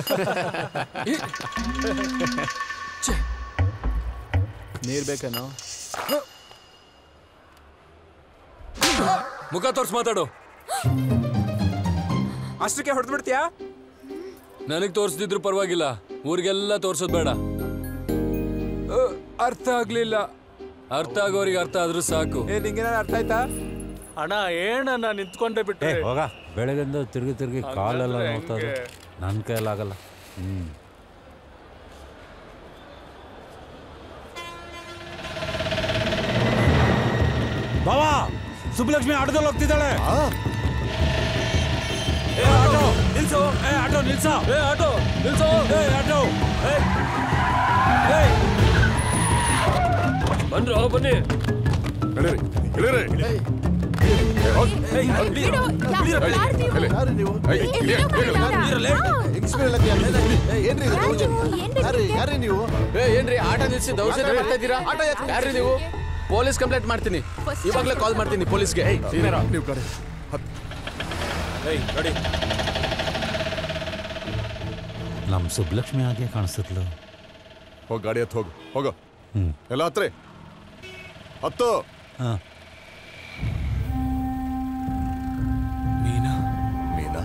ನೀರ್ ಬೇಕೇನೋ ಮುಖ ತೋರ್ಸ್ ಮಾತಾಡು ಅಷ್ಟಕ್ಕೆ ಹೊಡೆದು ಬಿಡ್ತೀಯಾ ನನಗ್ ತೋರಿಸ್ದಿದ್ರು ಪರವಾಗಿಲ್ಲ ಊರಿಗೆಲ್ಲ ತೋರ್ಸೋದ್ ಬೇಡ ಅರ್ಥ ಆಗ್ಲಿಲ್ಲ ಅರ್ಥ ಆಗೋರಿಗೆ ಅರ್ಥ ಆದ್ರೂ ಸಾಕು ಏ ನಿಂಗೇನಾದ್ರು ಅರ್ಥ ಆಯ್ತಾ ಅಣ್ಣ ಏನಣ್ಣ ನಿಂತ್ಕೊಂಡೆ ಏ ಬಿಟ್ಟೆ ಹೋಗ ಬೆಳಗಿಂದ ತಿರುಗಿ ತಿರುಗಿ ಕಾಲೆಲ್ಲ ಹಂಗಂದ್ರೆ ನೋಡ್ತಾ ಇದೆ ಹೆಂಗೆ? ನನ್ನ ಕೈಲಾಗಲ್ಲ ಹ್ಮ್ ಬಾವಾ ಸುಬ್ಬಲಕ್ಷ್ಮಿ ಆಟೋದಲ್ಲಿ ಹೋಗ್ತಿದ್ದಾಳೆ ಏ ಆಟೋ ನಿಲ್ಸು ಏ ಆಟೋ ನಿಲ್ಸ ಏ ಆಟೋ ನಿಲ್ಸೋ ಏ ಆಟೋ ಬನ್ರೋ ಬನ್ನಿ ನಡೀರಿ ಇಳಿರಿ ಏ, ಹೋಗ್. ಏಯ್, ಹೋಗ್. ಏಯ್, ಎಲ್ಲಿ? ಏಯ್, ಇಳಿ, ಇಳಿ. ಏನ್ರಿ ಇದು ದೌರ್ಜನ್ಯ? ಯಾರ್ರಿ ಯಾರ್ರಿ ನೀವು ಏ ಏನ್ರಿ ಆಟ ನಿಲ್ಸಿ ದೌರ್ಜನ್ಯ ಮಾಡ್ತಾ ಇದ್ದೀರಾ ಯಾರ್ರಿ ನೀವು ಪೊಲೀಸ್ ಕಂಪ್ಲೇಂಟ್ ಮಾಡ್ತೀನಿ ಇವಾಗ್ಲೇ ಕಾಲ್ ಮಾಡ್ತೀನಿ ಪೊಲೀಸ್ಗೆ ನೀವು ಕಡೆ ಹತ್ತು ಏಯ್ ನೋಡಿ ನಮ್ಮ ಸುಬ್ಲಕ್ಷ್ಮಿ ಹಾಗೆ ಕಾಣಿಸುತ್ತಲು ಹೋಗಿ ಗಾಡಿ ಹತ್ತು ಹೋಗು ಹೋಗೋ ಹ್ಮ್. ಎಲ್ಲ ಹತ್ರಿ ಹತ್ತು ಹಾಂ ಮೀನಾ ಮೀನಾ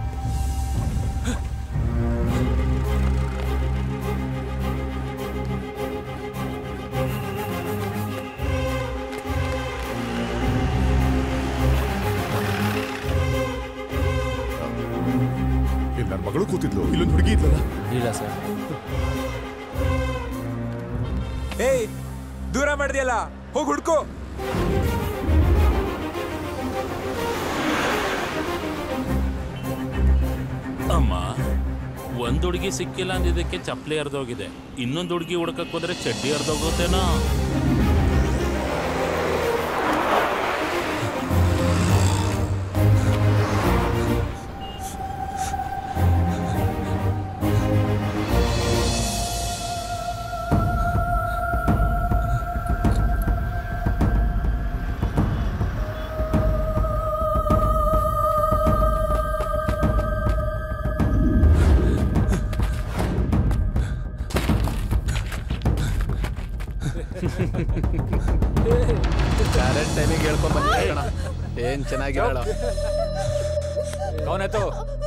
ಇಲ್ಲಿ ನನ್ನ ಮಗಳು ಕೂತಿದ್ಲು ಇಲ್ಲೊಂದು ಹುಡುಗಿ ಇದ್ಲಲ್ಲ ಇಲ್ಲ ಸರ್ ಏಯ್ ದೂರ ಮಾಡ್ದಿಯಲ್ಲ ಹೋಗಿ ಹುಡ್ಕೋ ಅಮ್ಮ ಒಂದ್ ಹುಡುಗಿ ಸಿಕ್ಕಿಲ್ಲ ಅಂದಿದ್ದಕ್ಕೆ ಚಪ್ಪಲಿ ಹರಿದೋಗಿದೆ ಇನ್ನೊಂದು ಹುಡುಗಿ ಹುಡ್ಕಕ್ ಹೋದ್ರೆ ಚಡ್ಡಿ ಹರಿದೋಗುತ್ತೇನೋ ಕರೆಕ್ಟ್ ಟೈಮಿಗೆ ಹೇಳ್ಕೊಂಡ್ ಬಂದಿದ್ದೆ ಕಣ ಏನ್ ಚೆನ್ನಾಗಿ ಹೇಳೋ कौन है तो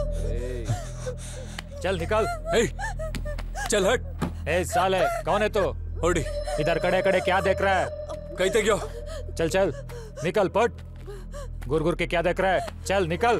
चल निकल चल हट ए साले कौन है तो होड़ी इधर खड़े खड़े क्या देख रहा है कहीं तक गयो चल चल निकल पट गुर गुर के क्या देख रहा है चल निकल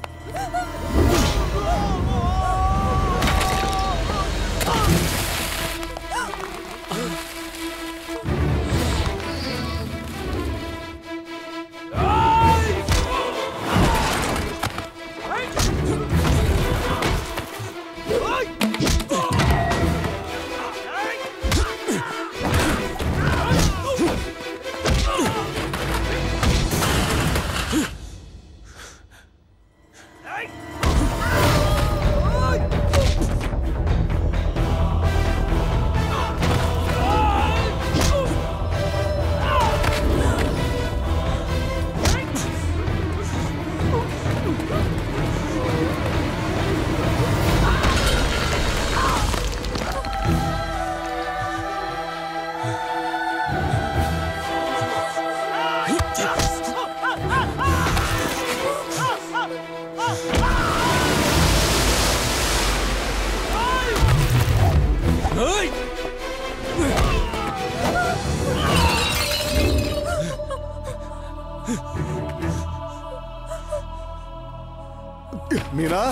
ಮೀನಾ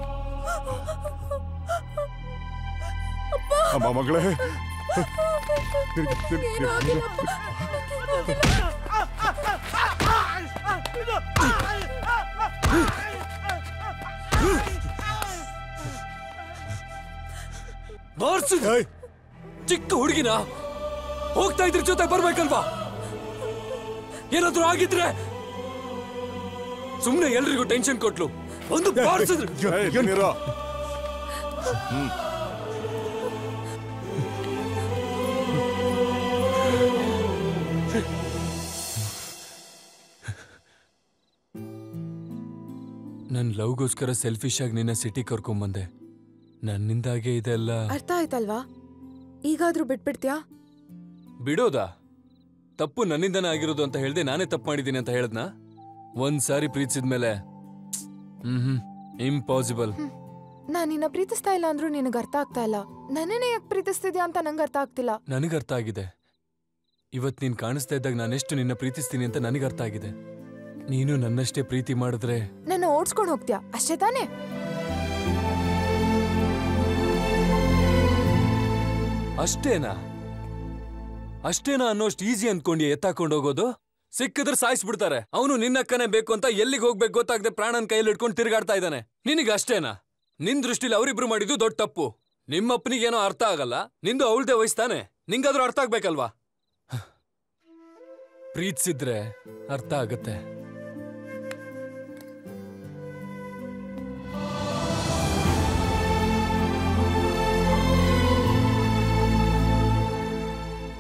ಅಮ್ಮ ಮಗಳೇ ತಿರ್ಗಿ- ತಿರ್ಗಿ- ತಿರ್ಗಿ- ಬಾರ್ಸಿದ್ ಚಿಕ್ಕ ಹುಡುಗಿನ ಹೋಗ್ತಾ ಇದ್ರ ಜೊತೆ ಬರ್ಬೇಕಲ್ವಾ ಏನಾದ್ರೂ ಆಗಿದ್ರೆ ಸುಮ್ನೆ ಎಲ್ರಿಗೂ ಟೆನ್ಷನ್ ಕೊಟ್ಲು ಒಂದು ಬಾರ್ಸಿದ್ರು ಏಯ್, ಏನಿರೋ? ಹ್ಮ್. ನನ್ ಲವ್ಗೋಸ್ಕರ ಸೆಲ್ಫಿಶ್ ಆಗಿ ನಿನ್ನ ಸಿಟಿ ಕರ್ಕೊಂಬಂದೆ ನನ್ನಿಂದಾಗೆ ಇದೆಲ್ಲ ಅರ್ಥ ಆಯ್ತಲ್ವಾ ಈಗಾದ್ರೂ ಬಿಟ್ಬಿಡ್ತೀಯಾ ಬಿಡೋದಾ ತಪ್ಪು ನನ್ನಿಂದನೇ ಆಗಿರೋದು ಅಂತ ಹೇಳ್ದೆ ನಾನೇ ತಪ್ಪು ಮಾಡಿದ್ದೀನಿ ಅಂತ ಹೇಳ್ದ್ನ ಒಂದ್ ಸಾರಿ ಪ್ರೀತಿಸಿದ್ಮೇಲೆ ಹ್ಮ್ ಹ್ಮ್ ಇಂಪಾಸಿಬಲ್ ನಾನ್ ನಿನ್ನ ಪ್ರೀತಿಸ್ತಾ ಇಲ್ಲ ಅಂದ್ರೂ ನಿನಗೆ ಅರ್ಥ ಆಗ್ತಾ ಇಲ್ಲ ನನ್ನನ್ನೇ ಯಾಕೆ ಪ್ರೀತಿಸ್ತಿದ್ಯಾ ಅಂತ ನಂಗೆ ಅರ್ಥ ಆಗ್ತಿಲ್ಲ ನನಗೆ ಅರ್ಥ ಆಗಿದೆ ಇವತ್ ನೀನ್ ಕಾಣಿಸ್ತಾ ಇದ್ದಾಗ ನಾನೆಷ್ಟು ನಿನ್ನ ಪ್ರೀತಿಸ್ತೀನಿ ಅಂತ ನನಗೆ ಅರ್ಥ ಆಗಿದೆ ನೀನು ನನ್ನಷ್ಟೇ ಪ್ರೀತಿ ಮಾಡಿದ್ರೆ ನನ್ನ ಓಡ್ಸ್ಕೊಂಡು ಹೋಗ್ತೀಯಾ ಅಷ್ಟೇ ತಾನೇ ಅಷ್ಟೇನಾ ಅಷ್ಟೇನಾ ಅನ್ನೋಷ್ಟು ಈಸಿ ಅನ್ಕೊಂಡಿ ಎತ್ತಾಕೊಂಡು ಹೋಗೋದು ಸಿಕ್ಕಿದ್ರೆ ಸಾಯಿಸ್ಬಿಡ್ತಾರೆ ಅವನು ನಿನ್ನಕ್ಕನೇ ಬೇಕು ಅಂತ ಎಲ್ಲಿಗೆ ಹೋಗ್ಬೇಕು ಗೊತ್ತಾಗದೆ ಪ್ರಾಣನ್ ಕೈಯಲ್ಲಿ ಇಟ್ಕೊಂಡು ತಿರುಗಾಡ್ತಾ ಇದ್ದಾನೆ ನಿನಗೆ ಅಷ್ಟೇನಾ ನಿನ್ ದೃಷ್ಟಿಲಿ ಅವರಿಬ್ರು ಮಾಡಿದ್ದು ದೊಡ್ಡ ತಪ್ಪು ನಿಮ್ಮಪ್ಪನಿಗೇನೋ ಅರ್ಥ ಆಗಲ್ಲ ನಿಂದು ಅವಳ್ದೇ ವಯಸ್ತಾನೆ ನಿಂಗಾದ್ರೂ ಅರ್ಥ ಆಗ್ಬೇಕಲ್ವಾ ಪ್ರೀತಿಸಿದ್ರೆ ಅರ್ಥ ಆಗತ್ತೆ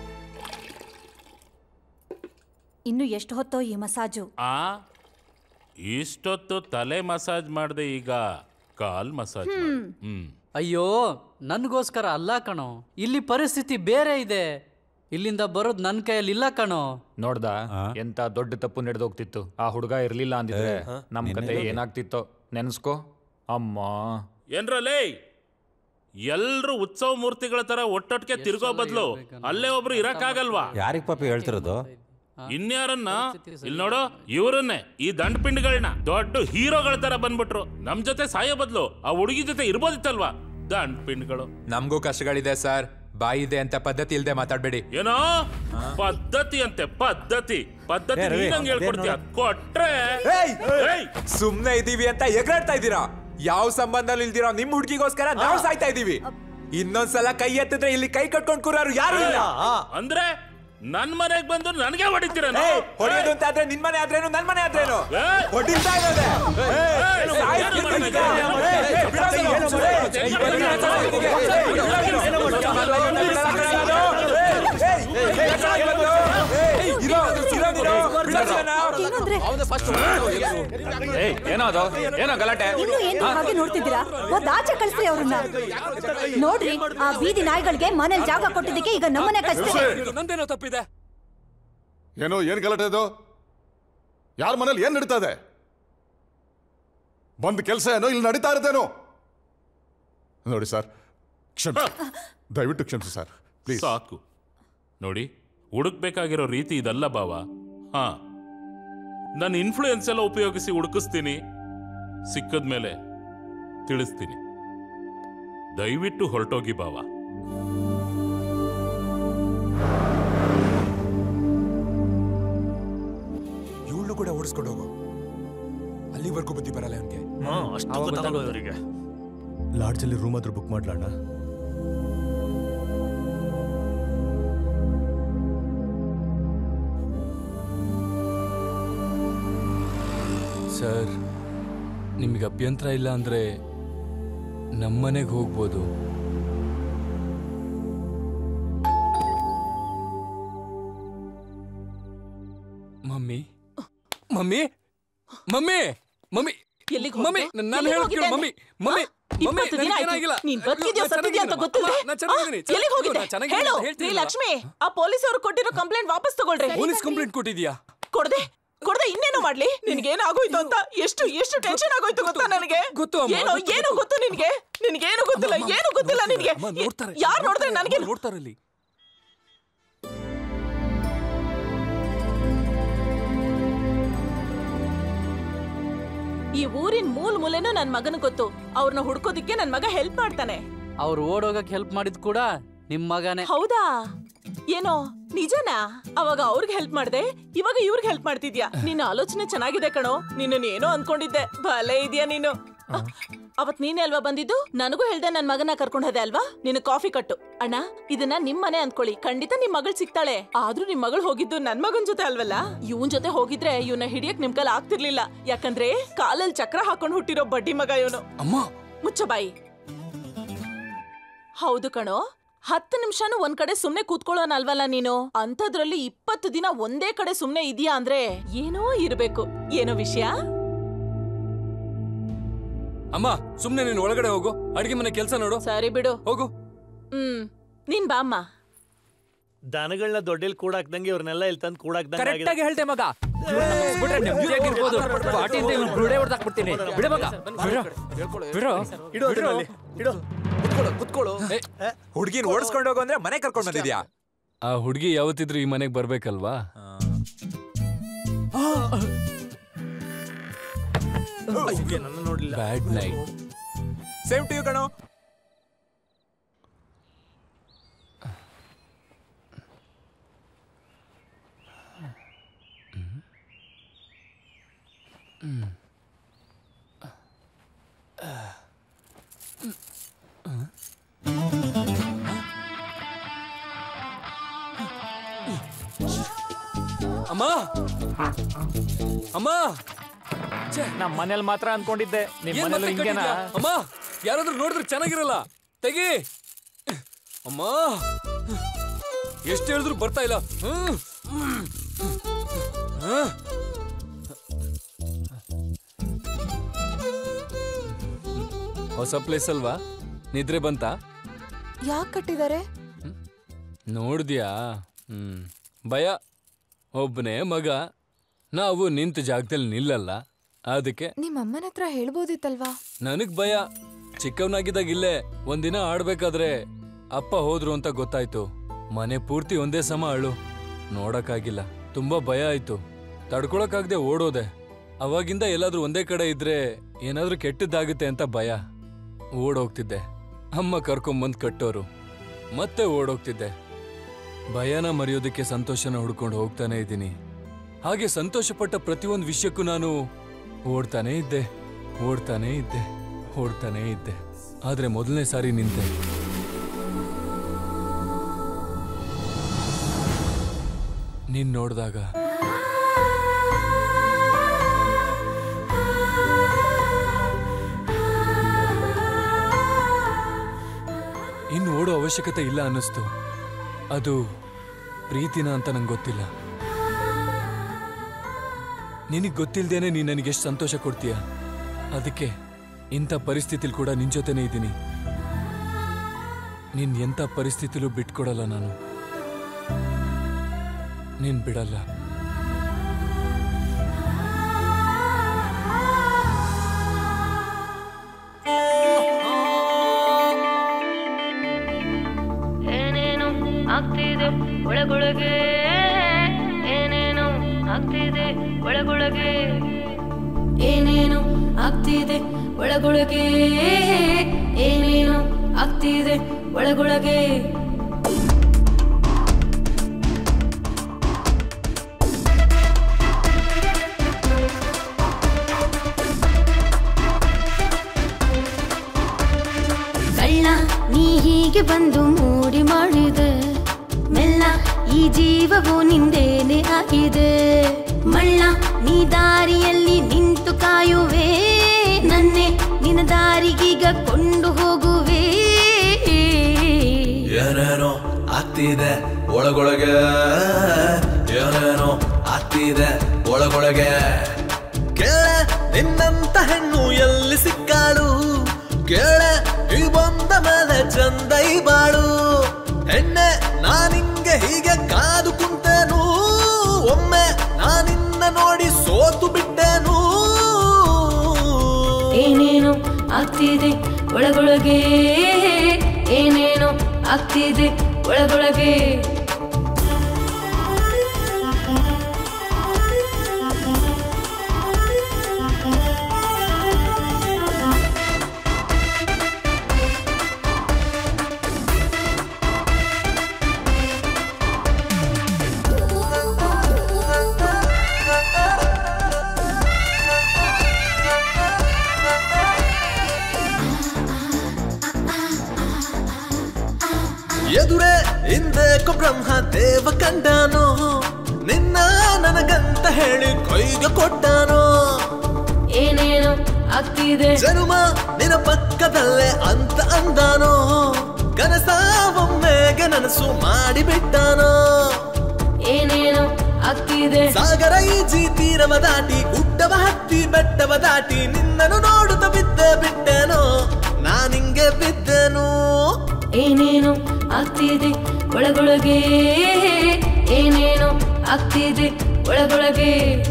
ಇನ್ನು ಎಷ್ಟು ಹೊತ್ತೋ ಈ ಮಸಾಜು ಆ ಇಷ್ಟೊತ್ತು ತಲೆ ಮಸಾಜ್ ಮಾಡ್ದೆ ಈಗ ಕಾಲ್ ಮಸಾಜ್ ಮಾಡು. ಹ್ಮ್ ಅಯ್ಯೋ ನನ್ಗೋಸ್ಕರ ಅಲ್ಲ ಕಣೋ ಇಲ್ಲಿ ಪರಿಸ್ಥಿತಿ ಬೇರೆ ಇದೆ ಇಲ್ಲಿಂದ ಬರೋದು ನನ್ನ ಕೈಯಲ್ಲಿ ಇಲ್ಲ ಕಣೋ ನೋಡ್ದ ಎಂತ ದೊಡ್ಡ ತಪ್ಪು ನಡೆದೋಗ್ತಿತ್ತು ಆ ಹುಡುಗ ಇರ್ಲಿಲ್ಲ ಅಂದಿದ್ರೆ ನಮ್ ಕತೆ ಏನಾಗ್ತಿತ್ತೋ ನೆನ್ಸ್ಕೋ ಅಮ್ಮ ಏನ್ರಲೇ ಎಲ್ರು ಉತ್ಸವ ಮೂರ್ತಿಗಳ ತರ ಒಟ್ಟೊಟ್ಟಿಗೆ ತಿರ್ಗೋ ಬದ್ಲು ಅಲ್ಲೇ ಒಬ್ರು ಇರಕ್ಕಾಗಲ್ವಾ ಯಾರಿಗ್ ಪಾಪಿ ಹೇಳ್ತಿರೋದು ಇನ್ಯಾರನ್ನ ಇಲ್ಲಿ ನೋಡು ಇವ್ರನ್ನೇ ಈ ದಂಡಪಿಂಡ್ಗಳನ್ನ ದೊಡ್ಡ ಹೀರೋಗಳ ತರ ಬಂದ್ಬಿಟ್ರು ನಮ್ ಜೊತೆ ಸಾಯೋ ಬದ್ಲು ಆ ಹುಡುಗಿ ಜೊತೆ ಇರ್ಬೋದಿತ್ತಲ್ವಾ ದಂಡಪಿಂಡ್ಗಳು ನಮಗೂ ಕಷ್ಟಗಳಿದೆ ಸರ್ ಬಾಯಿ ಇದೆ ಅಂತ ಪದ್ಧತಿ ಇಲ್ದೆ ಮಾತಾಡ್ಬೇಡಿ ಏನೋ ಪದ್ಧತಿ ಅಂತೆ ಪದ್ಧತಿ ಪದ್ಧತಿ ಏ, ರವಿ, ನೀನಂಗ್ ಹೇಳ್ಕೊಡ್ತೀಯ ಕೊಟ್ರೆ ಏಯ್! ಸುಮ್ನೆ ಇದೀವಿ ಅಂತ ಎಗರಾಡ್ತಾ ಇದ್ದೀರಾ ಯಾವ ಸಂಬಂಧ ಇಲ್ದಿರೋ ನಿಮ್ ಹುಡುಗಿಗೋಸ್ಕರ ನಾವು ಸಾಯ್ತಾ ಇದೀವಿ ಇನ್ನೊಂದ್ಸಲ ಕೈ ಎತ್ತಿದ್ರೆ ಇಲ್ಲಿ ಕೈ ಕಟ್ಕೊಂಡ್ ಕೂರೋರು ಯಾರು ಇಲ್ಲ ಅಂದ್ರೆ ನನ್ ಮನೆಗ್ ಬಂದು ನನಗೆ ಹೊಡಿತೀರ ಏಯ್, ಹೊಡೆಯೋದು ಅಂತ ಆದ್ರೆ ನಿನ್ ಮನೆ ಆದ್ರೇನು ನನ್ ಮನೆ ಆದ್ರೇನು ಹೊಡಿತಾ ಇರೋದೆ ಏಯ್, ಸಾಯ್ತೀನಿ ಈಗ. ಏಯ್, ಬಿಡೋದು. ಏಯ್, ಇವತ್ತಿನ ಸಾಯ್ತೀನಿ. ಏಯ್, ಏಯ್, ಏಯ್, ಇವತ್ತು. ಏಯ್, ಇರೋ, ಇರೋ ನೀನು. ಬಿಡೋದಿಲ್ಲ ನಾವು. ಏಯ್ ಏನೋ ಅದು ಏನೋ ಗಲಾಟೆ ಇನ್ನು ಏನು ಹಾಗೆ ನೋಡ್ತಿದ್ದೀರಾ ಒಂದ್ ಆಚೆ ಕಳಿಸ್ರಿ ಅವ್ರನ್ನ ನೋಡ್ರಿ ಆ ಬೀದಿ ನಾಯಿಗಳಿಗೆ ಮನೇಲಿ ಜಾಗ ಕೊಟ್ಟಿದ್ದಕ್ಕೆ ಈಗ ನಮ್ಮನೆ ಕಷ್ಟ ನಂದೇನೋ ತಪ್ಪಿದೆ ಏನೋ ಏನ್ ಗಲಾಟೆ ಇದು ಯಾರ ಮನೇಲಿ ಏನ್ ನಡೀತಾ ಇದೆ ಬಂದ್ ಕೆಲಸ ಏನೋ ಇಲ್ಲಿ ನಡೀತಾ ಇರೋದೇನೋ ನೋಡಿ ಸರ್ ಕ್ಷಮಿಸಿ ದಯವಿಟ್ಟು ಕ್ಷಮಿಸಿ ಸರ್ ಪ್ಲೀಸ್ ಸಾಕು ನೋಡಿ ಹುಡುಕ್ಬೇಕಾಗಿರೋ ರೀತಿ ಇದಲ್ಲ ಬಾವ ಹಾ ನನ್ನ ಇನ್ಫ್ಲೂಯೆನ್ಸ್ ಎಲ್ಲ ಉಪಯೋಗಿಸಿ ಹುಡುಕಿಸ್ತೀನಿ ಸಿಕ್ಕದ್ಮೇಲೆ ತಿಳಿಸ್ತೀನಿ ದಯವಿಟ್ಟು ಹೊರಟೋಗಿ ಬಾವ ಇವಳು ಕೂಡ ಓಡಿಸ್ಕೊಂಡು ಹೋಗು ಅಲ್ಲಿವರೆಗೂ ಬುದ್ಧಿ ಬರಲ್ಲ ಅವನಿಗೆ ಅಷ್ಟು ಗೊತ್ತಾಗೋದು ಅವರಿಗೆ ಲಾಡ್ಜಲ್ಲಿ ರೂಮ್ ಆದ್ರೂ ಬುಕ್ ಮಾಡ್ಲಣ್ಣ ಸರ್ ನಿಮಗೆ ಅಭ್ಯಂತರ ಇಲ್ಲ ಅಂದ್ರೆ ನಮ್ಮನೆಗೆ ಹೋಗ್ಬೋದು ಮಮ್ಮಿ ಮಮ್ಮಿ ಮಮ್ಮಿ ಮಮ್ಮಿ ಎಲ್ಲಿಗ್ ಮಮ್ಮಿ ಹೋಗ್ದೆ? ನಾನು ಎಲ್ಲಿಗ್ ಹೇಳೋದು ಕೇಳು ಹೋಗಿದ್ದೆ? ಮಮ್ಮಿ ಮಮ್ಮಿ ಮಮ್ಮಿ ಇಪ್ಪತ್ತು ದಿನ ನನಗೆ ಆಯ್ತು. ಏನಾಗಿಲ್ಲ ನೀನ್ ಬದುಕಿದ್ಯಾ ನಾನು ಸತ್ತಿದ್ಯಾ ಅಂತ ಚೆನ್ನಾಗಿದ್ದೀನಿ. ಗೊತ್ತಿಲ್ದೆ? ನಾನು ಚೆನ್ನಾಗಿದ್ದೀನಿ, ಆ, ಎಲ್ಲಿಗ್ ಹೋಗಿದ್ದೆ? ನಾನು ಚೆನ್ನಾಗಿದ್ದೀನಿ, ಹೇಳು. ನಾನು ಹೇಳ್ತೀನಿ ನೀ ಅಲ್ವಾ? ಲಕ್ಷ್ಮಿ ಆ ಪೊಲೀಸ್ ಅವರು ಕೊಟ್ಟಿರೋ ಕಂಪ್ಲೇಂಟ್ ವಾಪಸ್ ತಗೊಳ್ರಿ ಪೊಲೀಸ್ ಕಂಪ್ಲೇಂಟ್ ಕೊಟ್ಟಿದ್ಯಾ ಕೊಡದೆ ಕೊಡದೆ ಇನ್ನೇನು ಮಾಡ್ಲಿ ನಿನ್ಗೇನು ಆಗೋಯ್ತು ಅಂತ ಎಷ್ಟು ಎಷ್ಟು ಟೆನ್ಷನ್ ಆಗೋಯ್ತು ಗೊತ್ತಾ ನನಗೆ ಗೊತ್ತು ಅಮ್ಮ, ಏನೋ ಗೊತ್ತು, ಏನು ಗೊತ್ತು ನಿನ್ಗೆ ನಿನ್ಗೇನು ಗೊತ್ತಿಲ್ಲ ಏನು ಗೊತ್ತಿಲ್ಲ ನಿನ್ಗೆ ಅಮ್ಮ, ನೋಡ್ತಾರೆ ಯಾರು ನೋಡಿದ್ರೆ ನನಗೆ ನೋಡ್ತಾರಲ್ಲಿ ಈ ಊರಿನ ಮೂಲ ಮೂಲೆನೂ ನನ್ ಮಗನ ಗೊತ್ತು ಅವ್ರನ್ನ ಹುಡ್ಕೋದಿಕ್ಕೆ ನನ್ ಮಗ ಹೆಲ್ಪ್ ಮಾಡ್ತಾನೆ ಅವ್ರು ಓಡೋಗಕ್ ಹೆಲ್ಪ್ ಮಾಡಿದ್ ಕೂಡ ನಿಮ್ ಮಗನೇ ಹೌದಾ ಏನೋ ನಿಜನಾ ಅವಾಗ ಅವ್ರಿಗೆ ಹೆಲ್ಪ್ ಮಾಡ್ದೆ ಇವಾಗ ಇವ್ರಿಗೆ ಹೆಲ್ಪ್ ಮಾಡ್ತಿದ್ಯಾ ನಿನ್ನ ಆಲೋಚನೆ ಚೆನ್ನಾಗಿದೆ ಕಣೋ ನಿನ್ನ ಏನೋ ಅನ್ಕೊಂಡಿದ್ದೆ ಭಲೇ ಇದೆಯಾ ನೀನು ಅಹ್, ಅವತ್ ನೀನೇ ಅಲ್ವಾ ಬಂದಿದ್ದು ನನಗೂ ಹೇಳ್ದೆ ನನ್ ಮಗನ ಕರ್ಕೊಂಡ್ ಹೋದೆ ಅಲ್ವಾ ನಿನ್ನ ಕಾಫಿ ಕಟ್ಟು ಅಣ್ಣ ಇದನ್ನ ನಿಮ್ ಮನೆ ಅನ್ಕೊಳ್ಳಿ ಖಂಡಿತ ನಿಮ್ ಮಗಳ್ ಸಿಗ್ತಾಳೆ ಆದ್ರೂ ನಿಮ್ ಮಗಳು ಹೋಗಿದ್ದು ನನ್ ಮಗನ್ ಜೊತೆ ಅಲ್ವಲ್ಲ ಇವನ್ ಜೊತೆ ಹೋಗಿದ್ರೆ ಇವನ್ನ ಹಿಡಿಯಕ್ ನಿಮ್ ಕೈಲಿ ಆಗ್ತಿರ್ಲಿಲ್ಲ ಯಾಕಂದ್ರೆ ಕಾಲಲ್ಲಿ ಚಕ್ರ ಹಾಕೊಂಡ್ ಹುಟ್ಟಿರೋ ಬಡ್ಡಿ ಮಗ ಇವನು ಅಮ್ಮ ಮುಚ್ಚ ಬಾಯಿ ಹೌದು ಕಣೋ ಹತ್ತು ನಿಮಿಷನೂ ಒಂದ್ ಕಡೆ ಸುಮ್ನೆ ಕೂತ್ಕೊಳ್ಳೋನಲ್ವಲ್ಲ ನೀನು ಅಂಥದ್ರಲ್ಲಿ ಇಪ್ಪತ್ತು ದಿನ ಒಂದೇ ಕಡೆ ಸುಮ್ನೆ ಇದೀಯಾ ಅಂದ್ರೆ ಏನೋ ಇರ್ಬೇಕು ಏನೋ ವಿಷಯ ಅಮ್ಮ ಸುಮ್ನೆ ನೀನು ಒಳಗಡೆ ಹೋಗು ಅಡಿಗೆ ಮನೆ ಕೆಲಸ ನೋಡು ಸರಿ ಬಿಡು ಹೋಗು ಹ್ಮ್ ನೀನ್ ಬಾಮ್ಮ ದನಗಳನ್ನ ದೊಡ್ಡಲ್ಲಿ ಕೂಡಾಕ್ದಂಗೆ ಇವ್ರನ್ನೆಲ್ಲ ಇಲ್ಲಿ ತಂದು ಕೂಡಾಕ್ದಂಗೆ ಕರೆಕ್ಟ್ ಆಗಿ ಹೇಳ್ತೆ ಮಗ ಬಿಟ್ರೆ ನೆಮ್ಮದಿಯಾಗಿರ್ಬೋದು ಪಾಟಿಯಿಂದ ಇವ್ನು ಬುರುಡೆ ಹೊಡೆದಾಕ್ಬಿಡ್ತೀನಿ ಬಿಡ ಮಗ ಬಿಡು ಬಿಡು ಇಡು ಅದ್ರಲ್ಲಿ, ಇಡು ಕುತ್ಕೊಳ್ಳು ಹುಡ್ಗಿನ್ ಓಡಿಸ್ಕೊಂಡು ಹೋಗು ಅಂದ್ರೆ ಮನೆ ಕರ್ಕೊಂಡ್ ಬಂದಿದ್ಯಾ ಆ ಹುಡುಗಿ ಯಾವತ್ತಿದ್ರು ಈ ಮನೆಗೆ ಬರ್ಬೇಕಲ್ವಾ ನನ್ನ ನೋಡ್ಲಿಲ್ಲ bad night same to you ಕಣೋ ಅಮ್ಮ ಅಮ್ಮ ನಮ್ಮ ಮನೇಲಿ ಮಾತ್ರ ಅನ್ಕೊಂಡಿದ್ದೆ ನಿಮ್ ಏನ್ ಮನೇಲಿ ಮತ್ತೆ ಹಿಂಗೇನಾ ಕಟ್ಟಿದ್ಯಾ? ಅಮ್ಮ ಯಾರಾದ್ರೂ ನೋಡಿದ್ರೆ ಚೆನ್ನಾಗಿರಲ್ಲ ತೆಗಿ ಅಮ್ಮ ಎಷ್ಟು ಹೇಳಿದ್ರು ಬರ್ತಾ ಇಲ್ಲ ಹ್ಮ್. ಹ್ಮ್. ಹೊಸ ಪ್ಲೇಸ್ ಅಲ್ವಾ ನಿದ್ರೆ ಬಂತಾ ಯಾಕೆ ಕಟ್ಟಿದ್ದಾರೆ ನೋಡ್ದ್ಯಾ ಹ್ಮ್ ಭಯ ಒಬ್ಬನೇ ಮಗ ನಾವು ನಿಂತ ಜಾಗದಲ್ಲಿ ನಿಲ್ಲಲ್ಲ ಅದಕ್ಕೆ ನಿಮ್ಮ ಅಮ್ಮನ ಹತ್ರ ಹೇಳ್ಬೋದಿತ್ತಲ್ವಾ ನನಗ್ ಭಯ ಚಿಕ್ಕವನಾಗಿದ್ದಾಗ ಇಲ್ಲೇ ಒಂದಿನ ಆಡ್ಬೇಕಾದ್ರೆ ಅಪ್ಪ ಹೋದ್ರು ಅಂತ ಗೊತ್ತಾಯ್ತು ಮನೆ ಪೂರ್ತಿ ಒಂದೇ ಸಮ ಅಳು ನೋಡಕ್ಕಾಗಿಲ್ಲ ತುಂಬಾ ಭಯ ಆಯ್ತು ತಡ್ಕೊಳಕ್ಕಾಗ್ದೆ ಓಡೋದೆ ಅವಾಗಿಂದ ಎಲ್ಲಾದ್ರೂ ಒಂದೇ ಕಡೆ ಇದ್ರೆ ಏನಾದ್ರೂ ಕೆಟ್ಟದ್ದಾಗುತ್ತೆ ಅಂತ ಭಯ ಓಡೋಗ್ತಿದ್ದೆ ಅಮ್ಮ ಕರ್ಕೊಂಬಂದ್ ಕಟ್ಟೋರು ಮತ್ತೆ ಓಡೋಗ್ತಿದ್ದೆ ಭಯನ ಮರೆಯೋದಕ್ಕೆ ಸಂತೋಷನ ಹುಡ್ಕೊಂಡು ಹೋಗ್ತಾನೆ ಇದ್ದೀನಿ ಹಾಗೆ ಸಂತೋಷಪಟ್ಟ ಪ್ರತಿಯೊಂದು ವಿಷಯಕ್ಕೂ ನಾನು ಓಡ್ತಾನೇ ಇದ್ದೆ ಓಡ್ತಾನೇ ಇದ್ದೆ ಓಡ್ತಾನೇ ಇದ್ದೆ ಆದ್ರೆ ಮೊದಲನೇ ಸಾರಿ ನಿಂತೆ ನೀನ್ ನೋಡಿದಾಗ ಇನ್ನು ಓಡೋ ಅವಶ್ಯಕತೆ ಇಲ್ಲ ಅನ್ನಿಸ್ತು ಅದು ಪ್ರೀತಿನ ಅಂತ ನಂಗೆ ಗೊತ್ತಿಲ್ಲ ನಿನಗೆ ಗೊತ್ತಿಲ್ದೇನೆ ನೀನು ನನಗೆ ಎಷ್ಟು ಸಂತೋಷ ಕೊಡ್ತೀಯ ಅದಕ್ಕೆ ಇಂಥ ಪರಿಸ್ಥಿತಿಲಿ ಕೂಡ ನಿನ್ ಜೊತೆನೇ ಇದ್ದೀನಿ ನೀನ್ ಎಂಥ ಪರಿಸ್ಥಿತಿಲೂ ಬಿಟ್ಕೊಡಲ್ಲ ನಾನು ನೀನ್ ಬಿಡಲ್ಲ ಏನೇನು ಆಗ್ತಿದೆ ಒಳಗೊಳಗೆ ಏನೇನು ಆಗ್ತಿದೆ ಒಳಗೊಳಗೆ ಏನೇನು ಆಗ್ತಿದೆ ಒಳಗೊಳಗೆ ಏನೇನು ಆಗ್ತಿದೆ ಒಳಗೊಳಗೆ ಕಳ್ಳ ನೀ ಹೀಗೆ ಬಂದು ಮೂಡಿ ಮಾಡಿದೆ ಮೆಲ್ಲ ಈ ಜೀವವು ನಿಂದೇನೆ ಆಗಿದೆ ಮಳ್ಳ ನೀ ದಾರಿಯಲ್ಲಿ ನಿಂತು ಕಾಯುವೆ ನನ್ನೆ ನಿನ್ನ ದಾರಿಗೀಗ ಕೊಂಡು ಹೋಗುವೆ ಏನೇನೋ ಆಗ್ತಿದೆ ಒಳಗೊಳಗೆ ಏನೇನೋ ಆಗ್ತಿದೆ ಒಳಗೊಳಗೆ ಕೇಳ ನಿನ್ನಂತ ಹೆಣ್ಣು ಎಲ್ಲಿ ಸಿಕ್ಕಾಳು ಕೇಳ ಈ ಬಂದ ಮೇಲೆ ಚಂದ ಈ ಬಾಳು ಹೆಣ್ಣೆ ನಾನಿಂಗೆ ಹೀಗೆ ಕಾದು ಕುಂತೇನು ಒಮ್ಮೆ ನಾನಿನ್ನ ನೋಡಿ ಸೋತು ಬಿಟ್ಟೇನು ಏನೇನು ಆಗ್ತಿದೆ ಒಳಗೊಳಗೆ ಏನೇನು ಆಗ್ತಿದೆ ಒಳಗೊಳಗೆ ಎದುರೇ ಹಿಂದೇಕೋ ಬ್ರಹ್ಮ ದೇವ ಕಂಡಾನೋ ನಿನ್ನ ನನಗಂತ ಹೇಳಿ ಕೈಗೆ ಕೊಟ್ಟಾನೋ ಏನೇನು ಆಗ್ತಿದೆ ಜನುಮ ನಿನ್ನ ಪಕ್ಕದಲ್ಲೇ ಅಂತ ಅಂದಾನೋ ಕನಸ ಒಮ್ಮೆಗೆ ನನಸು ಮಾಡಿಬಿಟ್ಟಾನೋ ಏನೇನು ಆಗ್ತಿದೆ ಸಾಗರ ಈಜಿ ತೀರವ ದಾಟಿ ಗುಡ್ಡವ ಹತ್ತಿ ಬೆಟ್ಟವ ದಾಟಿ ನಿನ್ನನ್ನು ನೋಡುತ್ತ ಬಿದ್ದೆ ಬಿಟ್ಟೆನೋ ನಾನಿಂಗೆ ಬಿದ್ದೆನು ಏನೇನು ಆಗ್ತಿದೆ ಒಳಗೊಳಗೆ ಏನೇನು ಆಗ್ತಿದೆ ಒಳಗೊಳಗೆ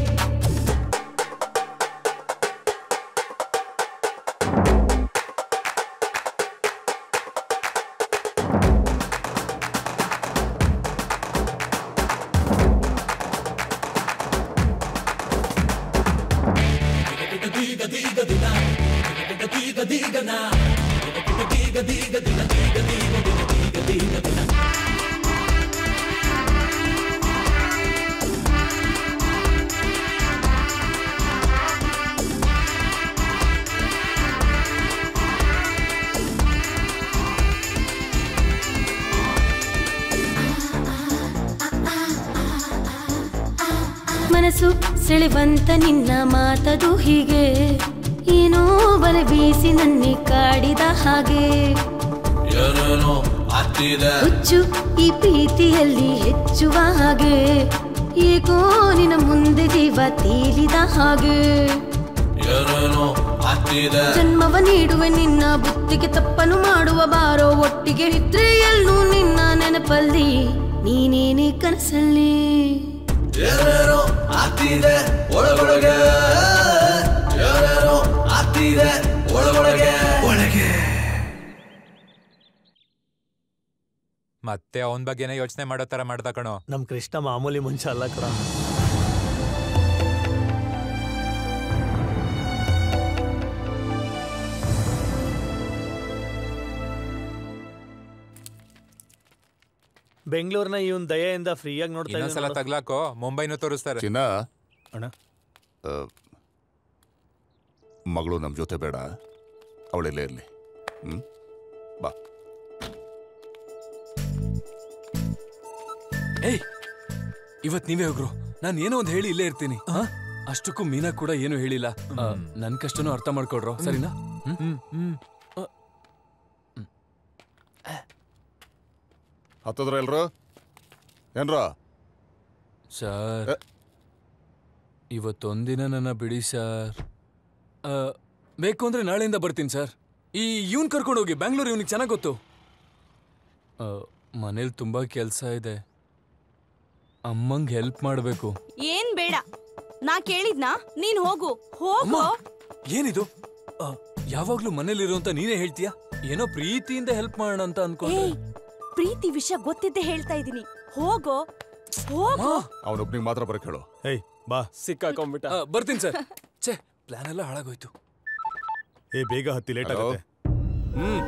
ಮನಸ್ಸು ಸೆಳೆವಂತ ನಿನ್ನ ಮಾತದು ಹೀಗೆ ಏನೋ ಬಲ ಬೀಸಿ ನನ್ನೆ ಕಾಡಿದ ಹಾಗೆ ಏನೇನೋ ಆಗ್ತಿದೆ ಹುಚ್ಚು ಈ ಪ್ರೀತಿಯಲ್ಲಿ ಹೆಚ್ಚುವ ಹಾಗೆ ಏಕೋ ನಿನ್ನ ಮುಂದೆ ಜೀವ ತೇಲಿದ ಹಾಗೆ ಏನೇನೋ ಆಗ್ತಿದೆ ಜನ್ಮವ ನೀಡುವೆ ನಿನ್ನ ಬುತ್ತಿಗೆ ತಪ್ಪನು ಮಾಡುವ ಬಾರೋ ಒಟ್ಟಿಗೆ ಇದ್ರೆ ಎಲ್ಲೂ ನಿನ್ನ ನೆನಪಲ್ಲಿ ನೀನೇನೇ ಕನಸಲ್ಲಿ ಏನೇನೋ ಆಗ್ತಿದೆ ಒಳಗೊಳಗೆ ಏನೇನೋ ಆಗ್ತಿದೆ ಒಳಗೊಳಗೆ ಒಳಗೆ ಮತ್ತೆ ಅವನ ಬಗ್ಗೆನೇ ಯೋಚನೆ ಮಾಡೋ ತರ ಮಾಡ್ದ ಕಣೋ ನಮ್ ಕೃಷ್ಣ ಮಾಮೂಲಿ ಮುಂಚೆ ಅಲ್ಲ ಕಣ ಬೆಂಗಳೂರಿನ ಇವನ್ ದಯೆಯಿಂದ ಫ್ರೀಯಾಗಿ ನೋಡ್ತಾ ಇನ್ನೊಂದ್ಸಲ ಇದ್ದಾನೆ ನೋಡು. ತಗ್ಲಾಕೋ ಮುಂಬೈನೂ ತೋರಿಸ್ತಾರೆ ಚಿನ್ನ ಅಣ್ಣ ಆ, ಮಗಳು ನಮ್ಮ ಜೊತೆ ಬೇಡ ಅವಳೆಲ್ಲೇ ಇರಲಿ ಹ್ಞೂ ಬಾ ಏಯ್ ಇವತ್ ನೀವೇ ಹೋಗ್ರು ನಾನು ಏನೋ ಒಂದು ಹೇಳಿ ಇಲ್ಲೇ ಇರ್ತೀನಿ ಆ? ಅಷ್ಟಕ್ಕೂ ಮೀನಾ ಕೂಡ ಏನು ಹೇಳಿಲ್ಲ ಆ, ನನ್ ಕಷ್ಟನೂ ಅರ್ಥ ಮಾಡ್ಕೊಡ್ರು ಸರಿನಾ ಹ್ಮ್? ಆ, ಹತ್ತದ್ರ ಎಲ್ರು ಏನ್ರ ಸರ್ ಇವತ್ತೊಂದಿನ ನನ್ನ ಬಿಡಿ ಸರ್ ಆ, ಬೇಕು ಅಂದ್ರೆ ನಾಳೆಯಿಂದ ಬರ್ತೀನಿ ಸರ್ ಈ ಇವನ್ ಕರ್ಕೊಂಡು ಹೋಗಿ ಬ್ಯಾಂಗ್ಳೂರ್ ಇವನಿಗೆ ಚೆನ್ನಾಗಿ ಗೊತ್ತು ಆ, ಮನೇಲಿ ತುಂಬಾ ಕೆಲಸ ಇದೆ ಅಮ್ಮಂಗ್ ಹೆಲ್ಪ್ ಮಾಡಬೇಕು ಏನ್ ಬೇಡ ನಾ ಕೇಳಿದ್ನಾ ನೀನ್ ಹೋಗು ಹೋಗು ಏನಿದು ಆ, ಯಾವಾಗ್ಲೂ ಮನೇಲಿರುವಂತ ನೀನೇ ಹೇಳ್ತೀಯಾ ಏನೋ ಪ್ರೀತಿಯಿಂದ ಹೆಲ್ಪ್ ಮಾಡೋಣ ಅಂತ ಅನ್ಕೊಂಡೆ ಏಯ್ ಪ್ರೀತಿ ವಿಷಯ ಗೊತ್ತಿದ್ದೆ ಹೇಳ್ತಾ ಇದೀನಿ ಹೋಗೋ ಹೋಗು ಅವನೊಬ್ನಿಗೆ ಮಾತ್ರ ಬರಕ್ ಹೇಳು ಏಯ್ ಬಾ ಸಿಕ್ಕಾಕೊಂಡ್ಬಿಟ್ಟ ಬರ್ತೀನಿ ಸರ್ ಛೇ ಪ್ಲಾನ್ ಎಲ್ಲ ಹಾಳಾಗೋಯ್ತು ಏ ಬೇಗ ಹತ್ತಿ ಲೇಟ್ Hello? ಆಗುತ್ತೆ ಹ್ಮ್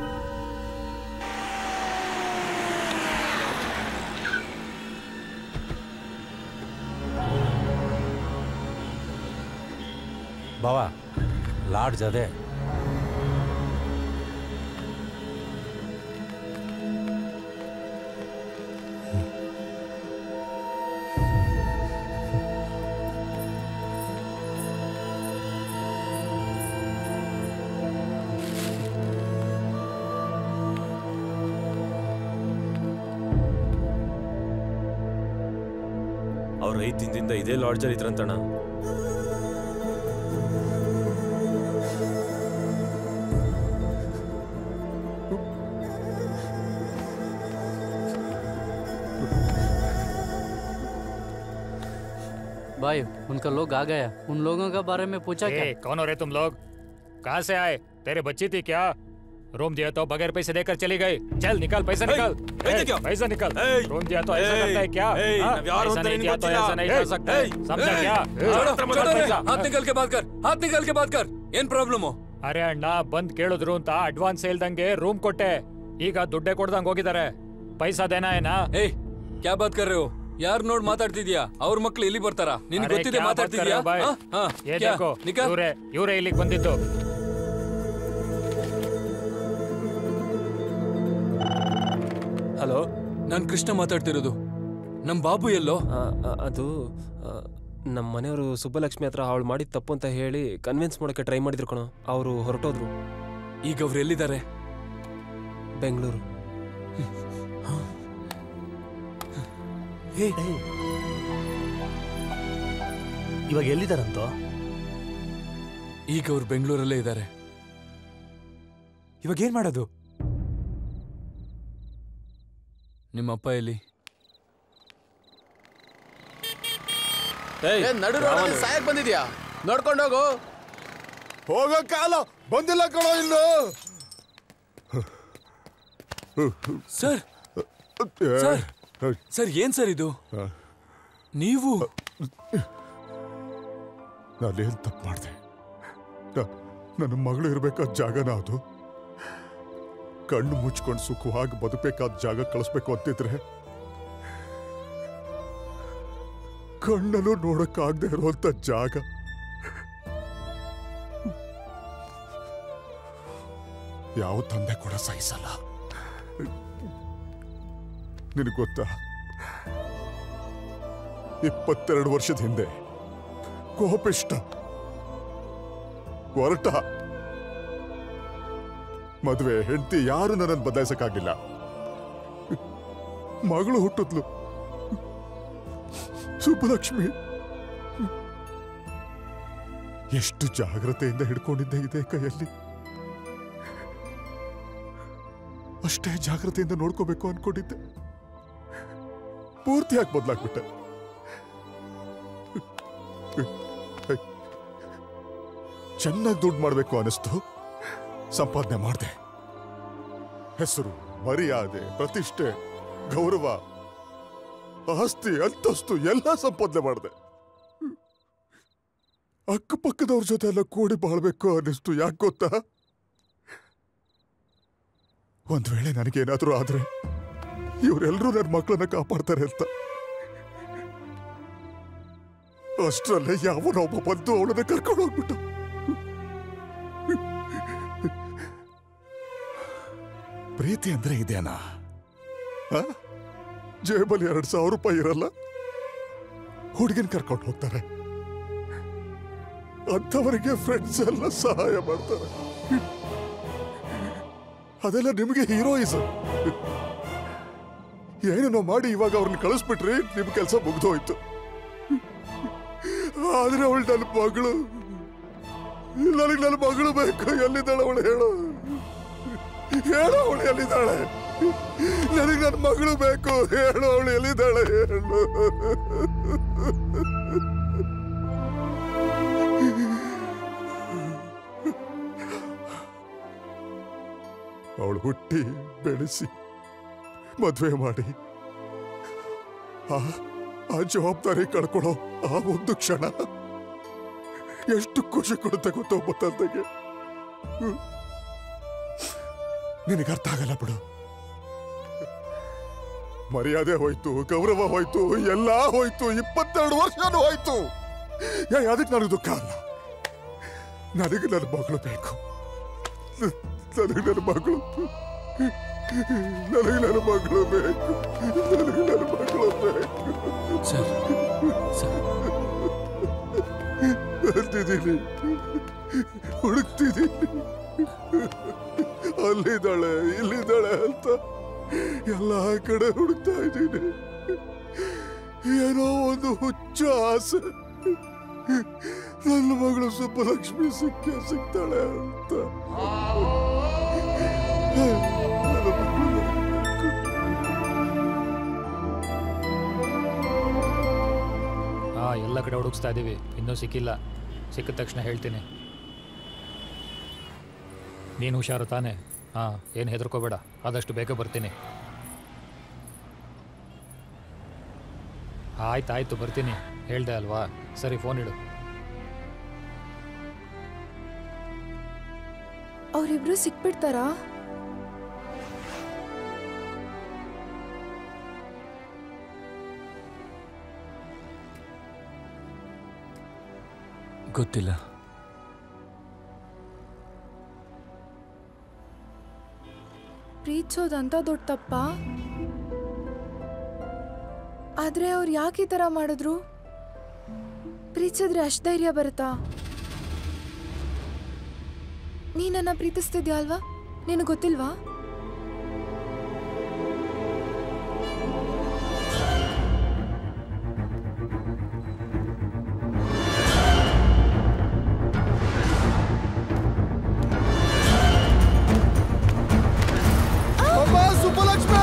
ಬಾವ ಲಾಡ್ಜ್ ಅದೇ ಅವ್ರ ಐದು ದಿನದಿಂದ ಇದೇ ಲಾಡ್ಜಲ್ಲಿ ಇದ್ರಂತಣ್ಣ भाई उनका लोग आ गया उन लोगों के बारे में पूछा क्या ए, कौन हो रहे तुम लोग कहाँ से आए तेरे बच्ची थी क्या रूम दिया तो बगैर पैसे देकर चली गई चल निकाल पैसा निकाल ए, पैसा निकाल रूम दिया तो ऐसा करता है क्या ಏಯ್, हाँ? ನಾವ್ ಯಾರು ऐसा ಅಂತ नहीं ನಿನ್ಗೆ दिया तो ಗೊತ್ತಿಲ್ಲ. ऐसा नहीं ಏಯ್, कर सकते ಏಯ್, समझा ಏಯ್, क्या ಏಯ್, छोड़ो, ಹತ್ರ छोड़ो ಮಾತಾಡ್ಬೇಡ. पैसा। ಹಾತ್ ನಿಕಲ್ ಕೆ ಬಾತ್ ಕರ್ ಹಾತ್ ನಿಕಲ್ ಕೆ ಬಾತ್ ಕರ್ ಏನ್ ಪ್ರಾಬ್ಲಮ್ ಅರೆ ಅಣ್ಣ ಬಂದ್ ಕೇಳಿದ್ರು ಅಂತ ಅಡ್ವಾನ್ಸ್ ಹೇಳ್ದಂಗೆ ರೂಮ್ ಕೊಟ್ಟೆ ಈಗ ದುಡ್ಡೇ ಕೊಡ್ದಂಗ್ ಹೋಗಿದ್ದಾರೆ ಪೈಸಾ ದೇನಾ ಏನಾ ಏಯ್ ಕ್ಯಾ ಬಾತ್ ಕರ್ ರೇ ಹೋ ಯಾರ್ ನೋಡ್ ಮಾತಾಡ್ತಿದ್ಯಾ ಅವ್ರ ಮಕ್ಳು ಇಲ್ಲಿ ಬರ್ತಾರ ನಿನ್ ಅರೆ, ಗೊತ್ತಿದೆ ಕ್ಯಾ ಬಾತ್ ಕರ್ ಮಾತಾಡ್ತಿದ್ಯಾ ರहे हो भाई? ಹಾ? ಹಾ, ये ಕ್ಯಾ? देखो ನಿಕಲ್ ಇವರೇ ಇವರೇ ಇಲ್ಲಿಗೆ ಬಂದಿದ್ದು ಹಲೋ ನಾನ್ ಕೃಷ್ಣ ಮಾತಾಡ್ತಿರೋದು ನಮ್ ಬಾಬು ಎಲ್ಲೋ ಅದು ನಮ್ಮ ಮನೆಯವರು ಸುಬ್ಬಲಕ್ಷ್ಮಿ ಹತ್ರ ಅವಳು ಮಾಡಿದ ತಪ್ಪು ಅಂತ ಹೇಳಿ ಕನ್ವಿನ್ಸ್ ಮಾಡೋಕೆ ಟ್ರೈ ಮಾಡಿದ್ರು ಕಣೋ ಅವರು ಹೊರಟೋದ್ರು ಈಗ ಅವ್ರು ಎಲ್ಲಿದ್ದಾರೆ ಬೆಂಗಳೂರು ಇವಾಗ ಎಲ್ಲಿದಾರಂತ ಈಗ ಅವ್ರು ಬೆಂಗಳೂರಲ್ಲೇ ಇದ್ದಾರೆ ಇವಾಗ ಏನ್ ಮಾಡೋದು ನಿಮ್ಮ ಅಪ್ಪ ಎಲ್ಲಿ ಏ, ನಡು ರೋಡಲ್ಲಿ ಸಾಯಕ್ ಬಂದಿದ್ಯಾ ನೋಡ್ಕೊಂಡೋಗು ಹೋಗೋ ಕಾಲ ಬಂದಿಲ್ಲ ಕಣೋ ಇನ್ನು ಸರ್ ಸರ್ ಸರ್ ಏನ್ ಸರ್ ಇದು ನೀವು ನಾನೇನ್ ತಪ್ಪು ಮಾಡಿದೆ ನನ್ನ ಮಗಳು ಇರ್ಬೇಕಾದ ಜಾಗನ ಅದು ಕಣ್ಣು ಮುಚ್ಕೊಂಡು ಸುಖವಾಗಿ ಬದುಕಬೇಕಾದ ಜಾಗ ಕಳಿಸ್ಬೇಕು ಅಂತಿದ್ರೆ ಕಣ್ಣಲ್ಲೂ ನೋಡಕ್ಕಾಗದೆ ಇರುವಂತ ಜಾಗ ಯಾವ ತಂದೆ ಕೂಡ ಸಹಿಸಲ್ಲ ನಿನಗೆ ಗೊತ್ತಾ ಇಪ್ಪತ್ತೆರಡು ವರ್ಷದ ಹಿಂದೆ ಕೋಪಿಷ್ಟ ಹೊರಟ ಮದುವೆ ಹೆಂಡತಿ ಯಾರು ನನ್ನನ್ನು ಬದಲಾಯಿಸಕ್ಕಾಗಿಲ್ಲ ಮಗಳು ಹುಟ್ಟಿದ್ಲು ಸುಬ್ಬಲಕ್ಷ್ಮಿ ಎಷ್ಟು ಜಾಗ್ರತೆಯಿಂದ ಹಿಡ್ಕೊಂಡಿದ್ದೆ ಇದೆ ಕೈಯಲ್ಲಿ ಅಷ್ಟೇ ಜಾಗ್ರತೆಯಿಂದ ನೋಡ್ಕೋಬೇಕು ಅನ್ಕೊಂಡಿದ್ದೆ ಪೂರ್ತಿಯಾಗಿ ಬದಲಾಗ್ಬಿಟ್ಟೆ ಚೆನ್ನಾಗಿ ದುಡ್ಡು ಮಾಡಬೇಕು ಅನಿಸ್ತು ಸಂಪಾದನೆ ಮಾಡಿದೆ ಹೆಸರು ಮರ್ಯಾದೆ ಪ್ರತಿಷ್ಠೆ ಗೌರವ ಆಸ್ತಿ ಅಂತಸ್ತು ಎಲ್ಲ ಸಂಪಾದನೆ ಮಾಡಿದೆ ಅಕ್ಕಪಕ್ಕದವ್ರ ಜೊತೆ ಎಲ್ಲ ಕೂಡಿ ಬಾಳ್ಬೇಕು ಅನ್ನಿಸ್ತು ಯಾಕೆ ಗೊತ್ತಾ ಒಂದ್ ವೇಳೆ ನನಗೇನಾದ್ರೂ ಆದ್ರೆ ಇವರೆಲ್ಲರೂ ನನ್ನ ಮಕ್ಕಳನ್ನ ಕಾಪಾಡ್ತಾರೆ ಅಂತ ಅಷ್ಟರಲ್ಲೇ ಯಾವನೊಬ್ಬ ಬಂದು ಅವಳನ್ನ ಕರ್ಕೊಂಡು ಹೋಗ್ಬಿಟ್ಟ ಪ್ರೀತಿ ಅಂದ್ರೆ ಇದೇನಾ ಆ? ಜೇಬಲ್ಲಿ ಎರಡ್ ಸಾವಿರ ರೂಪಾಯಿ ಇರಲ್ಲ ಹುಡುಗಿನ ಕರ್ಕೊಂಡು ಹೋಗ್ತಾರೆ ಅಂಥವರಿಗೆ ಫ್ರೆಂಡ್ಸ್ ಎಲ್ಲ ಸಹಾಯ ಮಾಡ್ತಾರೆ ಅದೆಲ್ಲ ನಿಮಗೆ ಹೀರೋಯಿಸಮ್ ಏನೇನೋ ಮಾಡಿ ಇವಾಗ ಅವ್ರನ್ನ ಕಳಿಸ್ಬಿಟ್ರಿ ನಿಮ್ ಕೆಲಸ ಮುಗ್ದೋಯ್ತು ಆದ್ರೆ ಅವಳು ನನ್ನ ಮಗಳು ನನಗೆ ನನ್ನ ಮಗಳು ಬೇಕು ಎಲ್ಲಿದ್ದಾಳೆ ಅವಳು ಹೇಳು ಹೇಳು ಅವಳು ಎಲ್ಲಿದ್ದಾಳೆ ನನಗೆ ನನ್ನ ಮಗಳು ಬೇಕು ಹೇಳು ಅವಳು ಎಲ್ಲಿದ್ದಾಳೆ ಹೇಳು ಅವಳು ಹುಟ್ಟಿ ಬೆಳೆಸಿ ಮದುವೆ ಮಾಡಿ ಆ ಆ ಜವಾಬ್ದಾರಿ ಕಳ್ಕೊಳ್ಳೋ ಆ ಒಂದು ಕ್ಷಣ ಎಷ್ಟು ಖುಷಿ ಕೊಡುತ್ತೆ ಗೊತ್ತೋ ಒಬ್ಬ ತಂದೆಗೆ ಹ್ಮ್. ನಿನಗೆ ಅರ್ಥ ಆಗಲ್ಲ ಬಿಡು ಮರ್ಯಾದೆ ಹೋಯ್ತು ಗೌರವ ಹೋಯ್ತು ಎಲ್ಲ ಹೋಯ್ತು ಇಪ್ಪತ್ತೆರಡು ವರ್ಷನೂ ಹೋಯ್ತು ಯಾ ಅದಕ್ಕೆ ನನಗೆ ದುಃಖ ಅಲ್ಲ ನನಗೆ ನನ್ನ ಮಗಳು ಬೇಕು ನನಗೆ ನನ್ನ ಮಗಳು ನನಗೆ ನನ್ನ ಮಗಳು ಬೇಕು ನನಗೆ ನನ್ನ ಮಗಳು ಬೇಕು ಅಂತಿದ್ದೀನಿ ಹುಡುಕ್ತಿದ್ದೀನಿ ಅಲ್ಲಿದ್ದಾಳೆ ಇಲ್ಲಿದ್ದಾಳೆ ಅಂತ ಎಲ್ಲ ಕಡೆ ಹುಡುಕ್ತಾ ಇದ್ದೀನಿ ಏನೋ ಒಂದು ಹುಚ್ಚ ಆಸೆ ನನ್ನ ಮಗಳು ಸುಬ್ಬಲಕ್ಷ್ಮಿ ಸಿಕ್ಕೇ ಸಿಗ್ತಾಳೆ ಅಂತ ನನ್ನ ಮಗಳು ಹಾ ಎಲ್ಲ ಕಡೆ ಹುಡುಕ್ಸ್ತಾ ಇದ್ದೀವಿ ಇನ್ನೂ ಸಿಕ್ಕಿಲ್ಲ ಸಿಕ್ಕಿದ ತಕ್ಷಣ ಹೇಳ್ತೀನಿ ನೀನು ಹುಷಾರು ತಾನೆ ಹಾ ಏನು ಹೆದರ್ಕೋಬೇಡ ಆದಷ್ಟು ಬೇಗ ಬರ್ತೀನಿ ಆಯ್ತು ಆಯ್ತು ಬರ್ತೀನಿ ಹೇಳ್ದೆ ಅಲ್ವಾ ಸರಿ ಫೋನ್ ಇಡು ಅವರಿಬ್ರು ಸಿಕ್ಬಿಡ್ತಾರಾ ಗೊತ್ತಿಲ್ಲ ಪ್ರೀತಿಸೋದಂತ ದೊಡ್ಡ ತಪ್ಪ ಆದ್ರೆ ಅವ್ರು ಯಾಕೆ ಈ ತರ ಮಾಡಿದ್ರು ಪ್ರೀತಿಸಿದ್ರೆ ಅಷ್ಟ್ ಧೈರ್ಯ ಬರುತ್ತಾ ನೀ ನನ್ನ ಪ್ರೀತಿಸ್ತಿದ್ಯಾ ಅಲ್ವಾ ನಿನಗೆ ಗೊತ್ತಿಲ್ವಾ ಅಮ್ಮ ಸುಬ್ಬಲಕ್ಷ್ಮಿ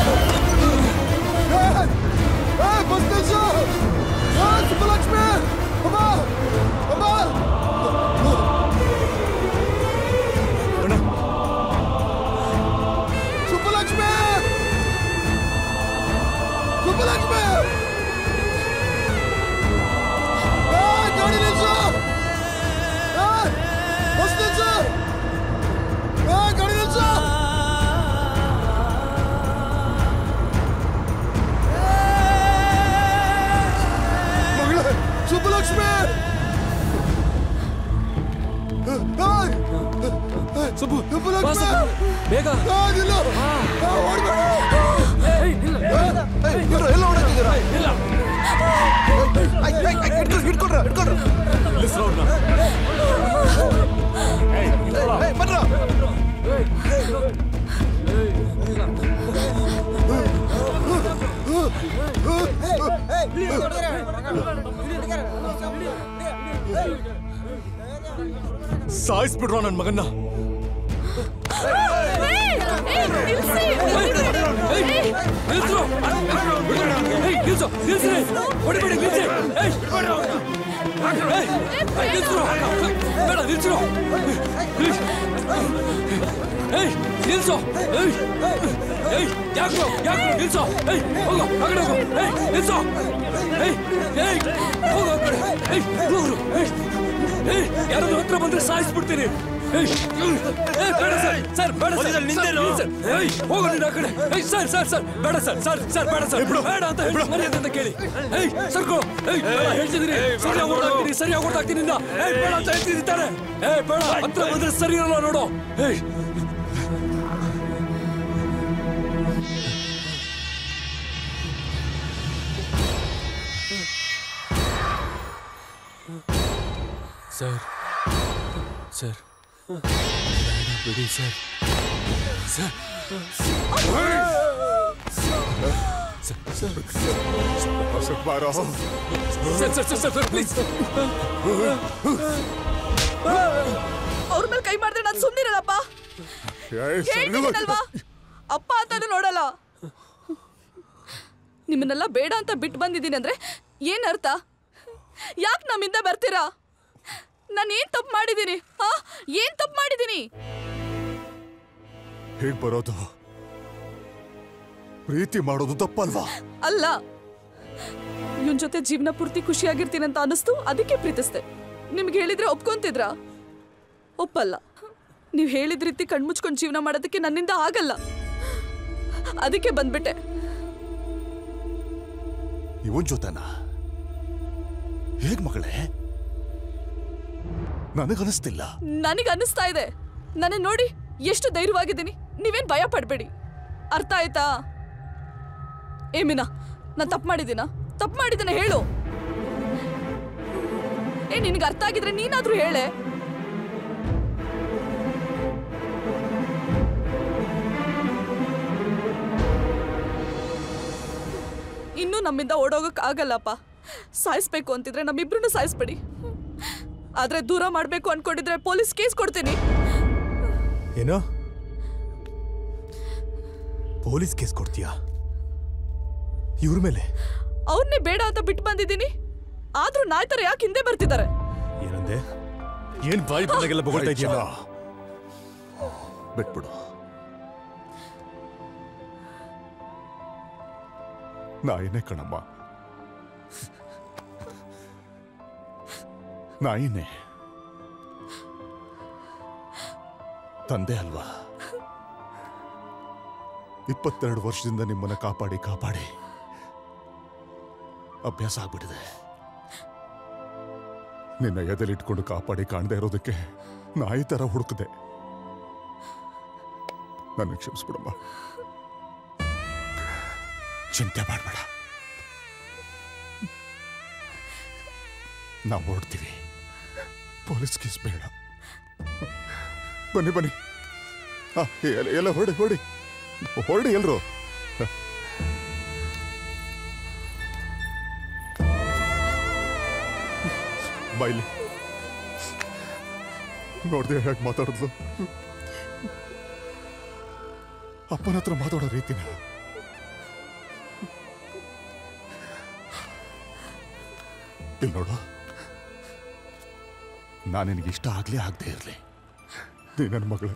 ಬಸ್ ನಿಲ್ಸು ಆ, ಸುಬ್ಬಲಕ್ಷ್ಮಿ ಅಮ್ಮ ಅಮ್ಮ ಸುಬ್ಬಲಕ್ಷ್ಮಿ ಸುಬ್ಬಲಕ್ಷ್ಮಿ ಆ, ಗಾಡಿ ನಿಲ್ಸು ಆ, ಬಸ್ ನಿಲ್ಸು ಆ, ಗಾಡಿ ನಿಲ್ಸು ಮಗಳೇ ಸುಬ್ಬಲಕ್ಷ್ಮಿ ಸುಬ್ಬು ಸುಬ್ಬಲಕ್ಷ್ಮಿ ಬೇಗ ಇಲ್ಲ ಎಲ್ಲ ಓಡಾಡ್ತಿದ್ದೀರಾ ಹಿಡ್ಕೊಳ್ರ ಹಿಡ್ಕೊಳ್ರ ಬನ್ರ ಸಾಯಿಸ್ಬಿಡ್ರೋ ನನ್ನ ಮಗನ್ನ ನಿಲ್ಸು ಏಯ್ ಏಯ್ ಯಾಕೋ ಯಾಕೋ ನಿಲ್ಸು ಏಯ್ ಹೋಗು ಆ ಕಡೆ ಹೋಗು ಏಯ್ ನಿಲ್ಸು ಏಯ್ ಏಯ್ ಹೋಗು ಆ ಕಡೆ ಏಯ್ ಹೋಗು ಏಯ್ ಏಯ್ ಯಾರಾದ್ರೂ ಹತ್ರ ಬಂದ್ರೆ ಸಾಯಿಸ್ಬಿಡ್ತೀನಿ ಏಯ್ ಏಯ್ ಬೇಡ ಸರ್ ಸರ್ ಬೇಡ ಸರ್ ಮೊದಲು ನಿಂದೇನು? ಸರ್ ಏಯ್ ಹೋಗು ನೀನು ಆ ಕಡೆ ಏಯ್ ಸರ್ ಸರ್ ಸರ್ ಬೇಡ ಸರ್ ಸರ್ ಸರ್ ಬೇಡ ಸರ್ ಬೇಡ ಅಂತ ಹೇಳಿ ಮರ್ಯಾದೆ ಅಂತ ಕೇಳಿ ಏಯ್ ಸರ್ಕೋ ಏಯ್ ಬೇಡ ಹೇಳ್ತಿದ್ದೀನಿ ಸರಿಯಾಗಿ ಹೊಡೆದಾಕ್ತೀನಿ ಸರಿಯಾಗಿ ಹೊಡೆದಾಕ್ತೀನಿ ನಿನ್ನ ಏಯ್ ಬೇಡ ಅಂತ ಹೇಳ್ತಿದ್ದೀನಿ ತಾನೆ ಏಯ್ ಬೇಡ ಹತ್ರ ಬಂದ್ರೆ ಸರಿ ಇರಲ್ಲ ನೋಡು ಏಯ್ ಸರ್ ಸರ್ ಬಿಡಿ ಸರ್ ಸರ್ ಬಾರೋ sir sir sir sir please ಅವ್ರ ಮೇಲೆ ಕೈ ಮಾಡಿದ್ರೆ ನಾನು ಸುಮ್ಮನಿರಲ್ಲಪ್ಪ ಏಯ್, ಸರಿ ಹೋಗು. ಹೇಳ್ತಿದ್ದೀನಲ್ವಾ ಅಪ್ಪ ಅಂತಾನು ನೋಡಲ್ಲ ನಿಮ್ಮನ್ನೆಲ್ಲ ಬೇಡ ಅಂತ ಬಿಟ್ಟು ಬಂದಿದ್ದೀನಿ ಅಂದ್ರೆ ಏನ್ ಅರ್ಥ ಯಾಕೆ ನಮ್ಮಿಂದ ಬರ್ತೀರಾ ನಾನು ಏನ್ ತಪ್ಪು ಮಾಡಿದ್ದೀನಿ ಆ ಏನ್ ತಪ್ಪು ಮಾಡಿದ್ದೀನಿ ಹೇಗ್ ಬರೋದು ಪ್ರೀತಿ ಮಾಡೋದು ತಪ್ಪಲ್ವಾ ಅಲ್ಲ ಇವನ್ ಜೊತೆ ಜೀವನ ಪೂರ್ತಿ ಖುಷಿಯಾಗಿರ್ತೀನಿ ಅಂತ ಅನಿಸ್ತು ಅದಕ್ಕೆ ಪ್ರೀತಿಸ್ದೆ ನಿಮ್ಗೆ ಹೇಳಿದ್ರೆ ಒಪ್ಕೊಂತಿದ್ರಾ ಒಪ್ಪಲ್ಲ ನೀವು ಹೇಳಿದ ರೀತಿ ಕಣ್ಮುಚ್ಕೊಂಡು ಜೀವನ ಮಾಡೋದಕ್ಕೆ ನನ್ನಿಂದ ಆಗಲ್ಲ ಅದಕ್ಕೆ ಬಂದ್ಬಿಟ್ಟೆ ಇವನ್ ಜೊತೆನಾ ಹೇಗ್ ಮಗಳೇ ನನಗನಿಸ್ತಿಲ್ಲ ನನಗೆ ಅನ್ನಿಸ್ತಾ ಇದೆ ನನ್ನ ನೋಡಿ ಎಷ್ಟು ಧೈರ್ಯವಾಗಿದ್ದೀನಿ ನೀವೇನ್ ಭಯ ಪಡ್ಬೇಡಿ ಅರ್ಥ ಆಯ್ತಾ ಏ ಮೀನಾ ನಾನು ತಪ್ಪು ಮಾಡಿದ್ದೀನ ತಪ್ಪು ಮಾಡಿದ್ದೀನ ಹೇಳು ಏ ನಿನಗೆ ಅರ್ಥ ಆಗಿದ್ರೆ ನೀನಾದ್ರೂ ಹೇಳೆ ಇನ್ನೂ ನಮ್ಮಿಂದ ಓಡೋಗಕ್ ಆಗಲ್ಲಪ್ಪ ಸಾಯಿಸ್ಬೇಕು ಅಂತಿದ್ರೆ ನಮ್ಮಿಬ್ರು ಸಾಯಿಸ್ಬೇಡಿ ಆದ್ರೆ ದೂರ ಮಾಡ್ಬೇಕು ಅನ್ಕೊಂಡಿದ್ರೆ ಪೊಲೀಸ್ ಕೇಸ್ ಕೊಡ್ತೀನಿ ಏನೋ ಪೊಲೀಸ್ ಕೇಸ್ ಕೊಡ್ತೀಯಾ ಇವ್ರ ಮೇಲೆ ಅವ್ರನ್ನೇ ಬೇಡ ಅಂತ ಬಿಟ್ಟು ಬಂದಿದ್ದೀನಿ ಆದ್ರೂ ನಾಯ್ತರ ಯಾಕೆ ಹಿಂದೆ ಬರ್ತಿದ್ದಾರೆ ಏನಂದೆ ಏನ್ ಬಾಯಿ ಬಂದಾಗೆಲ್ಲ ಬೊಗಳ್ತಾ ಇದೆಯಲ್ಲ ಬಿಟ್ಬಿಡು ನಾಯಿನೇ ಕಣಮ್ಮ ನಾಯಿನೇ ತಂದೆ ಅಲ್ವಾ ಇಪ್ಪತ್ತೆರಡು ವರ್ಷದಿಂದ ನಿಮ್ಮನ್ನ ಕಾಪಾಡಿ ಕಾಪಾಡಿ ಅಭ್ಯಾಸ ಆಗ್ಬಿಟ್ಟಿದೆ ನಿನ್ನ ಎದೆಲಿಟ್ಕೊಂಡು ಕಾಪಾಡಿ ಕಾಣದೇ ಇರೋದಕ್ಕೆ ನಾಯಿ ತರ ಹುಡುಕದೆ ನನ್ನ ಕ್ಷಮಿಸ್ಬಿಡಮ್ಮ ಚಿಂತೆ ಮಾಡಬೇಡ ನಾವು ಹೊರಡ್ತೀವಿ ಪೊಲೀಸ್ ಕೇಸ್ ಬೇಡ ಬನ್ನಿ ಬನ್ನಿ ಆ, ಎಲ್ಲ- ಎಲ್ಲ ಹೊರಡಿ ಹೊರಡಿ ಹೊರಡಿ ಎಲ್ರು ಬಾಯ್ಲಿ ನೋಡ್ದೆ ಹೇಗೆ ಮಾತಾಡಿದ್ಲು ಅಪ್ಪನ ಹತ್ರ ಮಾತಾಡೋ ರೀತಿನ ಇಲ್ಲಿ ನೋಡು ನಾನು ನಿನಗೆ ಇಷ್ಟ ಆಗ್ಲಿ ಆಗದೆ ಇರಲಿ ನೀ ನನ್ನ ಮಗಳು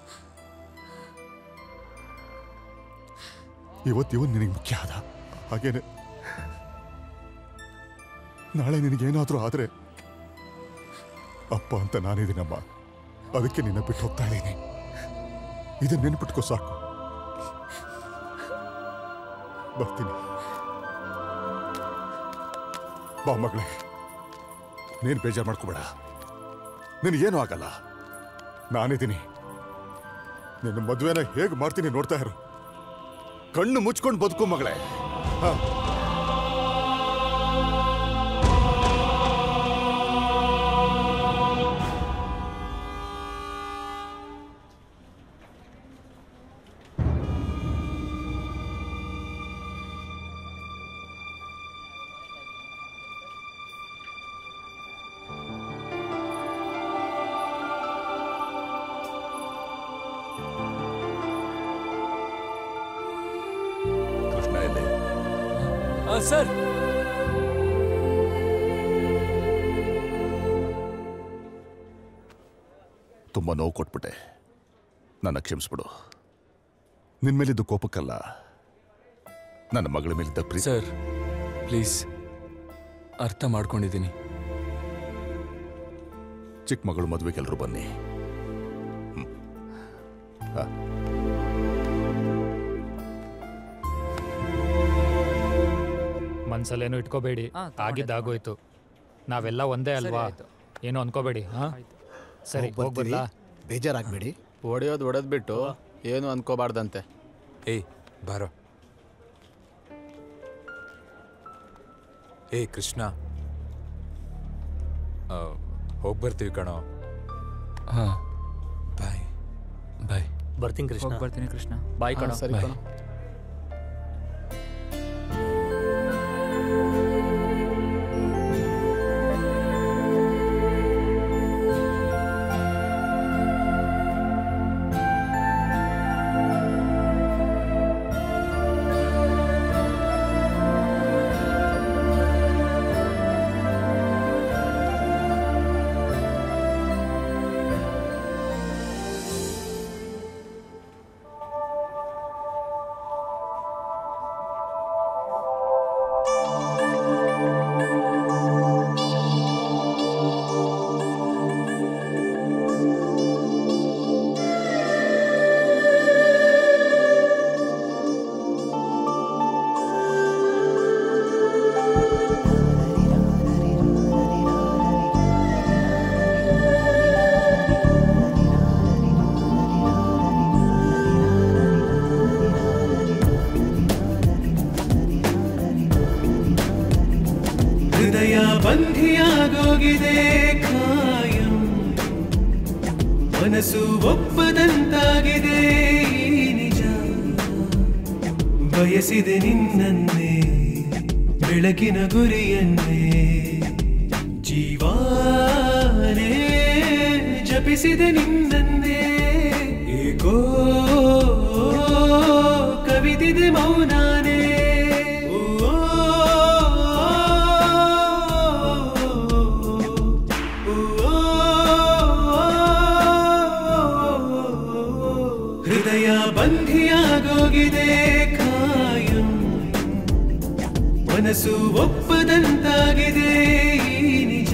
ಇವತ್ತಿವನ್ ನಿನಗೆ ಮುಖ್ಯ ಆದ ಹಾಗೇನೆ ನಾಳೆ ನಿನಗೇನಾದ್ರೂ ಆದ್ರೆ ಅಪ್ಪ ಅಂತ ನಾನಿದ್ದೀನಮ್ಮ ಅದಕ್ಕೆ ನಿನ್ನ ಬಿಟ್ಟು ಹೋಗ್ತಾ ಇದ್ದೀನಿ ಇದನ್ನ ನೆನ್ಪಿಟ್ಕೋ ಸಾಕು ಬರ್ತೀನಿ ಬಾ ಮಗಳೇ ನೀನು ಬೇಜಾರು ಮಾಡ್ಕೋಬೇಡ ನಿನಗೇನು ಆಗಲ್ಲ ನಾನಿದ್ದೀನಿ ನಿನ್ನ ಮದುವೆನ ಹೇಗೆ ಮಾಡ್ತೀನಿ ನೋಡ್ತಾ ಇರು ಕಣ್ಣು ಮುಚ್ಕೊಂಡು ಬದುಕು ಮಗಳೇ ಹಾ ಸರ್ ತುಂಬ ನೋವು ಕೊಟ್ಬಿಟ್ಟೆ ನನ್ನ ಕ್ಷಮಿಸ್ಬಿಡು ನಿನ್ ಮೇಲಿದ್ದ ಕೋಪಕ್ಕಲ್ಲ ನನ್ನ ಮಗಳ ಮೇಲಿದ್ದ ಪ್ರೀತಿ ಸರ್ ಪ್ಲೀಸ್ ಅರ್ಥ ಮಾಡ್ಕೊಂಡಿದ್ದೀನಿ ಚಿಕ್ಕ ಮಗಳು ಮದುವೆಗೆ ಎಲ್ಲರೂ ಬನ್ನಿ ಹ್ಮ್. ಆ. ಮನ್ಸಲ್ಲೇನು ಇಟ್ಕೋಬೇಡಿ ಆಗಿದ್ದಾಗೋಯ್ತು ನಾವೆಲ್ಲ ಒಂದೇ ಅಲ್ವಾ ಏನು ಅನ್ಕೋಬೇಡಿ ಹಾ ಸರಿ ಹೋಗ್ಬರ್ಲಾ ಬೇಜಾರಾಗ್ಬೇಡಿ ಹೊಡೆಯೋದು ಹೊಡೆದ್ ಬಿಟ್ಟು ಏನು ಅನ್ಕೋಬಾರ್ದಂತೆ ಏಯ್ ಬಾರೋ ಏಯ್ ಕೃಷ್ಣ ಹೋಗಿ ಬರ್ತೀವಿ ಕಣೋ ಹಾ ಬಾಯ್ ಬಾಯ್ ಬರ್ತೀನಿ ಕೃಷ್ಣ ಬರ್ತೀನಿ ಕೃಷ್ಣ ಬಾಯ್ ಕಣ ಸರಿ Bye. ಕಣೋ ಹೃದಯ ಬಂಧಿಯಾಗೋಗಿದೆ ಕಾಯಂ ಮನಸ್ಸು ಒಪ್ಪದಂತಾಗಿದೆ ಈ ನಿಜ ಬಯಸಿದೆ ನಿನ್ನನ್ನೇ ಬೆಳಕಿನ ಗುರಿಯನ್ನೇ ಜೀವಾನೇ ಜಪಿಸಿದೆ ನಿನ್ನನ್ನೇ ಏಕೋ ಕವಿದಿದೆ ಮೌನಾನೇ ಓ, ಹೃದಯ ಬಂಧಿಯಾಗೋಗಿದೆ ಕಾಯಂ ಮನಸ್ಸು ಒಪ್ಪದಂತಾಗಿದೆ ಈ ನಿಜ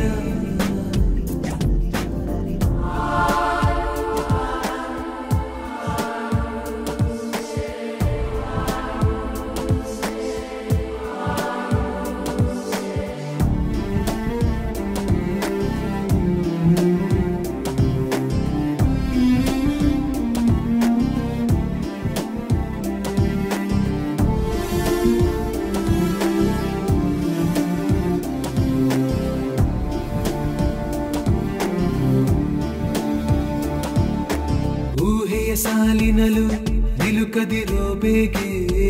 ಊಹೆಯ ಸಾಲಿನಲು ನಿಲುಕದಿರೋ ಬೇಗೆ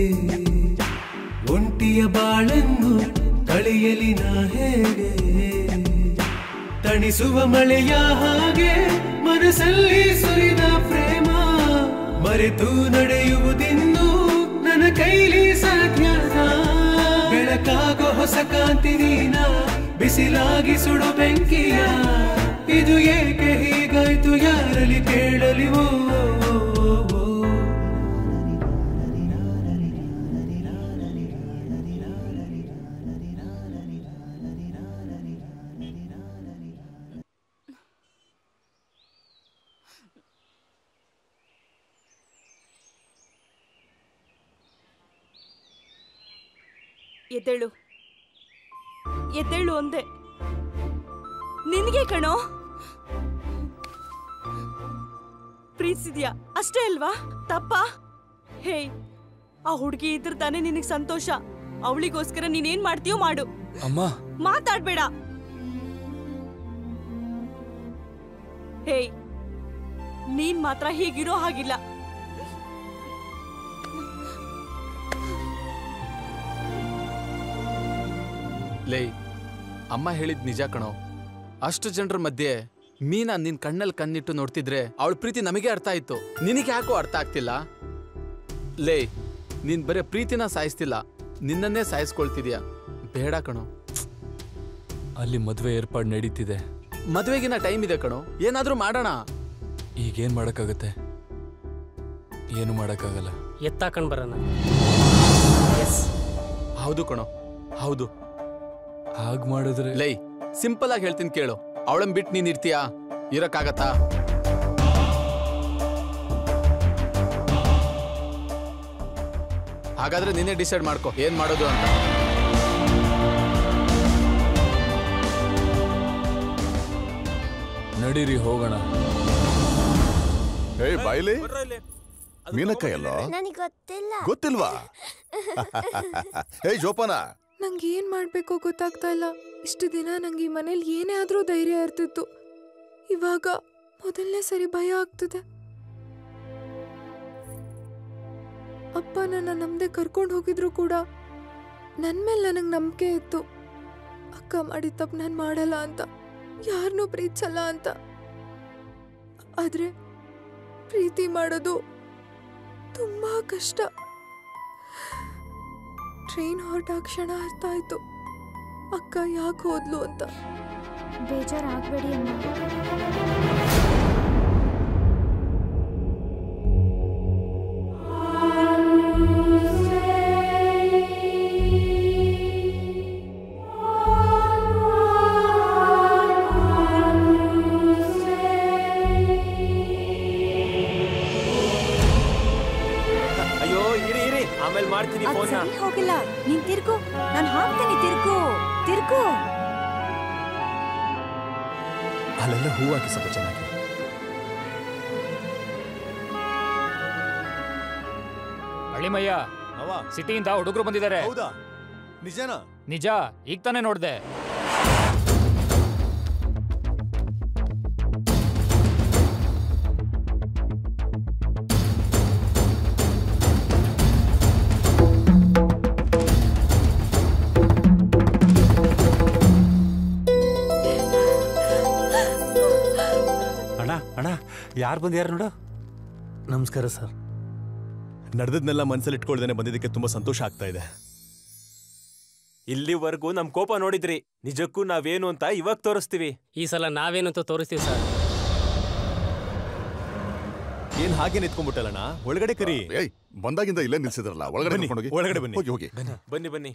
ಒಂಟಿಯ ಬಾಳನ್ನು ಕಳೆಯಲಿ ನಾ ಹೇಗೆ ತಣಿಸುವ ಮಳೆಯ ಹಾಗೆ ಮನಸ್ಸಲ್ಲಿ ಸುರಿದ ಪ್ರೇಮ ಮರೆತು ನಡೆಯುವುದಿನ್ನು ನನ್ನ ಕೈಲಿ ಸಾಧ್ಯದ ಬೆಳಕಾಗೋ ಹೊಸ ಕಾಂತಿ ನೀನ ಬಿಸಿಲಾಗಿ ಸುಡು ಬೆಂಕಿಯ ಇದು ಏಕೆ ಹೀಗಾಯ್ತು ಯಾರಲ್ಲಿ ಕೇಳಲಿ ಓ ಓ, ಓ, ಓ. ಎದ್ದೇಳು ಎದ್ದೇಳು ಒಂದೆ ನಿನ್ಗೆ ಕಣೋ ಪ್ರೀತಿಸಿದ್ಯಾ ಅಷ್ಟೇ ಅಲ್ವಾ ತಪ್ಪ ಹೇಯ್ ಆ ಹುಡುಗಿ ಇದ್ರ ತಾನೇ ನಿನಗ್ ಸಂತೋಷ ಅವಳಿಗೋಸ್ಕರ ನೀನೇನ್ ಮಾಡ್ತೀಯೋ ಮಾಡು ಅಮ್ಮ ಮಾತಾಡ್ಬೇಡ ಹೇಯ್ ನೀನ್ ಮಾತ್ರ ಹೀಗಿರೋ ಹಾಗಿಲ್ಲ ಲೇ ಅಮ್ಮ ಹೇಳಿದ್ ನಿಜ ಕಣೋ ಅಷ್ಟು ಜನರ ಮಧ್ಯೆ ಮೀನಾ ನಿನ್ ಕಣ್ಣಲ್ಲಿ ಕಣ್ಣಿಟ್ಟು ನೋಡ್ತಿದ್ರೆ ಅವಳ ಪ್ರೀತಿ ನಮಗೆ ಅರ್ಥ ಆಯ್ತು ನಿನಗೆ ಯಾಕೋ ಅರ್ಥ ಆಗ್ತಿಲ್ಲ ಲೇ ನೀನ್ ಬರೀ ಪ್ರೀತಿನ ಸಾಯಿಸ್ತಿಲ್ಲ ನಿನ್ನನ್ನೇ ಸಾಯಿಸ್ಕೊಳ್ತಿದ್ಯಾ ಬೇಡ ಕಣೋ ಅಲ್ಲಿ ಮದುವೆ ಏರ್ಪಾಡು ನಡೀತಿದೆ ಮದ್ವೆಗಿನ ಟೈಮ್ ಇದೆ ಕಣೋ ಏನಾದ್ರೂ ಮಾಡೋಣ ಈಗೇನ್ ಮಾಡಕ್ಕಾಗತ್ತೆ ಏನು ಮಾಡಕ್ಕಾಗಲ್ಲ ಎತ್ತಾಕೊಂಡ್ ಬರೋಣ ಹೌದು ಕಣೋ ಹೌದು ಹಾಗ್ ಮಾಡಿದ್ರೆ ಲೈ ಸಿಂಪಲ್ ಆಗಿ ಹೇಳ್ತೀನಿ ಕೇಳು ಅವಳನ್ ಬಿಟ್ಟು ನೀನ್ ಇರ್ತೀಯಾ ಇರಕ್ಕಾಗತ್ತಾ ಹಾಗಾದ್ರೆ ನೀನೇ ಡಿಸೈಡ್ ಮಾಡ್ಕೊ ಏನ್ ಮಾಡೋದು ಅಂತ ನಡೀರಿ ಹೋಗೋಣ ಏಯ್ ಬಾಯ್ಲಿ ಮೀನಕ್ಕ ಎಲ್ಲೋ ನನಗೆ ಗೊತ್ತಿಲ್ಲ ಗೊತ್ತಿಲ್ವಾ ಏಯ್ ಜೋಪಾನ ನಂಗೆ ಏನ್ ಮಾಡ್ಬೇಕೋ ಗೊತ್ತಾಗ್ತಾ ಇಲ್ಲ ಇಷ್ಟು ದಿನ ನಂಗೆ ಈ ಮನೇಲಿ ಏನೇ ಆದ್ರೂ ಧೈರ್ಯ ಇರ್ತಿತ್ತು ಇವಾಗ ಮೊದಲನೇ ಸರಿ ಭಯ ಆಗ್ತದೆ ಅಪ್ಪ ನನ್ನ ನಮ್ದೆ ಕರ್ಕೊಂಡು ಹೋಗಿದ್ರು ಕೂಡ ನನ್ ಮೇಲೆ ನನಗೆ ನಂಬಿಕೆ ಇತ್ತು ಅಕ್ಕ ಮಾಡಿದ ತಪ್ಪು ನಾನು ಮಾಡಲ್ಲ ಅಂತ ಯಾರನ್ನೂ ಪ್ರೀತಿಸಲ್ಲ ಅಂತ ಆದ್ರೆ ಪ್ರೀತಿ ಮಾಡೋದು ತುಂಬಾ ಕಷ್ಟ ಟ್ರೈನ್ ಹೊರಟಾಗ ಕ್ಷಣ ಅರ್ಥ ಆಯ್ತು ಅಕ್ಕ ಯಾಕೆ ಹೋದ್ಲು ಅಂತ ಬೇಜಾರಾಗಬೇಡಿ ಅಮ್ಮ ಅಯ್ಯೋ ಇರಿ ಇರಿ ಆಮೇಲೆ ಮಾಡ್ತೀನಿ ಅದ್ ಫೋನ್ ಸರಿ ಹೋಗಿಲ್ಲ ನೀನ್ ತಿರ್ಗು ನಾನು ಹಾಕ್ತೀನಿ ತಿರ್ಗು ತಿರ್ಗು ಅಲ್ಲೆಲ್ಲ ಹೂ ಹಾಕಿ ಸ್ವಲ್ಪ ಚೆನ್ನಾಗಿ ಹಳ್ಳಿಮಯ್ಯ ಸಿಟಿಯಿಂದ ಹುಡುಗರು ಬಂದಿದ್ದಾರೆ ಹೌದಾ ನಿಜನಾ ನಿಜ ಈಗ ತಾನೇ ನೋಡ್ದೆ ಅಣ್ಣ ಅಣ್ಣ ಯಾರು ಬಂದ್ಯಾರು ನೋಡು ನಮಸ್ಕಾರ ಸರ್ ನಡೆದದ್ನೆಲ್ಲ ಮನಸ್ಸಲ್ಲಿ ಇಟ್ಕೊಳ್ದೇನೆ ಬಂದಿದ್ದಕ್ಕೆ ತುಂಬಾ ಸಂತೋಷ ಆಗ್ತಾ ಇದೆ ಇಲ್ಲಿವರೆಗೂ ನಮ್ ಕೋಪ ನೋಡಿದ್ರಿ ನಿಜಕ್ಕೂ ನಾವೇನು ಅಂತ ಇವಾಗ ತೋರಿಸ್ತೀವಿ ಈ ಸಲ ನಾವೇನು ಅಂತ ತೋರಿಸ್ತೀವಿ ಸರ್ ಏನ್ ಹಾಗೆ ನಿಂತ್ಕೊಂಡ್ಬಿಟ್ಟಲ್ಲಣ್ಣ ಒಳಗಡೆ ಕರಿ ಏಯ್ ಬಂದಾಗಿಂದ ಇಲ್ಲೇ ನಿಲ್ಸಿದ್ರಲ್ಲ ಒಳಗಡೆ ಬನ್ನಿ, ಕರ್ಕೊಂಡೋಗಿ ಒಳಗಡೆ ಬನ್ನಿ. ಹೋಗಿ ಹೋಗಿ ಬನ್ನಿ ಬನ್ನಿ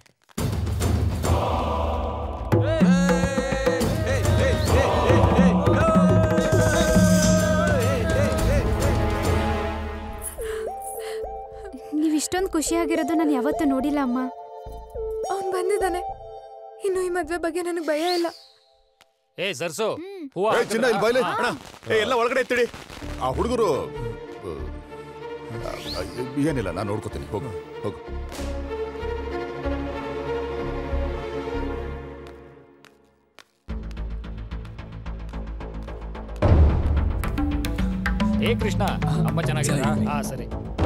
ನೀವು ಇಷ್ಟೊಂದು ಖುಷಿಯಾಗಿರೋದು ನಾನು ಯಾವತ್ತೂ ನೋಡಿಲ್ಲ ಅಮ್ಮ ಅವ್ನ್ ಬಂದಿದ್ದಾನೆ ಇನ್ನು ಈ ಮದ್ವೆ ಬಗ್ಗೆ ನನಗೆ ಭಯ ಇಲ್ಲ ಏ ಸರ್ಸು ಹೂವ ಏಯ್, ಚಿನ್ನ ಇಲ್ಲಿ ಬಾಯ್ಲೆ ಅಣ್ಣ ಏ ಎಲ್ಲ ಒಳಗಡೆ ಎತ್ತಿಡಿ ಆ ಹುಡುಗರು ಏನಿಲ್ಲ ನಾನು ನೋಡ್ಕೋತೀನಿ ಹೋಗು ಹೋಗು ಏ ಕೃಷ್ಣ ಅಮ್ಮ ಚೆನ್ನಾಗಿದ್ದಾರಾ ಹಾ ಸರಿ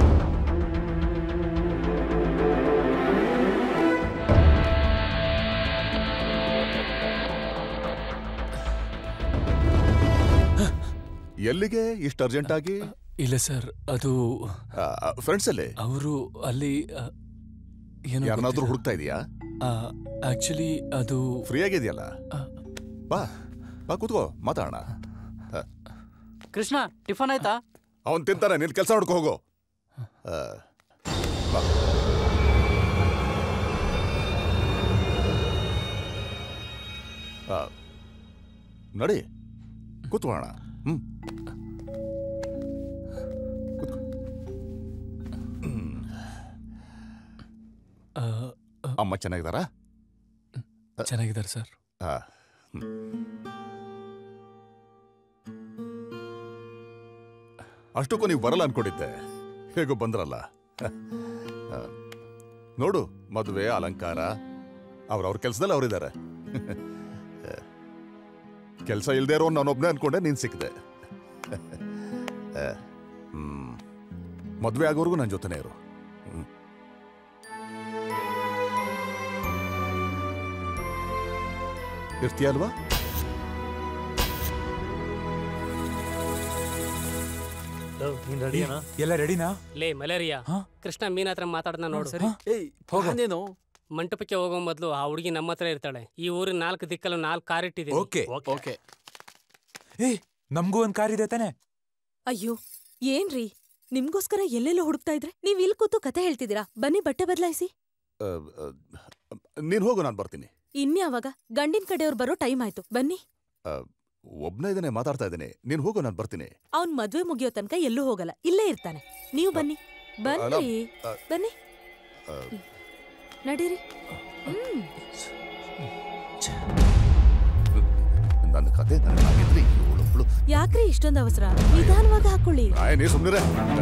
ಎಲ್ಲಿಗೆ ಇಷ್ಟು ಅರ್ಜೆಂಟ್ ಆಗಿ ಇಲ್ಲ ಸರ್ ಅದು ಫ್ರೆಂಡ್ಸ್ ಅಲ್ಲಿ ಅವರು ಅಲ್ಲಿ ಆ, ಏನೋ ಯಾರನ್ನಾದ್ರೂ ಹುಡುಕ್ತಾ ಇದೀಯಾ ಆಕ್ಚುಲಿ ಅದು ಫ್ರೀ ಆಗಿದೆಯಲ್ಲ ಬಾ ಬಾ ಕೂತ್ಕೋ ಮಾತಾಡೋಣ ಕೃಷ್ಣ ಟಿಫನ್ ಆಯ್ತಾ ಅವನ್ ತಿಂತಾನೆ ನಿನ್ ಕೆಲಸ ನೋಡ್ಕೊ ಹೋಗು ಆ, ಬಾ. ಆ, ನಡಿ ಕೂತ್ಕೊಳ್ಳೋಣ ಹ್ಮ್ ಕೂತ್ಕೊ. ಹ್ಮ್. ಅಮ್ಮ ಚೆನ್ನಾಗಿದ್ದಾರಾ ಚೆನ್ನಾಗಿದ್ದಾರೆ ಸರ್ ಆ, ಹ್ಮ್. ಅಷ್ಟಕ್ಕೂ ನೀವು ಬರಲ್ಲ ಅನ್ಕೊಂಡಿದ್ದೆ ಹೇಗೋ ಬಂದ್ರಲ್ಲ ಆ, ನೋಡು ಮದುವೆ ಅಲಂಕಾರ ಅವ್ರವ್ರ ಕೆಲಸದಲ್ಲಿ ಅವರಿದ್ದಾರೆ ಕೆಲಸ ಇಲ್ದೇ ಇರೋ ನಾನೊಬ್ನೇ ಅನ್ಕೊಂಡೆ ನೀನ್ ಸಿಕ್ಕಿದೆ ಹ್ಮ್ ಮದುವೆ ಆಗೋರ್ಗು ನನ್ನ ಜೊತೆನೇ ಇರು ಹ್ಮ್. ಇರ್ತೀಯ ಅಲ್ವಾ ರೆಡಿನಾ ಎಲ್ಲ ರೆಡಿನಾ ಲೇ ಮಲೇರಿಯಾ ಕೃಷ್ಣ ಮೀನ್ ಹತ್ರ ಮಾತಾಡ್ದ ನೋಡು ಏಯ್ ಹೋಗೇನು ಮಂಟಪಕ್ಕೆ ಹೋಗೋ ಮೊದಲು ಆ ಹುಡುಗಿ ನಮ್ಮ ಹತ್ರ ಇರ್ತಾಳೆ ಈ ಊರಿನ ನಾಲ್ಕು ದಿಕ್ಕಲ್ಲೂ ನಾಲ್ಕು ಕಾರ್ ಇಟ್ಟಿದ್ದೀನಿ ಓಕೆ ಓಕೆ ಏಯ್ ನಮಗೂ ಒಂದ್ ಕಾರ್ ಇದೆ ತಾನೆ ಅಯ್ಯೋ ಏನ್ರಿ ನಿಮ್ಗೋಸ್ಕರ ಎಲ್ಲೆಲ್ಲೋ ಹುಡುಕ್ತಾ ಇದ್ರೆ ನೀವ್ ಇಲ್ಲಿ ಕೂತು ಕತೆ ಹೇಳ್ತಿದ್ದೀರಾ ಬನ್ನಿ ಬಟ್ಟೆ ಬದಲಾಯಿಸಿ ನೀನು ಹೋಗು ನಾನು ಬರ್ತೀನಿ ಇನ್ಯಾವಾಗ ಗಂಡಿನ ಕಡೆಯವ್ರು ಬರೋ ಟೈಮ್ ಆಯ್ತು ಬನ್ನಿ ಒಬ್ಬನೇ ಇದ್ದಾನೆ ಮಾತಾಡ್ತಾ ಇದ್ದೀನಿ ನೀನು ಹೋಗು ನಾನು ಬರ್ತೀನಿ ಅವ್ನ್ ಮದ್ವೆ ಮುಗಿಯೋ ತನಕ ಎಲ್ಲೂ ಹೋಗಲ್ಲ ಇಲ್ಲೇ ಇರ್ತಾನೆ ನೀವು ಬನ್ನಿ ಬನ್ನಿ ಅ, ಬನ್ನಿ ಆ, ನಡೀರಿ ಹ್ಮ್ ನನ್ನ ಕತೆ ನನಗಾಗಿದ್ರೆ ಇವಳೊಬ್ಳು ಯಾಕ್ರಿ ಇಷ್ಟೊಂದು ಅವಸರ ನಿಧಾನವಾಗಿ ಹಾಕೊಳ್ಳಿ ಆಯ್ ನೀ ಸುಮ್ಮನೆ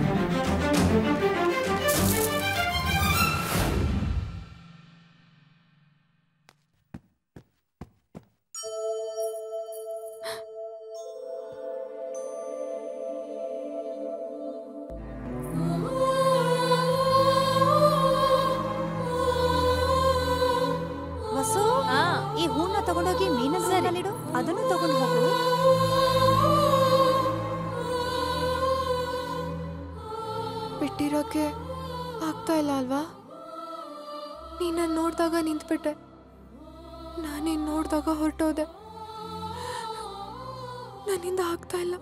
ವಸು ಈ ಹೂನ ತಗೊಂಡೋಗಿ ಮೀನ ನೀಡು ಅದನ್ನು ತಗೊಂಡು ಹೋಗು ಬಿಟ್ಟಿರೋಕೆ ಆಗ್ತಾ ಇಲ್ಲ ಅಲ್ವಾ ನೀನ ನೋಡಿದಾಗ ನಿಂತ್ಬಿಟ್ಟೆ ನಾನೇನು ನೋಡಿದಾಗ ಹೊರಟೋದೆ ನನ್ನಿಂದ ಆಗ್ತಾ ಇಲ್ಲ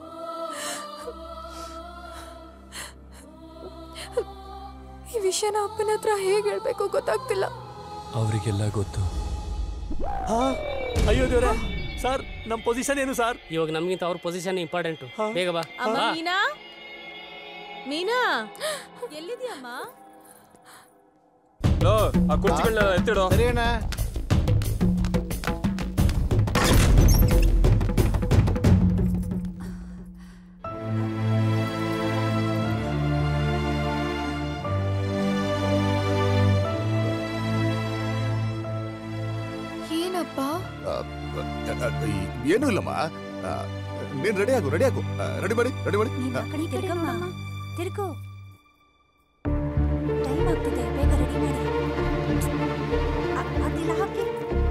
ಈ ವಿಷಯನ ಅಪ್ಪನ ಹತ್ರ ಹೇಗೆ ಹೇಳ್ಬೇಕು ಗೊತ್ತಾಗ್ತಿಲ್ಲ ಅವರಿಗೆಲ್ಲ ಗೊತ್ತು ಅಯ್ಯೋ ದೇವ್ರೆ ಸರ್ ನಮ್ ಪೊಸಿಷನ್ ಏನು ಸರ್ ಇವಾಗ ನಮ್ಗಿಂತ ಅವ್ರ ಪೊಸಿಷನ್ ಇಂಪಾರ್ಟೆಂಟು ಬೇಗ ಬಾ ಅಮ್ಮ ಬಾ. ಮೀನಾ ಮೀನಾ ಎಲ್ಲಿದ್ಯಮ್ಮ ಲೋ, ಆ ಕುರ್ಚಿಗಳನ್ನ ಎತ್ತಿಡು ಸರಿ ಅಣ್ಣ ಏನಪ್ಪ ಏನೂ ಇಲ್ಲಮ್ಮ ಆ, ನೀನ್ ರೆಡಿ ಆಗು ರೆಡಿ ಆಗು ರೆಡಿ ಮಾಡಿ ರೆಡಿ ಮಾಡಿ ಆ, ಕಡೆ ತಿರ್ಗಮ್ಮ ತಿರ್ಗು ಟೈಮ್ ಆಗ್ತಿದೆ ಬೇಗ ರೆಡಿ ಮಾಡಿ ಅ- ಅದಿಲ್ಲ ಹಾಕಿ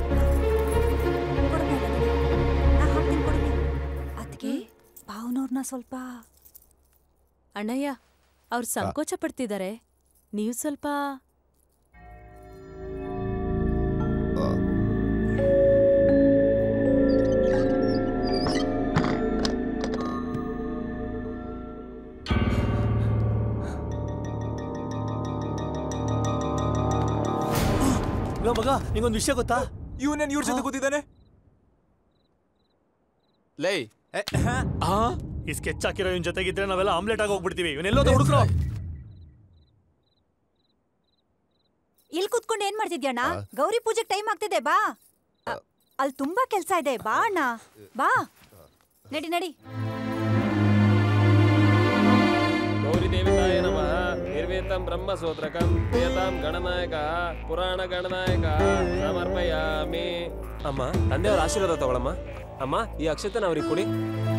ಕೊಡು ಬೇಗ ಅದನ್ನ. ನಾ ಹಾಕ್ತೀನಿ ಕೊಡಿ ಅದಕ್ಕೆ ಭಾವನವ್ರನ್ನ ಸ್ವಲ್ಪ ಅಣ್ಣಯ್ಯ ಅವ್ರು ಸಂಕೋಚ ಪಡ್ತಿದ್ದಾರೆ ನೀವು ಸ್ವಲ್ಪ ಲೋ ಮಗ ನಿಂಗೊಂದು ವಿಷಯ ಗೊತ್ತಾ ಇವನೇನ್ ಇವ್ರ ಜೊತೆ ಕೂತಿದ್ದಾನೆ ಲೈ ಈ ಸ್ಕೆಚ್ ಹಾಕಿರೋ ಇವನ್ ಜೊತೆಗಿದ್ರೆ ನಾವೆಲ್ಲ ಆಮ್ಲೆಟ್ ಆಗಿ ಹೋಗ್ಬಿಡ್ತೀವಿ ಇವನೆಲ್ಲೋ ಹುಡುಕ್ರು ಇಲ್ಲಿ ಕುತ್ಕೊಂಡು ಏನ್ ಮಾಡ್ತಿದ್ಯಣ್ಣ ಗೌರಿ ಪೂಜೆಗೆ ಟೈಮ್ ಆಗ್ತಿದೆ ಬಾ ಅ- ಅಲ್ಲಿ ತುಂಬಾ ಕೆಲ್ಸ ಇದೆ ಬಾ ಅಣ್ಣ ಬಾ ನಡಿ ನಡಿ ಗೌರಿ ದೇವಿತಾಯ ನಮಃ ನಿರ್ವೇತಂ ಬ್ರಹ್ಮ ಸೂತ್ರಕಂ ವೇತಾಂ ಗಣನಾಯಕ ಪುರಾಣ ಗಣನಾಯಕ ಸಮರ್ಪಯಾಮಿ ಅಮ್ಮ ತಂದೆಯವ್ರ ಆಶೀರ್ವಾದ ತಗೊಳಮ್ಮ ಅಮ್ಮ ಈ ಅಕ್ಷತೆನ ಅವ್ರಿಗೆ ಕೊಡಿ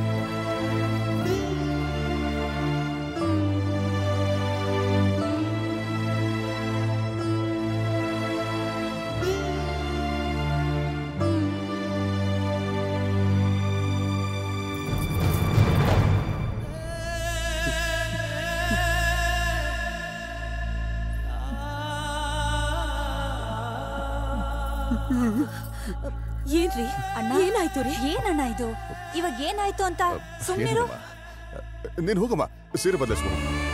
ಏನ್ರಿ ಅಣ್ಣ ಏನಾಯ್ತು ರೀ ಏನಣ್ಣ ಇದು ಇವಾಗ ಏನಾಯ್ತು ಅಂತ ಸುಮ್ಮನಿರು ಏನಿಲ್ಲಮ್ಮ. ನೀನ್ ಹೋಗಮ್ಮ ಸೀರೆ ಬದಲಿಸ್ಕೊ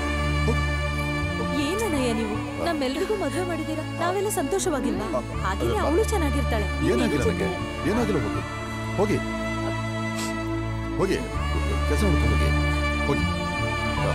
ಏನಣ್ಣಯ್ಯ ನೀವು ನಮ್ಮೆಲ್ರಿಗೂ ಮದುವೆ ಮಾಡಿದೀರಾ ನಾವೆಲ್ಲ ಸಂತೋಷವಾಗಿಲ್ವಾ ಹಾಗೇನೆ ಅವಳು ಚೆನ್ನಾಗಿರ್ತಾಳೆ ಏನಾಗಿಲ್ಲ ನನಗೆ ಏನಾಗಿಲ್ಲ ಹೋಗಿ ಹೋಗಿ ಹೋಗಿ ಕೆಲಸ ಮಾಡ್ಕೊಂಡು ಹೋಗಿ ಹೋಗಿ ಆ.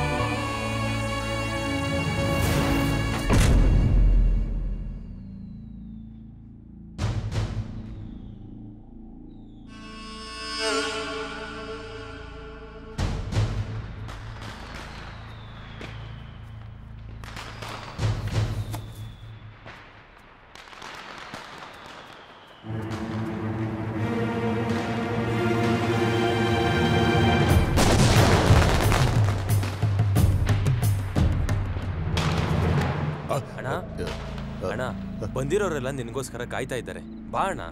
ಅಣ್ಣ ಅಣ್ಣ ಬಂದಿರೋರೆಲ್ಲ ನಿನಗೋಸ್ಕರ ಕಾಯ್ತಾ ಇದ್ದಾರೆ ಬಾ ಅಣ್ಣ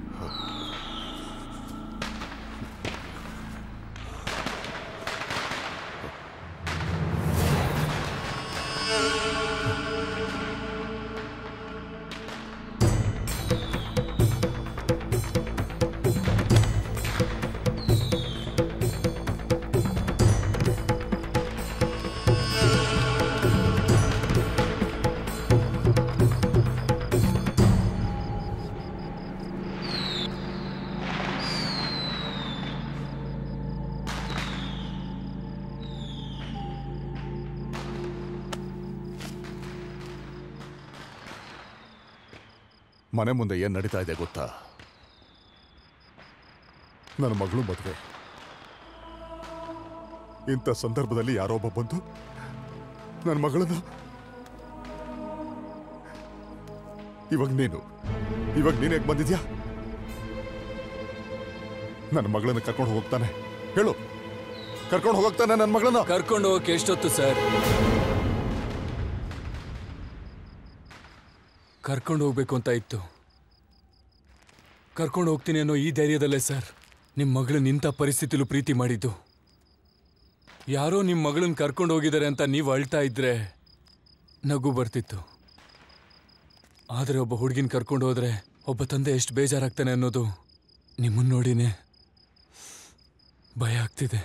ಮನೆ ಮುಂದೆ ಏನು ನಡೀತಾ ಇದೆ ಗೊತ್ತಾ ನನ್ನ ಮಗಳು ಮದುವೆ ಇಂಥ ಸಂದರ್ಭದಲ್ಲಿ ಯಾರೋ ಒಬ್ಬ ಬಂದು ನನ್ನ ಮಗಳನ್ನು ಇವಾಗ ನೀನು ಇವಾಗ ನೀನು ಹೇಗೆ ಬಂದಿದ್ಯಾ ನನ್ನ ಮಗಳನ್ನ ಕರ್ಕೊಂಡು ಹೋಗ್ತಾನೆ ಹೇಳು ಕರ್ಕೊಂಡು ಹೋಗ್ತಾನೆ ನನ್ನ ಮಗಳನ್ನ ಕರ್ಕೊಂಡು ಹೋಗಕ್ಕೆ ಎಷ್ಟೊತ್ತು ಸರ್ ಕರ್ಕೊಂಡು ಹೋಗ್ಬೇಕು ಅಂತ ಇತ್ತು ಕರ್ಕೊಂಡು ಹೋಗ್ತೀನಿ ಅನ್ನೋ ಈ ಧೈರ್ಯದಲ್ಲೇ ಸರ್ ನಿಮ್ಮ ಮಗಳು ನಿಂತ ಪರಿಸ್ಥಿತಿಲೂ ಪ್ರೀತಿ ಮಾಡಿದ್ದು ಯಾರೋ ನಿಮ್ಮ ಮಗಳನ್ನ ಕರ್ಕೊಂಡು ಹೋಗಿದ್ದಾರೆ ಅಂತ ನೀವು ಅಳ್ತಾ ಇದ್ರೆ ನಗು ಬರ್ತಿತ್ತು ಆದರೆ ಒಬ್ಬ ಹುಡುಗಿನ ಕರ್ಕೊಂಡು ಹೋದ್ರೆ ಒಬ್ಬ ತಂದೆ ಎಷ್ಟು ಬೇಜಾರಾಗ್ತಾನೆ ಅನ್ನೋದು ನಿಮ್ಮನ್ನ ನೋಡಿನೇ ಭಯ ಆಗ್ತಿದೆ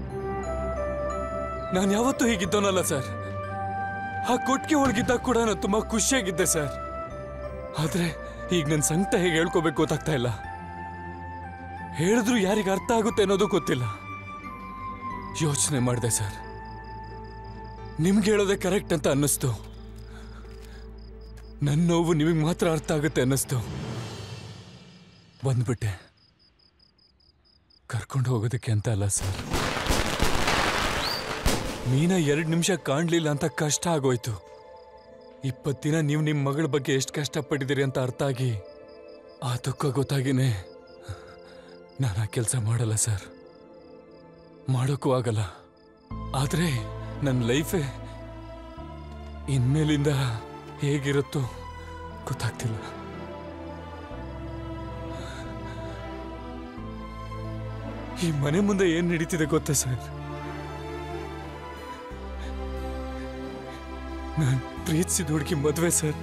ನಾನು ಯಾವತ್ತೂ ಹೀಗಿದ್ದೋನಲ್ಲ ಸರ್ ಆ ಕೊಟ್ಟಿಗೆ ಒಳಗಿದ್ದಾಗ ಕೂಡ ನಾನು ತುಂಬಾ ಖುಷಿಯಾಗಿದ್ದೆ ಸರ್ ಆದ್ರೆ ಈಗ ನನ್ನ ಸಂಕಟ ಹೇಗೆ ಹೇಳ್ಕೋಬೇಕು ಗೊತ್ತಾಗ್ತಾ ಇಲ್ಲ ಹೇಳಿದ್ರು ಯಾರಿಗೆ ಅರ್ಥ ಆಗುತ್ತೆ ಅನ್ನೋದು ಗೊತ್ತಿಲ್ಲ ಯೋಚನೆ ಮಾಡಿದೆ ಸರ್ ನಿಮ್ಗೆ ಹೇಳೋದೇ ಕರೆಕ್ಟ್ ಅಂತ ಅನ್ನಿಸ್ತು ನನ್ನ ನೋವು ನಿಮಗೆ ಮಾತ್ರ ಅರ್ಥ ಆಗುತ್ತೆ ಅನ್ನಿಸ್ತು ಬಂದ್ಬಿಟ್ಟೆ ಕರ್ಕೊಂಡು ಹೋಗೋದಕ್ಕೆ ಅಂತ ಅಲ್ಲ ಸರ್ ಮೀನಾ ಎರಡು ನಿಮಿಷ ಕಾಣ್ಲಿಲ್ಲ ಅಂತ ಕಷ್ಟ ಆಗೋಯ್ತು ಇಪ್ಪತ್ತು ದಿನ ನೀವು ನಿಮ್ಮ ಮಗಳ ಬಗ್ಗೆ ಎಷ್ಟು ಕಷ್ಟಪಟ್ಟಿದ್ದೀರಿ ಅಂತ ಅರ್ಥ ಆಗಿ ಆ ದುಃಖ ಗೊತ್ತಾಗಿನೇ ನಾನು ಆ ಕೆಲಸ ಮಾಡಲ್ಲ ಸರ್ ಮಾಡೋಕ್ಕೂ ಆಗಲ್ಲ ಆದರೆ ನನ್ನ ಲೈಫೇ ಇನ್ಮೇಲಿಂದ ಹೇಗಿರುತ್ತೋ ಗೊತ್ತಾಗ್ತಿಲ್ಲ ಈ ಮನೆ ಮುಂದೆ ಏನ್ ನಡೀತಿದೆ ಗೊತ್ತಾ ಸರ್ ನಾನು ಪ್ರೀತಿಸಿದ ಹುಡುಗಿ ಮದುವೆ ಸರ್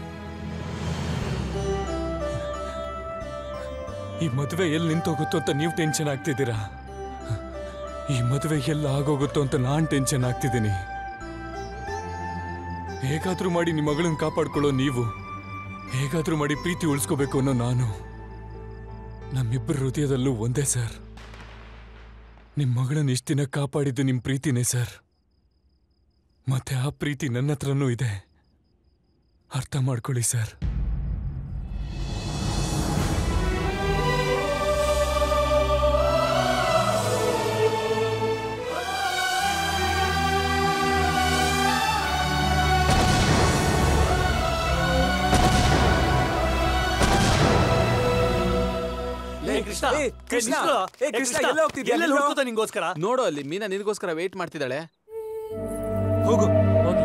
ಈ ಮದುವೆ ಎಲ್ಲಿ ನಿಂತೋಗುತ್ತೋ ಅಂತ ನೀವು ಟೆನ್ಷನ್ ಆಗ್ತಿದ್ದೀರಾ ಈ ಮದುವೆ ಎಲ್ಲ ಆಗೋಗುತ್ತೋ ಅಂತ ನಾನು ಟೆನ್ಷನ್ ಆಗ್ತಿದ್ದೀನಿ ಹೇಗಾದ್ರೂ ಮಾಡಿ ನಿಮ್ಮ ಮಗಳನ್ನ ಕಾಪಾಡ್ಕೊಳ್ಳೋ ನೀವು ಹೇಗಾದ್ರೂ ಮಾಡಿ ಪ್ರೀತಿ ಉಳಿಸ್ಕೋಬೇಕು ಅನ್ನೋ ನಾನು ನಮ್ಮಿಬ್ಬರ ಹೃದಯದಲ್ಲೂ ಒಂದೇ ಸರ್ ನಿಮ್ಮ ಮಗಳನ್ನ ಇಷ್ಟು ದಿನ ಕಾಪಾಡಿದ್ದು ನಿಮ್ಮ ಪ್ರೀತಿನೇ ಸರ್ ಮತ್ತೆ ಆ ಪ್ರೀತಿ ನನ್ನ ಹತ್ರನೂ ಇದೆ ಅರ್ಥ ಮಾಡ್ಕೊಳ್ಳಿ ಸರ್ ಏ, ಕೃಷ್ಣ, ಏ, ಏ, ಕೃಷ್ಣ, ನಿಂತ್ಕೊ. ಏ, ಏ, ಕೃಷ್ಣ, ಕೃಷ್ಣ, ಎಲ್ಲೇ ಹೋಗ್ತಿದ್ಯಾ? ಎಲ್ಲೆಲ್ಲಿ ನಿಲ್ಲು. ಹುಡ್ಕೋತ ನಿಂಗೋಸ್ಕರ ನೋಡು ಅಲ್ಲಿ ಮೀನಾ ನಿನಗೋಸ್ಕರ ವೇಟ್ ಮಾಡ್ತಿದ್ದಾಳೆ ಹೋಗು ಹೋಗಿ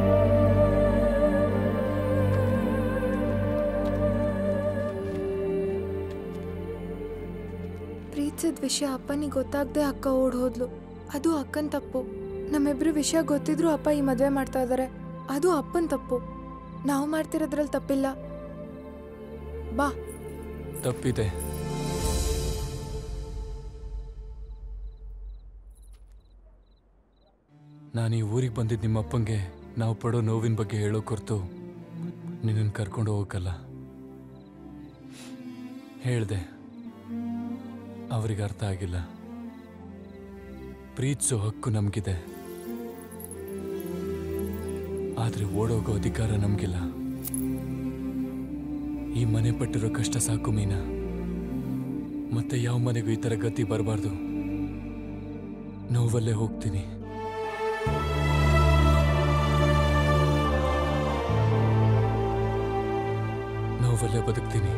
ಪ್ರೀತಿಸಿದ ವಿಷಯ ಅಪ್ಪನಿಗೆ ಗೊತ್ತಾಗದೆ ಅಕ್ಕ ಓಡ್ ಹೋದ್ಲು ಅದು ಅಕ್ಕನ ತಪ್ಪು ನಮ್ಮಿಬ್ರು ವಿಷಯ ಗೊತ್ತಿದ್ರು ಅಪ್ಪ ಈ ಮದುವೆ ಮಾಡ್ತಾ ಇದ್ದಾರೆ ಅದು ಅಪ್ಪನ ತಪ್ಪು ನಾವು ಮಾಡ್ತಿರೋದ್ರಲ್ಲಿ ತಪ್ಪಿಲ್ಲ ಬಾ ತಪ್ಪಿದೆ ನಾನು ಈ ಊರಿಗೆ ಬಂದಿದ್ದು ನಿಮ್ಮ ಅಪ್ಪಂಗೆ ನಾವು ಪಡೋ ನೋವಿನ ಬಗ್ಗೆ ಹೇಳೋ ಹೊರ್ತು ನಿನ್ನನ್ನು ಕರ್ಕೊಂಡು ಹೋಗಕ್ಕಲ್ಲ ಹೇಳ್ದೆ ಅವರಿಗೆ ಅರ್ಥ ಆಗಿಲ್ಲ ಪ್ರೀತಿಸೋ ಹಕ್ಕು ನಮಗಿದೆ ಆದರೆ ಓಡೋಗೋ ಅಧಿಕಾರ ನಮಗಿಲ್ಲ ಈ ಮನೆ ಪಟ್ಟಿರೋ ಕಷ್ಟ ಸಾಕು ಮೀನಾ ಮತ್ತೆ ಯಾವ ಮನೆಗೂ ಈ ಥರ ಗತಿ ಬರಬಾರ್ದು ನೋವಲ್ಲೇ ಹೋಗ್ತೀನಿ ನೋವಲ್ಲೇ ಬದುಕ್ತೀನಿ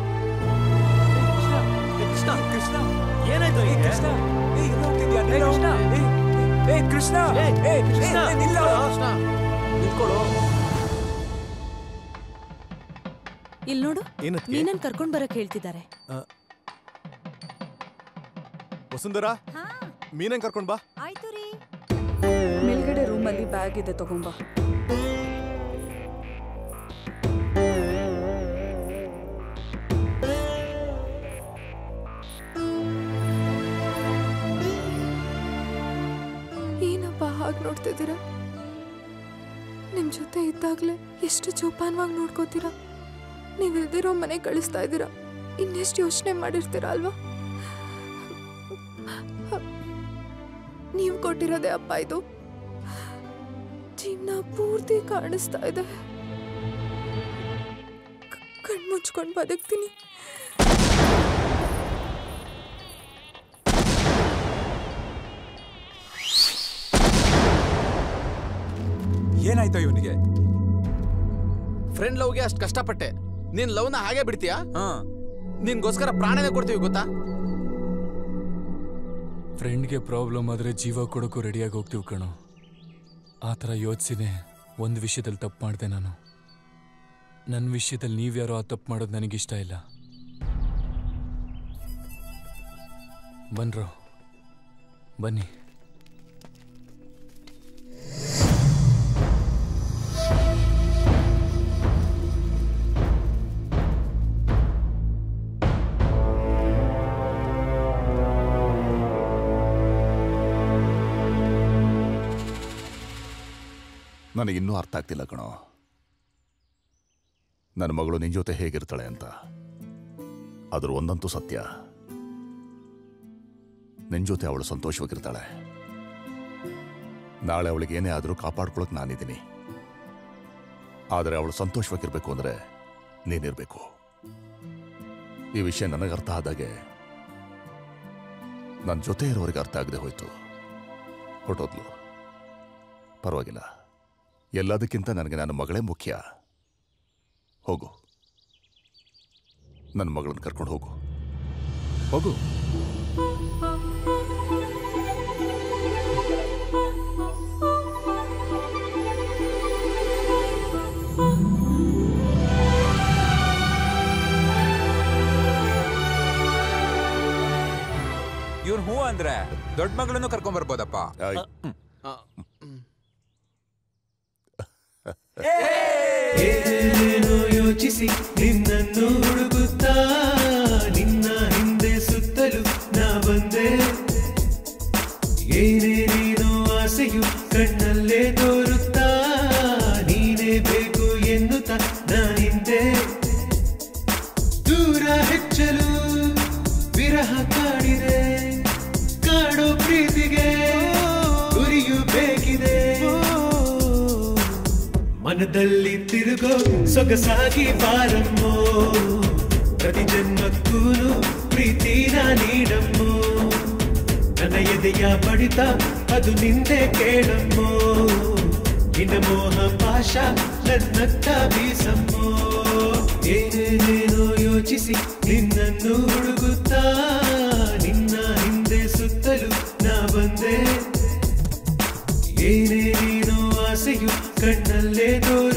ಕೃಷ್ಣ ಕೃಷ್ಣ ಏನಾಯ್ತು ಏ, ಕೃಷ್ಣ ಏ ಎಲ್ಲಿ ಹೋಗ್ತಿದ್ಯಾ ನಿಲ್ಲು. ಏ, ಏ ಕೃಷ್ಣ ಏ, ಏ ಕೃಷ್ಣ, ಏ, ನಿಲ್ಲು. ಕೃಷ್ಣ, ನಿಂತ್ಕೊಳ್ಳು ಇಲ್ಲಿ ನೋಡು ಏನಕ್ಕೆ? ನೀನನ್ ಕರ್ಕೊಂಡ್ ಬರಕ್ ಹೇಳ್ತಿದ್ದಾರೆ ವಸುಂಧರಾ ಮೀನಂಗ್ ಕರ್ಕೊಂಡ್ ಬಾ ಆಯ್ತು ರೀ ಮೇಲ್ಗಡೆ ರೂಮಲ್ಲಿ ಬ್ಯಾಗ್ ಇದೆ ತಗೊಂಬ ಏನಪ್ಪ ಹಾಗೆ ನೋಡ್ತಿದ್ದೀರಾ ನಿಮ್ ಜೊತೆ ಇದ್ದಾಗ್ಲೇ ಎಷ್ಟು ಜೋಪಾನವಾಗಿ ನೋಡ್ಕೋತೀರಾ ನೀವ್ ಇಲ್ದಿರೋ ಮನೆ ಕಳಿಸ್ತಾ ಇದ್ದೀರಾ ಇನ್ನೆಷ್ಟು ಯೋಚನೆ ಮಾಡಿರ್ತೀರಾ ಅಲ್ವಾ ನೀವು ಕೊಟ್ಟಿರೋದೇ ಅಪ್ಪ ಇದು ಜೀವನ ಪೂರ್ತಿ ಕಾಣಿಸ್ತಾ ಇದೆ ಕ- ಕಣ್ಮುಂದೆ ಮುಚ್ಕೊಂಡು ಬದುಕ್ತೀನಿ ಏನಾಯ್ತು ಇವನಿಗೆ ಫ್ರೆಂಡ್ ಲವ್ಗೆ ಅಷ್ಟು ಕಷ್ಟಪಟ್ಟೆ ನೀನ್ ಲವ್ನ ಹಾಗೆ ಬಿಡ್ತೀಯಾ ನಿನ್ಗೋಸ್ಕರ ಪ್ರಾಣನೇ ಕೊಡ್ತೀವಿ ಗೊತ್ತಾ ಫ್ರೆಂಡ್ಗೆ ಪ್ರಾಬ್ಲಮ್ ಆದರೆ ಜೀವ ಕೊಡೋಕ್ಕೂ ರೆಡಿಯಾಗಿ ಹೋಗ್ತೀವಿ ಕಣೋ ಆ ಥರ ಯೋಚಿಸಿದೆ ಒಂದು ವಿಷಯದಲ್ಲಿ ತಪ್ಪು ಮಾಡಿದೆ ನಾನು ನನ್ನ ವಿಷಯದಲ್ಲಿ ನೀವ್ಯಾರೋ ಆ ತಪ್ಪು ಮಾಡೋದು ನನಗಿಷ್ಟ ಇಲ್ಲ ಬನ್ರೋ ಬನ್ನಿ ನನಗಿನ್ನೂ ಅರ್ಥ ಆಗ್ತಿಲ್ಲ ಕಣೋ ನನ್ನ ಮಗಳು ನಿನ್ ಜೊತೆ ಹೇಗಿರ್ತಾಳೆ ಅಂತ ಅದ್ರ ಒಂದಂತೂ ಸತ್ಯ ನಿನ್ ಜೊತೆ ಅವಳು ಸಂತೋಷವಾಗಿರ್ತಾಳೆ ನಾಳೆ ಅವಳಿಗೆ ಏನೇ ಆದರೂ ಕಾಪಾಡ್ಕೊಳಕ್ ನಾನಿದ್ದೀನಿ ಆದರೆ ಅವಳು ಸಂತೋಷವಾಗಿರ್ಬೇಕು ಅಂದ್ರೆ ನೀನಿರ್ಬೇಕು ಈ ವಿಷಯ ನನಗೆ ಅರ್ಥ ಆದಾಗೆ ನನ್ನ ಜೊತೆ ಇರೋರಿಗೆ ಅರ್ಥ ಆಗದೆ ಹೋಯ್ತು ಹೊರಟೋದ್ಲು ಪರವಾಗಿಲ್ಲ ಎಲ್ಲದಕ್ಕಿಂತ ನನಗೆ ನನ್ನ ಮಗಳೇ ಮುಖ್ಯ ಹೋಗು ನನ್ನ ಮಗಳನ್ನ ಕರ್ಕೊಂಡು ಹೋಗು ಹೋಗು ಇವ್ನ್ ಹೂ ಅಂದ್ರೆ ದೊಡ್ಡ ಮಗಳನ್ನು ಕರ್ಕೊಂಡ್ ಬರ್ಬೋದಪ್ಪ ಏನೇನೋ ಯೋಚಿಸಿ ನಿನ್ನನ್ನು ಹುಡುಗುತ್ತಾ ನಿನ್ನ ಹಿಂದೆ ಸುತ್ತಲೂ ನಾ ಬಂದೆ ಏನೇನೇನೋ ಆಸೆಯು ಕಣ್ಣಲ್ಲೇ ತೋರುತ್ತಾ ನೀನೇ ಬೇಕು ಎನ್ನುತ್ತಾ ನಾನಿಂದೆ ದೂರ ಹೆಚ್ಚಲು ವಿರಹ ಕಾಡಿದೆ ಕಾಡೋ ಪ್ರೀತಿಗೆ ಗುರಿಯು ಬೇಕಿದೆ ಮನದಲ್ಲಿ ತಿರುಗೋ ಸೊಗಸಾಗಿ ಬಾರಮ್ಮೋ ಪ್ರತಿ ಜನ್ಮಕ್ಕೂನು ಪ್ರೀತಿನ ನೀಡಮ್ಮೋ ನನ್ನ ಎದೆಯ ಬಡಿತ ಅದು ನಿಂದೆ ಕೇಳಮ್ಮೋ ನಿನ್ನ ಮೋಹ ಪಾಶ ನನ್ನತ್ತ ಬೀಸಮ್ಮೋ ಏನೇನೇನೋ ಯೋಚಿಸಿ ನಿನ್ನನ್ನು ಹುಡುಗುತ್ತಾ ನಿನ್ನ ಹಿಂದೆ ಸುತ್ತಲೂ ನಾ ಬಂದೆ ಏನೇನೇನೋ ಆಸೆಯು ಕಣ್ಣಲ್ಲೇ ತೋರು